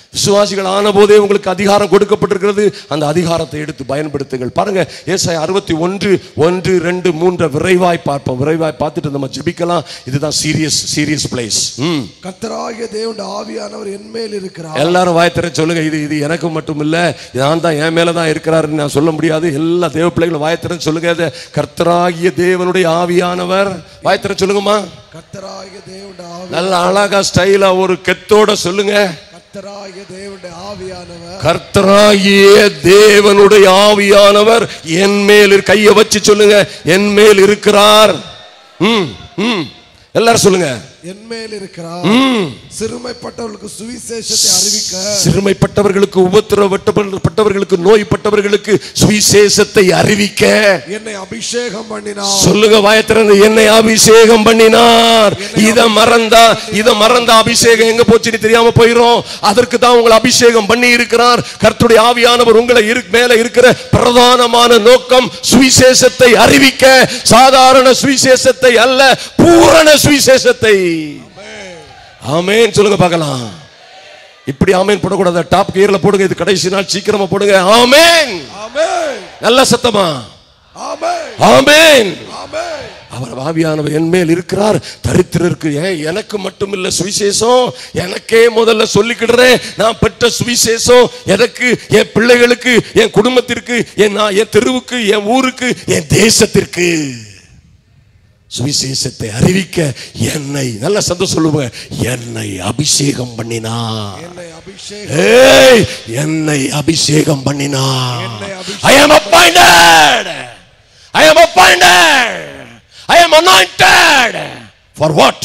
விசுவாசிகள் ஆன போதே உங்களுக்கு அதிகாரம் கொடுக்கப்பட்டிருக்கிறது அந்த அதிகாரத்தை எடுத்து பயன்படுத்துங்கள் பாருங்க ஏசாயா அறுபத்தி ஒன்று ஒன்று ரெண்டு மூன்று விரைவாய் பார்ப்போம் விரைவாய் பார்த்துட்டு நம்ம ஜெபிக்கலாம் இதுதான் சீரியஸ் சீரியஸ் பிளேஸ் ம் கர்த்தராகிய தேவனுடைய ஆவியானவர் என் மேல் இருக்கிறார் எல்லாரும் வாய் திற சொல்லுங்க இது இது எனக்கு மட்டும் இல்ல நான் தான் என் மேல தான் இருக்கிறாருன்னு நான் சொல்ல முடியாது எல்லா தேவ பிள்ளைகளும் வாய் திற சொல்லுங்க இது கர்த்தராகிய தேவனுடைய ஆவியானவர் வாய் திற சொல்லுங்கம்மா கர்த்தராகிய தேவனுடைய ஆவி நல்ல அழகா ஸ்டைலா ஒரு கெத்தோட சொல்லுங்க கர்த்தராகிய தேவனுடைய ஆவியானவர் கர்த்தராகிய தேவனுடைய ஆவியானவர் என் மேல் இரு- கையை வச்சு சொல்லுங்க என் மேல் இருக்கிறார் ம் ம் எல்லாரும் சொல்லுங்க என் மேல் இருக்கிறார் சிறுமைப்பட்டவர்களுக்கு சுவிசேஷத்தை அறிவிக்க சிறுமைப்பட்டவர்களுக்கு உபத்திரவட்டப்பட்டவர்களுக்கு நோய்பட்டவர்களுக்கு சுவிசேஷத்தை அறிவிக்க என்னை அபிஷேகம் பண்ணினார் சொல்லுங்க வாயத்திறந்து என்னை அபிஷேகம் பண்ணினார் இத மறந்தா இத மறந்த அபிஷேகம் எங்க போச்சுன்னு தெரியாம போயிரும் அதற்கு தான் உங்களை அபிஷேகம் பண்ணி இருக்கிறார் கர்த்தருடைய ஆவியானவர் உங்களை இரு- மேல இருக்கிற பிரதானமான நோக்கம் சுவிசேஷத்தை அறிவிக்க சாதாரண சுவிசேஷத்தை அல்ல பூரண சுவிசேஷத்தை ஆமென் சொல்லுங்க பார்க்கலாம் இப்படி ஆமென் போடக்கூடாது டாப் கியர்ல போடுங்க இது கடைசி நாள் சீக்கிரமா போடுங்க ஆமென் ஆமென் நல்ல சத்தமா ஆமென் ஆமென் ஆமென் அவர் ஆவியானவர் என் மேல் இருக்கிறார் தரித்திரருக்கு ஏன் எனக்கு மட்டும் இல்ல சுவிசேஷம் எனக்கே முதல்ல சொல்லிக்கிடுறேன் நான் பெற்ற சுவிசேஷம் எனக்கு என் பிள்ளைகளுக்கு என் குடும்பத்திற்கு என் நான் என் தெருவுக்கு என் ஊருக்கு என் தேசத்திற்கு சுவிசேஷத்தை அறிவிக்க என்னை நல்ல சந்தோஷம் சொல்லுங்க என்னை அபிஷேகம் பண்ணினார் என்னை அபிஷேகம் ஏய் என்னை அபிஷேகம் பண்ணினார் என்னை அபிஷேகம் I am appointed I am appointed I am anointed for what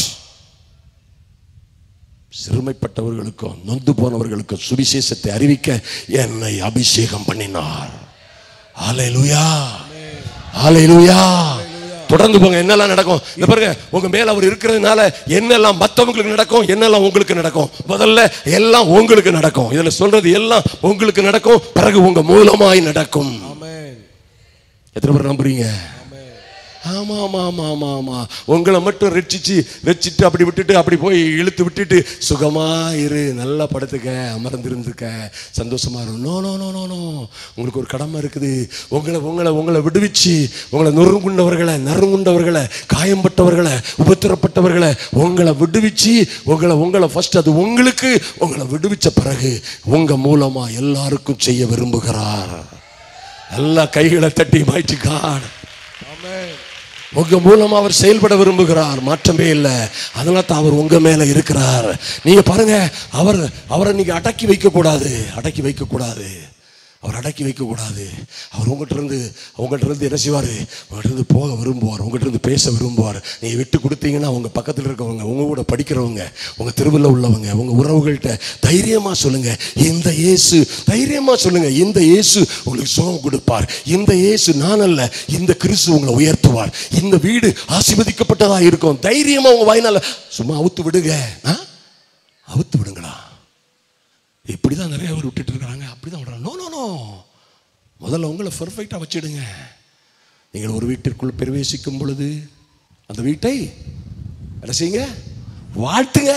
சிறுமைப்பட்டவர்களுக்கும் நொந்து போனவர்களுக்கும் சுவிசேஷத்தை அறிவிக்க என்னை அபிஷேகம் பண்ணினார் ஹalleluya ஹalleluya தொடர்ந்து போங்க என்னெல்லாம் நடக்கும் இந்த பாருங்க உங்க மேல அவர் இருக்கிறதுனால என்னெல்லாம் மத்தவங்களுக்கு நடக்கும் என்னெல்லாம் உங்களுக்கு நடக்கும் முதல்ல எல்லாம் உங்களுக்கு நடக்கும் இதுல சொல்றது எல்லாம் உங்களுக்கு நடக்கும் பிறகு உங்க மூலமாய் நடக்கும் ஆமென் எத்தனை பேர் நம்புறீங்க ஆமா ஆமா ஆமா ஆமா ஆமா உங்களை மட்டும் ரட்சிச்சு வச்சுட்டு அப்படி விட்டுட்டு அப்படி போய் இழுத்து விட்டுட்டு சுகமா இரு நல்லா படுத்துக்க அமர்ந்திருந்துக்க சந்தோஷமா இரு no no no no no உங்களுக்கு ஒரு கடமை இருக்குது உங்களை உங்களை உங்களை விடுவிச்சு உங்களை நொறுங்குண்டவர்களை நறுங்குண்டவர்களை காயம்பட்டவர்களை உபத்திரப்பட்டவர்களை உங்களை விடுவிச்சு உங்களை உங்களை ஃபர்ஸ்ட் அது உங்களுக்கு உங்களை விடுவிச்ச பிறகு உங்க மூலமா எல்லாருக்கும் செய்ய விரும்புகிறார் எல்லா கைகளை தட்டி மாய்ச்சி காட் ஆமென் உங்க மூலமா அவர் செயல்பட விரும்புகிறார் மாற்றமே இல்லை அதனால தான் அவர் உங்க மேல இருக்கிறார் நீங்க பாருங்க அவர் அவரை நீங்க அடக்கி வைக்க கூடாது அடக்கி வைக்க கூடாது அவர் அடக்கி வைக்க கூடாது அவர் உங்ககிட்ட இருந்து உங்ககிட்ட இருந்து என்ன செய்வார் உங்ககிட்ட இருந்து போக விரும்புவார் உங்ககிட்ட இருந்து பேச விரும்புவார் நீங்க விட்டு கொடுத்தீங்கன்னா உங்க பக்கத்தில் இருக்கவங்க உங்க கூட படிக்கிறவங்க உங்க தெருவில் உள்ளவங்க உங்க உறவுகள்கிட்ட தைரியமா சொல்லுங்க இந்த இயேசு தைரியமா சொல்லுங்க இந்த இயேசு உங்களுக்கு சுகம் கொடுப்பார் இந்த இயேசு நான் அல்ல இந்த கிறிஸ்து உங்களை உயர்த்துவார் இந்த வீடு ஆசீர்வதிக்கப்பட்டதா இருக்கும் தைரியமா உங்க வாயினால சும்மா அவுத்து விடுங்க ஆ? அவுத்து விடுங்களா இப்படிதான் நிறைய பேர் விட்டுட்டு இருக்காங்க அப்படிதான் விடுறாங்க நோ நோ நோ முதல்ல உங்களை பெர்ஃபெக்டா வச்சிடுங்க நீங்கள் ஒரு வீட்டிற்குள் பிரவேசிக்கும் பொழுது அந்த வீட்டை என்ன செய்யுங்க வாழ்த்துங்க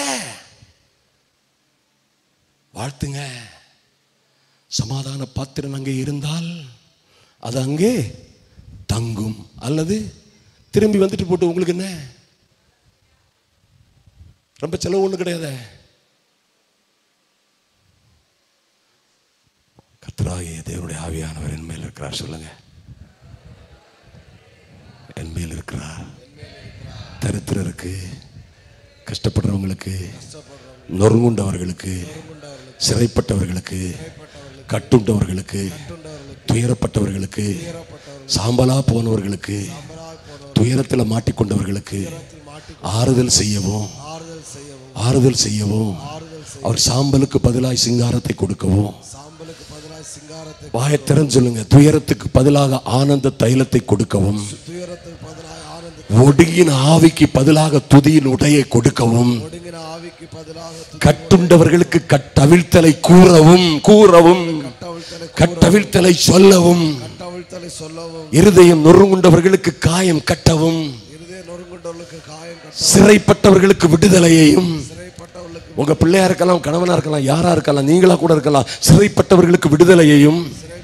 வாழ்த்துங்க சமாதான பாத்திரம் அங்கே இருந்தால் அது அங்கே தங்கும் அல்லது திரும்பி வந்துட்டு போட்டு உங்களுக்கு என்ன ரொம்ப செலவு ஒண்ணு கிடையாது கர்த்தராகிய தேவனுடைய ஆவியானவர் என் மேல் இருக்கிறார் சொல்லுங்க என் மேல் இருக்கிறார் தரித்திரருக்கு கஷ்டப்படுறவங்களுக்கு நொறுங்குண்டவர்களுக்கு சிறைப்பட்டவர்களுக்கு கட்டுண்டவர்களுக்கு துயரப்பட்டவர்களுக்கு சாம்பலா போனவர்களுக்கு துயரத்தில் மாட்டிக்கொண்டவர்களுக்கு ஆறுதல் செய்யவும் ஆறுதல் செய்யவும் ஆறுதல் செய்யவும் அவர் சாம்பலுக்கு பதிலாய் சிங்காரத்தை கொடுக்கவும் சாம்பலுக்கு பதிலாக சிங்காரத்தை வாயத்திறன் சொல்லுங்க துயரத்துக்கு பதிலாக ஆனந்த தைலத்தை கொடுக்கவும் துயரத்துக்கு பதிலாக ஆனந்த ஒடுங்கின ஆவிக்கு பதிலாக துதியின் உடையை கொடுக்கவும் ஒடுங்கின ஆவிக்கு பதிலாக கட்டுண்டவர்களுக்கு கட்டவிழ்த்தலை கூறவும் கூறவும் கட்டவிழ்த்தலை கட்டவிழ்த்தலை சொல்லவும் கட்டவிழ்த்தலை சொல்லவும் இருதயம் நொறுங்குண்டவர்களுக்கு காயம் கட்டவும் இருதய நொறுங்குண்டவர்களுக்கு காயம் கட்ட சிறைப்பட்டவர்களுக்கு விடுதலையையும் சிறைப்பட்டவர்களுக்கு உங்க பிள்ளையா இருக்கலாம் கணவனா இருக்கலாம் யாரா இருக்கலாம் நீங்களா கூட இருக்கலாம் சிறைப்பட்டவர்களுக்கு விடுதலையையும்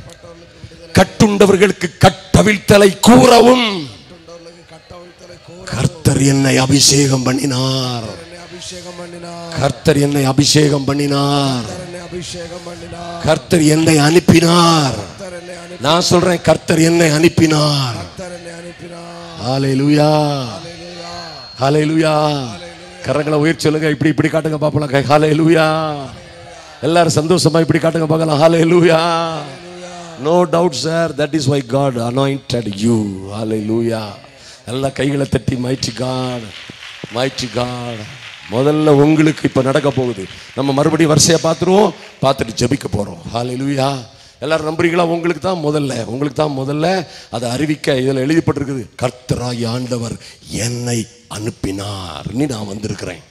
கட்டுண்டவர்களுக்கு கட்டவிழ்த்தலை கூறவும் உள்ளவர்களுக்கு கட்டவிழ்த்தலை கோர கர்த்தர் என்னை அபிஷேகம் பண்ணினார் என்னை அபிஷேகம் பண்ணினார் கர்த்தர் என்னை அபிஷேகம் பண்ணினார் கர்த்தர் என்னை அபிஷேகம் பண்ணினார் கர்த்தர் என்னை அனுப்பினார் கர்த்தர் என்னை அனுப்பி நான் சொல்றேன் கர்த்தர் என்னை அனுப்பினார் கர்த்தர் என்னை அனுப்பினார் ஹalleluya ஹalleluya ஹalleluya கரங்களை உயர்த்தி சொல்லுங்க இப்படி இப்படி காட்டுங்க பாப்பலாம் ஹalleluya எல்லாரும் சந்தோஷமா இப்படி காட்டுங்க பார்க்கலாம் ஹalleluya no doubt sir that is why God anointed you ஹalleluya எல்லா கைகளை தட்டி மைட்டி காட் மைட்டி காட் முதல்ல உங்களுக்கு இப்ப நடக்க போகுது நம்ம மறுபடியும் வரிசையா பார்த்துருவோம் பார்த்துட்டு ஜெபிக்க போறோம் ஹalleluya எல்லாரும் நம்புறீங்களா உங்களுக்கு தான் முதல்ல உங்களுக்கு தான் முதல்ல அதை அறிவிக்க இதில் எழுதிப்பட்டிருக்குது கர்த்தராய் ஆண்டவர் என்னை அனுப்பினார் நீ நான் வந்திருக்கிறேன்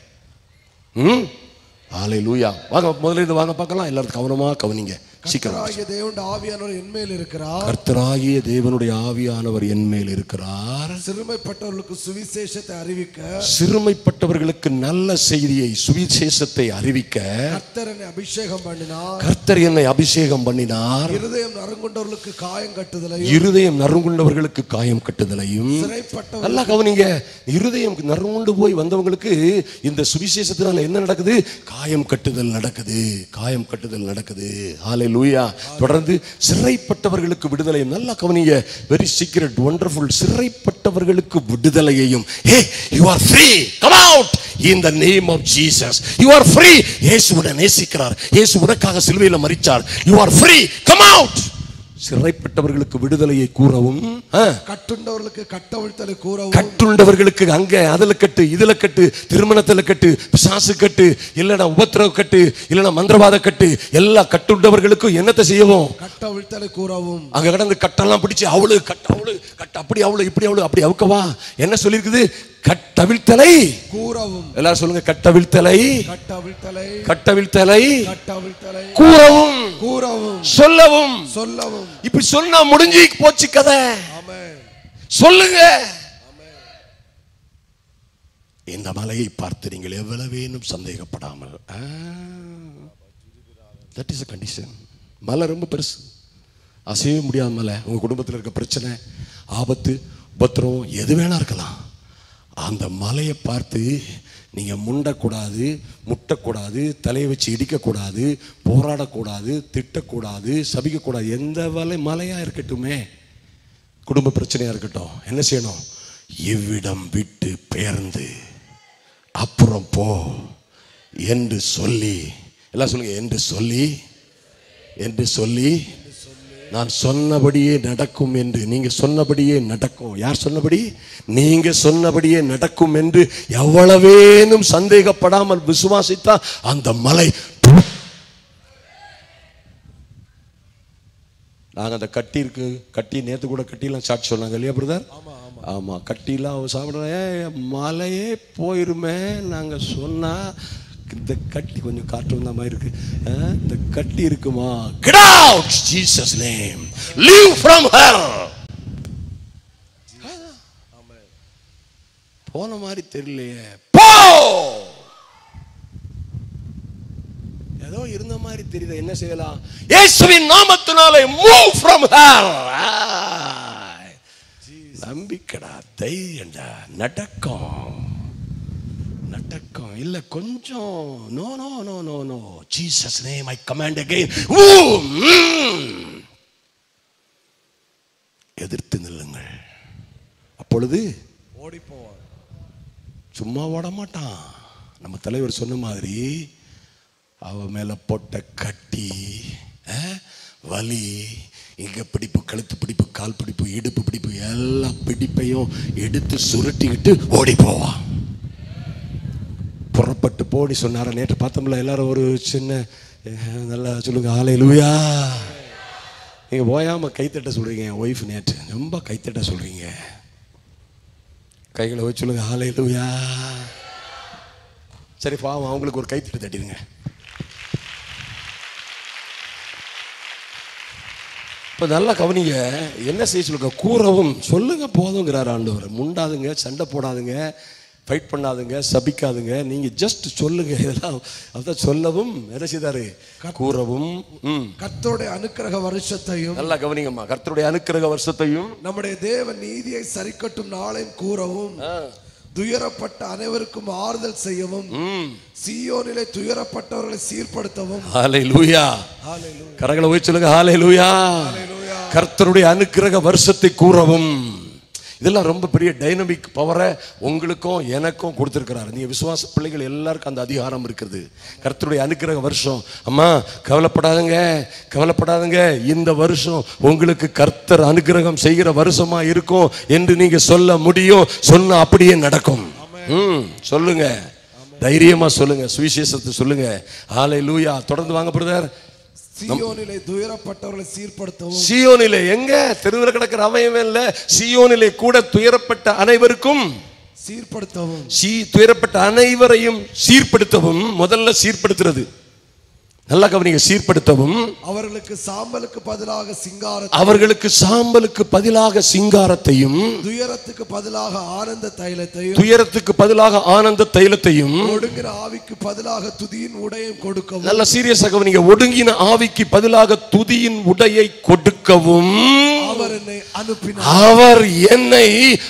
ம் ஆலை லூயா வாங்க முதல்ல இது வாங்க பார்க்கலாம் எல்லாரும் கவனமா கவனிங்க சீக்கிரம் கர்த்தராகிய தேவனுடைய ஆவியானவர் என் மேல் இருக்கிறார் கர்த்தராகிய தேவனுடைய ஆவியானவர் என் மேல் இருக்கிறார் சிறுமைப்பட்டவர்களுக்கு சுவிசேஷத்தை அறிவிக்க சிறுமைப்பட்டவர்களுக்கு நல்ல செய்தியை சுவிசேஷத்தை அறிவிக்க கர்த்தர் என்னை அபிஷேகம் பண்ணினார் கர்த்தர் என்னை அபிஷேகம் பண்ணினார் இருதயம் நறுங்குண்டவர்களுக்கு காயம் கட்டுதலையும் இருதயம் நறுங்குண்டவர்களுக்கு காயம் கட்டுதலையும் சிறைப்பட்டவர் நல்லா கவனிங்க இருதயம் நறுங்குண்டு போய் வந்தவங்களுக்கு இந்த சுவிசேஷத்தினால என்ன நடக்குது காயம் கட்டுதல் நடக்குது காயம் கட்டுதல் நடக்குது ஹalleluya தொடர்ந்து சிறைப்பட்டவர்களுக்கு விடுதலையும் நல்லா கவனிங்க வெரி சீக்ரெட் ஒண்டர்ஃபுல் சிறைப்பட்டவர்களுக்கு விடுதலையையும் hey you are free come out in the name of Jesus you are free இயேசுவை நேசிக்கிறார் இயேசு உனக்காக சிலுவையில் மரிச்சார் you are free come out சிறைப்பட்டவர்களுக்கு விடுதலையை கூறவும் ஆ கட்டுண்டவர்களுக்கு கட்டவிழ்த்தலை கூறவும் கட்டுண்டவர்களுக்கு அங்க அதுல கட்டு இதுல கட்டு திருமணத்துல கட்டு பிசாசு கட்டு இல்லைன்னா உபத்திரவ கட்டு இல்லைன்னா மந்திரவாத கட்டு எல்லா கட்டுண்டவர்களுக்கும் என்னத்தை செய்யவும் கட்டவிழ்த்தலை கூறவும் அங்க கடந்து கட்டெல்லாம் பிடிச்சு அவளு கட்ட அவளு கட்ட அப்படி அவளு இப்படி அவளு அப்படி அவுக்கவா என்ன சொல்லியிருக்குது கட்டவிழ்த்தலை கூறவும் எல்லாரும் சொல்லுங்க கட்டவிழ்த்தலை கட்டவிழ்த்தலை கட்டவிழ்த்தலை கட்டவிழ்த்தலை கூறவும் கூறவும் சொல்லவும் சொல்லவும் இப்படி சொன்னா முடிஞ்சு போச்சு கதை ஆமென் சொல்லுங்க இந்த மலையை பார்த்து நீங்கள் எவ்வளவேனும் சந்தேகப்படாமல் தட் இஸ் அ கண்டிஷன் மலை ரொம்ப பெருசு அசையவே முடியாத மலை உங்க குடும்பத்தில் இருக்க பிரச்சனை ஆபத்து உபத்திரம் எது வேணா இருக்கலாம் அந்த மலையை பார்த்து நீங்க முண்டக்கூடாது முட்டக்கூடாது தலையை வச்சு இடிக்கக்கூடாது போராடக்கூடாது திட்டக்கூடாது சபிக்கக்கூடாது எந்த வலை மலையா இருக்கட்டுமே குடும்ப பிரச்சனையா இருக்கட்டும் என்ன செய்யணும் இவ்விடம் விட்டு பெயர்ந்து அப்புறம் போ என்று சொல்லி எல்லாம் சொல்லுங்க என்று சொல்லி என்று சொல்லி நான் சொன்னபடியே நடக்கும் என்று நீங்க சொன்னபடியே நடக்கும் யார் சொன்னபடி நீங்க சொன்னபடியே நடக்கும் என்று எவ்வளவேனும் சந்தேகப்படாமல் விசுவாசித்தா அந்த மலை நாங்கள் அந்த கட்டி இருக்கு கட்டி நேற்று கூட கட்டிலாம் சாட்சி சொன்னாங்க இல்லையா பிரதர் ஆமாம் கட்டிலாம் அவ சாப்பிட்றேன் மலையே போயிருமே நாங்கள் சொன்னால் இந்த கட்டி கொஞ்சம் காற்று வந்த மாதிரி இருக்கு ஆ, இந்த கட்டி இருக்குமா get out Jesus name leave from her போன மாதிரி தெரியலையே போ ஏதோ இருந்த மாதிரி தெரியுது என்ன செய்யலாம் இயேசுவின் நாமத்தினாலே மூவ் ஃப்ரம் ஹர் நம்பிக்கடா தைரியண்டா நடக்கும் நடக்கும் இல்ல கொஞ்சம் no no no no no Jesus name I command again எதிர்த்து நில்லுங்கள் அப்பொழுது ஓடி போவார் சும்மா ஓட மாட்டான் நம்ம தலைவர் சொன்ன மாதிரி அவ மேல போட்ட கட்டி அஹ், வலி இங்க பிடிப்பு கழுத்து பிடிப்பு கால் பிடிப்பு இடுப்பு பிடிப்பு எல்லா பிடிப்பையும் எடுத்து சுருட்டிக்கிட்டு ஓடி போவான் புறப்பட்டு போடி சொன்னார நேற்று பார்த்தோம்ல எல்லாரும் ஒரு சின்ன அஹ், நல்லா சொல்லுங்க ஆலை லூயா நீங்க ஓயாம கைத்தட்ட சொல்றீங்க என் ஒய்ஃப் நேற்று ரொம்ப கைத்தட்ட சொல்றீங்க கைகளை வச்சு சொல்லுங்க ஆலை லூயா சரி பாவம் அவங்களுக்கு ஒரு கைத்தட்டு தட்டிடுங்க இப்போ நல்லா கவனிங்க என்ன செய்ய சொல்லுங்க கூறவும் சொல்லுங்க போதுங்கிறார் ஆண்டவர் முண்டாதுங்க சண்டை போடாதுங்க ஃபைட் பண்ணாதுங்க சபிக்காதுங்க நீங்க ஜஸ்ட் சொல்லுங்க இதெல்லாம் அதான் சொல்லவும் என்ன செய்தாரு கூறவும் ம் கர்த்தருடைய அனுக்கிரக வருஷத்தையும் நல்லா கவனிங்கம்மா கர்த்தருடைய அனுக்கிரக வருஷத்தையும் நம்முடைய தேவ நீதியை சரிக்கட்டும் நாளையும் கூறவும் துயரப்பட்ட அனைவருக்கும் ஆறுதல் செய்யவும் சீயோனிலே துயரப்பட்டவர்களை சீர்படுத்தவும் ஹாலே லூயா கரங்களை போய் சொல்லுங்க ஹாலே லூயா கர்த்தருடைய அனுக்கிரக வருஷத்தை கூறவும் இதெல்லாம் ரொம்ப பெரிய டைனமிக் பவரை உங்களுக்கும் எனக்கும் கொடுத்துருக்கிறாரு நீங்க விசுவாச பிள்ளைகள் எல்லாருக்கும் அந்த அதிகாரம் இருக்குது கர்த்தருடைய அனுக்கிரக வருஷம் அம்மா கவலைப்படாதுங்க கவலைப்படாதுங்க இந்த வருஷம் உங்களுக்கு கர்த்தர் அனுக்கிரகம் செய்கிற வருஷமா இருக்கும் என்று நீங்க சொல்ல முடியும் சொன்னா அப்படியே நடக்கும் ம் சொல்லுங்க தைரியமா சொல்லுங்க சுவிசேஷத்தை சொல்லுங்க ஆலை லூயா தொடர்ந்து வாங்க பிரதர் சீயோனிலே துயரப்பட்டவர்களை சீர்படுத்தவும் சியோனிலே எங்க தெருவில் கிடக்கிற அவயமே இல்ல சியோனிலே கூட துயரப்பட்ட அனைவருக்கும் சீர்படுத்தவும் சீ துயரப்பட்ட அனைவரையும் சீர்படுத்தவும் முதல்ல சீர்படுத்துறது நல்லா கவனிங்க சீர்படுத்தவும் அவர்களுக்கு சாம்பலுக்கு பதிலாக சிங்காரத்தை அவர்களுக்கு சாம்பலுக்கு பதிலாக சிங்காரத்தையும் துயரத்துக்கு பதிலாக ஆனந்த தைலத்தையும் துயரத்துக்கு பதிலாக ஆனந்த தைலத்தையும் ஒடுங்கிற ஆவிக்கு பதிலாக துதியின் உடையும் கொடுக்கவும் நல்ல சீரியஸா கவனிங்க ஒடுங்கின ஆவிக்கு பதிலாக துதியின் உடையை கொடுக்கவும் அவர் என்னை அனுப்பினார் அவர் என்னை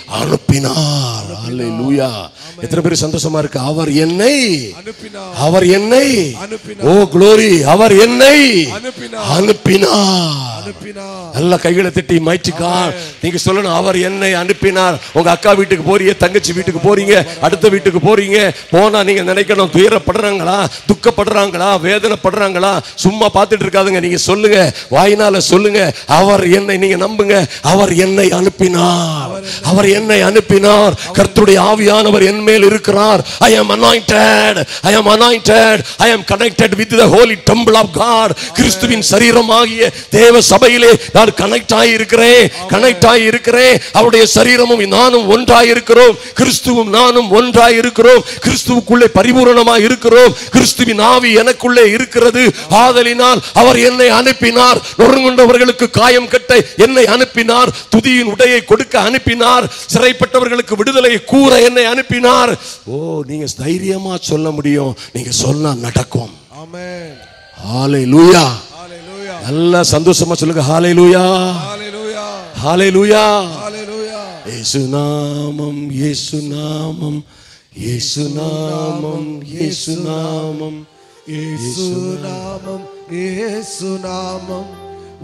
அனுப்பினார் அல்லேலூயா எத்தனை பேர் சந்தோஷமா இருக்கு அவர் என்னை அனுப்பினார் அவர் என்னை அனுப்பினார். ஓ குளோரி அவர் என்னை அனுப்பினார். அனுப்பினார் அனுப்பினார் நல்ல கைகளை தட்டி மைச்சிக்கா நீங்க சொல்லணும் அவர் என்னை அனுப்பினார் உங்க அக்கா வீட்டுக்கு போறீங்க தங்கச்சி வீட்டுக்கு போறீங்க அடுத்த வீட்டுக்கு போறீங்க போனா நீங்க நினைக்கணும் துயரப்படுறாங்களா துக்கப்படுறாங்களா வேதனைப்படுறாங்களா சும்மா பார்த்துட்டு இருக்காதுங்க நீங்க சொல்லுங்க வாயினால சொல்லுங்க அவர் என்னை நீங்க நம்புங்க அவர் என்னை அனுப்பினார் அவர் என்னை அனுப்பினார் கர்த்தருடைய ஆவியானவர் என் மேல் இருக்கிறார் ஐ am anointed I am anointed I am connected with the holy temple of god கிறிஸ்துவின் சரீரமாகிய தேவ சபையிலே நான் கனெக்ட் ஆகி இருக்கிறேன் கனெக்ட் ஆகி இருக்கிறேன் அவருடைய சரீரமும் நானும் ஒன்றாய் இருக்கிறோம் கிறிஸ்துவும் நானும் ஒன்றாய் இருக்கிறோம் கிறிஸ்துவுக்குள்ளே பரிபூரணமாய் இருக்கிறோம் கிறிஸ்துவின் ஆவி எனக்குள்ளே இருக்கிறது ஆதலினால் அவர் என்னை அனுப்பினார் நொறுங்குண்டவர்களுக்கு காயம் கட்ட என்னை அனுப்பினார் துதியின் உடையை கொடுக்க அனுப்பினார் சிறைப்பட்டவர்களுக்கு விடுதலை கூற என்னை அனுப்பினார் ஓ நீங்க தைரியமா சொல்ல முடியும் நீங்க சொன்னா நடக்கும் ஆமென் ஹாலே லூயா ஹalleluya நல்லா சந்தோஷமா சொல்லுங்க ஹாலே லூயா ஹalleluya ஹாலே லூயா ஹalleluya இயேசு நாமம் இயேசு நாமம் இயேசு நாமம் இயேசு நாமம் இயேசு நாமம் இயேசு நாமம்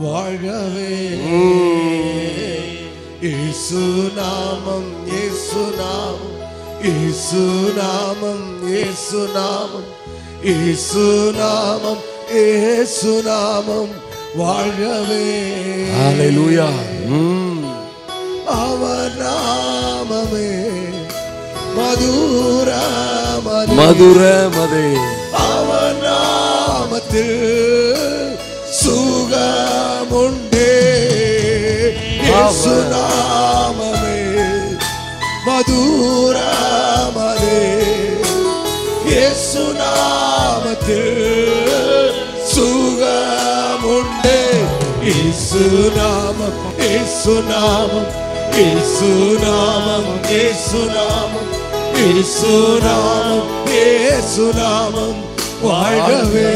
வாழ்கவே இயேசு நாமம் இயேசு நாமம் இயேசு நாமம் இயேசு நாமம் இயேசு நாமம் இயேசு நாமம் வாழ்கவே ஹalleluya ம் அவர் நாமமே மதுர மதுர மதே அவர் நாமத்தில் சுகமுண்டே இயேசு நாமமே மதுரமதே இயேசு நாமத்தில் சுகமுண்டே இயேசு நாமம் இயேசு நாமம் இயேசு நாமம் இயேசு நாமம் இயேசு நாமம் இயேசு நாமம் வாழ்கவே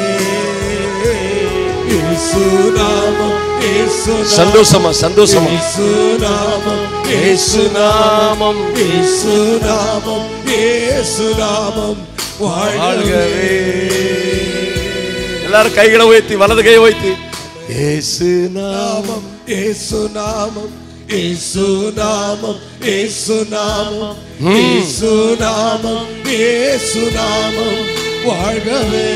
இயேசு நாமம் இயேசு நாமம் சந்தோஷமா சந்தோஷமா இயேசு நாமம் இயேசு நாமம் இயேசு நாமம் இயேசு நாமம் வாழ்கவே எல்லாரும் கைகளை உயர்த்தி வலது கையை உயர்த்தி இயேசு நாமம் நாமம் இயேசு நாமம் இயேசு நாமம் இயேசு நாமம் இயேசு நாமம் இயேசு நாமம் வாழ்கவே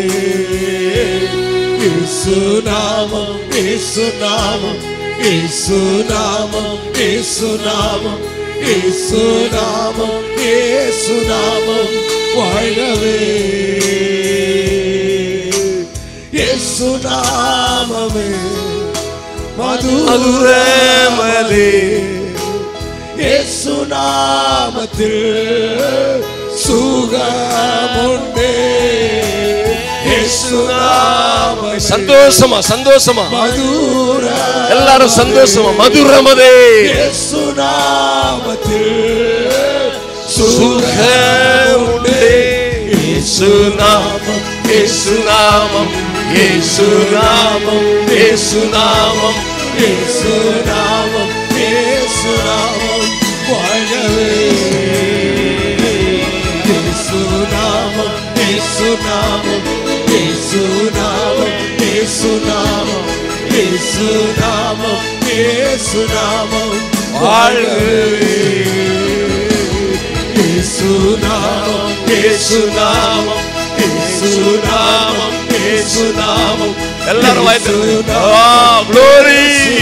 இயேசு நாமம் இயேசு நாமம் இயேசு நாமம் இயேசு நாமம் இயேசு நாமம் இயேசு நாமம் வாழ்கவே இயேசு நாமமே மதுரமலே இயேசு நாமத்தில் சுகமுண்டே இயேசு நாமமே சந்தோஷமா சந்தோஷமா மதுர எல்லாரும் சந்தோஷமா மதுரமதே இயேசு நாமத்தில் சுகமுண்டே இயேசு நாமம் இயேசு நாமம் இயேசு நாமம் இயேசு நாமம் இயேசு நாமம் இயேசு நாமம் வாழ்கவே இயேசு நாமம் இயேசு நாமம் இயேசு நாமம் இயேசு நாமம் இயேசு நாமம் இயேசு நாமம் வாழ்கவே இயேசு நாமம் இயேசு நாமம் இயேசு நாமம் இயேசு நாமம் எல்லாரும் வாய்த்து க்ளோரி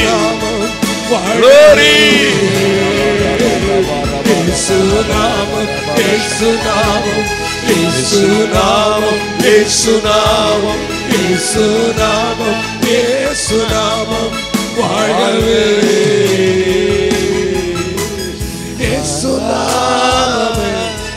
க்ளோரி இயேசு நாமம் இயேசு நாமம் இயேசு நாமம் இயேசு நாமம் இயேசு நாமம் இயேசு நாமம் வாழ்கவே இயேசு நாமமே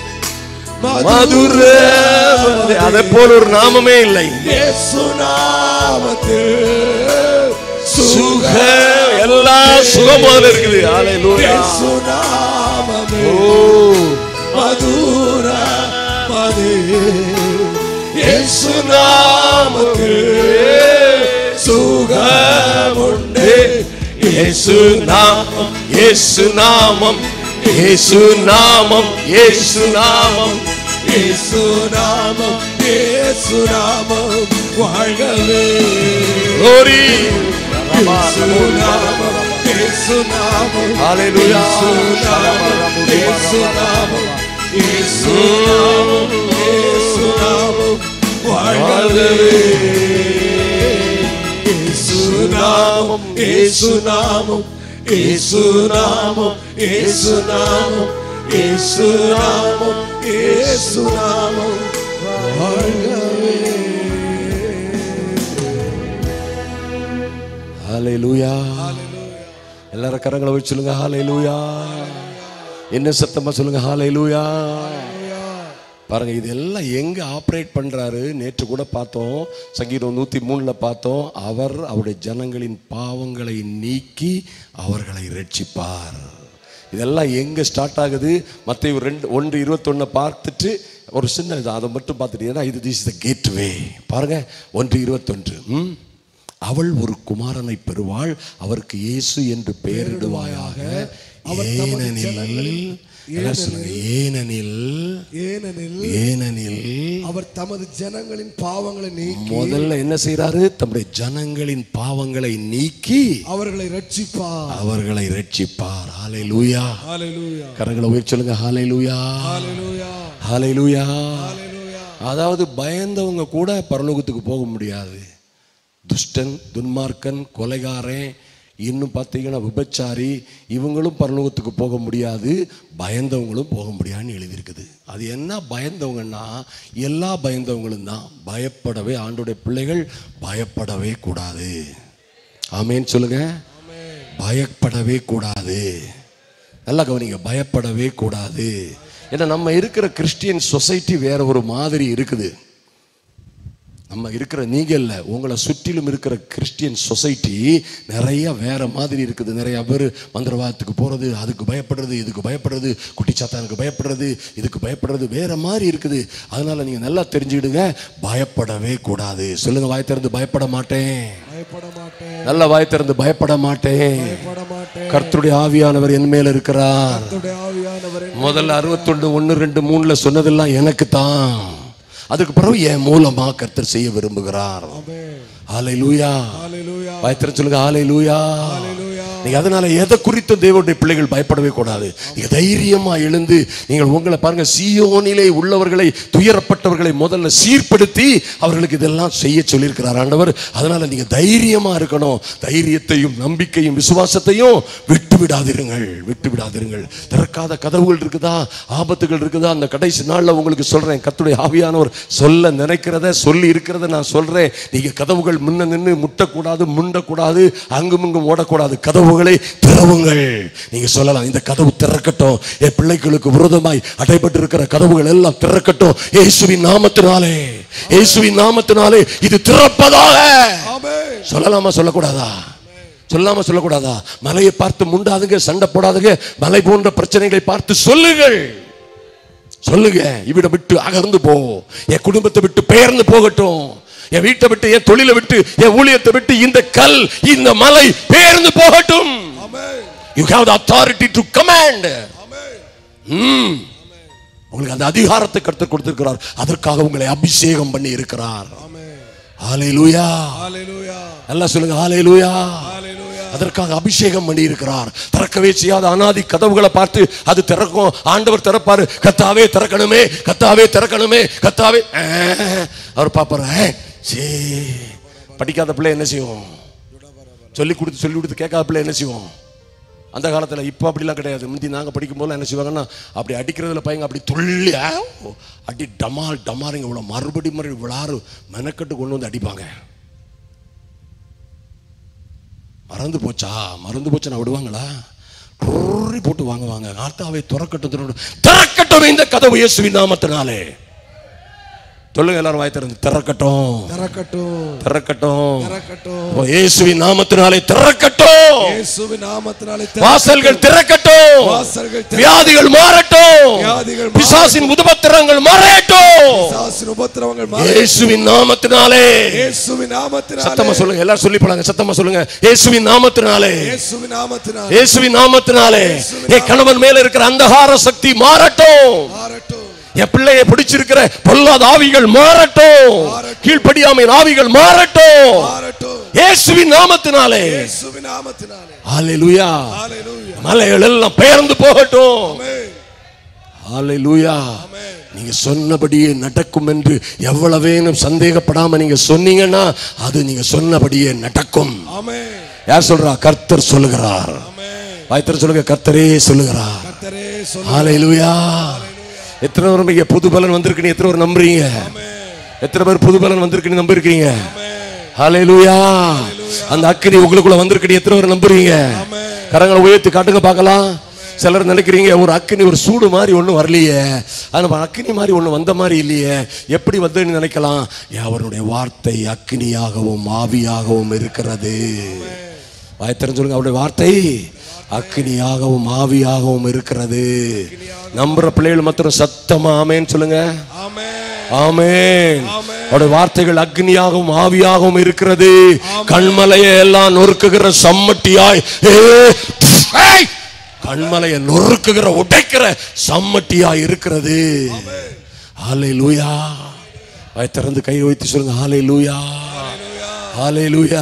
மதுர அதை போல ஒரு நாமமே இல்லை இயேசு நாமத்தில் சுக எல்லா சுகமும் அதுல இருக்குது ஹalleluya இயேசு நாமமே ஓ மதுர மதே இயேசு நாமத்தில் சுகமுண்டு இயேசு நாமம் இயேசு நாமம் இயேசு நாமம் இயேசு நாமம் இயேசு நாமம் இயேசு நாமம் வாழ்கவே glory இயேசு நாமம் இயேசு நாமம் ஹalleluya இயேசு நாமம் இயேசு நாமம் இயேசு நாமம் வாழ்கவே இயேசு நாமம் இயேசு நாமம் இயேசு நாமம் இயேசு நாமம் இயேசு நாமம் இயேசு நாமம் வாழ்கவே ஹalleluya எல்லாரும் கரங்களை வச்சு சொல்லுங்க ஹalleluya என்ன சத்தமா சொல்லுங்க ஹalleluya பாருங்க இதெல்லாம் எங்க ஆப்ரேட் பண்றாரு நேற்று கூட பார்த்தோம் சங்கீதம் நூத்தி மூணுல பார்த்தோம் அவர் அவருடைய ஜனங்களின் பாவங்களை நீக்கி அவர்களை ரட்சிப்பார் இதெல்லாம் எங்க ஸ்டார்ட் ஆகுது மற்ற ரெண்டு ஒன்று இருபத்தொன்னு பார்த்துட்டு ஒரு சின்ன இது அதை மட்டும் பார்த்துட்டு ஏன்னா இது திஸ் த கேட் வே பாருங்க ஒன்று இருபத்தொன்று ம் அவள் ஒரு குமாரனை பெறுவாள் அவருக்கு இயேசு என்று பெயரிடுவாயாக ஏனெனில் எல்லாம் சொல்லுங்க ஏனெனில் ஏனெனில் ஏனெனில் அவர் தமது ஜனங்களின் பாவங்களை நீக்கி முதல்ல என்ன செய்றாரு தம்முடைய ஜனங்களின் பாவங்களை நீக்கி அவர்களை ரட்சிப்பார் அவர்களை ரட்சிப்பார் ஹாலே லூயா ஹalleluya கரங்களை உயர்த்தி சொல்லுங்க ஹாலே லூயா ஹalleluya ஹாலே லூயா ஹalleluya அதாவது பயந்தவங்க கூட பரலோகத்துக்கு போக முடியாது துஷ்டன் துன்மார்க்கன் கொலைகாரன் இன்னும் பார்த்தீங்கன்னா விபச்சாரி இவங்களும் பரலோகத்துக்கு போக முடியாது பயந்தவங்களும் போக முடியாதுன்னு எழுதியிருக்குது அது என்ன பயந்தவங்கன்னா எல்லா பயந்தவங்களும் தான் பயப்படவே ஆண்டோடைய பிள்ளைகள் பயப்படவே கூடாது ஆமேன்னு சொல்லுங்க பயப்படவே கூடாது நல்லா கவனிங்க பயப்படவே கூடாது ஏன்னா நம்ம இருக்கிற கிறிஸ்டியன் சொசைட்டி வேற ஒரு மாதிரி இருக்குது நம்ம இருக்கிற நீங்க இல்ல உங்களை சுற்றிலும் இருக்கிற கிறிஸ்டியன் சொசைட்டி நிறைய வேற மாதிரி இருக்குது நிறைய பேர் மந்திரவாதத்துக்கு போறது அதுக்கு பயப்படுறது இதுக்கு பயப்படுறது குட்டிச்சாத்தானுக்கு பயப்படுறது இதுக்கு பயப்படுறது வேற மாதிரி இருக்குது அதனால நீங்க நல்லா தெரிஞ்சுக்கிடுங்க பயப்படவே கூடாது சொல்லுங்க வாய் திறந்து பயப்பட மாட்டேன் பயப்பட மாட்டேன் நல்ல வாய் திறந்து பயப்பட மாட்டேன் பயப்பட மாட்டேன் கர்த்தருடைய ஆவியானவர் என் மேல இருக்கிறார் கர்த்தருடைய ஆவியானவரே முதல்ல அறுபத்தொன்று ஒன்று ரெண்டு மூணுல சொன்னதெல்லாம் எனக்கு தான் அதுக்கு பிறகு என் மூலமா கர்த்தர் செய்ய விரும்புகிறார் ஆலை லூயா ஹalleluya பயத்திர சொல்லுங்க ஆலை லூயா ஹalleluya நீங்க அதனால எதை குறித்து தேவனுடைய பிள்ளைகள் பயப்படவே கூடாது நீங்க தைரியமா எழுந்து நீங்கள் உங்களை பாருங்க சீயோனிலே உள்ளவர்களை துயரப்பட்டவர்களை முதல்ல சீர்படுத்தி அவர்களுக்கு இதெல்லாம் செய்ய சொல்லியிருக்கிறார் ஆண்டவர் அதனால நீங்க தைரியமா இருக்கணும் தைரியத்தையும் நம்பிக்கையும் விசுவாசத்தையும் விட்டு விடாதிருங்கள் விட்டு விடாதிருங்கள் திறக்காத கதவுகள் இருக்குதா ஆபத்துகள் இருக்குதா அந்த கடைசி நாள்ல உங்களுக்கு சொல்றேன் கர்த்தருடைய ஆவியானவர் சொல்ல நினைக்கிறத சொல்லி இருக்கிறத நான் சொல்றேன் நீங்க கதவுகள் முன்ன நின்று முட்டக்கூடாது முண்டக்கூடாது அங்கும் இங்கும் ஓடக்கூடாது கதவுகளை திறவுங்கள் நீங்க சொல்லலாம் இந்த கதவு திறக்கட்டும் என் பிள்ளைகளுக்கு விரோதமாய் அடைபட்டு இருக்கிற கதவுகள் எல்லாம் திறக்கட்டும் இயேசுவின் நாமத்தினாலே இயேசுவின் நாமத்தினாலே இது திறப்பதாக சொல்லலாமா சொல்லக்கூடாதா சொல்லாம சொல்லக்கூடாதா மலையை பார்த்து முண்டாதுங்க சண்டை போடாதுங்க மலை போன்ற பிரச்சனைகளை பார்த்து சொல்லுங்கள் சொல்லுங்க இவிட விட்டு அகர்ந்து போ என் குடும்பத்தை விட்டு பெயர்ந்து போகட்டும் என் வீட்டை விட்டு என் தொழிலை விட்டு என் ஊழியத்தை விட்டு இந்த கல் இந்த மலை பெயர்ந்து போகட்டும் you have the authority to command உங்களுக்கு அந்த அதிகாரத்தை கற்றுக் கொடுத்திருக்கிறார் அதற்காக உங்களை அபிஷேகம் பண்ணி இருக்கிறார் ஹalleluya ஹalleluya எல்லாம் சொல்லுங்க ஹalleluya ஹalleluya அதற்காக அபிஷேகம் பண்ணி இருக்கிறார் திறக்கவே செய்யாத அனாதி கதவுகளை பார்த்து அது திறக்கும் ஆண்டவர் திறப்பாரு கத்தாவே திறக்கணுமே கத்தாவே திறக்கணுமே கத்தாவே ஆ, அவர் பாப்பாரு சே படிக்காத பிள்ளை என்ன செய்வோம் சொல்லி கொடுத்து சொல்லி கொடுத்து கேட்காத பிள்ளை என்ன செய்வோம் அந்த காலத்தில் இப்போ அப்படிலாம் கிடையாது முந்தி நாங்கள் படிக்கும் போதெல்லாம் என்ன செய்வாங்கன்னா அப்படி அடிக்கிறதுல பையங்க அப்படி துள்ளி ஆ, அடி டமால் டமாருங்க இவ்வளோ மறுபடி மறுபடி விழாறு மெனக்கட்டு கொண்டு வந்து அடிப்பாங்க மறந்து போச்சா மறந்து போச்சு நான் விடுவாங்களா டொர்ரி போட்டு வாங்குவாங்க ஆத்தாவை துறக்கட்டும் திறக்கட்டும் திறக்கட்டும் இந்த கதவு இயேசுவின் நாமத்தினாலே சொல்லுங்க எல்லாரும் வாய் திறந்து திறக்கட்டும் திறக்கட்டும் திறக்கட்டும் திறக்கட்டும் ஓ, இயேசுவின் நாமத்தினாலே திறக்கட்டும் இயேசுவின் நாமத்தினாலே வாசல்கள் திறக்கட்டும் வாசல்கள் திறக்கட்டும். வியாதிகள் மாறட்டும் வியாதிகள் பிசாசின் உபத்திரங்கள் மறையட்டும் பிசாசின் உபத்திரவங்கள் மாறி இயேசுவின் நாமத்தினாலே இயேசுவின் நாமத்தினாலே சத்தமா சொல்லுங்க எல்லாரும் சொல்லி போலாங்க சத்தமா சொல்லுங்க இயேசுவின் நாமத்தினாலே இயேசுவின் நாமத்தினாலே இயேசுவின் நாமத்தினாலே என் கணவன் மேல இருக்கிற அந்தகார சக்தி மாறட்டும் மாறட்டும் என் பிள்ளையை பிடிச்சிருக்கிற பொல்லாத ஆவிகள் மாறட்டும் கீழ்ப்படியாமை ஆவிகள் மாறட்டும் மாறட்டும் இயேசுவின் நாமத்தினாலே இயேசுவின் நாமத்தினாலே ஹalleluya ஹalleluya மலைகள் எல்லாம் பெயர்ந்து போகட்டும் ஆமென் ஹalleluya நீங்க சொன்னபடியே நடக்கும் என்று எவ்வளவேனும் சந்தேகப்படாம நீங்க சொன்னீங்கன்னா அது நீங்க சொன்னபடியே நடக்கும் ஆமென் யார் சொல்றா கர்த்தர் சொல்லுகிறார் ஆமென் வாய்த்தர் சொல்லுங்க கர்த்தரே சொல்லுகிறார் கர்த்தரே சொல்லு ஹalleluya எத்தனை பேர் இங்க புது பலன் வந்திருக்குன்னு எத்தனை பேர் நம்புறீங்க எத்தனை பேர் புது பலன் வந்திருக்குன்னு நம்பிருக்கீங்க ஹalleluya அந்த அக்கினி உங்களுக்குள்ள வந்திருக்குன்னு எத்தனை பேர் நம்புறீங்க கரங்களை உயர்த்தி காட்டுங்க பார்க்கலாம் சிலர் நினைக்கிறீங்க ஒரு அக்கினி ஒரு சூடு மாதிரி ஒன்றும் வரலையே ஆனால் அக்கினி மாதிரி ஒன்றும் வந்த மாதிரி இல்லையே எப்படி வந்ததுன்னு நினைக்கலாம் அவருடைய வார்த்தை அக்கினியாகவும் ஆவியாகவும் இருக்கிறது வாய் திறந்து சொல்லுங்க அவருடைய வார்த்தை அக்கினியாகவும் ஆவியாகவும் இருக்கிறது நம்புற பிள்ளைகள் மாத்திரம் சத்தமா ஆமேன்னு சொல்லுங்க ஆமென் ஆமென் அவருடைய வார்த்தைகள் அக்னியாகவும் ஆவியாகவும் இருக்கிறது கண்மலையை எல்லாம் நொறுக்குகிற சம்மட்டியாய் ஏ, ஏய்! கண்மலையை நொறுக்குகிற உடைக்கிற சம்மட்டியாய் இருக்கிறது ஹாலே லூயா வாய் திறந்து கை வைத்து சொல்லுங்க ஹாலே லூயா ஹாலே லூயா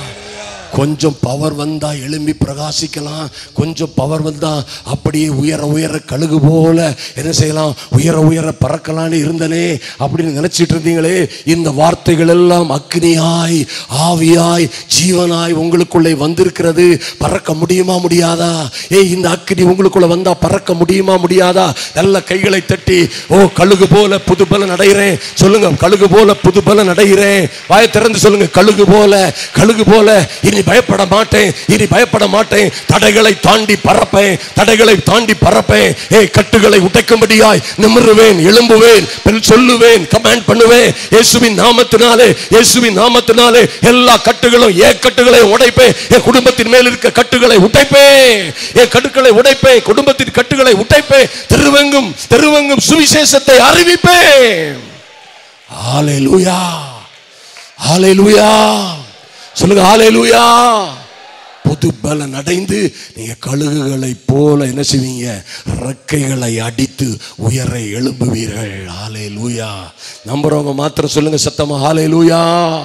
கொஞ்சம் பவர் வந்தா எழும்பி பிரகாசிக்கலாம் கொஞ்சம் பவர் வந்தா அப்படியே உயர உயர கழுகு போல என்ன செய்யலாம் உயர உயர பறக்கலான்னு இருந்தனே அப்படின்னு நினைச்சிட்டு இருந்தீங்களே இந்த வார்த்தைகள் எல்லாம் அக்னியாய் ஆவியாய் ஜீவனாய் உங்களுக்குள்ளே வந்திருக்கிறது பறக்க முடியுமா முடியாதா ஏய் இந்த அக்னி உங்களுக்குள்ள வந்தா பறக்க முடியுமா முடியாதா நல்ல கைகளை தட்டி ஓ கழுகு போல புது பலன் அடைகிறேன் சொல்லுங்க கழுகு போல புது பலன் அடைகிறேன் வாயை திறந்து சொல்லுங்க கழுகு போல கழுகு போல இனி பயப்பட மாட்டேன் இனி பயப்பட மாட்டேன் தடைகளை தாண்டி பறப்பேன் தடைகளை தாண்டி பறப்பேன் ஏய் கட்டுகளை உடைக்கும்படியாய் நிமிருவேன் எழும்புவேன் பின் சொல்லுவேன் கமாண்ட் பண்ணுவேன் இயேசுவின் நாமத்தினாலே இயேசுவின் நாமத்தினாலே எல்லா கட்டுகளும் ஏ கட்டுகளை உடைப்பேன் என் குடும்பத்தின் மேல் இருக்க கட்டுகளை உடைப்பேன் என் கட்டுகளை உடைப்பேன் குடும்பத்தின் கட்டுகளை உடைப்பேன் தெருவெங்கும் தெருவெங்கும் சுவிசேஷத்தை அறிவிப்பேன் ஹalleluya ஹalleluya சொல்லுங்க ஹalleluya புது பலன் அடைந்து நீங்க கழுகுகளை போல என்ன செய்வீங்க ரெக்கைகளை அடித்து உயர எழும்புவீர்கள் ஹalleluya நம்புறவங்க மாத்திரம் சொல்லுங்க சத்தமா ஹalleluya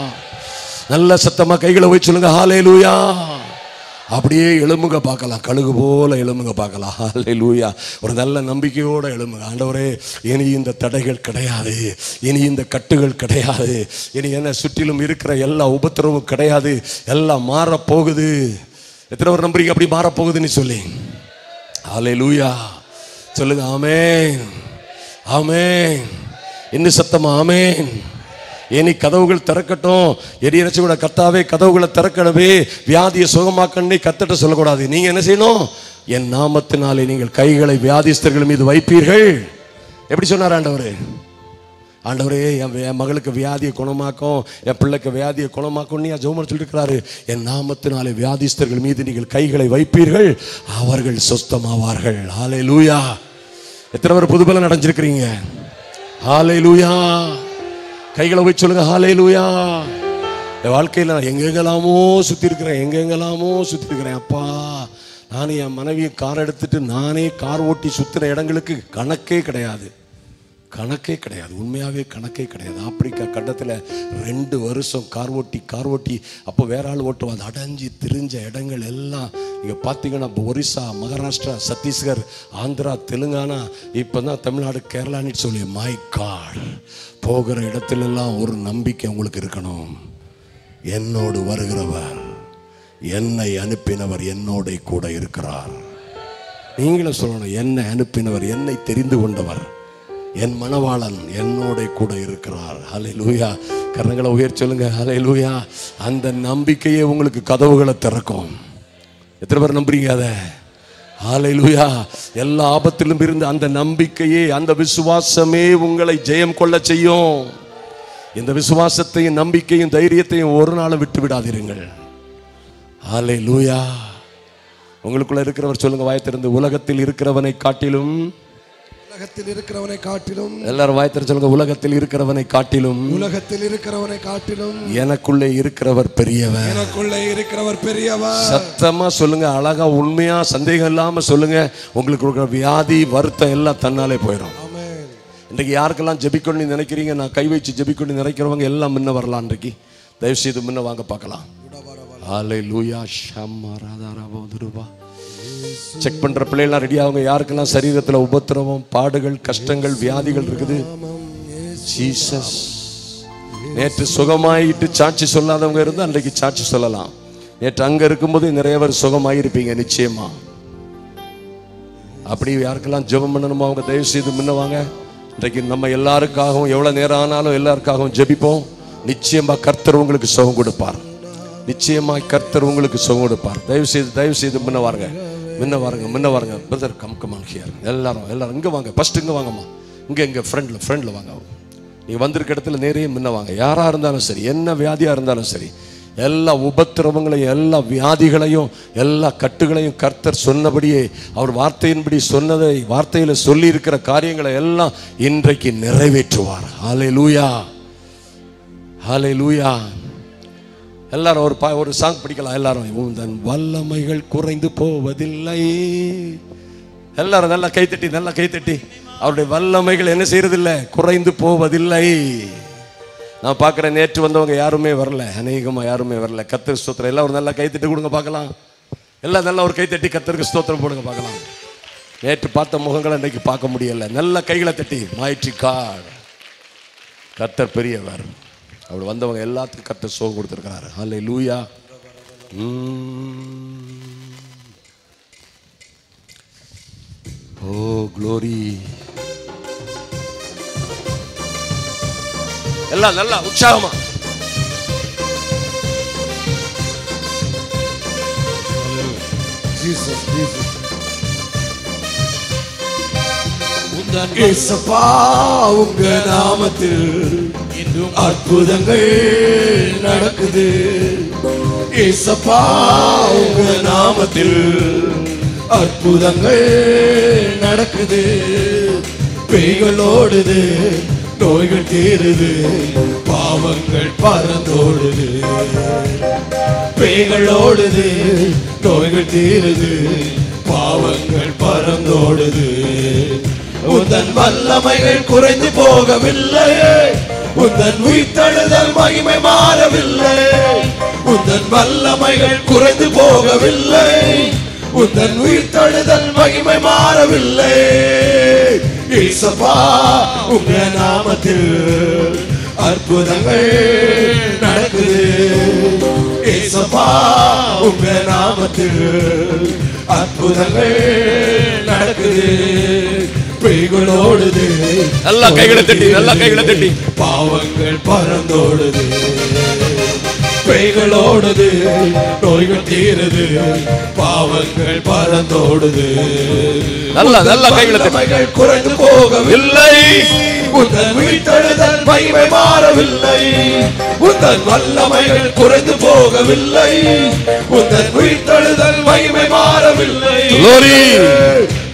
நல்ல சத்தமா கைகளை வச்சு சொல்லுங்க ஹalleluya அப்படியே எலும்புங்க பார்க்கலாம் கழுகு போல எலும்புங்க பார்க்கலாம் ஹalleluya ஒரு நல்ல நம்பிக்கையோட எலும்புங்க ஆண்டவரே இனி இந்த தடைகள் கிடையாது இனி இந்த கட்டுகள் கிடையாது இனி என்ன சுற்றிலும் இருக்கிற எல்லா உபத்திரவும் கிடையாது எல்லாம் மாறப் போகுது எத்தனை பேர் நம்புறீங்க அப்படி மாறப் போகுதுன்னு சொல்லி ஹalleluya சொல்லுங்க ஆமென் ஆமென் இன்னும் சத்தமா ஆமென் இனி கதவுகள் திறக்கட்டும் எரி நினைச்சு கூட கத்தாவே கதவுகளை திறக்கணுமே வியாதியை சுகமாக்கணும்னு கத்தட்ட சொல்லக்கூடாது நீங்க என்ன செய்யணும் என் நாமத்தினாலே நீங்கள் கைகளை வியாதிஸ்தர்கள் மீது வைப்பீர்கள் எப்படி சொன்னார் ஆண்டவரே ஆண்டவரே என் வே- என் மகளுக்கு வியாதியை குணமாக்கும் என் பிள்ளைக்கு வியாதியை குணமாக்கும்னு என் ஜோமர் சொல்லியிருக்கிறாரு என் நாமத்தினாலே வியாதிஸ்தர்கள் மீது நீங்கள் கைகளை வைப்பீர்கள் அவர்கள் சொஸ்தமாவார்கள் ஹalleluya எத்தனை பேர் புதுபலம் அடைஞ்சிருக்கிறீங்க ஹாலே லூயா கைகளை போய் சொல்லுங்க ஹாலே லூயா என் வாழ்க்கையில் நான் எங்கெங்கெல்லாமோ சுற்றி இருக்கிறேன் எங்கெங்கெல்லாமோ சுற்றி இருக்கிறேன் அப்பா நான் என் மனைவியை கார் எடுத்துட்டு நானே கார் ஓட்டி சுற்றின இடங்களுக்கு கணக்கே கிடையாது கணக்கே கிடையாது உண்மையாகவே கணக்கே கிடையாது ஆப்பிரிக்கா கண்டத்தில் ரெண்டு வருஷம் கார் ஓட்டி கார் ஓட்டி அப்போ வேற ஆள் ஓட்டுவோம் அது அடைஞ்சு திரிஞ்ச இடங்கள் எல்லாம் நீங்கள் பார்த்தீங்கன்னா இப்போ ஒரிசா மகாராஷ்டிரா சத்தீஸ்கர் ஆந்திரா தெலுங்கானா இப்போ தான் தமிழ்நாடு கேரளான்னு சொல்லி மை காட் போகிற இடத்துலெல்லாம் ஒரு நம்பிக்கை உங்களுக்கு இருக்கணும் என்னோடு வருகிறவர் என்னை அனுப்பினவர் என்னோட கூட இருக்கிறார் நீங்களும் சொல்லணும் என்னை அனுப்பினவர் என்னை தெரிந்து கொண்டவர் என் மணவாளன் என்னோட கூட இருக்கிறார் ஹலே லூயா கரங்களை உயர் சொல்லுங்க ஹலே லூயா அந்த நம்பிக்கையே உங்களுக்கு கதவுகளை திறக்கும் எத்தனை பேர் நம்புறீங்க அதை ஹalleluya எல்லா ஆபத்திலும் இருந்து அந்த நம்பிக்கையே அந்த விசுவாசமே உங்களை ஜெயம் கொள்ள செய்யும் இந்த விசுவாசத்தையும் நம்பிக்கையும் தைரியத்தையும் ஒரு நாளும் விட்டு விடாதீர்கள் ஹalleluya உங்களுக்குள்ள இருக்கிறவர் சொல்லுங்க வாயத்திறந்து உலகத்தில் இருக்கிறவனை காட்டிலும் உலகத்தில் இருக்கிறவனை காட்டிலும் எல்லாரும் வாயத்திறந்து சொல்லுங்க உலகத்தில் இருக்கிறவனை காட்டிலும் உலகத்தில் இருக்கிறவனை காட்டிலும் எனக்குள்ளே இருக்கிறவர் பெரியவர் எனக்குள்ளே இருக்கிறவர் பெரியவர் சத்தமா சொல்லுங்க அழகா உண்மையா சந்தேகம் இல்லாம சொல்லுங்க உங்களுக்கு இருக்கிற வியாதி வருத்தம் எல்லாம் தன்னாலே போயிடும் ஆமென் இன்றைக்கு யாருக்கெல்லாம் ஜெபிக்கணும்னு நினைக்கிறீங்க நான் கை வச்சு ஜெபிக்கணும்னு நினைக்கிறவங்க எல்லாம் முன்ன வரலாம் இன்றைக்கு தயவு செய்து முன்ன வாங்க பார்க்கலாம் ஹாலே லூயா ஷம்மா ராதா ராபா துருபா செக் பண்ற பிள்ளைகள்லாம் ரெடி ஆகுங்க யாருக்கெல்லாம் சரீரத்துல உபத்திரவம் பாடுகள் கஷ்டங்கள் வியாதிகள் இருக்குது ஜீசஸ் நேற்று சுகமாயிட்டு சாட்சி சொல்லாதவங்க இருந்தா அன்றைக்கு சாட்சி சொல்லலாம் நேற்று அங்க இருக்கும்போது நிறைய பேர் சுகமாயிருப்பீங்க நிச்சயமா அப்படி யாருக்கெல்லாம் ஜெபம் பண்ணணுமோ அவங்க தயவு செய்து முன்ன வாங்க இன்றைக்கு நம்ம எல்லாருக்காகவும் எவ்வளவு நேரம் ஆனாலும் எல்லாருக்காகவும் ஜெபிப்போம் நிச்சயமா கர்த்தர் உங்களுக்கு சுகம் கொடுப்பார் நிச்சயமா கர்த்தர் உங்களுக்கு சுகம் கொடுப்பார் தயவு செய்து தயவு செய்து முன்ன வாருங்க முன்ன வாருங்க முன்ன வாருங்க பிரதர் கம் கமான் ஹியர் எல்லாரும் எல்லாரும் இங்க வாங்க ஃபர்ஸ்ட் இங்க வாங்கம்மா இங்க இங்க ஃப்ரெண்ட்ல ஃப்ரெண்ட்ல வாங்க நீங்க வந்திருக்க இடத்துல நேரே முன்ன வாங்க யாரா இருந்தாலும் சரி என்ன வியாதியா இருந்தாலும் சரி எல்லா உபத்திரவங்களையும் எல்லா வியாதிகளையும் எல்லா கட்டுகளையும் கர்த்தர் சொன்னபடியே அவர் வார்த்தையின்படி சொன்னதை வார்த்தையில சொல்லி இருக்கிற காரியங்களை எல்லாம் இன்றைக்கு நிறைவேற்றுவார் ஹாலே லூயா ஹாலே லூயா எல்லாரும் ஒரு பா ஒரு சாங் படிக்கலாம் எல்லாரும் உந்தன் வல்லமைகள் குறைந்து போவதில்லை எல்லாரும் நல்லா கைத்தட்டி நல்லா கைத்தட்டி அவருடைய வல்லமைகள் என்ன செய்யறதில்லை குறைந்து போவதில்லை நான் பார்க்குறேன் நேற்று வந்தவங்க யாருமே வரல அநேகமாக யாருமே வரல கத்தர் ஸ்தோத்திரம் எல்லாம் ஒரு நல்லா கைத்தட்டி கொடுங்க பார்க்கலாம் எல்லாம் நல்லா ஒரு கைத்தட்டி கத்தருக்கு ஸ்தோத்திரம் போடுங்க பார்க்கலாம் நேற்று பார்த்த முகங்களை இன்னைக்கு பார்க்க முடியல நல்ல கைகளை தட்டி மாயிற்றி காட் கத்தர் பெரியவர் அப்படி வந்தவங்க எல்லாத்துக்கும் கத்தர் சோகம் கொடுத்துருக்கிறாரு ஹalleluya லூயா ஓ க்ளோரி எல்லாம் நல்லா உற்சாகமா ஜீசஸ் ஜீசஸ் ஏசப்பா உங்க நாமத்தில் அற்புதங்கள் நடக்குது ஏசப்பா உங்க நாமத்தில் அற்புதங்கள் நடக்குது பேய்கள் ஓடுது நோய்கள் தீருது பாவங்கள் பறந்தோடுது பேய்கள் ஓடுது நோய்கள் தீருது பாவங்கள் பறந்தோடுது உந்தன் வல்லமைகள் குறைந்து போகவில்லை உந்தன் உயிர்த்தெழுதல் மகிமை மாறவில்லை உந்தன் வல்லமைகள் குறைந்து போகவில்லை உந்தன் உயிர்த்தெழுதல் மகிமை மாறவில்லை ஈசப்பா உங்க நாமத்தில் அற்புதங்கள் நடக்குது ஏசப்பா உங்க நாமத்தில் அற்புதங்கள் நடக்குது பெய்களோடுது நல்லா கைகளை தட்டி நல்லா கைகளை தட்டி பாவங்கள் பறந்தோடுது பெய்களோடுது நோய்கள் தீருது பாவங்கள் பறந்தோடுது நல்லா நல்லா கைகளை தட்டி வல்லமைகள் குறைந்து போகவில்லை உந்தன் உயிர்த்தெழுதல் மகிமை மாறவில்லை உந்தன் வல்லமைகள் குறைந்து போகவில்லை உந்தன் உயிர்த்தெழுதல் மகிமை மாறவில்லை Glory.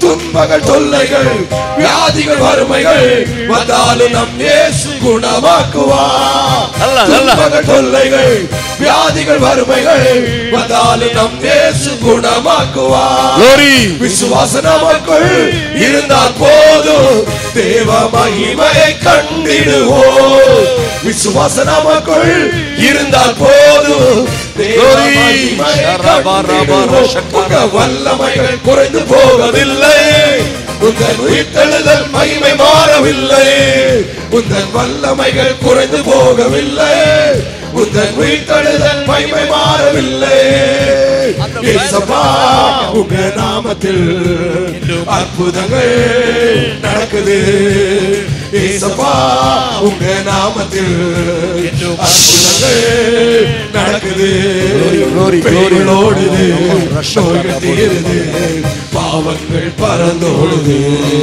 துன்பங்கள் தொல்லைகள் வியாதிகள் வறுமைகள் வந்தாலும் நம் இயேசு குணமாக்குவார் நல்லா, நல்லா. துன்பங்கள் தொல்லைகள் வியாதிகள் வறுமைகள் வந்தாலும் நம் இயேசு குணமாக்குவார் Glory. விசுவாச நமக்குள் இருந்தால் போதும் தேவ மகிமையை கண்டிடுவோம் விசுவாச நமக்குள் இருந்தால் போதும் தேவ Glory. மகிமையை ஷரபா, ரபா, கண்டிடுவோம். ரஷக்கா. உங்க வல்லமைகள் குறைந்து போவதில்லை உங்கள் உயிர்த்தெழுதல் மகிமை மாறவில்லை உங்கள் வல்லமைகள் குறைந்து போகவில்லை உங்கள் உயிர்த்தெழுதல் மகிமை மாறவில்லை இயேசப்பா, உங்க நாமத்தில் அற்புதங்கள் நடக்குது இயேசப்பா, உங்க நாமத்தில் அற்புதங்கள் நடக்குது glory, glory. பெய்களோடுது நோய்கள் தீருது பாவங்கள் பறந்தோடுது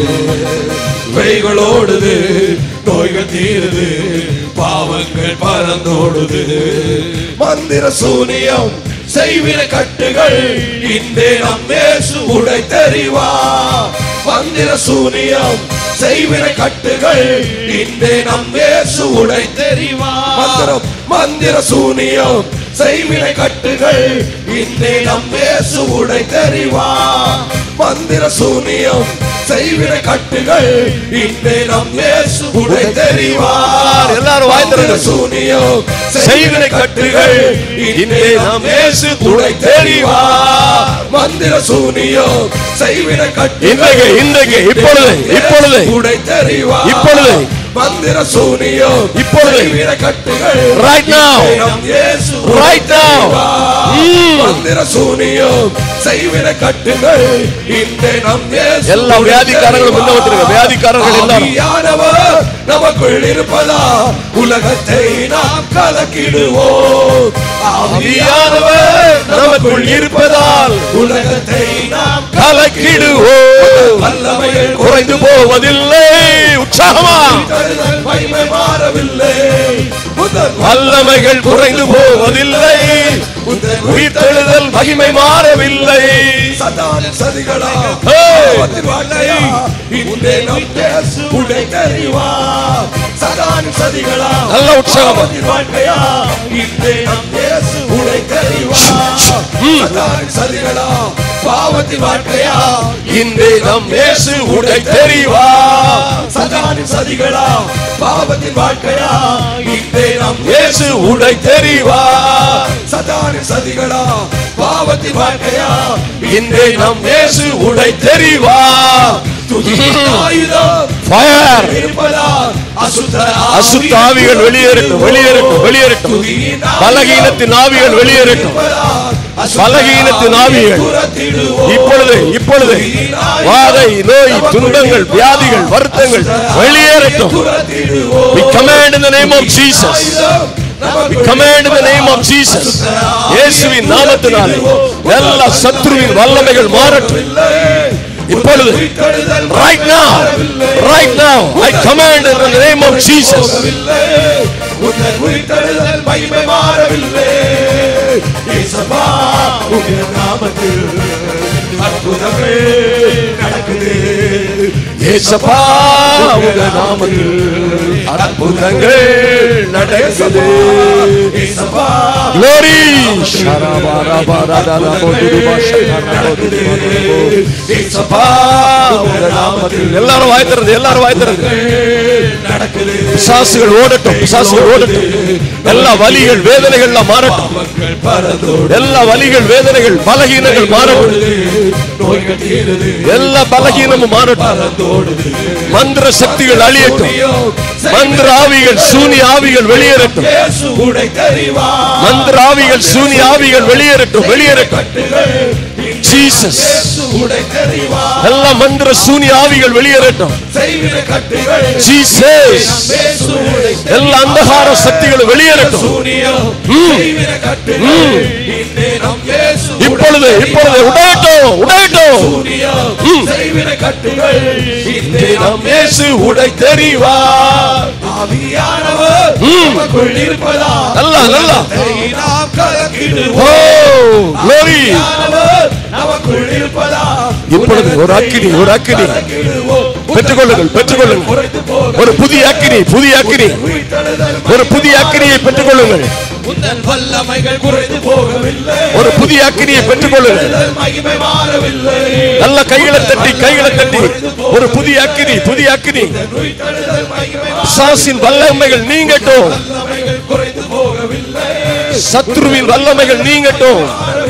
பெய்களோடுது நோய்கள் தீருது பாவங்கள் பறந்தோடுது மந்திர சூனியம் செய்வின கட்டுகள் இன்றே நம் இயேசு உடை தெரிவா மந்திர சூனியம் செய்வின கட்டுகள் இன்றே நம் இயேசு உடை தெரிவா மந்திரம் மந்திர சூனியம் செய்வின கட்டுகள் இன்றே நம் இயேசு உடை தெரிவா மந்திர சூனியம் செய்வின கட்டுகள் இன்றே நம் இயேசு உடை தெரிவா எல்லாரும் வாய் திறந்து. மந்திர சூனியம் செய்வின கட்டுகள் இன்றே நம் இயேசு துணை தெரிவா மந்திர சூனியம் செய்வின கட்டுகள் இன்றைக்கு, இன்றைக்கு, இப்பொழுது, இப்பொழுது. துணை தெரிவா இப்பொழுது. மந்திர சூனியம் இப்பொழுது. செய்வின கட்டுகள் Right now. இன்றே நம் இயேசு Right now. ம். மந்திர சூனியம் செய்வின கட்டுகள் இன்றே நம் இயேசு எல்லா வியாதிக்காரங்களும் முன்ன வந்துருங்க. வியாதிக்காரர்கள் எல்லாரும். ஆவியானவர் நமக்குள் இருப்பதா உலகத்தை நாம் கலக்கிடுவோம் ஆவியானவர் நமக்குள் இருப்பதால் உலகத்தை நாம் கலக்கிடுவோம் வல்லமைகள் குறைந்து போவதில்லை உற்சாகமா கருதல் மகிமை மாறவில்லை முதல் வல்லமைகள் குறைந்து போவதில்லை முதல் உயிர்த்தெழுதல் மகிமை மாறவில்லை சதான சதிகளா Hey! பாவத்தின் வாழ்க்கையா இன்றே நம் இயேசு உடை தெரிவா சதான சதிகளா நல்ல உற்சாகம். பாவத்தின் வாழ்க்கையா இன்றே நம் இயேசு உடை தெரிவா சதான சதிகளா பாவத்தின் வாழ்க்கையா இன்றே நம் இயேசு உடை தெரிவா சதான சதிகளா பாவத்தின் வாழ்க்கையா இன்றே நம் இயேசு உடை தெரிவா சதான சதிகளா பாவத்தின் வாழ்க்கையா இன்றே நம் இயேசு உடை தெரிவா துதியின் ஆயுதம் ஃபயர் இருப்பதால் அசுத்த அசுத்த ஆவிகள் வெளியேறட்டும் வெளியேறட்டும் வெளியேறட்டும் பலகீனத்தின் ஆவிகள் வெளியேறட்டும் பலகீனத்தின் ஆவிகள் இப்பொழுது இப்பொழுது வாதை நோய் துன்பங்கள் வியாதிகள் வருத்தங்கள் வெளியேறட்டும் We command in the name of Jesus. We command in the name of Jesus. இயேசுவின் நாமத்தினாலே எல்லா சத்ருவின் வல்லமைகள் மாறட்டும் இப்பொழுது right now right now I command in the name of Jesus உங்கள் உயிர்த்தெழுதல் மகிமை மாறவில்லை இயேசப்பா உங்கள் நாமத்தில் அற்புதங்கள் நடக்குது இயேசப்பா உங்க நாமத்தில் அற்புதங்கள் நடக்குது இயேசப்பா Glory இயேசப்பா உங்க நாமத்தில் எல்லாரும் வாய் திறந்து எல்லாரும் வாய் திறந்து நடக்குது பிசாசுகள் ஓடட்டும் பிசாசுகள் ஓடட்டும் எல்லா வலிகள் வேதனைகள் எல்லாம் மாறட்டும் மக்கள் பரதோடு எல்லா வலிகள் வேதனைகள் பலகீனங்கள் மாறட்டும் நோய்கள் தீருது எல்லா பலகீனமும் மாறட்டும் பரந்தோடுது மந்திர சக்திகள் அழியட்டும் மந்திர ஆவிகள் சூனி ஆவிகள் வெளியேறட்டும் இயேசு உடை தெரிவா மந்திர ஆவிகள் சூனி ஆவிகள் வெளியேறட்டும் வெளியேறட்டும் ஜீசஸ் இயேசு உடை தெரிவா எல்லா மந்திர சூனி ஆவிகள் வெளியேறட்டும் செய்வின கட்டுகள் ஜீசஸ் இயேசு உடை எல்லா அந்தகார சக்திகள் வெளியேறட்டும் சூனியம் ம். செய்வின கட்டுகள் இன்றே நம் இயேசு இப்பொழுது இப்பொழுது உடையட்டும் உடையட்டும் சூனியம் ம். செய்வின கட்டுகள் இன்றே நம் நம் இயேசு உடை தெரிவா ஆவியானவர் ம். நமக்குள் இருப்பதா நல்லா நல்லா நாம் ஓ கலக்கிடுவோம் glory ஆவியானவர் நமக்குள் இருப்பதா இப்பொழுது ஒரு அக்கினி ஒரு அக்கினி பெற்றுக்கொள்ளுங்கள் பெற்றுக்கொள்ளுங்கள் ஒரு புதிய அக்கினி புதிய அக்கினி ஒரு புதிய அக்கினியை பெற்றுக்கொள்ளுங்கள் உந்தன் வல்லமைகள் குறைந்து போகவில்லை ஒரு புதிய அக்கினியை பெற்றுக்கொள்ளுங்கள் மகிமை மாறவில்லை நல்ல கைகளை தட்டி கைகளை தட்டி ஒரு புதிய அக்கினி புதிய அக்கினி உயிர்த்தெழுதல் மகிமை சாசின் வல்லமைகள் நீங்கட்டும் வல்லமைகள் குறைந்து போகவில்லை சத்ருவின் வல்லமைகள் நீங்கட்டும்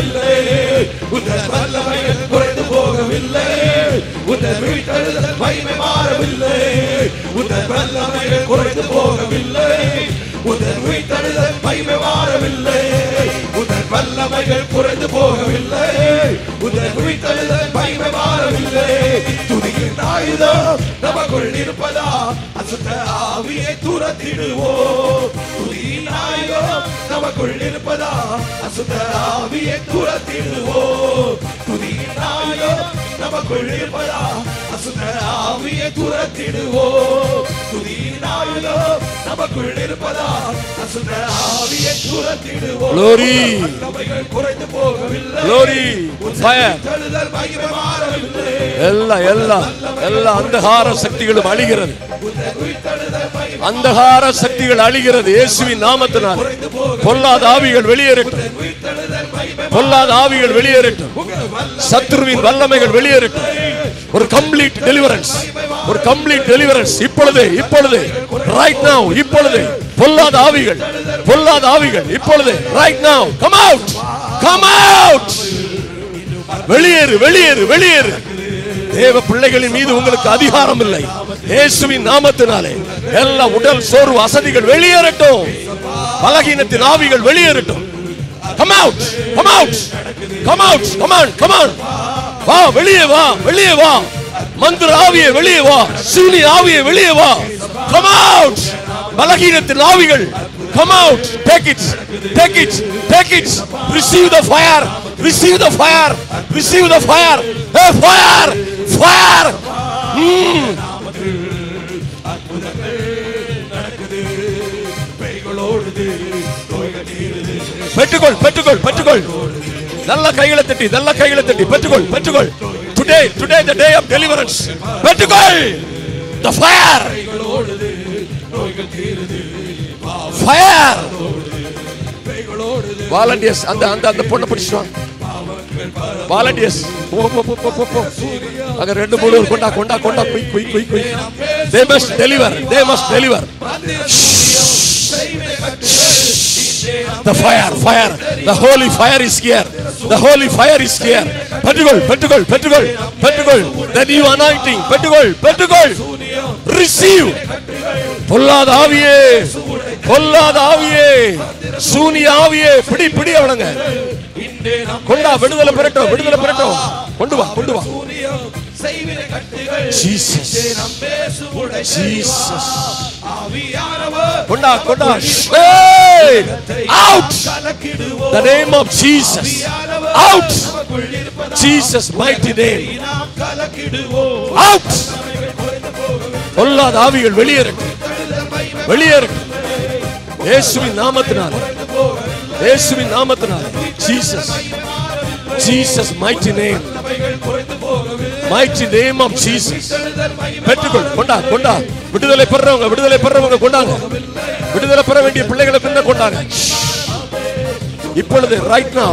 உந்தன் வல்லமைகள் குறைந்து போகவில்லை உந்தன் உயிர்த்தெழுதல் மகிமை மாறவில்லை உந்தன் வல்லமைகள் குறைந்து போகவில்லை உந்தன் உயிர்த்தெழுதல் மகிமை மாறவில்லை உந்தன் வல்லமைகள் குறைந்து போகவில்லை உந்தன் உயிர்த்தெழுதல் மகிமை மாறவில்லை துதியின் ஆயுதம் நமக்குள் இருப்பதா அசுத்த ஆவியை துரத்திடுவோம் துதியின் ஆயுதம் நமக்குள் இருப்பதா அசுத்த ஆவியை துரத்திடுவோம் துதியின் ஆயுதம் நமக்குள் இருப்பதா அசுத்த ஆவியை துரத்திடுவோம் துதியின் ஆயுதம் நமக்குள் இருப்பதா அசுத்த ஆவியை துரத்திடுவோம் Glory. வல்லமைகள் குறைந்து போகவில்லை Glory. Fire. தழுதல் மகிமை மாறவில்லை எல்லா எல்லா எல்லா அந்தகார சக்திகளும் அழிகிறது அந்தகார சக்திகள் அழிகிறது இயேசுவின் நாமத்தினால் பொல்லாத ஆவிகள் வெளியேறட்டும் பொல்லாத ஆவிகள் வெளியேறட்டும் சத்ருவின் வல்லமைகள் வெளியேறட்டும் ஒரு கம்ப்ளீட் டெலிவரன்ஸ் ஒரு கம்ப்ளீட் டெலிவரன்ஸ் இப்பொழுது இப்பொழுது ரைட் நவ இப்பொழுது பொல்லாத ஆவிகள் பொல்லாத ஆவிகள் இப்பொழுது right now come out come out வெளியேறு வெளியேறு வெளியேறு தேவ பிள்ளைகளின் மீது உங்களுக்கு அதிகாரம் இல்லை இயேசுவின் நாமத்தினாலே எல்லா உடல் சோர்வு அசதிகள் வெளியேறட்டும் பலகீனத்தின் ஆவிகள் வெளியேறட்டும் come out come out come out come on come on வா வெளியே வா வெளியே வா மந்திர ஆவியே வெளியே வா சூனி ஆவியே வெளியே வா கம் அவுட் பலகீனத்தின் ஆவிகள் come out take it take it take it receive the fire receive the fire receive the fire a fire fire பெற்றுக்கொள் பெற்றுக்கொள் பெற்றுக்கொள் நல்ல கைகளை தட்டி நல்ல கைகளை தட்டி பெற்றுக்கொள் பெற்றுக்கொள் today today the day of deliverance பெற்றுக்கொள் த ஃபயர் ஃபயர் வாலண்டியர்ஸ் அந்த அந்த அந்த பொண்ணை பிடிச்சிட்டு வாங்க வாலண்டியர்ஸ் போ போ போ போ போ போ அங்க ரெண்டு மூணு பேர் கொண்டா கொண்டா கொண்டா குய் குய் குய் குய் they must deliver they must deliver The fire, fire, the holy fire is here. The holy fire is here. பெற்றுக்கொள் பெற்றுக்கொள் பெற்றுக்கொள் பெற்றுக்கொள் the new anointing பெற்றுக்கொள் பெற்றுக்கொள் receive பொல்லாத ஆவியே பொல்லாத ஆவியே சூனிய ஆவியே பிடி பிடி அவனுங்க கொண்டா விடுதலை பெறட்டும் விடுதலை பெறட்டும் கொண்டு வா கொண்டு வா செய்வினை கட்டுகள் ஜீசஸ் நம் பேசுமுடை ஜீசஸ் ஆவியானவர் கொண்டா கொண்டா Hey! out கலக்கிடுவோம் the name of Jesus out Jesus mighty name நாம் கலக்கிடுவோம் out பொல்லாத ஆவிகள் வெளியேறட்டும் வெளியேறட்டும் இயேசுவின் நாமத்தினால இயேசுவின் நாமத்தினால Jesus Jesus mighty name mighty name of Jesus பெற்றுக்கொள் கொண்டா கொண்டா விடுதலை பெறவங்க விடுதலை பெறவங்க கொண்டாங்க விடுதலை பெற வேண்டிய பிள்ளைகளை பின்ன கொண்டாங்க இப்பொழுது ரைட் now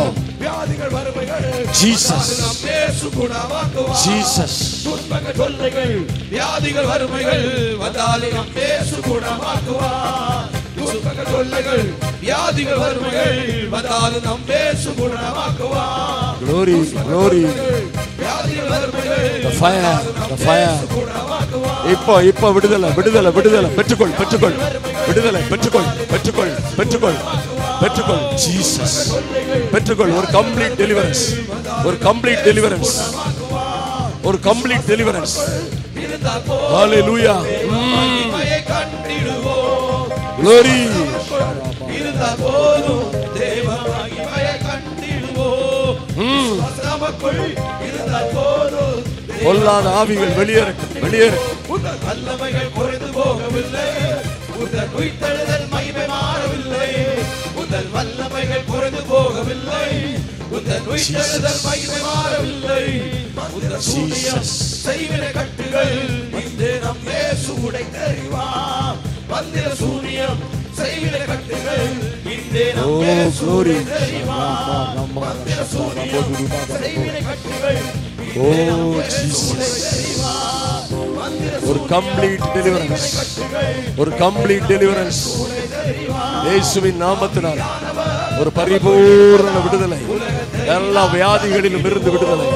ஜீசஸ் பேசு குணமாக்குவார் ஜீசஸ் துன்பங்கள் தொல்லைகள் வியாதிகள் வறுமைகள் வந்தாலும் நம் பேசு குணமாக்குவார் துன்பங்கள் தொல்லைகள் வியாதிகள் வறுமைகள் வந்தாலும் நம் பேசு குணமாக்குவார் glory glory வியாதிகள் வறுமைகள் the fire the fire இப்போ இப்போ விடுதலை விடுதலை விடுதலை பெற்றுக்கொள் பெற்றுக்கொள் விடுதலை பெற்றுக்கொள் பெற்றுக்கொள் பெற்றுக்கொள் பெற்றுக்கொள் ஜீசஸ் பெற்றுக்கொள் ஒரு கம்ப்ளீட் டெலிவரன்ஸ் ஒரு கம்ப்ளீட் டெலிவரன்ஸ் ஒரு கம்ப்ளீட் டெலிவரன்ஸ் ஹalleluya மகிமையை கண்டிடுவோம் glory இருந்த போதும் தேவ மகிமையை கண்டிடுவோம் நமக்குள் இருந்த போதும் பொல்லாத ஆவிகள் வெளியேறட்டும் வெளியேறட்டும் உங்கள் வல்லமைகள் குறைந்து போகவில்லை உங்கள் உயிர்த்தெழுதல் மகிமை மாறவில்லை உங்கள் வல்லமைகள் குறைந்து போகவில்லை உந்தன் உயிர்த்தெழுதல் மகிமை மாறவில்லை உந்தன் சூனியம் செய்வின கட்டுகள் இன்று நம் இயேசு உடைத்தறிவா மந்திர சூனியம் செய்வின கட்டுகள் இன்று நம் Oh, இயேசு glory. உடைத்தறிவா மந்திர சூனியம் செய்வின கட்டுகள் ஓ ஜீசஸ் ஒரு கம்ப்ளீட் டெலிவரன்ஸ் ஒரு கம்ப்ளீட் டெலிவரன்ஸ் இயேசுவின் நாமத்தினால் ஒரு பரிபூரண விடுதலை எல்லா வியாதிகளிலும் இருந்து விடுதலை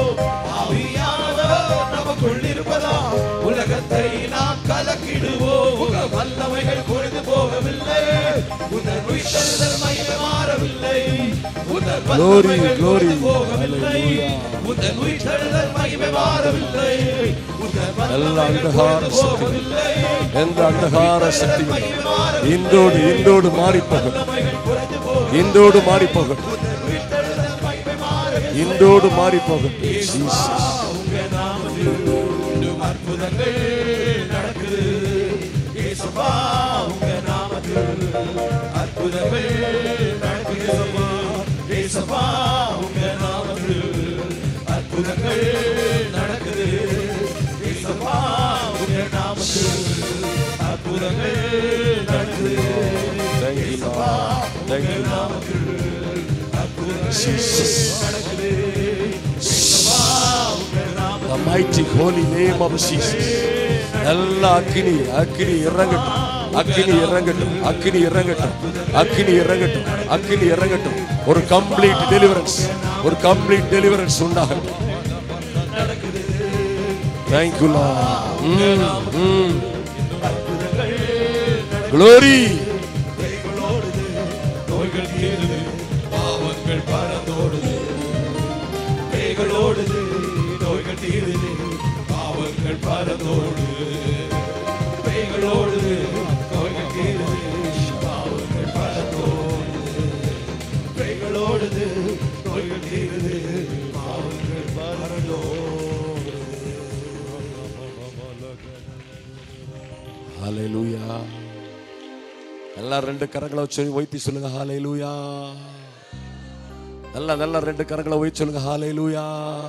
நமக்குள் இருப்பதா உலகத்தை நாம் கலக்கிடுவோம் உங்க வல்லமைகள் பொழுது போகவில்லை உந்தன் உயிர்த்தெழுதல் மகிமை மாறவில்லை உந்தன் Glory, வல்லமைகள் glory. பொழுது போகவில்லை உந்தன் உயிர்த்தெழுதல் மகிமை மாறவில்லை உந்தன் எல்லா வல்லமைகள் அந்தகார பொழுது சக்திகள் போகவில்லை எந்த அந்தகார சக்திகள் இந்தோடு இந்தோடு மாறி போகட்டும் இந்தோடு மாறி போகட்டும் இந்தோடு மாறி போகட்டும் ஜீசஸ் அற்புதங்கள் நடக்குது இயேசுவா உங்க நாமத்தில் அற்புதங்கள் நடக்குது இயேசுவா உங்க நாமத்தில் அற்புதங்கள் நடக்குது இயேசுவா உங்க நாமத்தில் அற்புதங்கள் நடக்குது Thank you, Lord. Thank you, Lord. Jesus. The mighty holy name of Jesus. எல்லா அக்கினி அக்கினி இறங்கட்டும் அக்கினி இறங்கட்டும் அக்கினி இறங்கட்டும் அக்கினி இறங்கட்டும் அக்கினி இறங்கட்டும் ஒரு கம்ப்ளீட் டெலிவரன்ஸ் ஒரு கம்ப்ளீட் டெலிவரன்ஸ் உண்டாகட்டும் தேங்க்யூ க்ளோரி நோய்கள் தீருது பாவங்கள் பறந்தோடுது பேய்களோடுது நோய்கள் தீருது பாவங்கள் பறந்தோடுது பேய்களோடுது நோய்கள் தீருது பாவங்கள் பறந்தோடுது பேய்களோடுது நோய்கள் தீருது பாவங்கள் பறந்தோடுது ஹalleluya எல்லாம் ரெண்டு கரங்களை வச்சு வைத்தி சொல்லுங்க ஹalleluya நல்லா நல்லா ரெண்டு கரங்களை வைத்து சொல்லுங்க ஹalleluya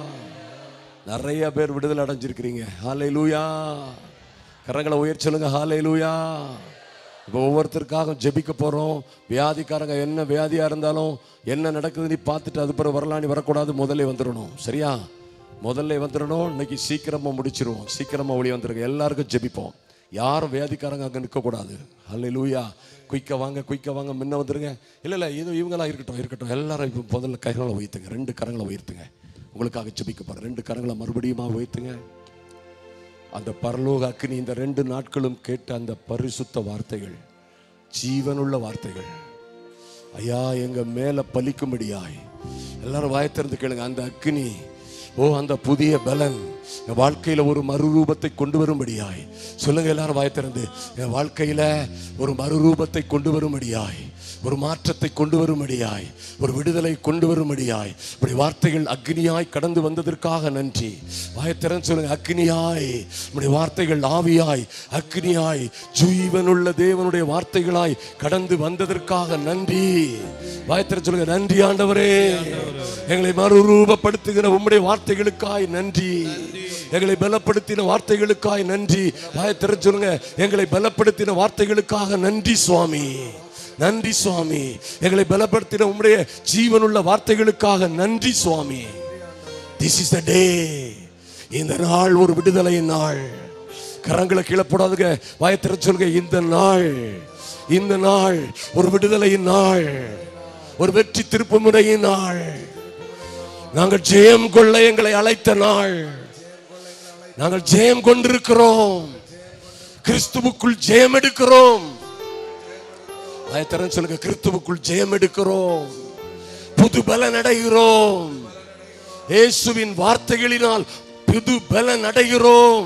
நிறைய பேர் விடுதலை அடைஞ்சிருக்கிறீங்க ஹalleluya கரங்களை உயர்த்தி சொல்லுங்க ஹalleluya இப்போ ஒவ்வொருத்தருக்காக ஜெபிக்க போறோம் வியாதிக்காரங்க என்ன வியாதியா இருந்தாலும் என்ன நடக்குதுன்னு பார்த்துட்டு அது பிறகு வரலாம் நீ வரக்கூடாது முதல்ல வந்துடணும் சரியா முதல்ல வந்துடணும் இன்னைக்கு சீக்கிரமா முடிச்சிருவோம் சீக்கிரமா ஒளி வந்துருங்க எல்லாருக்கும் ஜெபிப்போம் யாரும் வியாதிக்காரங்க அங்கே நிற்கக்கூடாது அல்ல லூயா குயிக்க வாங்க குயிக்க வாங்க முன்ன வந்துருங்க இல்லை இல்லை இது இவங்களாம் இருக்கட்டும் இருக்கட்டும் எல்லாரும் இப்போ முதல்ல கைகளை உயர்த்துங்க ரெண்டு கரங்களை உயர்த்துங்க உங்களுக்காக ஜெபிக்க போகிறேன் ரெண்டு கரங்களை மறுபடியுமா உயர்த்துங்க அந்த பரலோக அக்கினி இந்த ரெண்டு நாட்களும் கேட்ட அந்த பரிசுத்த வார்த்தைகள் ஜீவனுள்ள வார்த்தைகள் ஐயா எங்க மேல பலிக்கும்படியாய் எல்லாரும் வாயை திறந்து கேளுங்க அந்த அக்கினி ஓ அந்த புதிய பலன் என் வாழ்க்கையில ஒரு மறுரூபத்தை கொண்டு வரும்படியாய் சொல்லுங்க எல்லாரும் வாயை திறந்து என் வாழ்க்கையில ஒரு மறுரூபத்தை கொண்டு வரும்படியாய் ஒரு மாற்றத்தை கொண்டு வரும்படியாய் ஒரு விடுதலை கொண்டு வரும்படியாய் இப்படி வார்த்தைகள் அக்னியாய் கடந்து வந்ததற்காக நன்றி வாயை திறந்து சொல்லுங்க அக்னியாய் இப்படி வார்த்தைகள் ஆவியாய் அக்னியாய் ஜீவனுள்ள தேவனுடைய வார்த்தைகளாய் கடந்து வந்ததற்காக நன்றி வாயை திறந்து சொல்லுங்க நன்றி ஆண்டவரே எங்களை மறுரூபப்படுத்துகிற உம்முடைய வார்த்தைகளுக்காய் நன்றி எங்களை பலப்படுத்தின வார்த்தைகளுக்காய் நன்றி வாயை திறந்து சொல்லுங்க எங்களை பலப்படுத்தின வார்த்தைகளுக்காக நன்றி சுவாமி நன்றி சுவாமி எங்களை பலப்படுத்தின உம்முடைய ஜீவனுள்ள வார்த்தைகளுக்காக நன்றி சுவாமி திஸ் இஸ் த டே இந்த நாள் ஒரு விடுதலையின் நாள் கரங்களை கீழே போடாதுங்க வாயத்திர சொல்லுங்க இந்த நாள் இந்த நாள் ஒரு விடுதலையின் நாள் ஒரு வெற்றி திருப்பு முறையின் நாள் நாங்கள் ஜெயம் கொள்ள எங்களை அழைத்த நாள் நாங்கள் ஜெயம் கொண்டிருக்கிறோம் கிறிஸ்துவுக்குள் ஜெயம் எடுக்கிறோம் ஆயத்தரன் சொல்லுங்க கிறிஸ்துவுக்குள் ஜெயம் எடுக்கிறோம் புது பலன் அடைகிறோம் இயேசுவின் வார்த்தைகளினால் புது பலன் அடைகிறோம்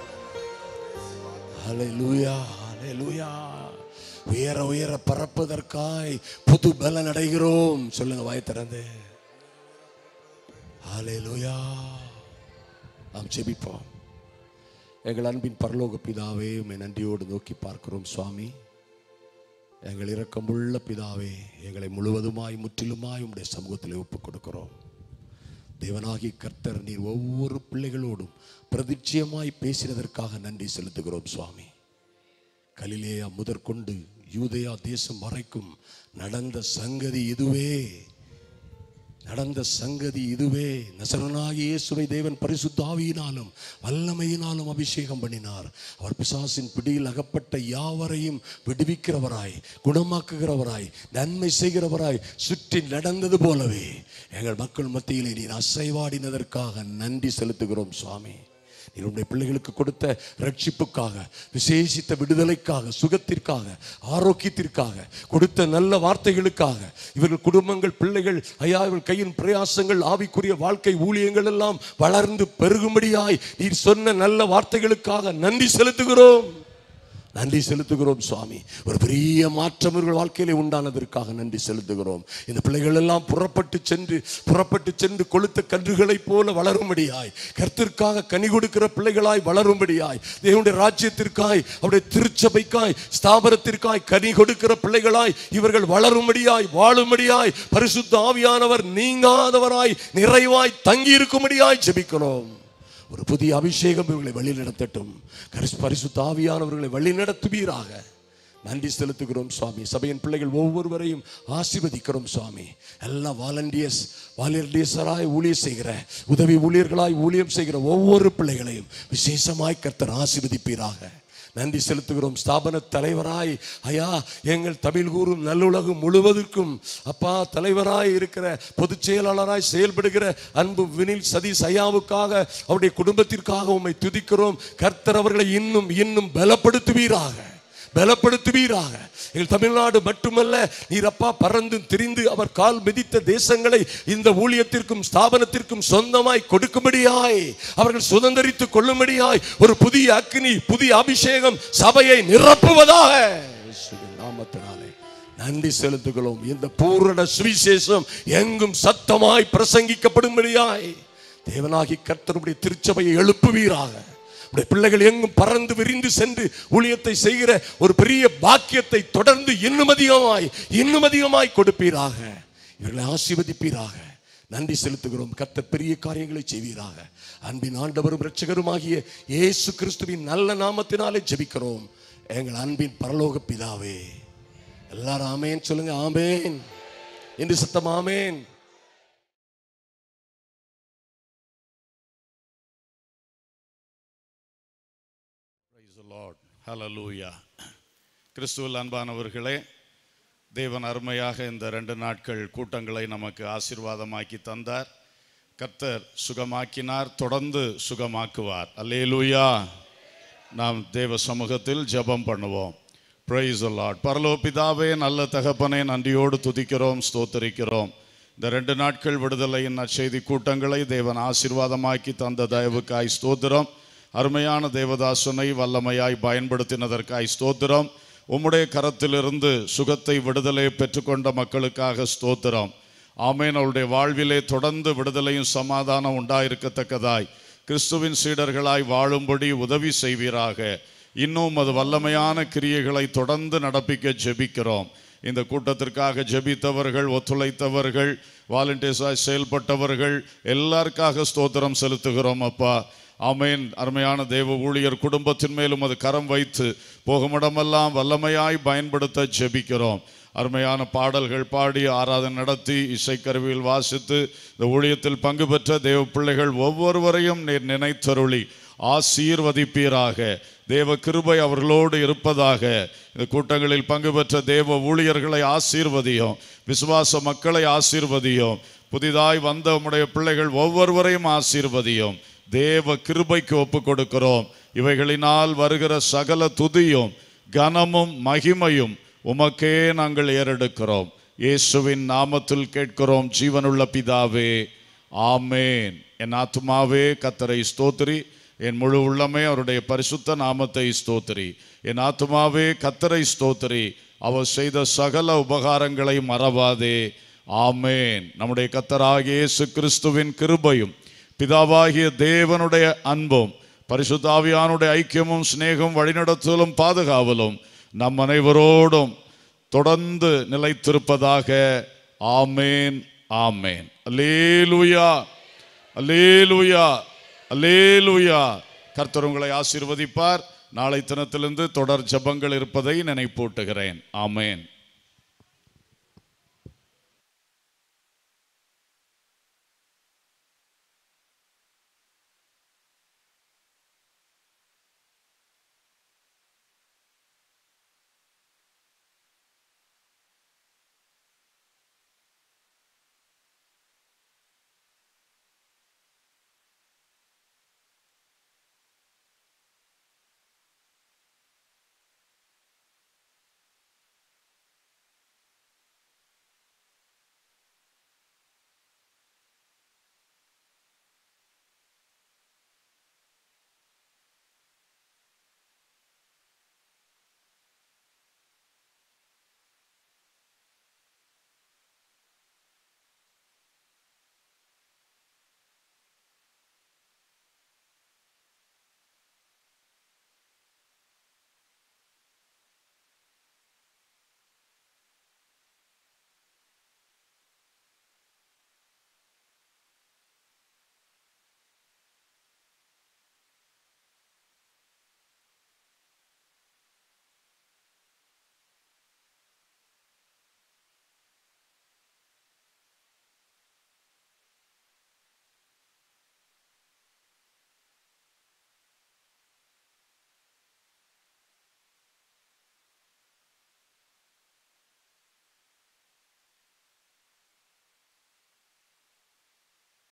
ஹalleluya ஹalleluya உயர உயர பறப்பதற்காய் புது பலன் அடைகிறோம் சொல்லுங்க வாய் திறந்து ஹalleluya நாம் ஜெபிப்போம் எங்கள் அன்பின் பரலோக பிதாவே உம்மை நன்றியோடு நோக்கி பார்க்கிறோம் சுவாமி எங்கள் இரக்கமுள்ள பிதாவே எங்களை முழுவதுமாய் முற்றிலுமாய் உம்முடைய சமூகத்தில் ஒப்புக் கொடுக்கிறோம் தேவனாகி கர்த்தர் நீர் ஒவ்வொரு பிள்ளைகளோடும் பிரதிச்சயமாய் பேசினதற்காக நன்றி செலுத்துகிறோம் சுவாமி கலிலேயா முதற்கொண்டு யூதேயா தேசம் வரைக்கும் நடந்த சங்கதி இதுவே நடந்த சங்கதி இதுவே நசரனாகிய இயேசுவை தேவன் பரிசுத்த ஆவியினாலும் வல்லமையினாலும் அபிஷேகம் பண்ணினார் அவர் பிசாசின் பிடியில் அகப்பட்ட யாவரையும் விடுவிக்கிறவராய் குணமாக்குகிறவராய் நன்மை செய்கிறவராய் சுற்றி நடந்தது போலவே எங்கள் மக்கள் மத்தியிலே நீர் அசைவாடினதற்காக நன்றி செலுத்துகிறோம் சுவாமி நீர் உடைய பிள்ளைகளுக்கு கொடுத்த ரட்சிப்புக்காக விசேஷித்த விடுதலைக்காக சுகத்திற்காக ஆரோக்கியத்திற்காக கொடுத்த நல்ல வார்த்தைகளுக்காக இவர்கள் குடும்பங்கள் பிள்ளைகள் ஐயா இவர்கள் கையின் பிரயாசங்கள் ஆவிக்குரிய வாழ்க்கை ஊழியங்கள் எல்லாம் வளர்ந்து பெருகும்படியாய் நீர் சொன்ன நல்ல வார்த்தைகளுக்காக நன்றி செலுத்துகிறோம் நன்றி செலுத்துகிறோம் சுவாமி ஒரு பெரிய மாற்றம் இவர்கள் வாழ்க்கையிலே உண்டானதற்காக நன்றி செலுத்துகிறோம் இந்த பிள்ளைகள் எல்லாம் புறப்பட்டு சென்று புறப்பட்டு சென்று கொளுத்த கன்றுகளைப் போல வளரும்படியாய் கர்த்தருக்காக கனி கொடுக்கிற பிள்ளைகளாய் வளரும்படியாய் தேவனுடைய ராஜ்யத்திற்காய் அவருடைய திருச்சபைக்காய் ஸ்தாபனத்திற்காய் கனி கொடுக்கிற பிள்ளைகளாய் இவர்கள் வளரும்படியாய் வாழும்படியாய் பரிசுத்த ஆவியானவர் நீங்காதவராய் நிறைவாய் தங்கி இருக்கும்படியாய் ஜெபிக்கிறோம் ஒரு புதிய அபிஷேகம் இவர்களை வழி நடத்தட்டும் கரிஸ் பரிசுத்த ஆவியானவர்களை வழி நடத்துவீராக நன்றி செலுத்துகிறோம் சுவாமி சபையின் பிள்ளைகள் ஒவ்வொருவரையும் ஆசீர்வதிக்கிறோம் சுவாமி எல்லாம் வாலண்டியர்ஸ் வாலண்டியர்ஸராய் ஊழியர் செய்கிற உதவி ஊழியர்களாய் ஊழியம் செய்கிற ஒவ்வொரு பிள்ளைகளையும் விசேஷமாய் கர்த்தர் ஆசீர்வதிப்பீராக நன்றி செலுத்துகிறோம் ஸ்தாபன தலைவராய் ஐயா எங்கள் தமிழ் கூறும் நல்லுலகம் முழுவதற்கும் அப்பா தலைவராய் இருக்கிற பொதுச் செயலாளராய் செயல்படுகிற அன்பு வினில் சதீஷ் ஐயாவுக்காக அவருடைய குடும்பத்திற்காக உம்மை துதிக்கிறோம் கர்த்தர் அவர்களை இன்னும் இன்னும் பலப்படுத்துவீராக பலப்படுத்துவீராக எங்கள் தமிழ்நாடு மட்டுமல்ல நீர் அப்பா பறந்து திரிந்து அவர் கால் மிதித்த தேசங்களை இந்த ஊழியத்திற்கும் ஸ்தாபனத்திற்கும் சொந்தமாய் கொடுக்கும்படியாய் அவர்கள் சுதந்திரித்துக் கொள்ளும்படியாய் ஒரு புதிய அக்னி புதிய அபிஷேகம் சபையை நிரப்புவதாக இயேசுவின் நாமத்தினாலே நன்றி செலுத்துகிறோம் இந்த பூரண சுவிசேஷம் எங்கும் சத்தமாய் பிரசங்கிக்கப்படும்படியாய் தேவனாகி கர்த்தருடைய திருச்சபையை எழுப்புவீராக உடைய பிள்ளைகள் எங்கும் பறந்து விரிந்து சென்று ஊழியத்தை செய்கிற ஒரு பெரிய பாக்கியத்தை தொடர்ந்து இன்னும் அதிகமாய் இன்னும் அதிகமாய் கொடுப்பீராக இவர்களை ஆசீர்வதிப்பீராக நன்றி செலுத்துகிறோம் கர்த்தர் பெரிய காரியங்களை செய்வீராக அன்பின் ஆண்டவரும் இரட்சகருமாகிய இயேசு கிறிஸ்துவின் நல்ல நாமத்தினாலே ஜெபிக்கிறோம் எங்கள் அன்பின் பரலோக பிதாவே எல்லாரும் ஆமேன் சொல்லுங்க ஆமேன் என்று சத்தம் ஆமேன் Praise the Lord. Hallelujah. கிறிஸ்துவில் அன்பானவர்களே தேவன் அருமையாக இந்த ரெண்டு நாட்கள் கூட்டங்களை நமக்கு ஆசீர்வாதமாக்கி தந்தார் கர்த்தர் சுகமாக்கினார் தொடர்ந்து சுகமாக்குவார் அல்லேலூயா நாம் தேவ சமூகத்தில் ஜெபம் பண்ணுவோம் பிரைஸ் லார்ட் பரலோ பிதாவே நல்ல தகப்பனே நன்றியோடு துதிக்கிறோம் ஸ்தோத்தரிக்கிறோம் இந்த ரெண்டு நாட்கள் விடுதலையின் நற்செய்தி கூட்டங்களை தேவன் ஆசீர்வாதமாக்கி தந்த தயவுக்காய் ஸ்தோத்திரம் அருமையான தேவதாசனை வல்லமையாய் பயன்படுத்தினதற்காய் ஸ்தோத்திரம் உம்முடைய கரத்திலிருந்து சுகத்தை விடுதலை பெற்றுக்கொண்ட மக்களுக்காக ஸ்தோத்திரம் ஆமேன் அவருடைய வாழ்விலே தொடர்ந்து விடுதலையும் சமாதானம் உண்டாயிருக்கத்தக்கதாய் கிறிஸ்துவின் சீடர்களாய் வாழும்படி உதவி செய்வீராக இன்னும் அது வல்லமையான கிரியைகளை தொடர்ந்து நடப்பிக்க ஜெபிக்கிறோம் இந்த கூட்டத்திற்காக ஜெபித்தவர்கள் ஒத்துழைத்தவர்கள் வாலண்டியர்ஸாய் செயல்பட்டவர்கள் எல்லாருக்காக ஸ்தோத்திரம் செலுத்துகிறோம் அப்பா ஆமேன் அருமையான தேவ ஊழியர் குடும்பத்தின் மேலும் அது கரம் வைத்து போகுமிடமெல்லாம் வல்லமையாய் பயன்படுத்த ஜெபிக்கிறோம் அருமையான பாடல்கள் பாடி ஆராதனை நடத்தி இசைக்கருவியில் வாசித்து இந்த ஊழியத்தில் பங்கு பெற்ற தேவ பிள்ளைகள் ஒவ்வொருவரையும் நீர் நினைத்தருளி ஆசீர்வதிப்பீராக தேவ கிருபை அவர்களோடு இருப்பதாக இந்த கூட்டங்களில் பங்கு பெற்ற தேவ ஊழியர்களை ஆசீர்வதியும் விசுவாச மக்களை ஆசீர்வதியும் புதிதாய் வந்த உம்முடைய பிள்ளைகள் ஒவ்வொருவரையும் ஆசீர்வதியும் தேவ கிருபைக்கு ஒப்பு கொடுக்கிறோம் இவைகளினால் வருகிற சகல துதியும் கனமும் மகிமையும் உமக்கே நாங்கள் ஏறெடுக்கிறோம் இயேசுவின் நாமத்தில் கேட்கிறோம் ஜீவனுள்ள பிதாவே ஆமேன் என் ஆத்துமாவே கத்தரை ஸ்தோத்திரி என் முழு உள்ளமே அவருடைய பரிசுத்த நாமத்தை ஸ்தோத்திரி என் ஆத்துமாவே கத்தரை ஸ்தோத்திரி அவர் செய்த சகல உபகாரங்களை மறவாதே ஆமேன் நம்முடைய கத்தராகிய இயேசு கிறிஸ்துவின் கிருபையும் பிதாவாகிய தேவனுடைய அன்பும் பரிசுத்தாவியானுடைய ஐக்கியமும் சிநேகம் வழிநடத்தலும் பாதுகாவலும் நம் அனைவரோடும் தொடர்ந்து நிலைத்திருப்பதாக ஆமேன் ஆமேன் அல்லேலூயா அல்லேலூயா அல்லேலூயா கர்த்தர் உங்களை ஆசீர்வதிப்பார் நாளை தினத்திலிருந்து தொடர் ஜெபங்கள் இருப்பதை நினைப்பூட்டுகிறேன் ஆமென்